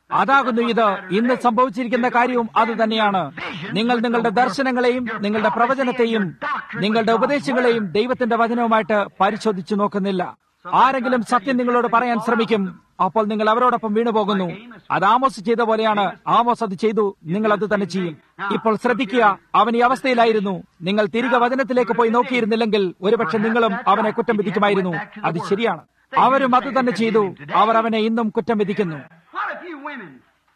അതാകുന്നു ഇത് ഇന്ന് സംഭവിച്ചിരിക്കുന്ന കാര്യവും അത് തന്നെയാണ് നിങ്ങൾ നിങ്ങളുടെ ദർശനങ്ങളെയും നിങ്ങളുടെ പ്രവചനത്തെയും നിങ്ങളുടെ ഉപദേശങ്ങളെയും ദൈവത്തിന്റെ വചനവുമായിട്ട് പരിശോധിച്ചു നോക്കുന്നില്ല ആരെങ്കിലും സത്യം നിങ്ങളോട് പറയാൻ ശ്രമിക്കും അപ്പോൾ നിങ്ങൾ അവരോടൊപ്പം വീണുപോകുന്നു അത് ആമോസ് ചെയ്ത പോലെയാണ് ആമോസ് അത് ചെയ്തു നിങ്ങൾ അത് തന്നെ ചെയ്യും ഇപ്പോൾ ശ്രദ്ധിക്കുക അവൻ ഈ അവസ്ഥയിലായിരുന്നു നിങ്ങൾ തിരികെ വചനത്തിലേക്ക് പോയി നോക്കിയിരുന്നില്ലെങ്കിൽ ഒരുപക്ഷെ നിങ്ങളും അവനെ കുറ്റം വിധിക്കുമായിരുന്നു അത് ശരിയാണ് അവരും അത് തന്നെ ചെയ്തു അവർ അവനെ ഇന്നും കുറ്റം വിധിക്കുന്നു What if you women?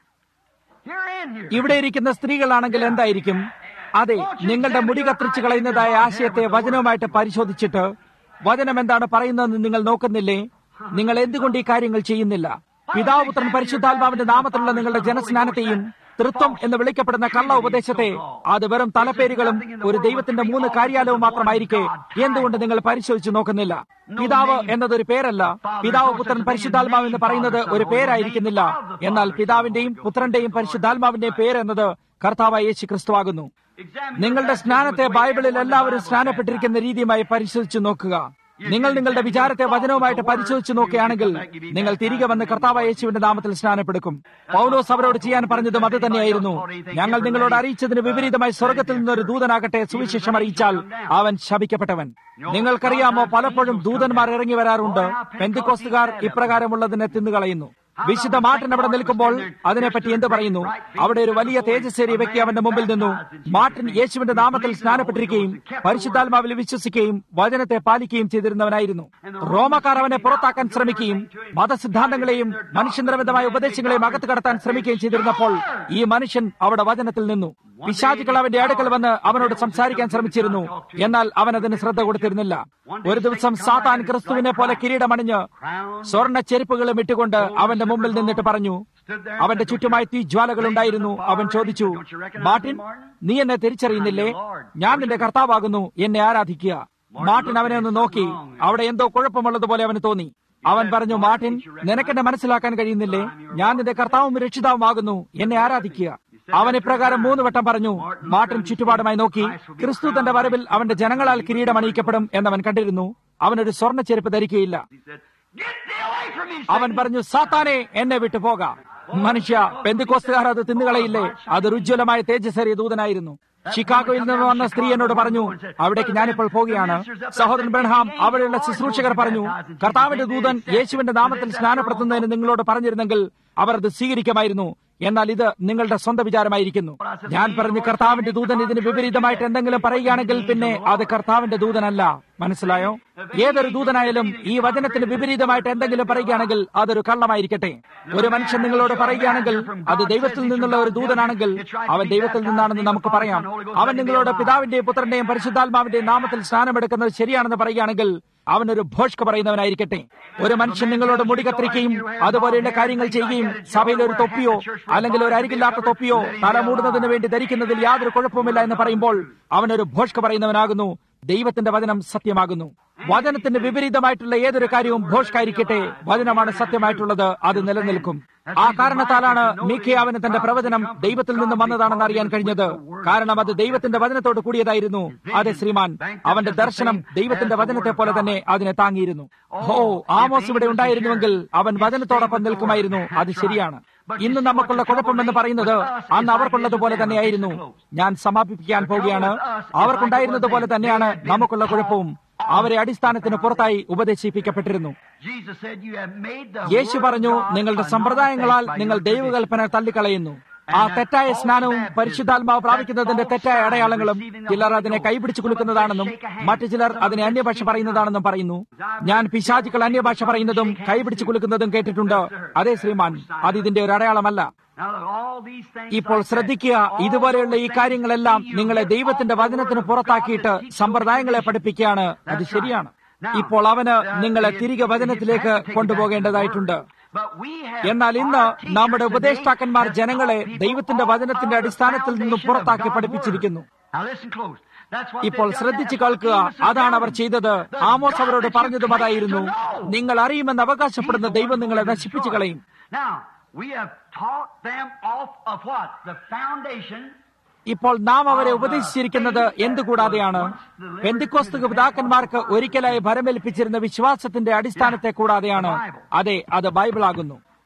You're in here. ഇവിടെ ഇരിക്കുന്ന സ്ത്രീകളാണെങ്കിൽ എന്തായിരിക്കും അതെ നിങ്ങളുടെ മുടി കത്തിരിച്ചു കളയുന്നതായ ആശയത്തെ വചനവുമായിട്ട് പരിശോധിച്ചിട്ട് വചനം എന്താണ് പറയുന്നതെന്ന് നിങ്ങൾ നോക്കുന്നില്ലേ നിങ്ങൾ എന്തുകൊണ്ട് ഈ കാര്യങ്ങൾ ചെയ്യുന്നില്ല പിതാപുത്രൻ പരിശുദ്ധാത്മാവിന്റെ നാമത്തിലുള്ള നിങ്ങളുടെ ജനസ്നാനത്തെയും തൃത്വം എന്ന് വിളിക്കപ്പെടുന്ന കള്ള ഉപദേശത്തെ അത് വെറും തലപ്പേരുകളും ഒരു ദൈവത്തിന്റെ മൂന്ന് കാര്യാലയവും മാത്രമായിരിക്കെ എന്തുകൊണ്ട് നിങ്ങൾ പരിശോധിച്ചു നോക്കുന്നില്ല പിതാവ് എന്നതൊരു പേരല്ല പിതാവ് പുത്രൻ പരിശുദ്ധാത്മാവ് എന്ന് പറയുന്നത് ഒരു പേരായിരിക്കുന്നില്ല എന്നാൽ പിതാവിന്റെയും പുത്രന്റെയും പരിശുദ്ധാത്മാവിന്റെയും പേരെന്നത് കർത്താവായ യേശു ക്രിസ്തുവാകുന്നു നിങ്ങളുടെ സ്നാനത്തെ ബൈബിളിൽ എല്ലാവരും സ്നാനപ്പെട്ടിരിക്കുന്ന രീതിയുമായി പരിശോധിച്ചു നോക്കുക നിങ്ങൾ നിങ്ങളുടെ വിചാരത്തെ വചനവുമായിട്ട് പരിശോധിച്ചു നോക്കുകയാണെങ്കിൽ നിങ്ങൾ തിരികെ വന്ന് കർത്താവ് യേശുവിന്റെ നാമത്തിൽ സ്നാനപ്പെടുക്കും പൗലോസ് അവരോട് ചെയ്യാൻ പറഞ്ഞതും അത് തന്നെയായിരുന്നു ഞങ്ങൾ നിങ്ങളോട് അറിയിച്ചതിന് വിപരീതമായി സ്വർഗത്തിൽ നിന്നൊരു ദൂതനാകട്ടെ സുവിശേഷം അറിയിച്ചാൽ അവൻ ശപിക്കപ്പെട്ടവൻ നിങ്ങൾക്കറിയാമോ പലപ്പോഴും ദൂതന്മാർ ഇറങ്ങി വരാറുണ്ട് പെന്തിക്കോസ്തുകാർ ഇപ്രകാരമുള്ളതിനെ തിന്നുകളയുന്നു വിശുദ്ധ മാട്ടൻ അവിടെ നിൽക്കുമ്പോൾ അതിനെപ്പറ്റി എന്ത് പറയുന്നു അവിടെ ഒരു വലിയ തേജസ്സേറിയ വ്യക്തി അവന്റെ മുമ്പിൽ നിന്നു മാർട്ടിൻ യേശുവിന്റെ നാമത്തിൽ സ്നാനപ്പെട്ടിരിക്കുകയും പരിശുദ്ധാത്മാവിൽ വിശ്വസിക്കുകയും വചനത്തെ പാലിക്കുകയും ചെയ്തിരുന്നവനായിരുന്നു റോമക്കാർ അവനെ പുറത്താക്കാൻ ശ്രമിക്കുകയും മതസിദ്ധാന്തങ്ങളെയും മനുഷ്യനിർമ്മിതമായ ഉപദേശങ്ങളെയും അകത്ത് കടത്താൻ ശ്രമിക്കുകയും ചെയ്തിരുന്നപ്പോൾ ഈ മനുഷ്യൻ അവിടെ വചനത്തിൽ നിന്നു പിശാചുക്കൾ അവന്റെ അടുക്കൽ വന്ന് അവനോട് സംസാരിക്കാൻ ശ്രമിച്ചിരുന്നു എന്നാൽ അവൻ അതിന് ശ്രദ്ധ കൊടുത്തിരുന്നില്ല ഒരു ദിവസം സാത്താൻ ക്രിസ്തുവിനെ പോലെ കിരീടമണിഞ്ഞ് സ്വർണ്ണ ചെരുപ്പുകളും ഇട്ടുകൊണ്ട് അവന്റെ മുമ്പിൽ നിന്നിട്ട് പറഞ്ഞു അവന്റെ ചുറ്റുമായി തീ ജ്വാലകൾ ഉണ്ടായിരുന്നു അവൻ ചോദിച്ചു മാർട്ടിൻ നീ എന്നെ തിരിച്ചറിയുന്നില്ലേ ഞാൻ നിന്റെ കർത്താവാകുന്നു എന്നെ ആരാധിക്കുക മാർട്ടിൻ അവനെ ഒന്ന് നോക്കി അവിടെ എന്തോ കുഴപ്പമുള്ളതുപോലെ അവന് തോന്നി അവൻ പറഞ്ഞു മാർട്ടിൻ നിനക്കെന്നെ മനസ്സിലാക്കാൻ കഴിയുന്നില്ലേ ഞാൻ നിന്റെ കർത്താവും രക്ഷിതാവുമാകുന്നു എന്നെ ആരാധിക്കുക അവൻ ഇപ്രകാരം മൂന്ന് വട്ടം പറഞ്ഞു മാർട്ടിൻ ചുറ്റുപാടുമായി നോക്കി ക്രിസ്തു തന്റെ വരവിൽ അവന്റെ ജനങ്ങളാൽ കിരീടമണിയിക്കപ്പെടും എന്നവൻ കണ്ടിരുന്നു അവനൊരു സ്വർണ്ണ ചെരുപ്പ് ധരിക്കുകയില്ല Get thee away from me, അവൻ Satan. പറഞ്ഞു സാത്താനെ എന്നെ വിട്ടു പോകാം മനുഷ്യ പെന്തിക്കോസ്തുകാർ അത് തിന്നുകളയില്ലേ അതൊരു ഉജ്ജ്വലമായ തേജസ്സേറിയ ദൂതനായിരുന്നു ഷിക്കാഗോയിൽ നിന്ന് വന്ന സ്ത്രീ എന്നോട് പറഞ്ഞു അവിടേക്ക് ഞാനിപ്പോൾ പോവുകയാണ് സഹോദരൻ ബ്രഹാം അവിടെയുള്ള ശുശ്രൂഷകർ പറഞ്ഞു കർത്താവിന്റെ ദൂതൻ യേശുവിന്റെ നാമത്തിൽ സ്നാനപ്പെടുത്തുന്നതിന് നിങ്ങളോട് പറഞ്ഞിരുന്നെങ്കിൽ അവർ അത് സ്വീകരിക്കുമായിരുന്നു എന്നാൽ ഇത് നിങ്ങളുടെ സ്വന്തം വിചാരമായിരിക്കുന്നു ഞാൻ പറഞ്ഞു കർത്താവിന്റെ ദൂതൻ ഇതിന് വിപരീതമായിട്ട് എന്തെങ്കിലും പറയുകയാണെങ്കിൽ പിന്നെ അത് കർത്താവിന്റെ ദൂതനല്ല മനസ്സിലായോ ഏതൊരു ദൂതനായാലും ഈ വചനത്തിന് വിപരീതമായിട്ട് എന്തെങ്കിലും പറയുകയാണെങ്കിൽ അതൊരു കള്ളമായിരിക്കട്ടെ ഒരു മനുഷ്യൻ നിങ്ങളോട് പറയുകയാണെങ്കിൽ അത് ദൈവത്തിൽ നിന്നുള്ള ഒരു ദൂതനാണെങ്കിൽ അവൻ ദൈവത്തിൽ നിന്നാണെന്ന് നമുക്ക് പറയാം അവൻ നിങ്ങളോട് പിതാവിന്റെയും പുത്രന്റെയും പരിശുദ്ധാത്മാവിന്റെയും നാമത്തിൽ സ്നാനമെടുക്കുന്നത് ശരിയാണെന്ന് പറയുകയാണെങ്കിൽ അവനൊരു ഭോഷ്ക പറയുന്നവനായിരിക്കട്ടെ ഒരു മനുഷ്യൻ നിങ്ങളോട് മുടി കത്തിരിക്കുകയും അതുപോലെയുള്ള കാര്യങ്ങൾ ചെയ്യുകയും സഭയിൽ ഒരു തൊപ്പിയോ അല്ലെങ്കിൽ ഒരു അരികില്ലാത്ത തൊപ്പിയോ തല മൂടുന്നതിന് വേണ്ടി ധരിക്കുന്നതിൽ യാതൊരു കുഴപ്പവുമില്ല എന്ന് പറയുമ്പോൾ അവനൊരു ഭോഷ്ക പറയുന്നവനാകുന്നു ദൈവത്തിന്റെ വചനം സത്യമാകുന്നു വചനത്തിന് വിപരീതമായിട്ടുള്ള ഏതൊരു കാര്യവും ഭോഷ്കായിരിക്കട്ടെ വചനമാണ് സത്യമായിട്ടുള്ളത് അത് നിലനിൽക്കും ആ കാരണത്താലാണ് മീഖയാവിന് തന്റെ പ്രവചനം ദൈവത്തിൽ നിന്നും വന്നതാണെന്ന് അറിയാൻ കഴിഞ്ഞത് കാരണം അത് ദൈവത്തിന്റെ വചനത്തോട് കൂടിയതായിരുന്നു അതെ ശ്രീമാൻ അവന്റെ ദർശനം ദൈവത്തിന്റെ വചനത്തെ പോലെ തന്നെ അതിനെ താങ്ങിയിരുന്നു ഹോ ആമോസ് ഇവിടെ ഉണ്ടായിരുന്നുവെങ്കിൽ അവൻ വചനത്തോടൊപ്പം നിൽക്കുമായിരുന്നു അത് ശരിയാണ് ഇന്ന് നമുക്കുള്ള കുഴപ്പമെന്ന് പറയുന്നത് അന്ന് അവർക്കുള്ളതുപോലെ തന്നെയായിരുന്നു ഞാൻ സമാപിപ്പിക്കാൻ പോവുകയാണ് അവർക്കുണ്ടായിരുന്നത് പോലെ തന്നെയാണ് നമുക്കുള്ള കുഴപ്പവും അവരെ അടിസ്ഥാനത്തിന് പുറത്തായി ഉപദേശിപ്പിക്കപ്പെട്ടിരുന്നു Jesus said, You have made the Yeshu word of പറഞ്ഞു God നിങ്ങളുടെ by സമ്പ്രദായങ്ങളാൽ non-faith by നിങ്ങൾ your ദൈവകൽപ്പന തള്ളിക്കളയുന്നു ആ തെറ്റായ സ്നാനവും പരിശുദ്ധാത്മാവ് പ്രാപിക്കുന്നതിന്റെ തെറ്റായ അടയാളങ്ങളും ചിലർ അതിനെ കൈപിടിച്ചു കുലുക്കുന്നതാണെന്നും മറ്റു ചിലർ അതിനെ അന്യഭാഷ പറയുന്നതാണെന്നും പറയുന്നു ഞാൻ പിശാചുക്കൾ അന്യഭാഷ പറയുന്നതും കൈപിടിച്ചു കുലുക്കുന്നതും കേട്ടിട്ടുണ്ട് അതെ ശ്രീമാൻ അത് ഇതിന്റെ ഒരു അടയാളമല്ല Now, look, all these things ഇപ്പോൾ like that, ശ്രദ്ധിക്കുക all ഇതുപോലെയുള്ള ഈ those things കാര്യങ്ങളെല്ലാം see you നിങ്ങളെ live ദൈവത്തിന്റെ off the വചനത്തിന് word of പുറത്താക്കിയിട്ട് God that teach സമ്പ്രദായങ്ങളെ those പഠിപ്പിക്കുകയാണ് traditions. അത് That's ശരിയാണ് right. Now, ഇപ്പോൾ അവന് uh, നിങ്ങളെ it- തിരികെ it- വചനത്തിലേക്ക് it has to take കൊണ്ടുപോകേണ്ടതായിട്ടുണ്ട് back to the word. But we have എന്നാൽ ഇന്ന് our teachers നമ്മുടെ today ഉപദേഷ്ടാക്കന്മാർ have ജനങ്ങളെ taught people ദൈവത്തിന്റെ all വചനത്തിന്റെ of the അടിസ്ഥാനത്തിൽ നിന്നും foundation of പുറത്താക്കി God's പഠിപ്പിച്ചിരിക്കുന്നു word. Now listen close. That's what ഇപ്പോൾ they've done. ശ്രദ്ധിച്ചു That's what കേൾക്കുക Amos has അതാണ് done. അവർ ചെയ്തത് The ആമോസ് God അവരോട് that you പറഞ്ഞതും claim അതായിരുന്നു to know. നിങ്ങൾ അറിയുമെന്ന് അവകാശപ്പെടുന്ന He's the ദൈവം one നിങ്ങളെ who will നശിപ്പിച്ചു destroy. കളയും Now, we have taught them off of what? The foundation ഇപ്പോൾ നാം അവരെ ഉപദേശിച്ചിരിക്കുന്നത് എന്തുകൂടാതെയാണ് പെന്തിക്കോസ്തു പിതാക്കന്മാർക്ക് ഒരിക്കലായി ഭരമേൽപ്പിച്ചിരുന്ന വിശ്വാസത്തിന്റെ അടിസ്ഥാനത്തെ കൂടാതെയാണ് അതെ അത് ബൈബിൾ ആകുന്നു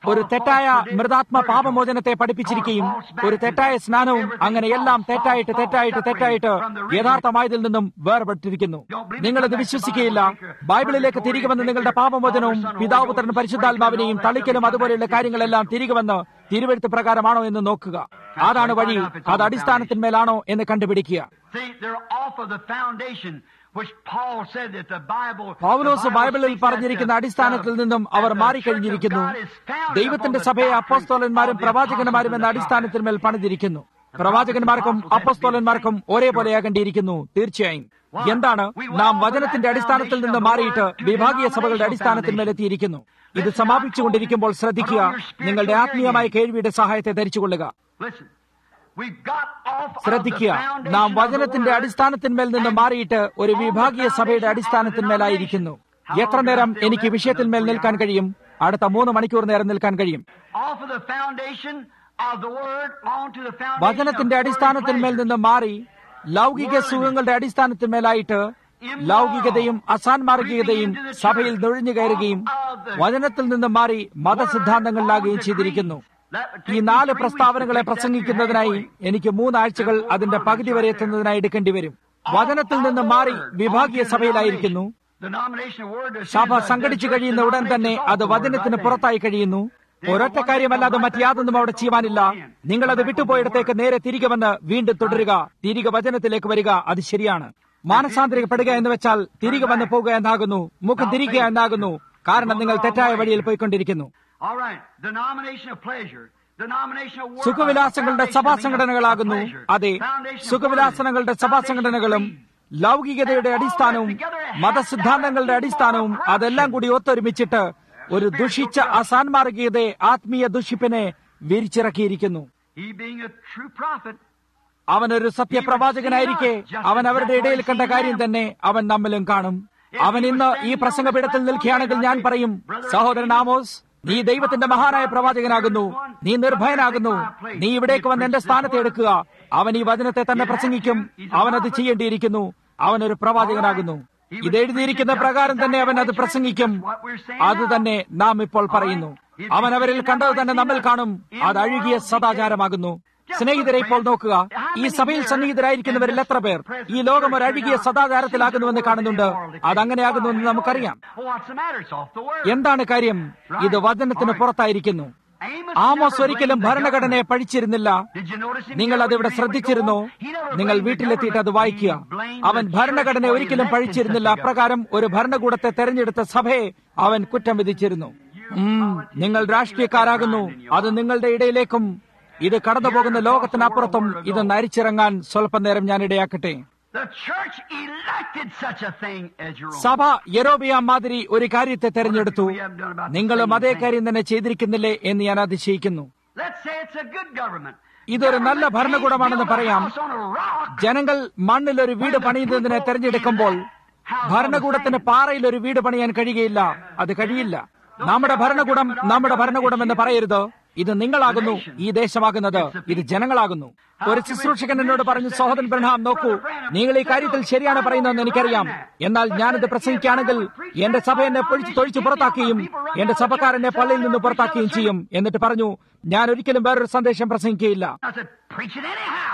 ഒരു തെറ്റായ മൃതാത്മ പാപമോചനത്തെ പഠിപ്പിച്ചിരിക്കുകയും ഒരു തെറ്റായ സ്നാനവും അങ്ങനെ എല്ലാം തെറ്റായിട്ട് തെറ്റായിട്ട് തെറ്റായിട്ട് യഥാർത്ഥമായതിൽ നിന്നും വേർപെട്ടിരിക്കുന്നു നിങ്ങളിത് വിശ്വസിക്കുകയില്ല ബൈബിളിലേക്ക് തിരികെ വന്ന് നിങ്ങളുടെ പാപമോചനവും പിതാപുത്രൻ പരിശുദ്ധാത്മാവിനെയും തളിക്കലും അതുപോലെയുള്ള കാര്യങ്ങളെല്ലാം തിരികെ വന്ന് തിരുവെഴുത്ത് പ്രകാരമാണോ എന്ന് നോക്കുക അതാണ് വഴി അത് അടിസ്ഥാനത്തിന്മേലാണോ എന്ന് കണ്ടുപിടിക്കുക See, they're off of the foundation, which Paul said that the Bible. Paulose the Bible ബൈബിളിൽ speaks പറഞ്ഞിരിക്കുന്ന that the- അടിസ്ഥാനത്തിൽ നിന്നും അവർ that the മാറിക്കഴിഞ്ഞിരിക്കുന്നു Church of God is founded ദൈവത്തിന്റെ upon the സഭയെ doctrine അപ്പോസ്തോലന്മാരും of the പ്രവാചകന്മാരും apostles എന്ന and the അടിസ്ഥാനത്തിന്മേൽ പണിതിരിക്കുന്നു പ്രവാചകന്മാർക്കും അപ്പസ്തോലന്മാർക്കും ഒരേപോലെയാകേണ്ടിയിരിക്കുന്നു തീർച്ചയായും എന്താണ് നാം വചനത്തിന്റെ അടിസ്ഥാനത്തിൽ നിന്ന് മാറിയിട്ട് വിഭാഗീയ സഭകളുടെ അടിസ്ഥാനത്തിന്മേൽ എത്തിയിരിക്കുന്നു ഇത് സമാപിച്ചുകൊണ്ടിരിക്കുമ്പോൾ ശ്രദ്ധിക്കുക നിങ്ങളുടെ ആത്മീയമായ കേൾവിയുടെ സഹായത്തെ ധരിച്ചുകൊള്ളുക Listen, we've got off of the ശ്രദ്ധിക്കുക foundation നാം of the വചനത്തിന്റെ word അടിസ്ഥാനത്തിന്മേൽ നിന്ന് മാറിയിട്ട് ഒരു വിഭാഗീയ സഭയുടെ അടിസ്ഥാനത്തിന്മേലായിരിക്കുന്നു എത്ര നേരം എനിക്ക് വിഷയത്തിന്മേൽ നിൽക്കാൻ കഴിയും അടുത്ത മൂന്ന് മണിക്കൂർ നേരം നിൽക്കാൻ കഴിയും off of the foundation of the word onto the foundation വചനത്തിന്റെ of അടിസ്ഥാനത്തിന്മേൽ നിന്ന് മാറി ലൗകിക സുഖങ്ങളുടെ അടിസ്ഥാനത്തിന്മേലായിട്ട് ലൗകികതയും അസാൻമാർഗികതയും സഭയിൽ നുഴഞ്ഞു കയറുകയും വചനത്തിൽ നിന്ന് മാറി മതസിദ്ധാന്തങ്ങളിലാകുകയും ചെയ്തിരിക്കുന്നു ഈ നാല് പ്രസ്താവനകളെ പ്രസംഗിക്കുന്നതിനായി എനിക്ക് മൂന്നാഴ്ചകൾ അതിന്റെ പകുതി വരെ എത്തുന്നതിനായി എടുക്കേണ്ടി വരും വചനത്തിൽ നിന്ന് മാറി വിഭാഗീയ സഭയിലായിരിക്കുന്നു Denomination of word that സഭ says that സംഘടിച്ചു the കഴിയുന്ന ഉടൻ തന്നെ denomination അത് is off the word വചനത്തിന് right there. പുറത്തായി കഴിയുന്നു ഒരൊറ്റ കാര്യമല്ലാതെ മറ്റ് യാതൊന്നും അവിടെ ചെയ്യുവാനില്ല നിങ്ങൾ അത് വിട്ടുപോയിടത്തേക്ക് നേരെ തിരികെ വന്ന് വീണ്ടും തുടരുക തിരികെ വചനത്തിലേക്ക് വരിക അത് ശരിയാണ് മാനസാന്തരിക്കപ്പെടുക എന്ന് വെച്ചാൽ തിരികെ വന്ന് പോകുക എന്നാകുന്നു മുഖം തിരിക്കുക എന്നാകുന്നു കാരണം നിങ്ങൾ തെറ്റായ വഴിയിൽ പോയിക്കൊണ്ടിരിക്കുന്നു All right. Denomination of pleasure. Denomination of word. സുഖവിലാസങ്ങളുടെ foundation സഭാ of സംഘടനകളാകുന്നു pleasure. അതെ Foundation of സുഖവിലാസങ്ങളുടെ word. സഭാ Foundation of സംഘടനകളും creed. ലൗകികതയുടെ അടിസ്ഥാനവും മതസിദ്ധാന്തങ്ങളുടെ അടിസ്ഥാനവും അതെല്ലാം കൂടി ഒത്തൊരുമിച്ചിട്ട് ഒരു ദുഷിച്ച അസാൻമാർഗീയതയെ ആത്മീയ ദുഷിപ്പിനെ വിരിച്ചിറക്കിയിരിക്കുന്നു He being a true prophet. അവനൊരു സത്യപ്രവാചകനായിരിക്കെ അവൻ അവരുടെ ഇടയിൽ കണ്ട കാര്യം തന്നെ അവൻ നമ്മിലും കാണും അവൻ ഇന്ന് ഈ പ്രസംഗപീഠത്തിൽ നിൽക്കുകയാണെങ്കിൽ ഞാൻ പറയും സഹോദരൻ ആമോസ് നീ ദൈവത്തിന്റെ മഹാനായ പ്രവാചകനാകുന്നു നീ നിർഭയനാകുന്നു നീ ഇവിടേക്ക് വന്ന് എന്റെ സ്ഥാനത്തെ എടുക്കുക അവൻ ഈ വചനത്തെ തന്നെ പ്രസംഗിക്കും അവൻ അത് ചെയ്യേണ്ടിയിരിക്കുന്നു അവൻ ഒരു പ്രവാചകനാകുന്നു ഇത് എഴുതിയിരിക്കുന്ന പ്രകാരം തന്നെ അവൻ അത് പ്രസംഗിക്കും അത് തന്നെ നാം ഇപ്പോൾ പറയുന്നു അവൻ അവരിൽ കണ്ടത് തന്നെ നമ്മിൽ കാണും അത് അഴുകിയ സദാചാരമാകുന്നു സ്നേഹിതരെ ഇപ്പോൾ നോക്കുക ഈ സഭയിൽ സന്നിഹിതരായിരിക്കുന്നവരിൽ എത്ര പേർ ഈ ലോകം ഒരു അഴുകിയ സദാചാരത്തിലാകുന്നുവെന്ന് കാണുന്നുണ്ട് അതങ്ങനെയാകുന്നുവെന്ന് നമുക്കറിയാം Oh, what's the matter? It's off the word. എന്താണ് കാര്യം ഇത് വചനത്തിന് പുറത്തായിരിക്കുന്നു Amos ആമോസ് never ഒരിക്കലും blamed the ഭരണഘടനയെ government. പഴിച്ചിരുന്നില്ല Did you notice him നിങ്ങൾ there അതിവിടെ when you read it ശ്രദ്ധിച്ചിരുന്നോ when you go home? He never നിങ്ങൾ blamed the വീട്ടിലെത്തിയിട്ട് അത് government. വായിക്കുക He blamed അവൻ the ഭരണഘടന church ഒരിക്കലും for പഴിച്ചിരുന്നില്ല electing such a അപ്രകാരം ഒരു ഭരണകൂടത്തെ തെരഞ്ഞെടുത്ത സഭയെ അവൻ കുറ്റം വിധിച്ചിരുന്നു ഉം, നിങ്ങൾ രാഷ്ട്രീയക്കാരാകുന്നു അത് നിങ്ങളുടെ ഇടയിലേക്കും ഇത് കടന്നുപോകുന്ന ലോകത്തിനപ്പുറത്തും ഇത് നരിച്ചിറങ്ങാൻ സ്വല്പം നേരം ഞാൻ ഇടയാക്കട്ടെ The church elected such a thing as your own. സഭ യരോബിയാം മാതിരി ഒരു കാര്യത്തെ തെരഞ്ഞെടുത്തു നിങ്ങളും അതേ കാര്യം തന്നെ ചെയ്തിരിക്കുന്നില്ലേ എന്ന് ഞാൻ അതിശയിക്കുന്നു Let's say it's a good government. ഇതൊരു നല്ല Government ഭരണകൂടമാണെന്ന് can't build a പറയാം house on a rock. ജനങ്ങൾ മണ്ണിൽ ഒരു വീട് പണിയുന്നതിനെ തെരഞ്ഞെടുക്കുമ്പോൾ ഭരണകൂടത്തിന് പാറയിൽ ഒരു വീട് പണിയാൻ കഴിയുകയില്ല അത് കഴിയില്ല നമ്മുടെ ഭരണകൂടം നമ്മുടെ ഭരണകൂടം എന്ന് പറയരുത് ഇത് നിങ്ങളാകുന്നു ഈ ദേശമാകുന്നത് ഇത് ജനങ്ങളാകുന്നു ഒരു ശുശ്രൂഷകൻ എന്നോട് പറഞ്ഞു സഹോദരൻ ബ്രഹാം നോക്കൂ നിങ്ങൾ ഈ കാര്യത്തിൽ ശരിയാണ് പറയുന്നതെന്ന് എനിക്കറിയാം എന്നാൽ ഞാനിത് പ്രസംഗിക്കുകയാണെങ്കിൽ എന്റെ സഭ എന്നെ പൊഴിച്ച് തൊഴിച്ച് പുറത്താക്കുകയും എന്റെ സഭക്കാരനെ പള്ളിയിൽ നിന്ന് പുറത്താക്കുകയും ചെയ്യും എന്നിട്ട് പറഞ്ഞു ഞാൻ ഒരിക്കലും വേറൊരു സന്ദേശം പ്രസംഗിക്കുകയില്ല I said, preach it anyhow.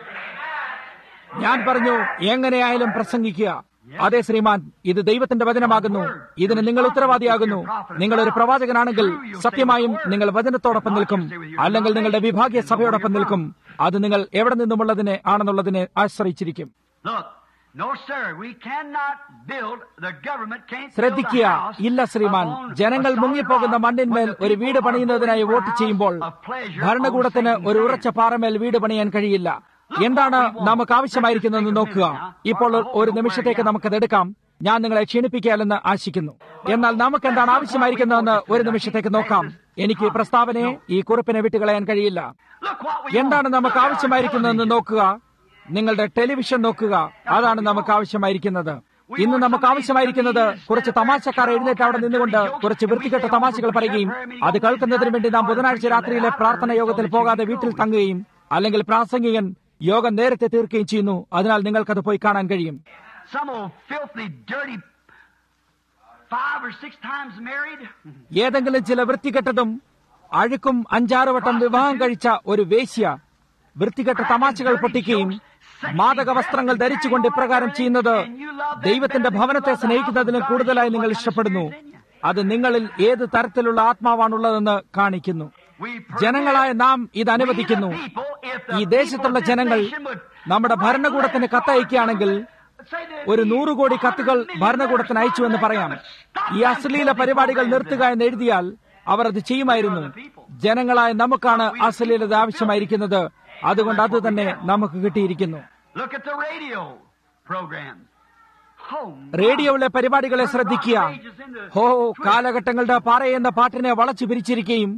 ഞാൻ പറഞ്ഞു എങ്ങനെയായാലും പ്രസംഗിക്കുക അതെ ശ്രീമാൻ ഇത് ദൈവത്തിന്റെ വചനമാകുന്നു ഇതിന് നിങ്ങൾ ഉത്തരവാദിയാകുന്നു നിങ്ങൾ ഒരു പ്രവാചകനാണെങ്കിൽ സത്യമായും നിങ്ങൾ വചനത്തോടൊപ്പം നിൽക്കും അല്ലെങ്കിൽ നിങ്ങളുടെ വിഭാഗീയ സഭയോടൊപ്പം നിൽക്കും അത് നിങ്ങൾ എവിടെ നിന്നുമുള്ളതിനെ ആണെന്നുള്ളതിനെ ആശ്രയിച്ചിരിക്കും Look, no sir, we cannot build, the government can't build ശ്രദ്ധിക്കുക a house ഇല്ല ശ്രീമാൻ upon ജനങ്ങൾ a solid മുങ്ങിപ്പോകുന്ന rock മണ്ണിന്മേൽ when the ഒരു people വീട് are പണിയുന്നതിനായി building വോട്ട് for a ചെയ്യുമ്പോൾ house of pleasure ഭരണകൂടത്തിന് on ഒരു Satan's ഉറച്ച land. പാറമേൽ വീട് പണിയാൻ കഴിയില്ല എന്താണ് നമുക്ക് ആവശ്യമായിരിക്കുന്നതെന്ന് നോക്കുക ഇപ്പോൾ ഒരു നിമിഷത്തേക്ക് നമുക്കത് എടുക്കാം ഞാൻ നിങ്ങളെ ക്ഷീണിപ്പിക്കാലെന്ന് ആശിക്കുന്നു എന്നാൽ നമുക്ക് എന്താണ് ആവശ്യമായിരിക്കുന്നതെന്ന് ഒരു നിമിഷത്തേക്ക് നോക്കാം എനിക്ക് ഈ പ്രസ്താവനയെ ഈ കുറിപ്പിനെ വിട്ടുകളയാൻ കഴിയില്ല Look what we എന്താണ് want. നമുക്ക് Look at our ആവശ്യമായിരിക്കുന്നതെന്ന് television. നോക്കുക നിങ്ങളുടെ ടെലിവിഷൻ നോക്കുക അതാണ് നമുക്ക് ആവശ്യമായിരിക്കുന്നത് ഇന്ന് നമുക്ക് ആവശ്യമായിരിക്കുന്നത് കുറച്ച് തമാശക്കാർ എഴുന്നേറ്റ് അവിടെ നിന്നുകൊണ്ട് കുറച്ച് വൃത്തികെട്ട തമാശകൾ പറയുകയും അത് കേൾക്കുന്നതിന് വേണ്ടി നാം ബുധനാഴ്ച രാത്രിയിലെ പ്രാർത്ഥന യോഗത്തിൽ പോകാതെ വീട്ടിൽ തങ്ങുകയും അല്ലെങ്കിൽ പ്രാസംഗികൻ യോഗം നേരത്തെ തീർക്കുകയും ചെയ്യുന്നു അതിനാൽ നിങ്ങൾക്കത് പോയി കാണാൻ കഴിയും Some old filthy, dirty, five or six times married. ഏതെങ്കിലും ചില വൃത്തികെട്ടതും അഴുക്കും അഞ്ചാറ് വട്ടം വിവാഹം കഴിച്ച ഒരു വേശ്യ വൃത്തികെട്ട തമാശകൾ പൊട്ടിക്കുകയും മാദക വസ്ത്രങ്ങൾ ധരിച്ചുകൊണ്ട് ഇപ്രകാരം ചെയ്യുന്നത് ദൈവത്തിന്റെ ഭവനത്തെ സ്നേഹിക്കുന്നതിലും കൂടുതലായി നിങ്ങൾ ഇഷ്ടപ്പെടുന്നു അത് നിങ്ങളിൽ ഏത് തരത്തിലുള്ള ആത്മാവാണുള്ളതെന്ന് കാണിക്കുന്നു ജനങ്ങളായ നാം ഇത് അനുവദിക്കുന്നു ഈ ദേശത്തുള്ള ജനങ്ങൾ നമ്മുടെ ഭരണകൂടത്തിന് കത്തയക്കുകയാണെങ്കിൽ ഒരു നൂറ് കോടി കത്തുകൾ ഭരണകൂടത്തിന് അയച്ചുവെന്ന് പറയാം ഈ അശ്ലീല പരിപാടികൾ നിർത്തുക എന്ന് എഴുതിയാൽ അവർ അത് ചെയ്യുമായിരുന്നു ജനങ്ങളായ നമുക്കാണ് അശ്ലീലത ആവശ്യമായിരിക്കുന്നത് അതുകൊണ്ട് അത് തന്നെ നമുക്ക് കിട്ടിയിരിക്കുന്നു Look at the radio programs. Oh, റേഡിയോയിലെ പരിപാടികളെ ശ്രദ്ധിക്കുക ഹോ കാലഘട്ടങ്ങളുടെ പാറയെന്ന പാട്ടിനെ വളച്ചു പിരിച്ചിരിക്കുകയും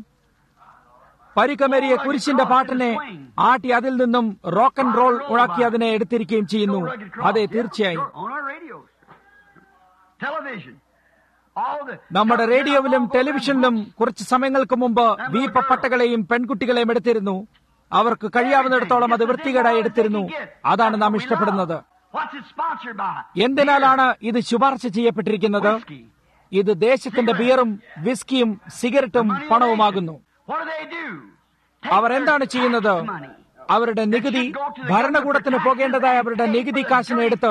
പരിക്കമേറിയ കുരിശിന്റെ പാട്ടിനെ ആട്ടി അതിൽ നിന്നും റോക്ക് ആൻഡ് റോൾ ഉണക്കി അതിനെ എടുത്തിരിക്കുകയും ചെയ്യുന്നു അതെ തീർച്ചയായും On our radios. Television. All the നമ്മുടെ റേഡിയോയിലും ടെലിവിഷനിലും കുറച്ച് സമയങ്ങൾക്ക് മുമ്പ് വീപ്പപ്പട്ടകളെയും പെൺകുട്ടികളെയും എടുത്തിരുന്നു അവർക്ക് കഴിയാവുന്നിടത്തോളം അത് വൃത്തികേടായി എടുത്തിരുന്നു അതാണ് നാം ഇഷ്ടപ്പെടുന്നത് What's it sponsored by? എന്തിനാലാണ് ഇത് ശുപാർശ ചെയ്യപ്പെട്ടിരിക്കുന്നത് Whiskey. ഇത് ദേശത്തിന്റെ ബിയറും വിസ്കിയും സിഗരറ്റും പണവുമാകുന്നു What do they do? അവർ എന്താണ് ചെയ്യുന്നത് അവരുടെ നികുതി ഭരണകൂടത്തിന് പോകേണ്ടതായ അവരുടെ നികുതി കാശിനെ എടുത്ത്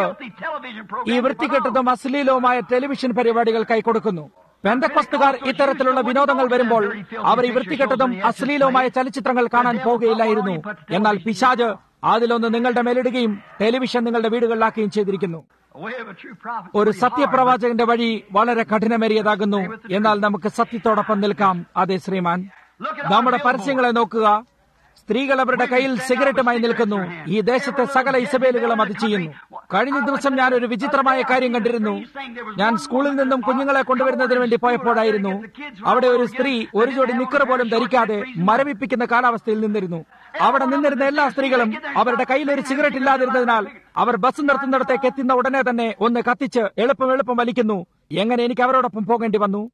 ഈ വൃത്തികെട്ടതും അശ്ലീലവുമായ ടെലിവിഷൻ പരിപാടികൾ കൈക്കൊടുക്കുന്നു പെന്തക്കൊസ്തുകാർ ഇത്തരത്തിലുള്ള വിനോദങ്ങൾ വരുമ്പോൾ അവർ ഈ വൃത്തികെട്ടതും അശ്ലീലവുമായ ചലച്ചിത്രങ്ങൾ കാണാൻ പോകുകയില്ലായിരുന്നു എന്നാൽ പിശാജ് അതിലൊന്ന് നിങ്ങളുടെ മേലിടുകയും ടെലിവിഷൻ നിങ്ങളുടെ വീടുകളിലാക്കുകയും ചെയ്തിരിക്കുന്നു ഒരു സത്യപ്രവാചകന്റെ വഴി വളരെ കഠിനമേറിയതാകുന്നു എന്നാൽ നമുക്ക് സത്യത്തോടൊപ്പം നിൽക്കാം അതെ ശ്രീമാൻ നമ്മുടെ പരസ്യങ്ങളെ നോക്കുക സ്ത്രീകൾ അവരുടെ കയ്യിൽ സിഗരറ്റുമായി നിൽക്കുന്നു ഈ ദേശത്തെ സകല ഇസബേലുകളും അത് ചെയ്യുന്നു കഴിഞ്ഞ ദിവസം ഞാൻ ഒരു വിചിത്രമായ കാര്യം കണ്ടിരുന്നു ഞാൻ സ്കൂളിൽ നിന്നും കുഞ്ഞുങ്ങളെ കൊണ്ടുവരുന്നതിന് വേണ്ടി പോയപ്പോഴായിരുന്നു അവിടെ ഒരു സ്ത്രീ ഒരു ജോഡി നിക്കർ പോലും ധരിക്കാതെ മരവിപ്പിക്കുന്ന കാലാവസ്ഥയിൽ നിന്നിരുന്നു അവിടെ നിന്നിരുന്ന എല്ലാ സ്ത്രീകളും അവരുടെ കയ്യിൽ ഒരു സിഗരറ്റ് ഇല്ലാതിരുന്നതിനാൽ അവർ ബസ് നിർത്തുന്നിടത്തേക്ക് എത്തുന്ന ഉടനെ തന്നെ ഒന്ന് കത്തിച്ച് എളുപ്പം എളുപ്പം വലിക്കുന്നു എങ്ങനെ എനിക്ക് അവരോടൊപ്പം പോകേണ്ടി വന്നു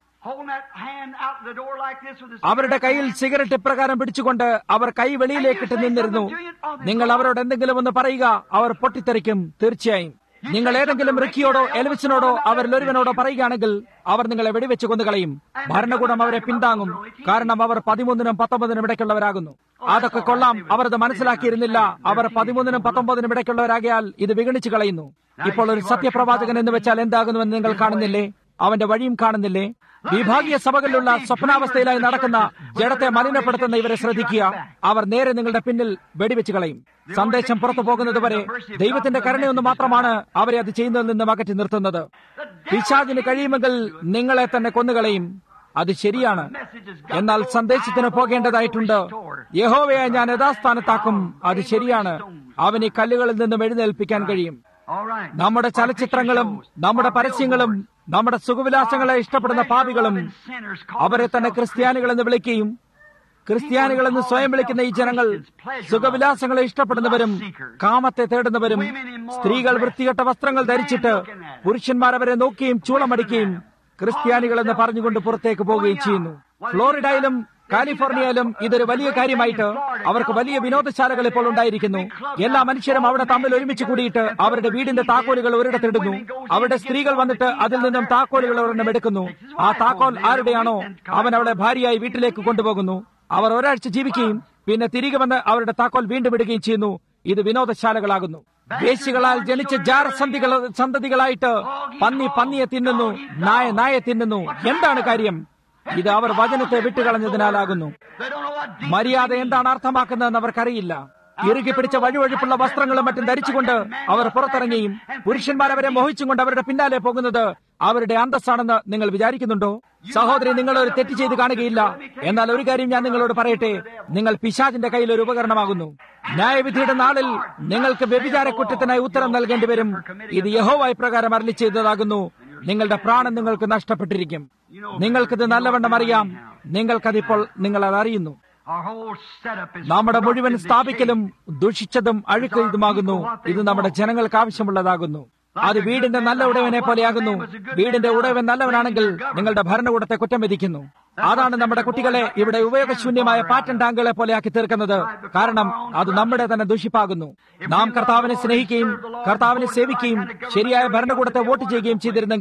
അവരുടെ കയ്യിൽ സിഗരറ്റ് ഇപ്രകാരം പിടിച്ചുകൊണ്ട് അവർ കൈ വെളിയിലേക്കിട്ട് നിന്നിരുന്നു നിങ്ങൾ അവരോട് എന്തെങ്കിലും ഒന്ന് പറയുക അവർ പൊട്ടിത്തെറിക്കും തീർച്ചയായും നിങ്ങൾ ഏതെങ്കിലും റിക്കിയോടോ എൽവിസിനോടോ അവരിലൊരുവനോടോ പറയുകയാണെങ്കിൽ അവർ നിങ്ങളെ വെടിവെച്ച് കൊന്നുകളയും ഭരണകൂടം അവരെ പിന്താങ്ങും കാരണം അവർ പതിമൂന്നിനും പത്തൊമ്പതിനും ഇടയ്ക്കുള്ളവരാകുന്നു അതൊക്കെ കൊള്ളാം അവർ അത് മനസ്സിലാക്കിയിരുന്നില്ല അവർ പതിമൂന്നിനും പത്തൊമ്പതിനും ഇടയ്ക്കുള്ളവരാകിയാൽ ഇത് വിഗണിച്ചു കളയുന്നു ഇപ്പോൾ ഒരു സത്യപ്രവാചകൻ എന്ന് വെച്ചാൽ എന്താകുന്നുവെന്ന് നിങ്ങൾ കാണുന്നില്ലേ അവന്റെ വഴിയും കാണുന്നില്ലേ വിഭാഗീയ സഭകളിലുള്ള സ്വപ്നാവസ്ഥയിലായി നടക്കുന്ന ജഡത്തെ മലിനപ്പെടുത്തുന്ന ഇവരെ ശ്രദ്ധിക്കുക അവർ നേരെ നിങ്ങളുടെ പിന്നിൽ വെടിവെച്ച് കളയും സന്ദേശം പുറത്തു പോകുന്നത് വരെ ദൈവത്തിന്റെ കരുണയൊന്നു മാത്രമാണ് അവരെ അത് ചെയ്യുന്നതിൽ നിന്ന് അകറ്റി നിർത്തുന്നത് പിശാചിന് കഴിയുമെങ്കിൽ നിങ്ങളെ തന്നെ കൊന്നുകളയും അത് ശരിയാണ് എന്നാൽ സന്ദേശത്തിന് പോകേണ്ടതായിട്ടുണ്ട് യഹോവയെ ഞാൻ യഥാസ്ഥാനത്താക്കും അത് ശരിയാണ് അവന് ഈ കല്ലുകളിൽ നിന്നും എഴുന്നേൽപ്പിക്കാൻ കഴിയും നമ്മുടെ ചലച്ചിത്രങ്ങളും നമ്മുടെ പരസ്യങ്ങളും നമ്മുടെ സുഖവിലാസങ്ങളെ ഇഷ്ടപ്പെടുന്ന പാപികളും അവരെ തന്നെ ക്രിസ്ത്യാനികൾ എന്ന് വിളിക്കുകയും ക്രിസ്ത്യാനികൾ എന്ന് സ്വയം വിളിക്കുന്ന ഈ ജനങ്ങൾ സുഖവിലാസങ്ങളെ ഇഷ്ടപ്പെടുന്നവരും കാമത്തെ തേടുന്നവരും സ്ത്രീകൾ വൃത്തികെട്ട വസ്ത്രങ്ങൾ ധരിച്ചിട്ട് പുരുഷന്മാർ അവരെ നോക്കുകയും ചൂളമടിക്കുകയും ക്രിസ്ത്യാനികൾ എന്ന് പറഞ്ഞുകൊണ്ട് പുറത്തേക്ക് പോവുകയും ചെയ്യുന്നു ഫ്ലോറിഡയിലും കാലിഫോർണിയയിലും ഇതൊരു വലിയ കാര്യമായിട്ട് അവർക്ക് വലിയ വിനോദശാലകൾ ഇപ്പോൾ ഉണ്ടായിരിക്കുന്നു എല്ലാ മനുഷ്യരും അവിടെ തമ്മിൽ ഒരുമിച്ച് കൂടിയിട്ട് അവരുടെ വീടിന്റെ താക്കോലുകൾ ഒരിടത്തിടുന്നു അവിടെ സ്ത്രീകൾ വന്നിട്ട് അതിൽ നിന്നും താക്കോലുകൾ ഒരെണ്ണം എടുക്കുന്നു ആ താക്കോൽ ആരുടെയാണോ അവൻ അവളെ ഭാര്യയായി വീട്ടിലേക്ക് കൊണ്ടുപോകുന്നു അവർ ഒരാഴ്ച ജീവിക്കുകയും പിന്നെ തിരികെ വന്ന് അവരുടെ താക്കോൽ വീണ്ടും ഇടുകയും ചെയ്യുന്നു ഇത് വിനോദശാലകളാകുന്നു വേശികളാൽ ജനിച്ച ജാരസന്ധികൾ സന്തതികളായിട്ട് പന്നി പന്നിയെ തിന്നുന്നു നായ നായെ തിന്നുന്നു എന്താണ് കാര്യം ഇത് അവർ വചനത്തെ വിട്ടുകളഞ്ഞതിനാലാകുന്നു മര്യാദ എന്താണ് അർത്ഥമാക്കുന്നതെന്ന് അവർക്കറിയില്ല ഇറുകി പിടിച്ച വഴുവഴുപ്പുള്ള വസ്ത്രങ്ങളും മറ്റും ധരിച്ചുകൊണ്ട് അവർ പുറത്തിറങ്ങിയും പുരുഷന്മാർ അവരെ മോഹിച്ചും കൊണ്ട് അവരുടെ പിന്നാലെ പോകുന്നത് അവരുടെ അന്തസ്സാണെന്ന് നിങ്ങൾ വിചാരിക്കുന്നുണ്ടോ സഹോദരി നിങ്ങൾ ഒരു തെറ്റ് ചെയ്ത് കാണുകയില്ല എന്നാൽ ഒരു കാര്യം ഞാൻ നിങ്ങളോട് പറയട്ടെ നിങ്ങൾ പിശാചിന്റെ കയ്യിൽ ഒരു ഉപകരണമാകുന്നു ന്യായവിധിയുടെ നാളിൽ നിങ്ങൾക്ക് വ്യഭിചാര കുറ്റത്തിനായി ഉത്തരം നൽകേണ്ടി വരും ഇത് യഹോവായി പ്രകാരം അരളി ചെയ്തതാകുന്നു നിങ്ങളുടെ പ്രാണൻ നിങ്ങൾക്ക് നഷ്ടപ്പെട്ടിരിക്കും നിങ്ങൾക്കിത് നല്ലവണ്ണം അറിയാം നിങ്ങൾക്കതിപ്പോൾ നിങ്ങൾ അത് അറിയുന്നു നമ്മുടെ മുഴുവൻ സ്ഥാപിക്കലും ദുഷിച്ചതും അഴുക്കതുമാകുന്നു ഇത് നമ്മുടെ ജനങ്ങൾക്ക് ആവശ്യമുള്ളതാകുന്നു അത് വീടിന്റെ നല്ല ഉടവനെ പോലെയാകുന്നു വീടിന്റെ ഉടവൻ നല്ലവനാണെങ്കിൽ നിങ്ങളുടെ ഭരണകൂടത്തെ കുറ്റം വിധിക്കുന്നു അതാണ് നമ്മുടെ കുട്ടികളെ ഇവിടെ ഉപയോഗശൂന്യമായ പാറ്റൻ ടാങ്കുകളെ പോലെയാക്കി തീർക്കുന്നത് കാരണം അത് നമ്മുടെ തന്നെ ദുഷിപ്പാകുന്നു നാം കർത്താവിനെ സ്നേഹിക്കുകയും കർത്താവിനെ സേവിക്കുകയും ശരിയായ ഭരണകൂടത്തെ വോട്ട് ചെയ്യുകയും ചെയ്തിരുന്നെങ്കിൽ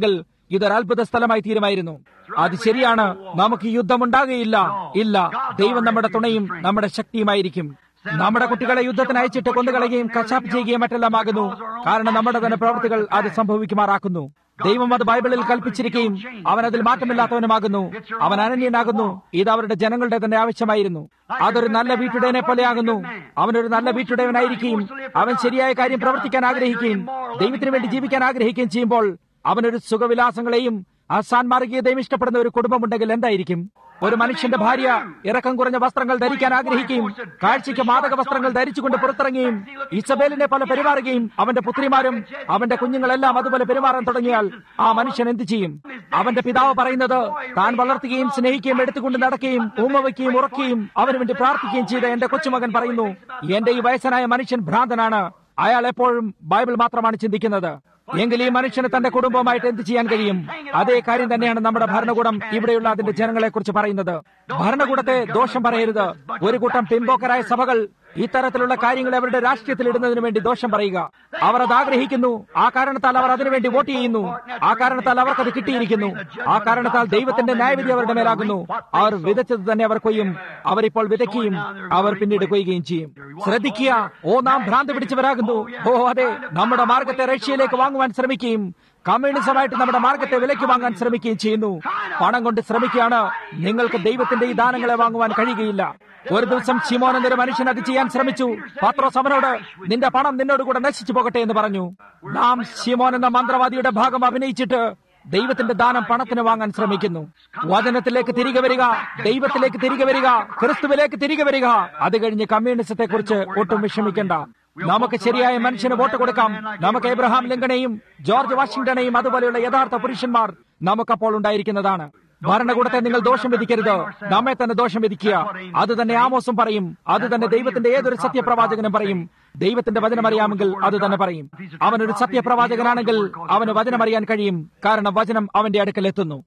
ഇതൊരു അത്ഭുത സ്ഥലമായി തീരുമായിരുന്നു അത് ശരിയാണ് നമുക്ക് യുദ്ധമുണ്ടാകുകയില്ല ഇല്ല ദൈവം നമ്മുടെ തുണയും നമ്മുടെ ശക്തിയുമായിരിക്കും നമ്മുടെ കുട്ടികളെ യുദ്ധത്തിന് അയച്ചിട്ട് കൊന്നുകളയുകയും കശാപ്പ് ചെയ്യുകയും മറ്റെല്ലാം ആകുന്നു കാരണം നമ്മുടെ തന്നെ പ്രവൃത്തികൾ അത് സംഭവിക്കുമാറാക്കുന്നു ദൈവം അത് ബൈബിളിൽ കൽപ്പിച്ചിരിക്കുകയും അവൻ അതിൽ മാറ്റമില്ലാത്തവനുമാകുന്നു അവൻ അനന്യനാകുന്നു ഇത് അവരുടെ ജനങ്ങളുടെ തന്നെ ആവശ്യമായിരുന്നു അതൊരു നല്ല വീട്ടുടേനെ പോലെയാകുന്നു അവനൊരു നല്ല വീട്ടുടേവനായിരിക്കുകയും അവൻ ശരിയായ കാര്യം പ്രവർത്തിക്കാൻ ആഗ്രഹിക്കുകയും ദൈവത്തിന് വേണ്ടി ജീവിക്കാൻ ആഗ്രഹിക്കുകയും ചെയ്യുമ്പോൾ അവനൊരു സുഖവിലാസങ്ങളെയും അസാൻമാർഗീയതയും ഇഷ്ടപ്പെടുന്ന ഒരു കുടുംബമുണ്ടെങ്കിൽ എന്തായിരിക്കും ഒരു മനുഷ്യന്റെ ഭാര്യ ഇറക്കം കുറഞ്ഞ വസ്ത്രങ്ങൾ ധരിക്കാൻ ആഗ്രഹിക്കുകയും കാഴ്ചയ്ക്ക് മാതക വസ്ത്രങ്ങൾ ധരിച്ചുകൊണ്ട് പുറത്തിറങ്ങുകയും ഇസബേലിനെ പോലെ പെരുമാറുകയും അവന്റെ പുത്രിമാരും അവന്റെ കുഞ്ഞുങ്ങളെല്ലാം അതുപോലെ പെരുമാറാൻ തുടങ്ങിയാൽ ആ മനുഷ്യൻ എന്ത് ചെയ്യും അവന്റെ പിതാവ് പറയുന്നത് താൻ വളർത്തുകയും സ്നേഹിക്കുകയും എടുത്തുകൊണ്ട് നടക്കുകയും ഉമ്മ വയ്ക്കുകയും ഉറക്കുകയും അവന് വേണ്ടി പ്രാർത്ഥിക്കുകയും ചെയ്ത എന്റെ കൊച്ചുമകൻ പറയുന്നു എന്റെ ഈ വയസ്സനായ മനുഷ്യൻ ഭ്രാന്തനാണ് അയാൾ എപ്പോഴും ബൈബിൾ മാത്രമാണ് ചിന്തിക്കുന്നത് എങ്കിൽ ഈ മനുഷ്യന് തന്റെ കുടുംബവുമായിട്ട് എന്ത് ചെയ്യാൻ കഴിയും അതേ കാര്യം തന്നെയാണ് നമ്മുടെ ഭരണകൂടം ഇവിടെയുള്ള അതിന്റെ ജനങ്ങളെ കുറിച്ച് പറയുന്നത് ഭരണകൂടത്തെ ദോഷം പറയരുത് ഒരു കൂട്ടം പിമ്പോക്കരായ സഭകൾ ഇത്തരത്തിലുള്ള കാര്യങ്ങൾ അവരുടെ രാഷ്ട്രീയത്തിൽ ഇടുന്നതിന് വേണ്ടി ദോഷം പറയുക അവർ അത് ആഗ്രഹിക്കുന്നു ആ കാരണത്താൽ അവർ അതിനുവേണ്ടി വോട്ട് ചെയ്യുന്നു ആ കാരണത്താൽ അവർക്കത് കിട്ടിയിരിക്കുന്നു ആ കാരണത്താൽ ദൈവത്തിന്റെ ന്യായവിധി അവരുടെ മേലാകുന്നു അവർ വിതച്ചത് തന്നെ അവർ കൊയ്യും അവരിപ്പോൾ വിതയ്ക്കുകയും അവർ പിന്നീട് കൊയ്യുകയും ചെയ്യും ശ്രദ്ധിക്കുക ഓ നാം ഭ്രാന്ത് പിടിച്ചവരാകുന്നു ഓ അതെ നമ്മുടെ മാർഗത്തെ റഷ്യയിലേക്ക് വാങ്ങുവാൻ ശ്രമിക്കുകയും കമ്മ്യൂണിസമായിട്ട് നമ്മുടെ മാർഗത്തെ വിലയ്ക്ക് വാങ്ങാൻ ശ്രമിക്കുകയും ചെയ്യുന്നു പണം കൊണ്ട് ശ്രമിക്കുകയാണ് നിങ്ങൾക്ക് ദൈവത്തിന്റെ ഈ ദാനങ്ങളെ വാങ്ങുവാൻ കഴിയുകയില്ല ഒരു ദിവസം ശിമോൻ എന്നൊരു മനുഷ്യൻ അത് ചെയ്യാൻ ശ്രമിച്ചു പത്രോസ് അവനോട് നിന്റെ പണം നിന്നോട് കൂടെ നശിച്ചു പോകട്ടെ എന്ന് പറഞ്ഞു നാം ശിമോൻ എന്ന മന്ത്രവാദിയുടെ ഭാഗം അഭിനയിച്ചിട്ട് ദൈവത്തിന്റെ ദാനം പണത്തിന് വാങ്ങാൻ ശ്രമിക്കുന്നു വചനത്തിലേക്ക് തിരികെ വരിക ദൈവത്തിലേക്ക് തിരികെ വരിക ക്രിസ്തുവിലേക്ക് തിരികെ വരിക അത് കഴിഞ്ഞ് കമ്മ്യൂണിസത്തെ കുറിച്ച് ഒട്ടും വിഷമിക്കേണ്ട നമുക്ക് ശരിയായ മനുഷ്യന് വോട്ട് കൊടുക്കാം നമുക്ക് എബ്രഹാം ലിങ്കണെയും ജോർജ് വാഷിംഗ്ടണെയും അതുപോലെയുള്ള യഥാർത്ഥ പുരുഷന്മാർ നമുക്കപ്പോൾ ഉണ്ടായിരിക്കുന്നതാണ് ഭരണകൂടത്തെ നിങ്ങൾ ദോഷം വിധിക്കരുത് നമ്മെ തന്നെ ദോഷം വിധിക്കുക അത് തന്നെ ആമോസും പറയും അത് തന്നെ ദൈവത്തിന്റെ ഏതൊരു സത്യപ്രവാചകനും പറയും ദൈവത്തിന്റെ വചനം അറിയാമെങ്കിൽ അത് തന്നെ പറയും അവനൊരു സത്യപ്രവാചകനാണെങ്കിൽ അവന് വചനം അറിയാൻ കഴിയും കാരണം വചനം അവന്റെ അടുക്കൽ എത്തുന്നു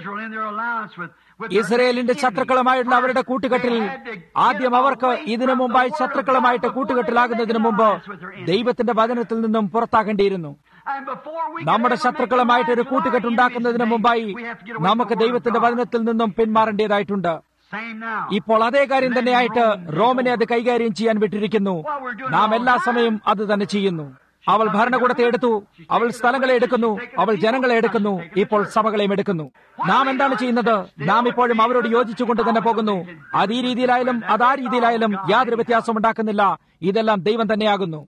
ഇസ്രയേലിന്റെ ശത്രുക്കളുമായുള്ള അവരുടെ കൂട്ടുകെട്ടിൽ ആദ്യം അവർക്ക് ഇതിനു മുമ്പായി ശത്രുക്കളുമായിട്ട് കൂട്ടുകെട്ടിലാകുന്നതിന് മുമ്പ് ദൈവത്തിന്റെ വചനത്തിൽ നിന്നും പുറത്താകേണ്ടിയിരുന്നു നമ്മുടെ ശത്രുക്കളുമായിട്ട് ഒരു കൂട്ടുകെട്ടുണ്ടാക്കുന്നതിന് മുമ്പായി നമുക്ക് ദൈവത്തിന്റെ വചനത്തിൽ നിന്നും പിന്മാറേണ്ടതായിട്ടുണ്ട് ഇപ്പോൾ അതേ കാര്യം തന്നെയായിട്ട് റോമിനെ അത് കൈകാര്യം ചെയ്യാൻ വിട്ടിരിക്കുന്നു നാം എല്ലാ സമയം അത് തന്നെ ചെയ്യുന്നു അവൾ ഭരണകൂടത്തെ എടുത്തു അവൾ സ്ഥലങ്ങളെ എടുക്കുന്നു അവൾ ജനങ്ങളെ എടുക്കുന്നു ഇപ്പോൾ സഭകളെയും എടുക്കുന്നു നാം എന്താണ് ചെയ്യുന്നത് നാം ഇപ്പോഴും അവരോട് യോജിച്ചുകൊണ്ട് തന്നെ പോകുന്നു അത് ഈ രീതിയിലായാലും അത് ആ രീതിയിലായാലും യാതൊരു വ്യത്യാസവും ഉണ്ടാക്കുന്നില്ല ഇതെല്ലാം ദൈവം തന്നെയാകുന്നു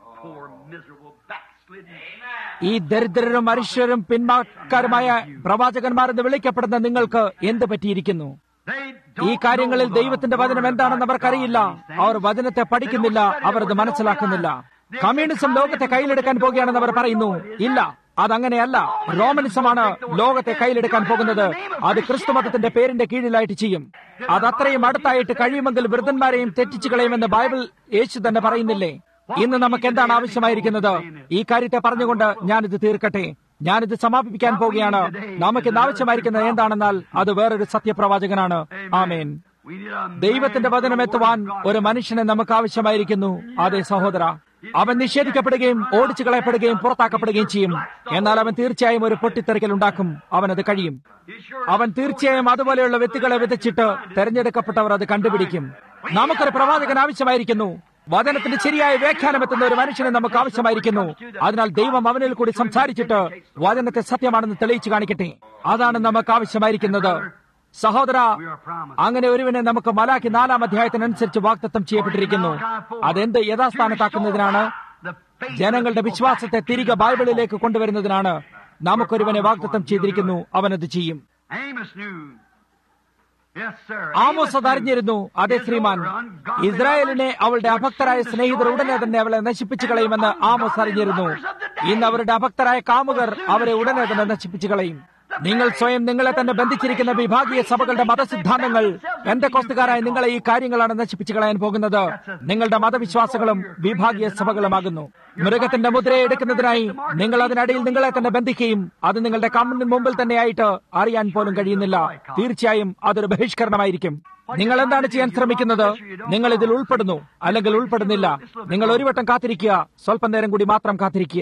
ഈ ദരിദ്രരും മനുഷ്യരും പിന്മാക്കാരുമായ പ്രവാചകന്മാരെന്ന് വിളിക്കപ്പെടുന്ന നിങ്ങൾക്ക് എന്ത് പറ്റിയിരിക്കുന്നു ഈ കാര്യങ്ങളിൽ ദൈവത്തിന്റെ വചനം എന്താണെന്ന് അവർക്കറിയില്ല അവർ വചനത്തെ പഠിക്കുന്നില്ല അവർ അത് മനസ്സിലാക്കുന്നില്ല കമ്മ്യൂണിസം ലോകത്തെ കയ്യിലെടുക്കാൻ പോകുകയാണെന്ന് അവർ പറയുന്നു ഇല്ല അതങ്ങനെയല്ല റോമനിസമാണ് ലോകത്തെ കയ്യിലെടുക്കാൻ പോകുന്നത് അത് ക്രിസ്തുമതത്തിന്റെ പേരിന്റെ കീഴിലായിട്ട് ചെയ്യും അത് അത്രയും അടുത്തായിട്ട് കഴിയുമെങ്കിൽ വൃദ്ധന്മാരെയും തെറ്റിച്ചു കളയുമെന്ന് ബൈബിൾ യേശു തന്നെ പറയുന്നില്ലേ ഇന്ന് നമുക്ക് എന്താണ് ആവശ്യമായിരിക്കുന്നത് ഈ കാര്യത്തെ പറഞ്ഞുകൊണ്ട് ഞാനിത് തീർക്കട്ടെ ഞാനിത് സമാപിപ്പിക്കാൻ പോവുകയാണ് നമുക്ക് ഇന്ന് ആവശ്യമായിരിക്കുന്നത് എന്താണെന്നാൽ അത് വേറൊരു സത്യപ്രവാചകനാണ് ആമേൻ ദൈവത്തിന്റെ വചനം എത്തുവാൻ ഒരു മനുഷ്യനെ നമുക്ക് ആവശ്യമായിരിക്കുന്നു അതെ സഹോദര അവൻ നിഷേധിക്കപ്പെടുകയും ഓടിച്ചു കളയപ്പെടുകയും പുറത്താക്കപ്പെടുകയും ചെയ്യും എന്നാൽ അവൻ തീർച്ചയായും ഒരു പൊട്ടിത്തെറിക്കൽ ഉണ്ടാക്കും അവനത് കഴിയും അവൻ തീർച്ചയായും അതുപോലെയുള്ള വ്യക്തികളെ വിതച്ചിട്ട് തെരഞ്ഞെടുക്കപ്പെട്ടവർ അത് കണ്ടുപിടിക്കും നമുക്കൊരു പ്രവാചകൻ ആവശ്യമായിരിക്കുന്നു വചനത്തിന്റെ ശരിയായ വ്യാഖ്യാനം എത്തുന്ന ഒരു മനുഷ്യനെ നമുക്ക് ആവശ്യമായിരിക്കുന്നു അതിനാൽ ദൈവം അവനിൽ കൂടി സംസാരിച്ചിട്ട് വചനത്തെ സത്യമാണെന്ന് തെളിയിച്ചു കാണിക്കട്ടെ അതാണ് നമുക്ക് ആവശ്യമായിരിക്കുന്നത് സഹോദര അങ്ങനെ ഒരുവിനെ നമുക്ക് മലാക്കി നാലാം അധ്യായത്തിനനുസരിച്ച് വാക്തത്വം ചെയ്യപ്പെട്ടിരിക്കുന്നു അതെന്ത് യഥാസ്ഥാനത്താക്കുന്നതിനാണ് ജനങ്ങളുടെ വിശ്വാസത്തെ തിരികെ ബൈബിളിലേക്ക് കൊണ്ടുവരുന്നതിനാണ് നമുക്കൊരുവനെ വാഗ്ദത്തം ചെയ്തിരിക്കുന്നു അവനത് ചെയ്യും ആമോസ് അത് അറിഞ്ഞിരുന്നു അതെ ശ്രീമാൻ ഇസ്രായേലിനെ അവളുടെ അഭക്തരായ സ്നേഹിതർ ഉടനെ തന്നെ അവളെ നശിപ്പിച്ചു കളയുമെന്ന് ആമോസ് അറിഞ്ഞിരുന്നു ഇന്ന് അവരുടെ അഭക്തരായ കാമുകർ അവരെ ഉടനെ തന്നെ നശിപ്പിച്ചു കളയും നിങ്ങൾ സ്വയം നിങ്ങളെ തന്നെ ബന്ധിച്ചിരിക്കുന്ന വിഭാഗീയ സഭകളുടെ മതസിദ്ധാന്തങ്ങൾ എന്തൊക്കെസ്തുകാരായ നിങ്ങളെ ഈ കാര്യങ്ങളാണ് നശിപ്പിച്ചു കളയാൻ പോകുന്നത് നിങ്ങളുടെ മതവിശ്വാസങ്ങളും വിഭാഗീയ സഭകളുമാകുന്നു മൃഗത്തിന്റെ മുദ്രയെ എടുക്കുന്നതിനായി നിങ്ങൾ അതിനടിയിൽ നിങ്ങളെ തന്നെ ബന്ധിക്കുകയും അത് നിങ്ങളുടെ കണ്ണിന് മുമ്പിൽ തന്നെയായിട്ട് അറിയാൻ പോലും കഴിയുന്നില്ല തീർച്ചയായും അതൊരു ബഹിഷ്കരണമായിരിക്കും നിങ്ങൾ എന്താണ് ചെയ്യാൻ ശ്രമിക്കുന്നത് നിങ്ങൾ ഇതിൽ ഉൾപ്പെടുന്നു അല്ലെങ്കിൽ ഉൾപ്പെടുന്നില്ല നിങ്ങൾ ഒരു വട്ടം കാത്തിരിക്കുക സ്വല്പം നേരം കൂടി മാത്രം കാത്തിരിക്കുക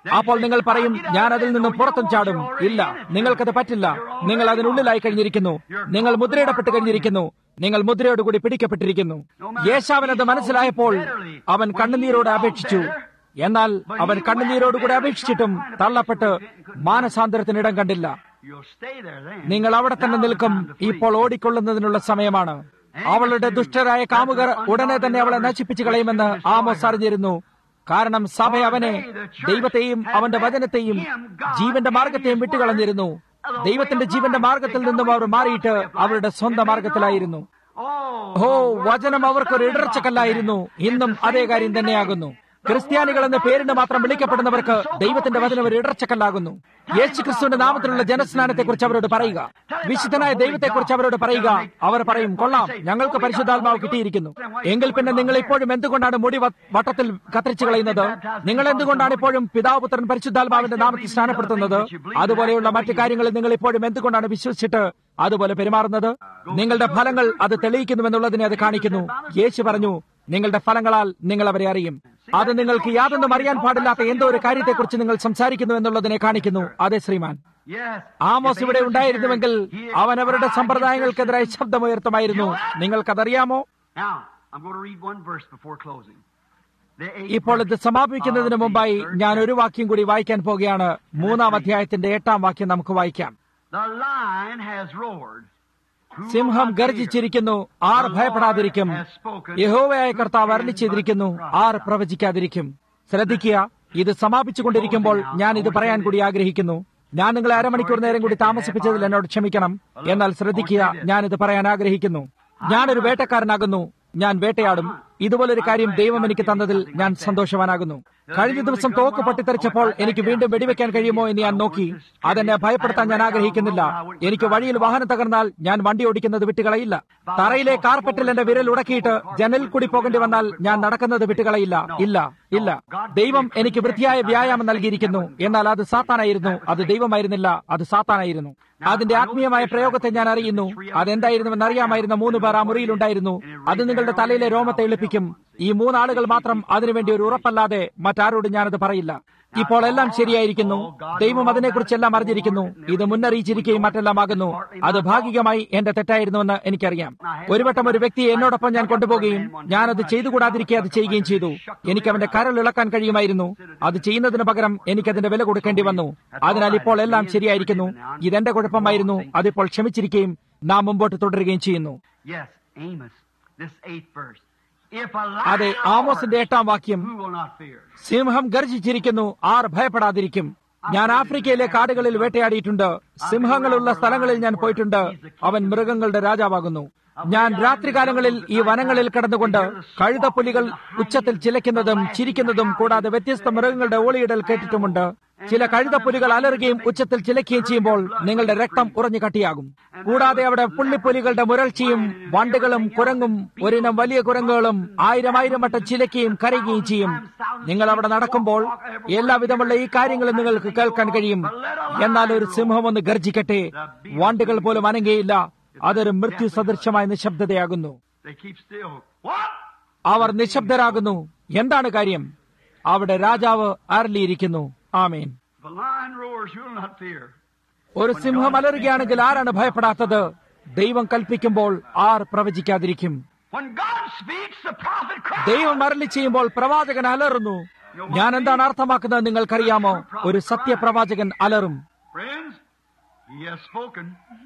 അപ്പോൾ നിങ്ങൾ പറയും ഞാൻ അതിൽ നിന്നും പുറത്തും ചാടും ഇല്ല നിങ്ങൾക്കത് പറ്റില്ല നിങ്ങൾ അതിനുള്ളിലായി കഴിഞ്ഞിരിക്കുന്നു നിങ്ങൾ മുദ്രയിടപ്പെട്ട് കഴിഞ്ഞിരിക്കുന്നു നിങ്ങൾ മുദ്രയോടുകൂടി പിടിക്കപ്പെട്ടിരിക്കുന്നു യേശാവനത് മനസ്സിലായപ്പോൾ അവൻ കണ്ണുനീരോട് അപേക്ഷിച്ചു എന്നാൽ അവൻ കണ്ണുനീരോടുകൂടി അപേക്ഷിച്ചിട്ടും തള്ളപ്പെട്ട് മാനസാന്തരത്തിനിടം കണ്ടില്ല You'll stay there then. നിങ്ങൾ അവിടെ തന്നെ നിൽക്കും ഇപ്പോൾ ഓടിക്കൊള്ളുന്നതിനുള്ള സമയമാണ് അവളുടെ ദുഷ്ടരായ കാമുകർ ഉടനെ തന്നെ അവളെ നശിപ്പിച്ചു കളയുമെന്ന് ആമോസ് അറിഞ്ഞിരുന്നു കാരണം സഭ അവനെ ദൈവത്തെയും അവന്റെ വചനത്തെയും ജീവന്റെ മാർഗത്തെയും വിട്ടുകളഞ്ഞിരുന്നു ദൈവത്തിന്റെ ജീവന്റെ മാർഗത്തിൽ നിന്നും അവർ മാറിയിട്ട് അവരുടെ സ്വന്തം മാർഗത്തിലായിരുന്നു Oh, ഓ വചനം അവർക്കൊരു ഇടർച്ചക്കല്ലായിരുന്നു ഇന്നും അതേ കാര്യം തന്നെയാകുന്നു ക്രിസ്ത്യാനികൾ എന്ന പേരിന് മാത്രം വിളിക്കപ്പെടുന്നവർക്ക് ദൈവത്തിന്റെ വചനം ഒരു ഇടർച്ചക്കല്ലാകുന്നു യേശു ക്രിസ്തുവിന്റെ നാമത്തിലുള്ള ജനസ്നാനത്തെക്കുറിച്ച് അവരോട് പറയുക വിശുദ്ധനായ ദൈവത്തെക്കുറിച്ച് അവരോട് പറയുക അവർ പറയും കൊള്ളാം ഞങ്ങൾക്ക് പരിശുദ്ധാത്മാവ് കിട്ടിയിരിക്കുന്നു എങ്കിൽ പിന്നെ നിങ്ങൾ ഇപ്പോഴും എന്തുകൊണ്ടാണ് മുടി വ- വട്ടത്തിൽ കത്തിരിച്ചു കളയുന്നത് നിങ്ങൾ എന്തുകൊണ്ടാണ് ഇപ്പോഴും പിതാവ് പുത്രൻ പരിശുദ്ധാത്മാവിന്റെ നാമത്തിൽ സ്നാനപ്പെടുത്തുന്നത് അതുപോലെയുള്ള മറ്റു കാര്യങ്ങളിൽ നിങ്ങൾ ഇപ്പോഴും എന്തുകൊണ്ടാണ് വിശ്വസിച്ചിട്ട് അതുപോലെ പെരുമാറുന്നത് നിങ്ങളുടെ ഫലങ്ങൾ അത് തെളിയിക്കുന്നുവെന്നുള്ളതിനെ അത് കാണിക്കുന്നു യേശു പറഞ്ഞു നിങ്ങളുടെ ഫലങ്ങളാൽ നിങ്ങൾ അവരെ അറിയും അത് നിങ്ങൾക്ക് യാതൊന്നും അറിയാൻ പാടില്ലാത്ത എന്തോ ഒരു കാര്യത്തെക്കുറിച്ച് നിങ്ങൾ സംസാരിക്കുന്നു എന്നുള്ളതിനെ കാണിക്കുന്നു അതെ ശ്രീമാൻ yes. ആമോസ് If ഇവിടെ Amos ഉണ്ടായിരുന്നുവെങ്കിൽ is here, he- അവൻ അവരുടെ I- സമ്പ്രദായങ്ങൾക്കെതിരായി ശബ്ദമുയർത്തുമായിരുന്നു നിങ്ങൾക്കതറിയാമോ Now, I'm going to read one verse before closing. The eighth ഇപ്പോൾ ഇത് verse സമാപിക്കുന്നതിന് of the മുമ്പായി third ഞാൻ ഒരു chapter. വാക്യം കൂടി വായിക്കാൻ പോകുകയാണ് മൂന്നാം അധ്യായത്തിന്റെ എട്ടാം വാക്യം നമുക്ക് വായിക്കാം The lion has roared. Who will സിംഹം not fear? ഗർജിച്ചിരിക്കുന്നു ആർ ഭയപ്പെടാതിരിക്കും യഹോവയായ കർത്താവ് അരളി ചെയ്തിരിക്കുന്നു ആർ പ്രവചിക്കാതിരിക്കും ശ്രദ്ധിക്കുക ഇത് സമാപിച്ചുകൊണ്ടിരിക്കുമ്പോൾ ഞാൻ ഇത് പറയാൻ കൂടി ആഗ്രഹിക്കുന്നു ഞാൻ നിങ്ങളെ അരമണിക്കൂർ നേരം കൂടി താമസിപ്പിച്ചതിൽ എന്നോട് ക്ഷമിക്കണം എന്നാൽ ശ്രദ്ധിക്കുക ഞാൻ ഇത് പറയാൻ ആഗ്രഹിക്കുന്നു ഞാനൊരു വേട്ടക്കാരനാകുന്നു ഞാൻ വേട്ടയാടും ഇതുപോലൊരു കാര്യം ദൈവം എനിക്ക് തന്നതിൽ ഞാൻ സന്തോഷവാനാകുന്നു കഴിഞ്ഞ ദിവസം തോക്ക് പൊട്ടിത്തെറിച്ചപ്പോൾ എനിക്ക് വീണ്ടും വെടിവെക്കാൻ കഴിയുമോ എന്ന് ഞാൻ നോക്കി അതെന്നെ ഭയപ്പെടുത്താൻ ഞാൻ ആഗ്രഹിക്കുന്നില്ല എനിക്ക് വഴിയിൽ വാഹനം തകർന്നാൽ ഞാൻ വണ്ടി ഓടിക്കുന്നത് വിട്ടുകളയില്ല തറയിലെ കാർപ്പറ്റിൽ എന്റെ വിരൽ ഉടക്കിയിട്ട് ജനലിൽ കൂടി പോകേണ്ടി വന്നാൽ ഞാൻ നടക്കുന്നത് വിട്ടുകളയില്ല ഇല്ല ഇല്ല ദൈവം എനിക്ക് വൃത്തിയായ വ്യായാമം നൽകിയിരിക്കുന്നു എന്നാൽ അത് സാത്താനായിരുന്നു അത് ദൈവമായിരുന്നില്ല അത് സാത്താനായിരുന്നു അതിന്റെ ആത്മീയമായ പ്രയോഗത്തെ ഞാൻ അറിയുന്നു അതെന്തായിരുന്നുവെന്ന് അറിയാമായിരുന്ന മൂന്ന് പേർ ആ മുറിയിലുണ്ടായിരുന്നു അത് നിങ്ങളുടെ തലയിലെ രോമത്തെ എളുപ്പിക്കും ഈ മൂന്നാളുകൾ മാത്രം അതിനുവേണ്ടി ഒരു ഉറപ്പല്ലാതെ മറ്റാരോടും ഞാനത് പറയില്ല ഇപ്പോൾ എല്ലാം ശരിയായിരിക്കുന്നു ദൈവം അതിനെക്കുറിച്ചെല്ലാം അറിഞ്ഞിരിക്കുന്നു ഇത് മുന്നറിയിച്ചിരിക്കുകയും മറ്റെല്ലാം ആകുന്നു അത് ഭാഗികമായി എന്റെ തെറ്റായിരുന്നുവെന്ന് എനിക്കറിയാം ഒരു വട്ടം ഒരു വ്യക്തിയെ എന്നോടൊപ്പം ഞാൻ കൊണ്ടുപോകുകയും ഞാനത് ചെയ്തുകൂടാതിരിക്കെ അത് ചെയ്യുകയും ചെയ്തു എനിക്ക് അവന്റെ കരൾ ഇളക്കാൻ കഴിയുമായിരുന്നു അത് ചെയ്യുന്നതിന് പകരം എനിക്കതിന്റെ വില കൊടുക്കേണ്ടി വന്നു അതിനാൽ ഇപ്പോൾ എല്ലാം ശരിയായിരിക്കുന്നു ഇതെന്റെ കുഴപ്പമായിരുന്നു അതിപ്പോൾ ക്ഷമിച്ചിരിക്കുകയും നാം മുമ്പോട്ട് തുടരുകയും ചെയ്യുന്നു Yes, Amos, this eighth verse. If a അതെ lion ആമോസിന്റെ roars, എട്ടാം വാക്യം who will not fear? സിംഹം ഗർജിച്ചിരിക്കുന്നു ആർ ഭയപ്പെടാതിരിക്കും ഞാൻ ആഫ്രിക്കയിലെ കാടുകളിൽ വേട്ടയാടിയിട്ടുണ്ട് സിംഹങ്ങളുള്ള സ്ഥലങ്ങളിൽ ഞാൻ പോയിട്ടുണ്ട് അവൻ മൃഗങ്ങളുടെ രാജാവാകുന്നു ഞാൻ രാത്രികാലങ്ങളിൽ ഈ വനങ്ങളിൽ കിടന്നുകൊണ്ട് കഴുതപ്പുലികൾ ഉച്ചത്തിൽ ചിലയ്ക്കുന്നതും ചിരിക്കുന്നതും കൂടാതെ വ്യത്യസ്ത മൃഗങ്ങളുടെ ഓളിയിടൽ കേട്ടിട്ടുമുണ്ട് ചില കഴുതപ്പുലികൾ അലറുകയും ഉച്ചത്തിൽ ചിലയ്ക്കുകയും ചെയ്യുമ്പോൾ നിങ്ങളുടെ രക്തം ഉറഞ്ഞു കട്ടിയാകും കൂടാതെ അവിടെ പുള്ളിപ്പുലികളുടെ മുരൾച്ചയും വണ്ടുകളും കുരങ്ങും ഒരിനം വലിയ കുരങ്ങുകളും ആയിരം ആയിരം വട്ടം ചിലയ്ക്കുകയും കരയുകയും ചെയ്യും നിങ്ങൾ അവിടെ നടക്കുമ്പോൾ എല്ലാവിധമുള്ള ഈ കാര്യങ്ങളും നിങ്ങൾക്ക് കേൾക്കാൻ കഴിയും എന്നാൽ ഒരു സിംഹം ഒന്ന് ഗർജിക്കട്ടെ വണ്ടുകൾ പോലും അനങ്ങുകയില്ല അതൊരു മൃത്യു സദൃശമായ നിശബ്ദതയാകുന്നു They keep still. What? അവർ നിശബ്ദരാകുന്നു എന്താണ് കാര്യം അവിടെ രാജാവ് അരളിയിരിക്കുന്നു ആമേൻ If a lion roars, who will not fear? ഒരു സിംഹം അലറുകയാണെങ്കിൽ ആരാണ് ഭയപ്പെടാത്തത് ദൈവം കൽപ്പിക്കുമ്പോൾ ആർ പ്രവചിക്കാതിരിക്കും When God speaks, the prophet cries. ദൈവം അരളി ചെയ്യുമ്പോൾ പ്രവാചകൻ അലറുന്നു ഞാൻ എന്താണ് അർത്ഥമാക്കുന്നത് നിങ്ങൾക്കറിയാമോ ഒരു സത്യപ്രവാചകൻ അലറും Friends, he has spoken.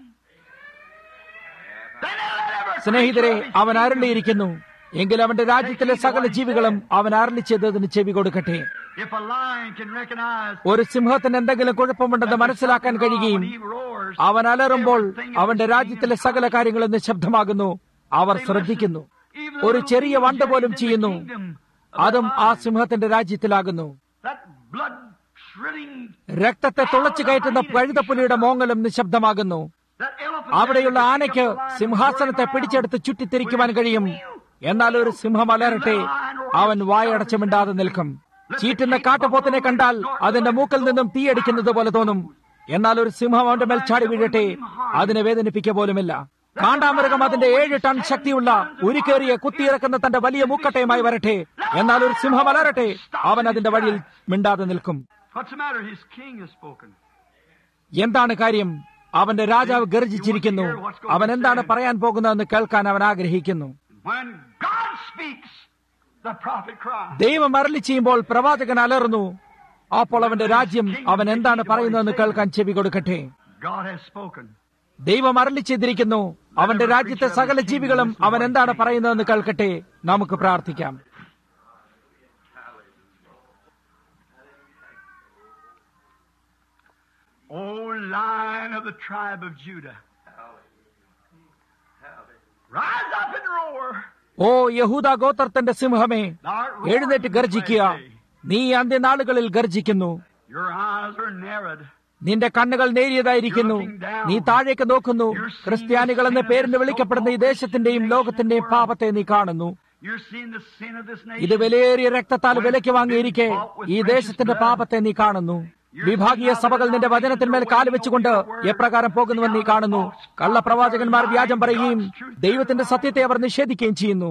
Then let every സ്നേഹിതരെ creature of his അവൻ അരളിയിരിക്കുന്നു എങ്കിൽ അവന്റെ രാജ്യത്തിലെ സകല ജീവികളും അവൻ അരളി ചെയ്തതിന് ചെവി കൊടുക്കട്ടെ If a lion can recognize ഒരു സിംഹത്തിന് എന്തെങ്കിലും കുഴപ്പമുണ്ടെന്ന് മനസ്സിലാക്കാൻ കഴിയുകയും when he roars, അവൻ അലറുമ്പോൾ അവന്റെ രാജ്യത്തിലെ സകല കാര്യങ്ങളും നിശബ്ദമാകുന്നു അവർ ശ്രദ്ധിക്കുന്നു ഒരു ചെറിയ വണ്ട് പോലും ചെയ്യുന്നു അതും ആ സിംഹത്തിന്റെ രാജ്യത്തിലാകുന്നു that blood shrilling, രക്തത്തെ തുളച്ചു കയറ്റുന്ന കഴുതപ്പുലിയുടെ മോങ്ങലും നിശബ്ദമാകുന്നു that elephant അവിടെയുള്ള ആനയ്ക്ക് സിംഹാസനത്തെ പിടിച്ചെടുത്ത് ചുറ്റിത്തിരിക്കുവാൻ കഴിയും എന്നാൽ ഒരു സിംഹം അലറട്ടെ അവൻ വായടച്ചു മിണ്ടാതെ നിൽക്കും ചീറ്റുന്ന കാട്ടുപോത്തിനെ കണ്ടാൽ അതിന്റെ മൂക്കിൽ നിന്നും തീയടിക്കുന്നത് പോലെ തോന്നും എന്നാൽ ഒരു സിംഹം അവന്റെ മേൽ ചാടി വീഴട്ടെ അതിനെ വേദനിപ്പിക്കുക പോലുമില്ല കാണ്ടാമൃഗം അതിന്റെ ഏഴ് ടൺ ശക്തിയുള്ള ഉരുക്കേറിയ കുത്തിയിറക്കുന്ന തന്റെ വലിയ മൂക്കട്ടയുമായി വരട്ടെ എന്നാൽ ഒരു സിംഹം അലറട്ടെ അവൻ അതിന്റെ വഴിയിൽ മിണ്ടാതെ നിൽക്കും What's the matter? His king has spoken. എന്താണ് കാര്യം അവന്റെ രാജാവ് ഗർജിച്ചിരിക്കുന്നു അവൻ എന്താണ് പറയാൻ പോകുന്നതെന്ന് കേൾക്കാൻ അവൻ ആഗ്രഹിക്കുന്നു When God speaks, the prophet cries. ദൈവം അരളി ചെയ്യുമ്പോൾ പ്രവാചകൻ അലർന്നു അപ്പോൾ അവന്റെ രാജ്യം അവൻ എന്താണ് പറയുന്നതെന്ന് കേൾക്കാൻ ചെവി കൊടുക്കട്ടെ God has spoken. ദൈവം അരളി ചെയ്തിരിക്കുന്നു അവന്റെ രാജ്യത്തെ സകല ജീവികളും അവൻ എന്താണ് പറയുന്നതെന്ന് കേൾക്കട്ടെ നമുക്ക് പ്രാർത്ഥിക്കാം O lion of the tribe of Judah, rise up and roar. ഓ യഹൂദ ഗോത്രത്തിന്റെ സിംഹമേ Thou art roaring എഴുന്നേറ്റ് in the ഗർജിക്കുക last day. നീ അന്ത്യനാളുകളിൽ ഗർജിക്കുന്നു Your eyes are narrowed. നിന്റെ കണ്ണുകൾ നേരിയതായിരിക്കുന്നു നീ താഴേക്ക് നോക്കുന്നു ക്രിസ്ത്യാനികൾ എന്ന പേരിന് വിളിക്കപ്പെടുന്ന ഈ ദേശത്തിന്റെയും ലോകത്തിന്റെയും പാപത്തെ നീ കാണുന്നു You're seeing the sin of this ഇത് nation. വിലയേറിയ രക്തത്താൽ വിലയ്ക്ക് വാങ്ങിയിരിക്കെ ഈ ദേശത്തിന്റെ പാപത്തെ നീ കാണുന്നു വിഭാഗീയ സഭകൾ നിന്റെ വചനത്തിന്മേൽ കാലുവെച്ചുകൊണ്ട് എപ്രകാരം പോകുന്നുവെന്ന് നീ കാണുന്നു കള്ളപ്രവാചകന്മാർ വ്യാജം പറയുകയും ദൈവത്തിന്റെ സത്യത്തെ അവർ നിഷേധിക്കുകയും ചെയ്യുന്നു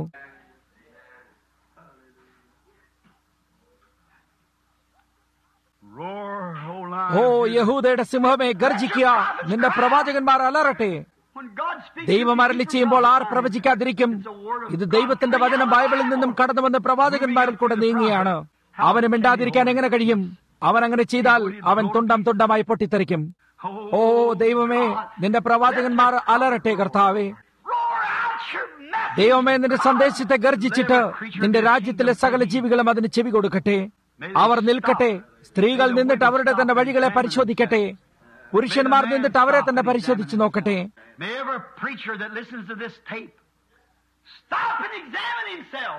Roar, O lion. Oh of Judah. യഹൂദയുടെ സിംഹമേ ഗർജിക്കുക നിന്റെ പ്രവാചകന്മാർ അലറട്ടെ When God speaks, ദൈവം you അരളി keep ചെയ്യുമ്പോൾ ആർ your പ്രവചിക്കാതിരിക്കും It's a word of ഇത് God ദൈവത്തിന്റെ coming വചനം out of ബൈബിളിൽ the നിന്നും Bible. കടന്നു വന്ന പ്രവാചകന്മാരിൽ കൂടെ നീങ്ങിയാണ് അവന് മിണ്ടാതിരിക്കാൻ എങ്ങനെ കഴിയും അവൻ അങ്ങനെ ചെയ്താൽ അവൻ തുണ്ടം തുണ്ടമായി പൊട്ടിത്തെറിക്കും ഓ ദൈവമേ നിന്റെ പ്രവാചകന്മാർ അലറട്ടെ കർത്താവേ Roar out your message. ദൈവമേ നിന്റെ സന്ദേശത്തെ ഗർജിച്ചിട്ട് നിന്റെ രാജ്യത്തിലെ സകല ജീവികളും അതിന് ചെവി കൊടുക്കട്ടെ അവർ നിൽക്കട്ടെ സ്ത്രീകൾ നിന്നിട്ട് അവരുടെ തന്നെ വഴികളെ പരിശോധിക്കട്ടെ പുരുഷന്മാർ നിന്നിട്ട് അവരെ തന്നെ പരിശോധിച്ചു നോക്കട്ടെ May every preacher that listens to this tape stop and examine himself.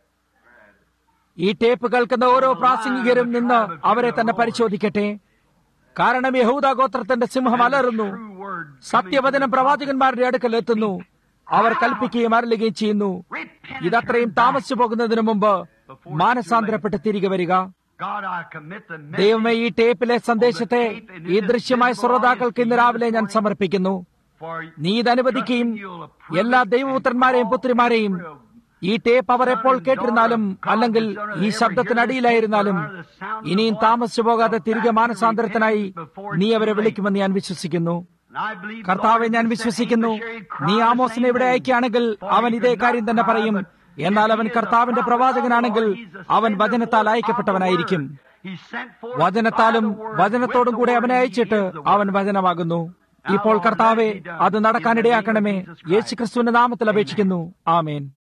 ഈ ടേപ്പ് കേൾക്കുന്ന ഓരോ പ്രാസംഗികരും നിന്ന് അവരെ തന്നെ പരിശോധിക്കട്ടെ കാരണം യഹൂദ ഗോത്രത്തിന്റെ സിംഹം അലറുന്നു True word. സത്യവചനം പ്രവാചകന്മാരുടെ അടുക്കൽ എത്തുന്നു അവർ കൽപ്പിക്കുകയും അരളുകയും ചെയ്യുന്നു ഇതത്രയും താമസിച്ചു പോകുന്നതിന് മുമ്പ് മാനസാന്തരപ്പെട്ട് തിരികെ വരിക God, I commit the message ദൈവമേ ഈ ടേപ്പിലെ സന്ദേശത്തെ ഈ ദൃശ്യമായ ശ്രോതാക്കൾക്ക് ഇന്ന് രാവിലെ ഞാൻ സമർപ്പിക്കുന്നു for നീ ഇത് അനുവദിക്കുകയും എല്ലാ ദൈവപുത്രന്മാരെയും പുത്രിമാരെയും ഈ ടേപ്പ് അവർ എപ്പോൾ കേട്ടിരുന്നാലും അല്ലെങ്കിൽ ഈ ശബ്ദത്തിനടിയിലായിരുന്നാലും ഇനിയും താമസിച്ചു പോകാതെ തിരികെ മാനസാന്തരത്തിനായി നീ അവരെ വിളിക്കുമെന്ന് ഞാൻ വിശ്വസിക്കുന്നു And I believe, കർത്താവെ Lord, ഞാൻ you sent വിശ്വസിക്കുന്നു Amos here, he നീ cried the ആമോസിനെ same ഇവിടെ thing. അയക്കുകയാണെങ്കിൽ For അവൻ he ഇതേ could കാര്യം not തന്നെ cry, പറയും but എന്നാൽ if അവൻ he is a കർത്താവിന്റെ prophet of the പ്രവാചകനാണെങ്കിൽ Lord, he's a അവൻ sender വചനത്താൽ forth of അയക്കപ്പെട്ടവനായിരിക്കും the word. He sent forth വചനത്താലും by the word, വചനത്തോടും with കൂടെ the അവനെ word, he അയച്ചിട്ട് is the word. അവൻ വചനമാകുന്നു ഇപ്പോൾ കർത്താവെ അത് നടക്കാനിടയാക്കണമേ യേശുക്രിസ്തുവിന്റെ നാമത്തിൽ അപേക്ഷിക്കുന്നു ആമേൻ